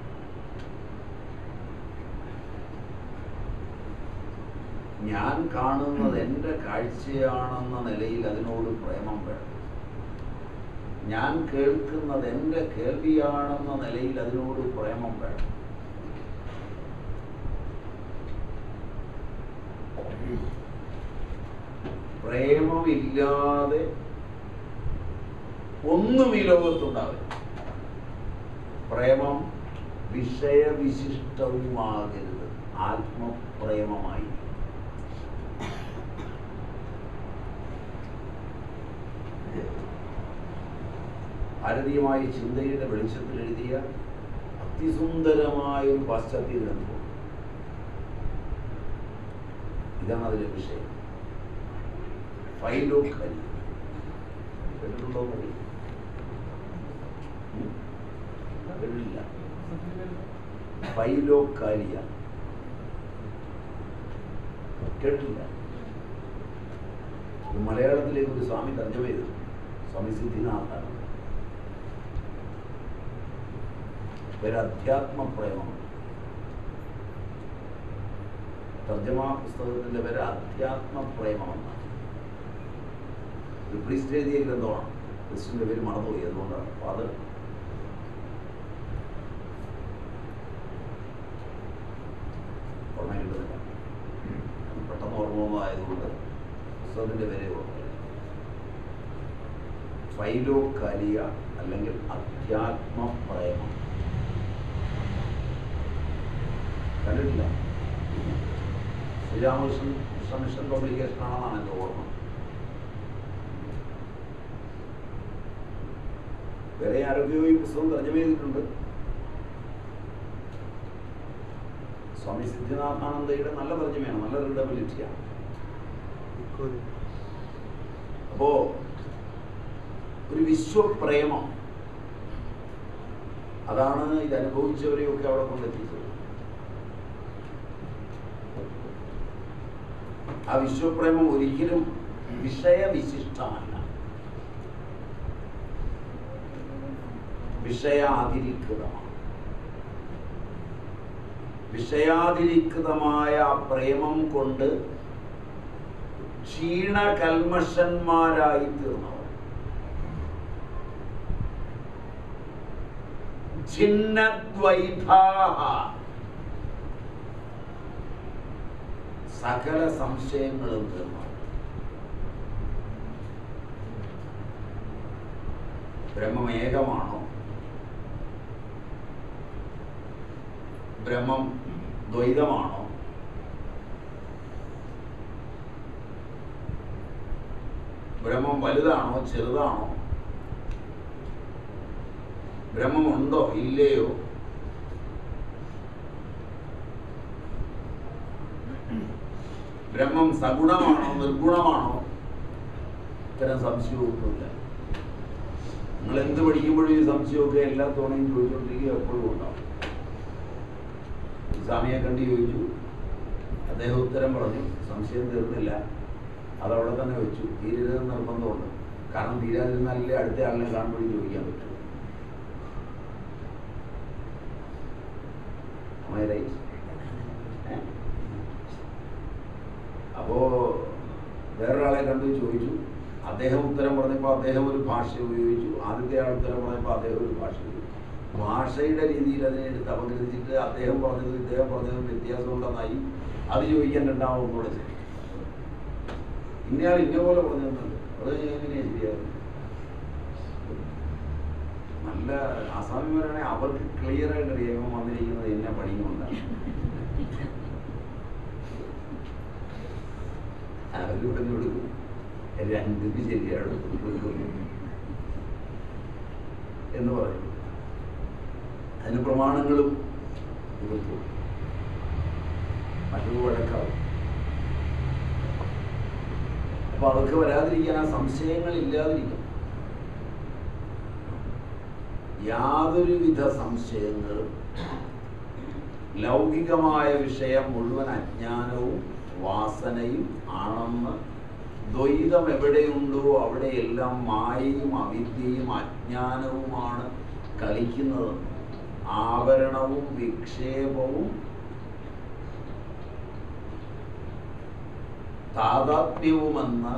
ഞാൻ കാണുന്നത് എൻ്റെ കാഴ്ചയാണെന്ന നിലയിൽ അതിനോട് പ്രേമം വേണം ഞാൻ കേൾക്കുന്നത് എൻ്റെ കേൾവിയാണെന്ന നിലയിൽ അതിനോട് പ്രേമം വേണം പ്രേമമില്ലാതെ ഒന്നും ഈ ലോകത്തുണ്ടാവില്ല പ്രേമം വിഷയവിശിഷ്ടവുമാകരുത് ആത്മപ്രേമമായി ഭാരതീയമായ ചിന്തയുടെ വെളിച്ചത്തിൽ എഴുതിയ അതിസുന്ദരമായ ഒരു പാശ്ചാത്യ ഗ്രന്ഥം ഇതാണ് അതിലെ വിഷയം ഫൈലോ കലി കേട്ടിട്ടുണ്ടോ എന്ന് അറിയില്ല. ഉം? കേട്ടിട്ടില്ല ഫൈലോ കാലിയ കേട്ടില്ല ഇത് മലയാളത്തിലേക്ക് ഒരു സ്വാമി തർജ്ജമ ചെയ്തു സ്വാമി സിദ്ധിനാഥാണ് ഒരു അധ്യാത്മ പ്രേമം തർജ്ജമാ പുസ്തകത്തിന്റെ പേര് അധ്യാത്മ പ്രേമം എന്നാണ് ഒരു പ്രീസ്റ്റ് എഴുതിയ ഗ്രന്ഥമാണ് ക്രിസ്റ്റിന്റെ പേര് മറന്നുപോയി അതുകൊണ്ടാണ് ഫാദർ ഓർമ്മ കിട്ടുന്നില്ല പെട്ടെന്ന് ഓർമ്മ വന്നതായതുകൊണ്ട് പുസ്തകത്തിന്റെ പേര് ഓർമ്മയില്ല ഫൈലോ കാലിയ അല്ലെങ്കിൽ അധ്യാത്മ പ്രേമം കണ്ടിട്ടില്ല ശ്രീരാമകൃഷ്ണൻ കൃഷ്ണ മിഷൻ പബ്ലിക്കേഷൻ ആണെന്നാണ് എൻ്റെ ഓർമ്മ വേറെ ആരോഗ്യ ഈ പുസ്തകം തർജ്ജമ ചെയ്തിട്ടുണ്ട് സ്വാമി സിദ്ധിനാഥാനന്ദയുടെ നല്ല തർജ്ജമയാണ് നല്ല റീഡബിലിറ്റിയാണ് അപ്പോ ഒരു വിശ്വപ്രേമം അതാണ് ഇത് അനുഭവിച്ചവരെയൊക്കെ അവിടെ കൊണ്ടെത്തിച്ചത് ആ വിശ്വപ്രേമം ഒരിക്കലും വിഷയവിശിഷ്ടമല്ല വിഷയാതിരിക്തമാണ് വിഷയാതിരിക്തമായ ആ പ്രേമം കൊണ്ട് ക്ഷീണകൽമഷന്മാരായി തീർന്നവർ ഛിന്നദ്വൈതാഹ സകല സംശയങ്ങളും തീർന്നു ബ്രഹ്മം ഏകമാണോ ബ്രഹ്മം ദ്വൈതമാണോ ബ്രഹ്മം വലുതാണോ ചെറുതാണോ ബ്രഹ്മമുണ്ടോ ഇല്ലയോ ബ്രഹ്മം സഗുണമാണോ നിർഗുണമാണോ ഇത്തരം സംശയമൊന്നുമില്ല നിങ്ങൾ എന്ത് പഠിക്കുമ്പോഴും ഈ സംശയമൊക്കെ എല്ലാ തവണയും ചോദിച്ചുകൊണ്ടിരിക്കുക എപ്പോഴും ഉണ്ടാവും സ്വാമിയെ കണ്ട് ചോദിച്ചു അദ്ദേഹം ഉത്തരം പറഞ്ഞു സംശയം തീർന്നില്ല അതവിടെ തന്നെ വെച്ചു തീരരുതെന്ന് നിർബന്ധമുണ്ട് കാരണം തീരാതിരുന്നാലേ അടുത്ത ആളിനെ കാണുമ്പോഴും ചോദിക്കാൻ പറ്റൂ Am I right? ഏ? അപ്പോ വേറൊരാളെ കണ്ടു ചോദിച്ചു അദ്ദേഹം ഉത്തരം പറഞ്ഞപ്പോൾ അദ്ദേഹം ഒരു ഭാഷ ഉപയോഗിച്ചു ആദ്യത്തെ ആൾ ഉത്തരം പറഞ്ഞപ്പോൾ അദ്ദേഹം ഒരു ഭാഷ ഉപയോഗിച്ചു ഭാഷയുടെ രീതിയിൽ അതിനെ എടുത്ത് അപഗ്രഥിച്ചിട്ട് അദ്ദേഹം പറഞ്ഞതും ഇദ്ദേഹം പറഞ്ഞതും വ്യത്യാസം ഉണ്ടെന്നായി അത് ചോദിക്കാൻ രണ്ടാമത് ഒന്നുകൂടെ ശരി ഇന്നയാൾ ഇന്ന പോലെ പറഞ്ഞതെന്നുണ്ട് അത് എങ്ങനെയാ ശരിയാകും നല്ല ആസാമിമാരാണെങ്കിൽ അവർക്ക് ക്ലിയർ ആയിട്ട് അറിയാം ഇവൻ വന്നിരിക്കുന്നത് എന്നെ പണിയുകൊണ്ടാണ് അവര് പറഞ്ഞു കൊടുക്കും രണ്ടിന് ശരിയാണ് എന്ന് പറയും അതിന് പ്രമാണങ്ങളും കൊടുത്തു മറ്റൊരു വഴക്കാവും അപ്പൊ അതൊക്കെ വരാതിരിക്കാൻ ആ സംശയങ്ങൾ ഇല്ലാതിരിക്കും യാതൊരുവിധ സംശയങ്ങളും ലൗകികമായ വിഷയം മുഴുവൻ അജ്ഞാനവും വാസനയും ആണെന്ന് ദ്വൈതം എവിടെയുണ്ടോ അവിടെയെല്ലാം മായയും അവിദ്യയും അജ്ഞാനവുമാണ് കളിക്കുന്നത് ആവരണവും വിക്ഷേപവും താതാത്മ്യവുമെന്ന്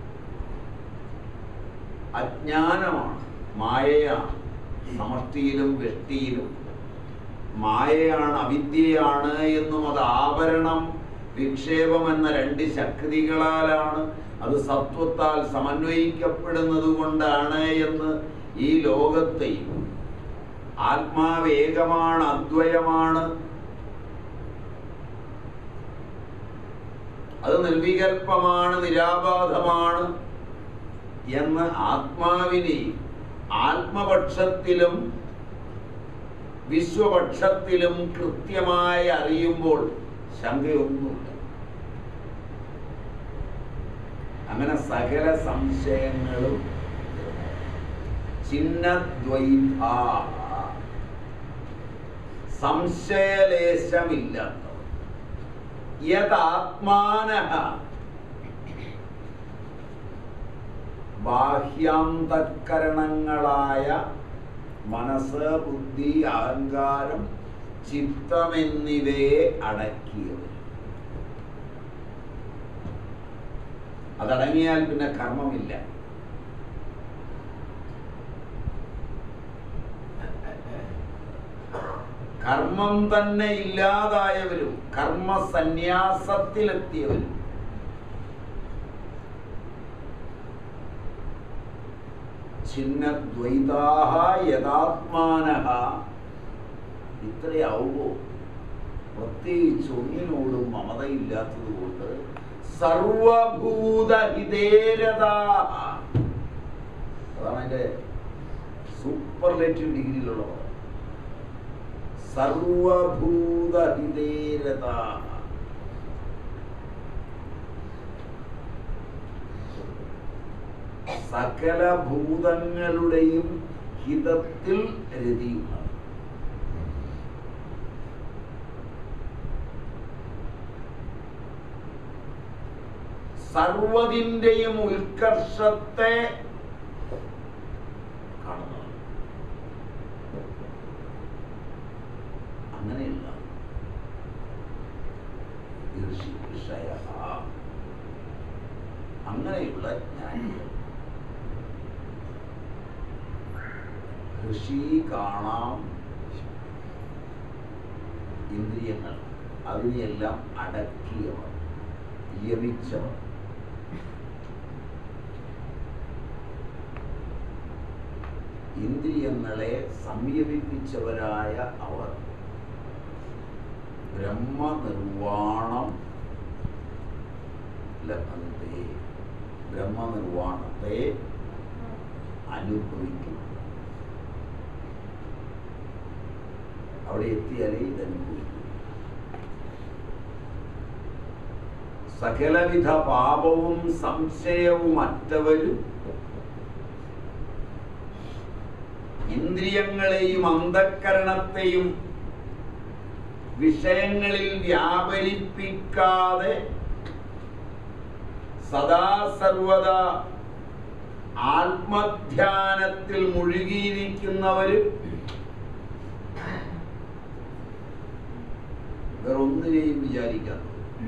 അജ്ഞാനമാണ് മായയാണ് സമഷ്ടിയിലും വ്യഷ്ടിയിലും മായയാണ് അവിദ്യയാണ് എന്നും അത് ആവരണം വിക്ഷേപം എന്ന രണ്ട് ശക്തികളാലാണ് അത് സത്വത്താൽ സമന്വയിക്കപ്പെടുന്നത് കൊണ്ടാണ് എന്ന് ഈ ലോകത്തെയും ആത്മാവ് ഏകമാണ് അദ്വയമാണ് അത് നിർവികൽപ്പമാണ് നിരാബാധമാണ് എന്ന് ആത്മാവിനെയും ആത്മപക്ഷത്തിലും വിശ്വപക്ഷത്തിലും കൃത്യമായി അറിയുമ്പോൾ ശങ്കയൊന്നുമില്ല അങ്ങനെ സകല സംശയങ്ങളും ചിഹ്നദ്വൈത സംശയലേശമില്ലാത്തവർ യഥാത്മാന ബാഹ്യാന്തക്കരണങ്ങളായ മനസ്സ് ബുദ്ധി അഹങ്കാരം ചിത്തമെന്നിവയെ അടക്കിയവർ അതടങ്ങിയാൽ പിന്നെ കർമ്മമില്ല കർമ്മം തന്നെ ഇല്ലാതായവരും കർമ്മ സന്യാസത്തിലെത്തിയവരും ചിഹ്നദ്വൈതാഹ യഥാത്മാനഹ ഇത്രയാവുമോ പ്രത്യേകിച്ച് ഒന്നിനോടും മമതയില്ലാത്തത് കൊണ്ട് സർവഭൂതഹിതേരതാഹ അതാണ് അതിന്റെ സൂപ്പർലേറ്റീവ് ഡിഗ്രിയിലുള്ള പദം സർവഭൂതഹിതേരതാഹ സകല ഭൂതങ്ങളുടെയും ഹിതത്തിൽ രതിയുമാണ് സർവതിൻ്റെയും ഉത്കർഷത്തെ കാണുന്നതാണ് അങ്ങനെയല്ല ഋഷി ഋഷയ അങ്ങനെയുള്ള ജ്ഞാനികൾ ഋഷി കാണാം ഇന്ദ്രിയങ്ങൾ അതിനെയെല്ലാം അടക്കിയവർ യമിച്ചവർ ഇന്ദ്രിയങ്ങളെ സംയമിപ്പിച്ചവരായ അവർ ബ്രഹ്മനിർവാണം ലഭന്തെ ബ്രഹ്മനിർവാണത്തെ അനുഭവിക്കും അവിടെ എത്തിയാലേ ഇതനുഭവിക്കും സകലവിധ പാപവും സംശയവും അറ്റവരും ഇന്ദ്രിയങ്ങളെയും അന്ധക്കരണത്തെയും വിഷയങ്ങളിൽ വ്യാപരിപ്പിക്കാതെ സദാ സർവദ ആത്മധ്യാനത്തിൽ മുഴുകിയിരിക്കുന്നവരും വേറൊന്നിനെയും വിചാരിക്കാത്തത്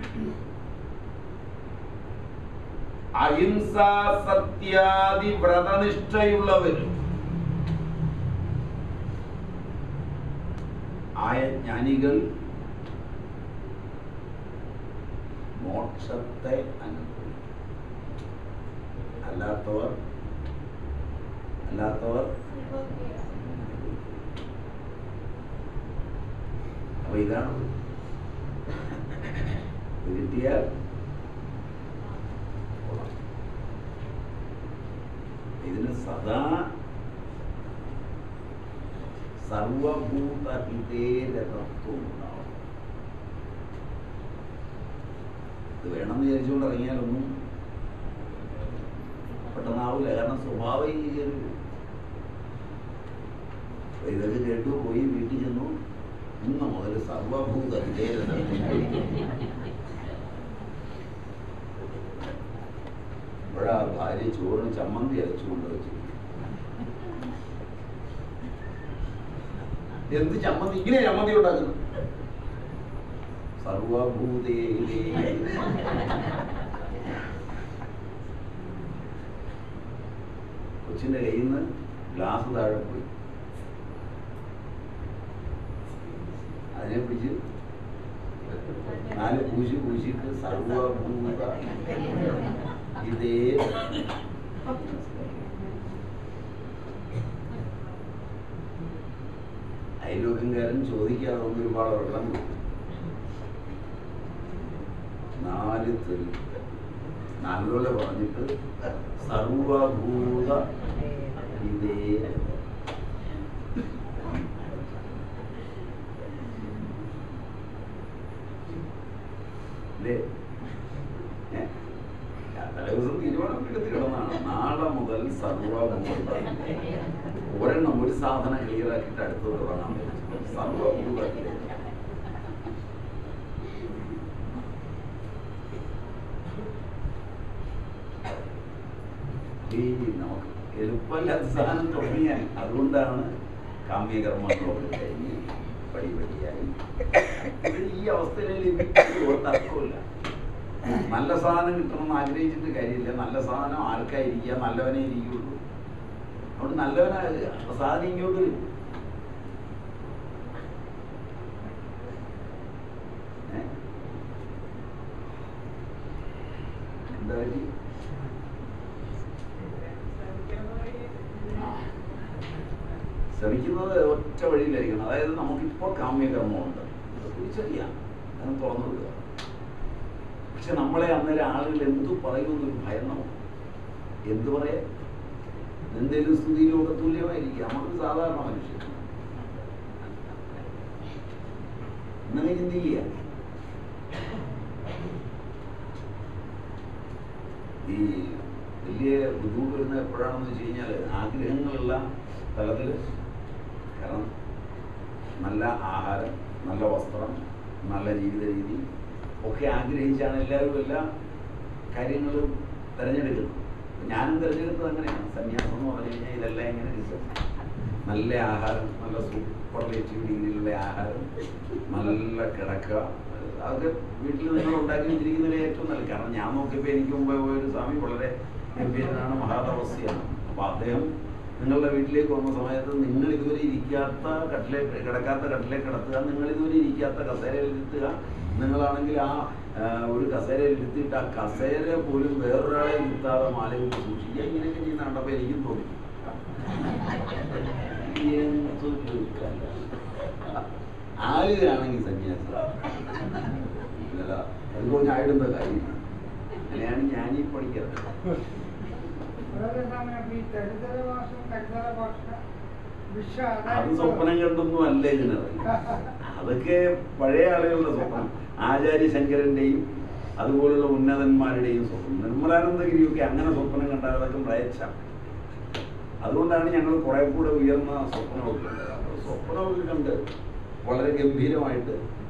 അഹിംസ സത്യാദി വ്രതനിഷ്ഠയുള്ളവരും ആയ ജ്ഞാനികൾ മോക്ഷത്തെ അനുഭവിക്കും അല്ലാത്തവർ അല്ലാത്തവർ അപ്പൊ ഇതാണ് ഇത് കിട്ടിയാൽ കൊള്ളാം. ഇതിന് സദാ സർവഭൂത ഹിതേരതത്വം ഉണ്ടാവും ഇത് വേണമെന്ന് വിചാരിച്ചുകൊണ്ട് ഇറങ്ങിയാലൊന്നും പെട്ടെന്നാവില്ല കാരണം സ്വഭാവം ഈ ഒരു അപ്പൊ ഇതൊക്കെ കേട്ടു പോയി വീട്ടിൽ ചെന്നു ഇന്ന് മുതൽ സർവഭൂത ഹിതേരതത്വം ഇപ്പോഴാ ഭാര്യ ചോറിന് ചമ്മന്തി അരച്ചുകൊണ്ട് വെച്ചു എന്ത് ചമ്മന്തി ഇങ്ങനെ ചമ്മന്തി ഉണ്ടാക്കുന്നു സർവഭൂതേ കൊച്ചിന്റെ കയ്യിൽ നിന്ന് ഗ്ലാസ് താഴെ പോയി അതിനെ പിടിച്ച് നാല് പൂശി പൂശിയിട്ട് സർവഭൂത ഇതേ അയൽവക്കംകാരൻ ചോദിക്കാതെ ഒന്ന് ഒരുപാട് വെള്ളം കൊടുത്തു നാല് തെറി നല്ലപോലെ പറഞ്ഞിട്ട് സർവഭൂത ഇതേ അല്ലേ ഏ? തലേദിവസം തീരുമാനം എടുത്ത് കിടന്നാണ് നാളെ മുതൽ സർവഭൂത ഒരെണ്ണം ഒരു സാധനം ക്ലിയർ ആക്കിയിട്ട് അടുത്തത് തുടങ്ങാൻ പറ്റും സർവഭൂത ഇതേ. ഈ നമുക്ക് എളുപ്പമില്ലാത്ത സാധനം തുടങ്ങിയാൽ അതുകൊണ്ടാണ് കാമ്യകർമ്മങ്ങളൊക്കെ കഴിഞ്ഞ് പടിപടിയായി ഇത് ഈ അവസ്ഥയിൽ ഒരു തർക്കമില്ല നല്ല സാധനം കിട്ടണമെന്ന് ആഗ്രഹിച്ചിട്ട് കാര്യമില്ല നല്ല സാധനം ആർക്കായിരിക്കുക നല്ലവനെ ഇരിക്കുള്ളൂ അതുകൊണ്ട് നല്ലവനാകുക അപ്പൊ സാധനം ഇങ്ങോട്ട് വരും ഏ? എന്താ പറ്റി ശ്രമിക്കുന്നത് ഒറ്റ വഴിയിലായിരിക്കണം അതായത് നമുക്കിപ്പോൾ കാമ്യകർമ്മമുണ്ട് അത് തിരിച്ചറിയാം അത് തുറന്നു വിടുക പക്ഷെ നമ്മളെ അന്നേരം ആളുകൾ എന്തു പറയുമെന്നൊരു ഭയം നമുക്ക് എന്തു പറയാ എന്തെങ്കിലും സ്തുതിയിലും ഒക്കെ തുല്യമായിരിക്കും നമുക്ക് സാധാരണ മനുഷ്യൻ എന്നങ്ങ് ചിന്തിക്കുക ഈ വലിയ ബുദ്ധിമുട്ട് വരുന്നത് എപ്പോഴാണെന്ന് വെച്ച് കഴിഞ്ഞാൽ ആഗ്രഹങ്ങളുള്ള തലത്തിൽ കാരണം നല്ല ആഹാരം നല്ല വസ്ത്രം നല്ല ജീവിത രീതി ഒക്കെ ആഗ്രഹിച്ചാണ് എല്ലാവരും എല്ലാ കാര്യങ്ങളും തിരഞ്ഞെടുക്കുന്നത് അപ്പൊ ഞാനും തിരഞ്ഞെടുത്തത് അങ്ങനെയാണ് സന്യാസം എന്ന് പറഞ്ഞു കഴിഞ്ഞാൽ ഇതെല്ലാം ഇങ്ങനെ കിട്ടും നല്ല ആഹാരം നല്ല സൂപ്പർലേറ്റീവ് രീതിയിലുള്ള ആഹാരം നല്ല കിടക്കുക അതൊക്കെ വീട്ടിൽ നിങ്ങൾ ഉണ്ടാക്കി വെച്ചിരിക്കുന്നതിൽ ഏറ്റവും നല്ല കാരണം ഞാൻ നോക്കിയപ്പോൾ എനിക്ക് മുമ്പേ പോയൊരു സ്വാമി വളരെ ഗംഭീരനാണ് മഹാതപസ്യാണ് അപ്പൊ അദ്ദേഹം നിങ്ങളുടെ വീട്ടിലേക്ക് വന്ന സമയത്ത് നിങ്ങൾ ഇതുവരെ ഇരിക്കാത്ത കട്ടിലെ കിടക്കാത്ത കട്ടിലെ കിടത്തുക നിങ്ങൾ ഇതുവരെ ഇരിക്കാത്ത കസേരയിൽ ഇരുത്തുക നിങ്ങളാണെങ്കിൽ ആ ആ, ഒരു കസേരയിൽ ഇരുത്തിയിട്ട് ആ കസേര പോലും വേറൊരാളെ ഇരുത്താതെ മാലയിട്ട് സൂക്ഷിക്കുക ഇങ്ങനെയൊക്കെ ചെയ്യുന്ന കണ്ടപ്പോൾ എനിക്കും തോന്നി എന്തൊരു കല. ആലുകയാണെങ്കിൽ സന്യാസം ഇല്ല, അതിപ്പോ ഞാൻ ഇടുന്ന കാര്യം അങ്ങനെയാണ് ഞാൻ ഈ പഠിക്കുന്നത് വളരെ സമയം ഈ തരിതര ഭാഷം കരുതര ഭാഷ വിഷ അത് സ്വപ്നം കണ്ടൊന്നും അല്ല ഇതിനത് അതൊക്കെ പഴയ ആളുകളുടെ സ്വപ്നം ആചാര്യ ശങ്കരന്റെയും അതുപോലുള്ള ഉന്നതന്മാരുടെയും സ്വപ്നം നിർമ്മലാനന്ദഗിരിയൊക്കെ അങ്ങനെ സ്വപ്നം കണ്ടാൽ അതൊക്കെ മ്ലേച്ഛ അതുകൊണ്ടാണ് ഞങ്ങൾ കുറെ കൂടെ ഉയർന്ന സ്വപ്നമൊക്കെ കണ്ടത് അപ്പോൾ സ്വപ്നമൊക്കെ കണ്ട് വളരെ ഗംഭീരമായിട്ട്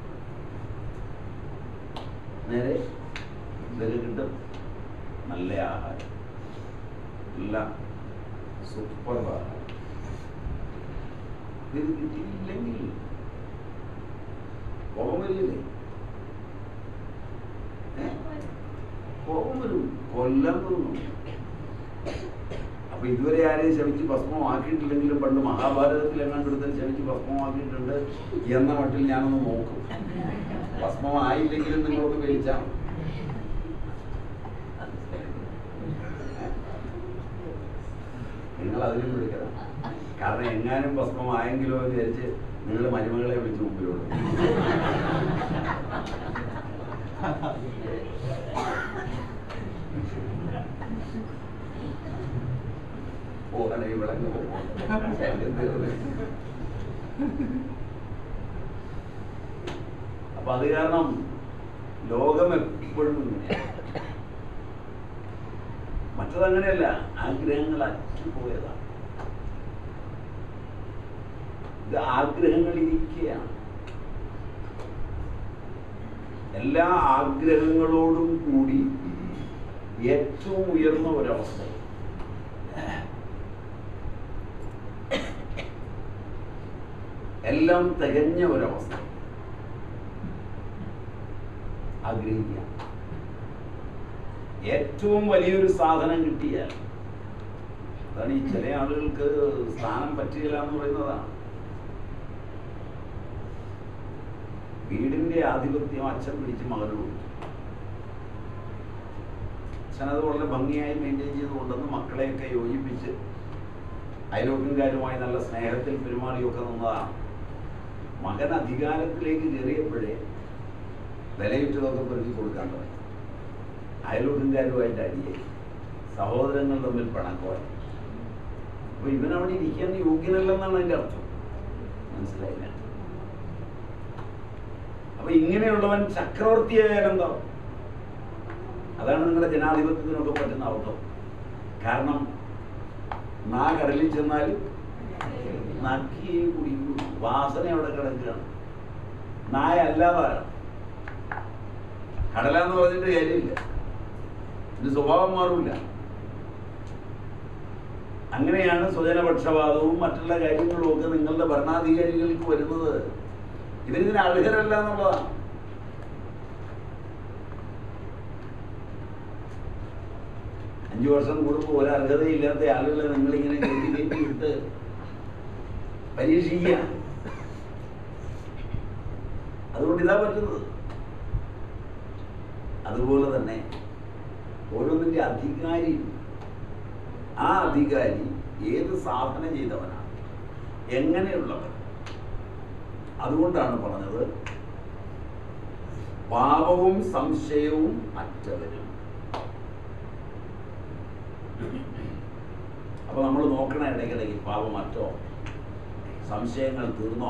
നേരെ ഇതൊക്കെ കിട്ടും നല്ല ആഹാരം നല്ല സൂപ്പർ ആഹാരം ഇത് കിട്ടിയില്ലെങ്കിൽ കോപം വരില്ലേ ഏ? കോപം വരും കൊല്ലാൻ തോന്നും അപ്പൊ ഇതുവരെ ആരെയും ശമിച്ച് ഭസ്മമാക്കിയിട്ടില്ലെങ്കിലും പണ്ട് മഹാഭാരതത്തിൽ എങ്ങാണ്ട് എടുത്ത് ശമിച്ച് ഭസ്മമാക്കിയിട്ടുണ്ട് എന്ന മട്ടിൽ ഞാനൊന്ന് നോക്കും ഭസ്മമായില്ലെങ്കിലും നിങ്ങളൊന്ന് വലിച്ചാൽ നിങ്ങൾ അതിനും വിളിക്കണം കാരണം എങ്ങാനും ഭസ്മമായെങ്കിലോ എന്ന് വിചാരിച്ച് നിങ്ങൾ മരുമകളെ വിളിച്ച് മുമ്പിലോട്ട് പോകണേ വിളങ്ങ് പോകും ശല്യം തീർന്ന്. അപ്പൊ അത് കാരണം ലോകം എപ്പോഴും ഇങ്ങനെയാണ് മറ്റതങ്ങനെയല്ല ആഗ്രഹങ്ങൾ അറ്റുപോയതാണ് ഇത് ആഗ്രഹങ്ങൾ ഇരിക്കുകയാണ് എല്ലാ ആഗ്രഹങ്ങളോടും കൂടി ഏറ്റവും ഉയർന്ന ഒരവസ്ഥ എല്ലാം തികഞ്ഞ ഒരവസ്ഥ ആഗ്രഹിക്കുക ഏറ്റവും വലിയൊരു സാധനം കിട്ടിയാൽ അതാണ് ഈ ചില ആളുകൾക്ക് സ്ഥാനം പറ്റുകയില്ല എന്ന് പറയുന്നതാണ് വീടിന്റെ ആധിപത്യം അച്ഛൻ പിടിച്ച് മകന് കൊടുത്തു അച്ഛൻ അത് വളരെ ഭംഗിയായി മെയിൻറ്റെയിൻ ചെയ്ത് കൊണ്ടുവന്ന് മക്കളെയൊക്കെ യോജിപ്പിച്ച് അയലോക്കംകാരുമായി നല്ല സ്നേഹത്തിൽ പെരുമാറിയൊക്കെ നിന്നതാണ് മകൻ അധികാരത്തിലേക്ക് കയറിയപ്പോഴേ വിലയിട്ടതൊക്കെ പെറുക്കി കൊടുക്കാൻ തുടങ്ങി അയലോക്കംകാരുമായിട്ട് അടിയായി സഹോദരങ്ങൾ തമ്മിൽ പിണക്കമായി അപ്പൊ ഇവൻ അവിടെ ഇരിക്കാൻ യോഗ്യനല്ലെന്നാണ് അതിന്റെ അർത്ഥം മനസ്സിലായില്ല അപ്പൊ ഇങ്ങനെയുള്ളവൻ ചക്രവർത്തിയായാൽ എന്താ അതാണ് നിങ്ങളുടെ ജനാധിപത്യത്തിനൊക്കെ പറ്റുന്ന അർത്ഥം കാരണം നാ കടലിൽ ചെന്നാൽ നക്കിയേ കുടിക്കൂ വാസന അവിടെ കിടക്കുകയാണ് നായ അല്ലാതാണ് കടലാന്ന് പറഞ്ഞിട്ട് കാര്യമില്ല ഇതിന്റെ സ്വഭാവം മാറില്ല അങ്ങനെയാണ് സ്വജനപക്ഷപാതവും മറ്റുള്ള കാര്യങ്ങളും ഒക്കെ നിങ്ങളുടെ ഭരണാധികാരികൾക്ക് വരുന്നത് ഇവരിതിന് അർഹരല്ല എന്നുള്ളതാണ് അഞ്ചു വർഷം കൂടുമ്പോൾ ഒരു അർഹതയില്ലാത്ത ആളുകളെ നിങ്ങളിങ്ങനെ കയറ്റി കയറ്റി വിട്ട് പരീക്ഷിക്കുക അതുകൊണ്ട് ഇതാ പറ്റുന്നത് അതുപോലെ തന്നെ ഓരോന്നിന്റെ അധികാരി ആ അധികാരി ഏത് സാധന ചെയ്തവനാണ് എങ്ങനെയുള്ളവൻ അതുകൊണ്ടാണ് പറഞ്ഞത് പാപവും സംശയവും അറ്റവരും അപ്പൊ നമ്മൾ നോക്കണ ഇടയ്ക്കിടയ്ക്ക് പാപം അറ്റോ സംശയങ്ങൾ തീർന്നോ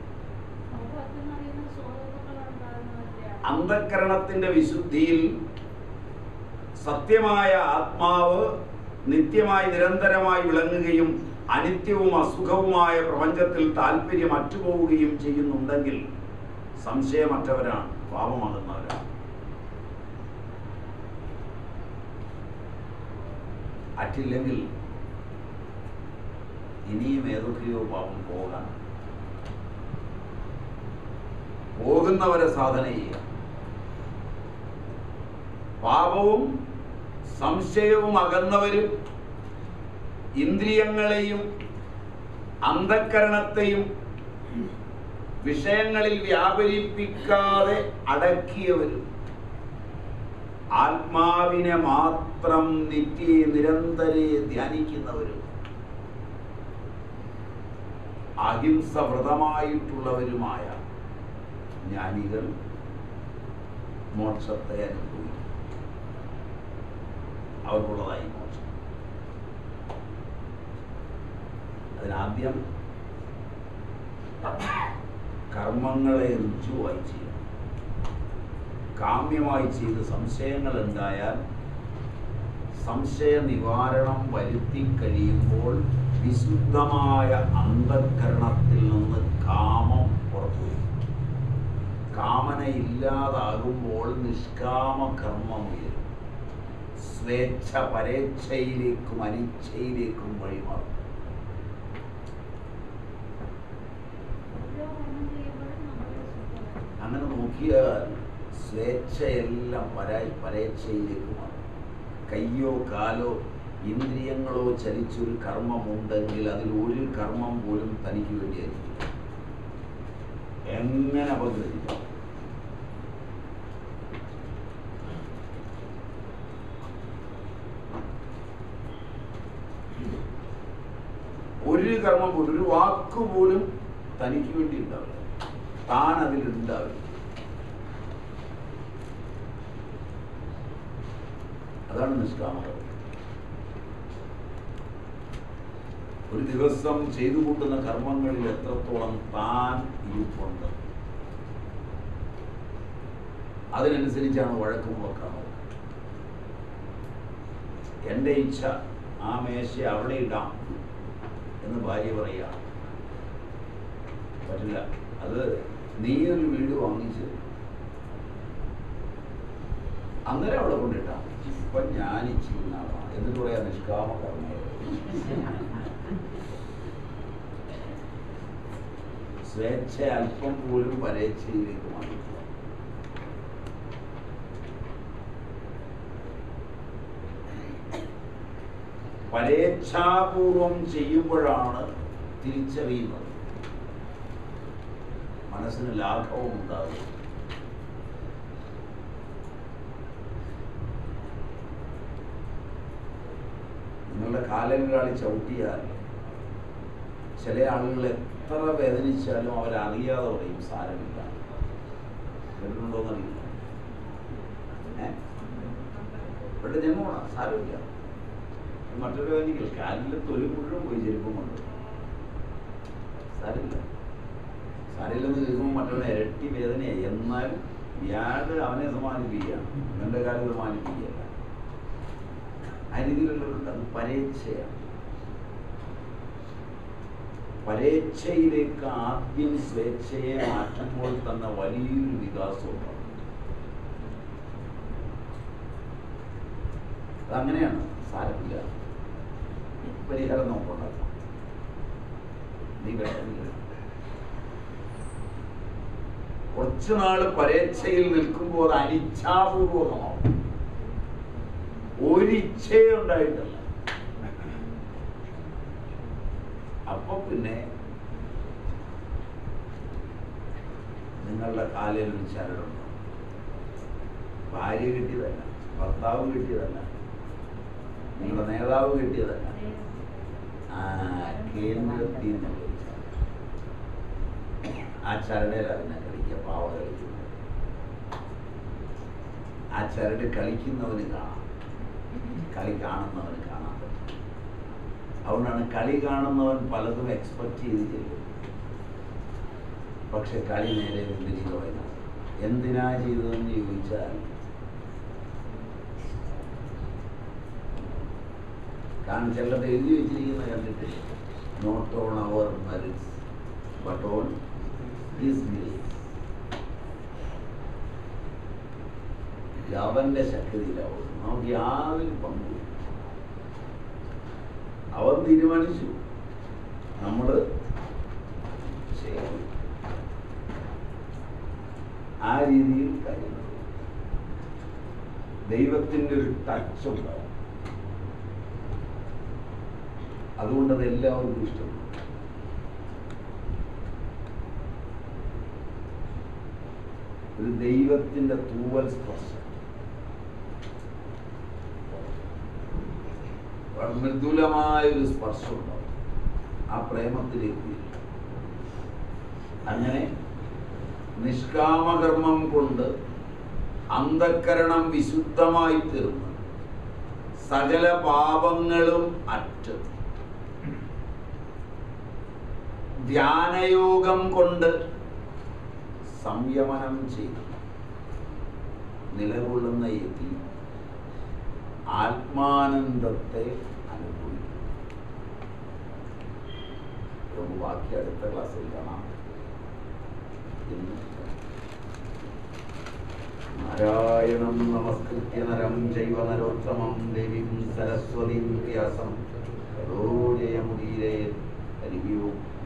അന്ധക്കരണത്തിന്റെ വിശുദ്ധിയിൽ സത്യമായ ആത്മാവ് നിത്യമായി നിരന്തരമായി വിളങ്ങുകയും അനിത്യവും അസുഖവുമായ പ്രപഞ്ചത്തിൽ താല്പര്യം അറ്റുപോവുകയും ചെയ്യുന്നുണ്ടെങ്കിൽ സംശയമറ്റവരാണ് പാപമാകുന്നവരാണ് അറ്റില്ലെങ്കിൽ ഇനിയും ഏതൊക്കെയോ പാപം പോകാൻ പോകുന്നവരെ സാധന ചെയ്യുക പാപവും സംശയവും അകന്നവരും ഇന്ദ്രിയങ്ങളെയും അന്ധക്കരണത്തെയും വിഷയങ്ങളിൽ വ്യാപരിപ്പിക്കാതെ അടക്കിയവരും ആത്മാവിനെ മാത്രം നിത്യ നിരന്തരെ ധ്യാനിക്കുന്നവരും അഹിംസ വ്രതമായിട്ടുള്ളവരുമായ ജ്ഞാനികൾ മോക്ഷത്തെ അനുഭവിക്കും അവർക്കുള്ളതായി മോക്ഷം അതിനാദ്യം കർമ്മങ്ങളെ രുചുവായി ചെയ്യണം കാമ്യമായി ചെയ്ത് സംശയങ്ങൾ ഉണ്ടായാൽ സംശയ നിവാരണം വരുത്തി കഴിയുമ്പോൾ വിശുദ്ധമായ അന്ധകരണത്തിൽ നിന്ന് കാമം പുറത്തു വരും കാമന ഇല്ലാതാകുമ്പോൾ നിഷ്കാമ കർമ്മം ഉയരും സ്വേച്ഛ പരേച്ഛയിലേക്കും അനിച്ഛയിലേക്കും വഴിമാറും അങ്ങനെ നോക്കിയാൽ സ്വേച്ഛയെല്ലാം പരാ പരേച്ഛയിലേക്ക് മാറും കയ്യോ കാലോ ഇന്ദ്രിയങ്ങളോ ചലിച്ചൊരു കർമ്മമുണ്ടെങ്കിൽ അതിൽ ഒരു കർമ്മം പോലും തനിക്ക് വേണ്ടിയായിരിക്കും എങ്ങനെ അപഗ്രഹിക്കാം ഒരു കർമ്മം പോലും ഒരു വാക്ക് പോലും തനിക്ക് വേണ്ടി ഉണ്ടാവില്ല താൻ അതിലുണ്ടാവില്ല അതാണ് നിഷ്കാമത ഒരു ദിവസം ചെയ്തു കൂട്ടുന്ന കർമ്മങ്ങളിൽ എത്രത്തോളം താൻ ഇരിപ്പുണ്ട് അതിനനുസരിച്ചാണ് വഴക്കും വെക്കുന്നത് എൻ്റെ ഇച്ഛ ആ മേശ അവിടെ ഇടാം എന്ന് ഭാര്യ പറയുക പറ്റില്ല അത് നീ ഒരു വീട് വാങ്ങിച്ച് അന്നേരം അവിടെ കൊണ്ടിട്ടാ ഇപ്പൊ ഞാൻ ഇച്ചിരുന്ന ആളാണ് എന്നിട്ട് പറയാ നിഷ്കാമ കർമ്മ സ്വേച്ഛ അല്പം പോലും പരേച്ഛയിലേക്ക് മാറിയിട്ടില്ല പരേച്ഛാപൂർവം ചെയ്യുമ്പോഴാണ് തിരിച്ചറിയുന്നത് മനസ്സിന് ലാഘവം ഉണ്ടാകും നിങ്ങളുടെ കാലങ്ങളാളി ചവിട്ടിയാൽ ചില ആളുകൾ എത്ര വേദനിച്ചാലും അവരറിയാതെ പറയും സാരമില്ല കേട്ടിട്ടുണ്ടോന്നറിയില്ല ഏ ഇവിടെ ജന്മമാണ് സാരമില്ല മറ്റൊരു വേദിക്കൽ കാലിൽ തൊലി മുഴുവൻ പോയി ചെരുപ്പം കൊണ്ട് സാരമില്ല സാരമില്ലെന്ന് കേൾക്കുമ്പോൾ മറ്റവനെ ഇരട്ടി വേദനയായി എന്നാൽ ഇയാൾ അവനെ സമാനിപ്പിക്കുകയാണ് ഇവന്റെ കാലം സമാനിപ്പിക്കുകയല്ല ആ രീതിയിലുള്ളവരുണ്ട് അത് പരേച്ഛയാണ് പരേച്ഛയിലേക്ക് ആദ്യം സ്വേച്ഛയെ മാറ്റുമ്പോൾ തന്നെ വലിയൊരു വികാസം ഉണ്ടാവും അതങ്ങനെയാണ് സാരമില്ല പരിഹാരം നോക്കുണ്ടാക്കാം നീ വിഷമില്ല കുറച്ചു നാള് പരേച്ഛയിൽ നിൽക്കുമ്പോൾ അത് അനിച്ഛാപൂർവകമാവും ഒരിച്ഛയും ഉണ്ടായിട്ടല്ല അപ്പൊ പിന്നെ നിങ്ങളുടെ കാലിൽ ഒരു ചരടുണ്ട് ഭാര്യ കിട്ടിയതല്ല ഭർത്താവ് കിട്ടിയതല്ല നിങ്ങളുടെ നേതാവ് കിട്ടിയതല്ല ആ കേന്ദ്രത്തിൽ നിന്നുള്ള ഒരു ചരട്. ആ ചരടേല പിന്നെ കളിക്കുക പാവ കളിക്കുന്നു ആ ചരട് കളിക്കുന്നവന് കാണാം കളി കാണുന്നവന് കാണാൻ പറ്റും അതുകൊണ്ടാണ് കളി കാണുന്നവൻ പലതും എക്സ്പെക്ട് ചെയ്ത് ചെയ്യും പക്ഷെ കളി നേരെ വിപരീതമായി നടക്കും. എന്തിനാ ചെയ്തതെന്ന് ചോദിച്ചാൽ കാരണം ചിലത് എഴുതി വെച്ചിരിക്കുന്ന കണ്ടിട്ടില്ല not on our merits but on his grace അവന്റെ ശക്തിയിലാവും നമുക്ക് യാതൊരു പങ്കും അവൻ തീരുമാനിച്ചു നമ്മൾ ചെയ്യണം ആ രീതിയിൽ കാര്യങ്ങൾ ദൈവത്തിൻ്റെ ഒരു ടച്ച് ഉണ്ടാവും അതുകൊണ്ട് അത് എല്ലാവർക്കും ഇഷ്ടപ്പെടും ഒരു ദൈവത്തിന്റെ തൂവൽ സ്പർശം വളരെ മൃദുലമായ ഒരു സ്പർശം ഉണ്ടാവും ആ പ്രേമത്തിലേക്ക് ഉയരും. അങ്ങനെ നിഷ്കാമകർമ്മം കൊണ്ട് അന്ധക്കരണം വിശുദ്ധമായി തീർന്ന് സകല പാപങ്ങളും അറ്റ് ധ്യാനയോഗം കൊണ്ട് സംയമനം ചെയ്തു നിലകൊള്ളുന്ന യതി ആത്മാനന്ദത്തെ അനുഭവിക്കും നമുക്ക് ബാക്കി അടുത്ത ക്ലാസ്സിൽ കാണാം ഇന്ന് നാരായണം നമസ്കൃത്യ നരം ചൈവ നരോത്തമം ദേവീം സരസ്വതീം വ്യാസം ഹരോ ജയമുദീരേ ഹരി ഓം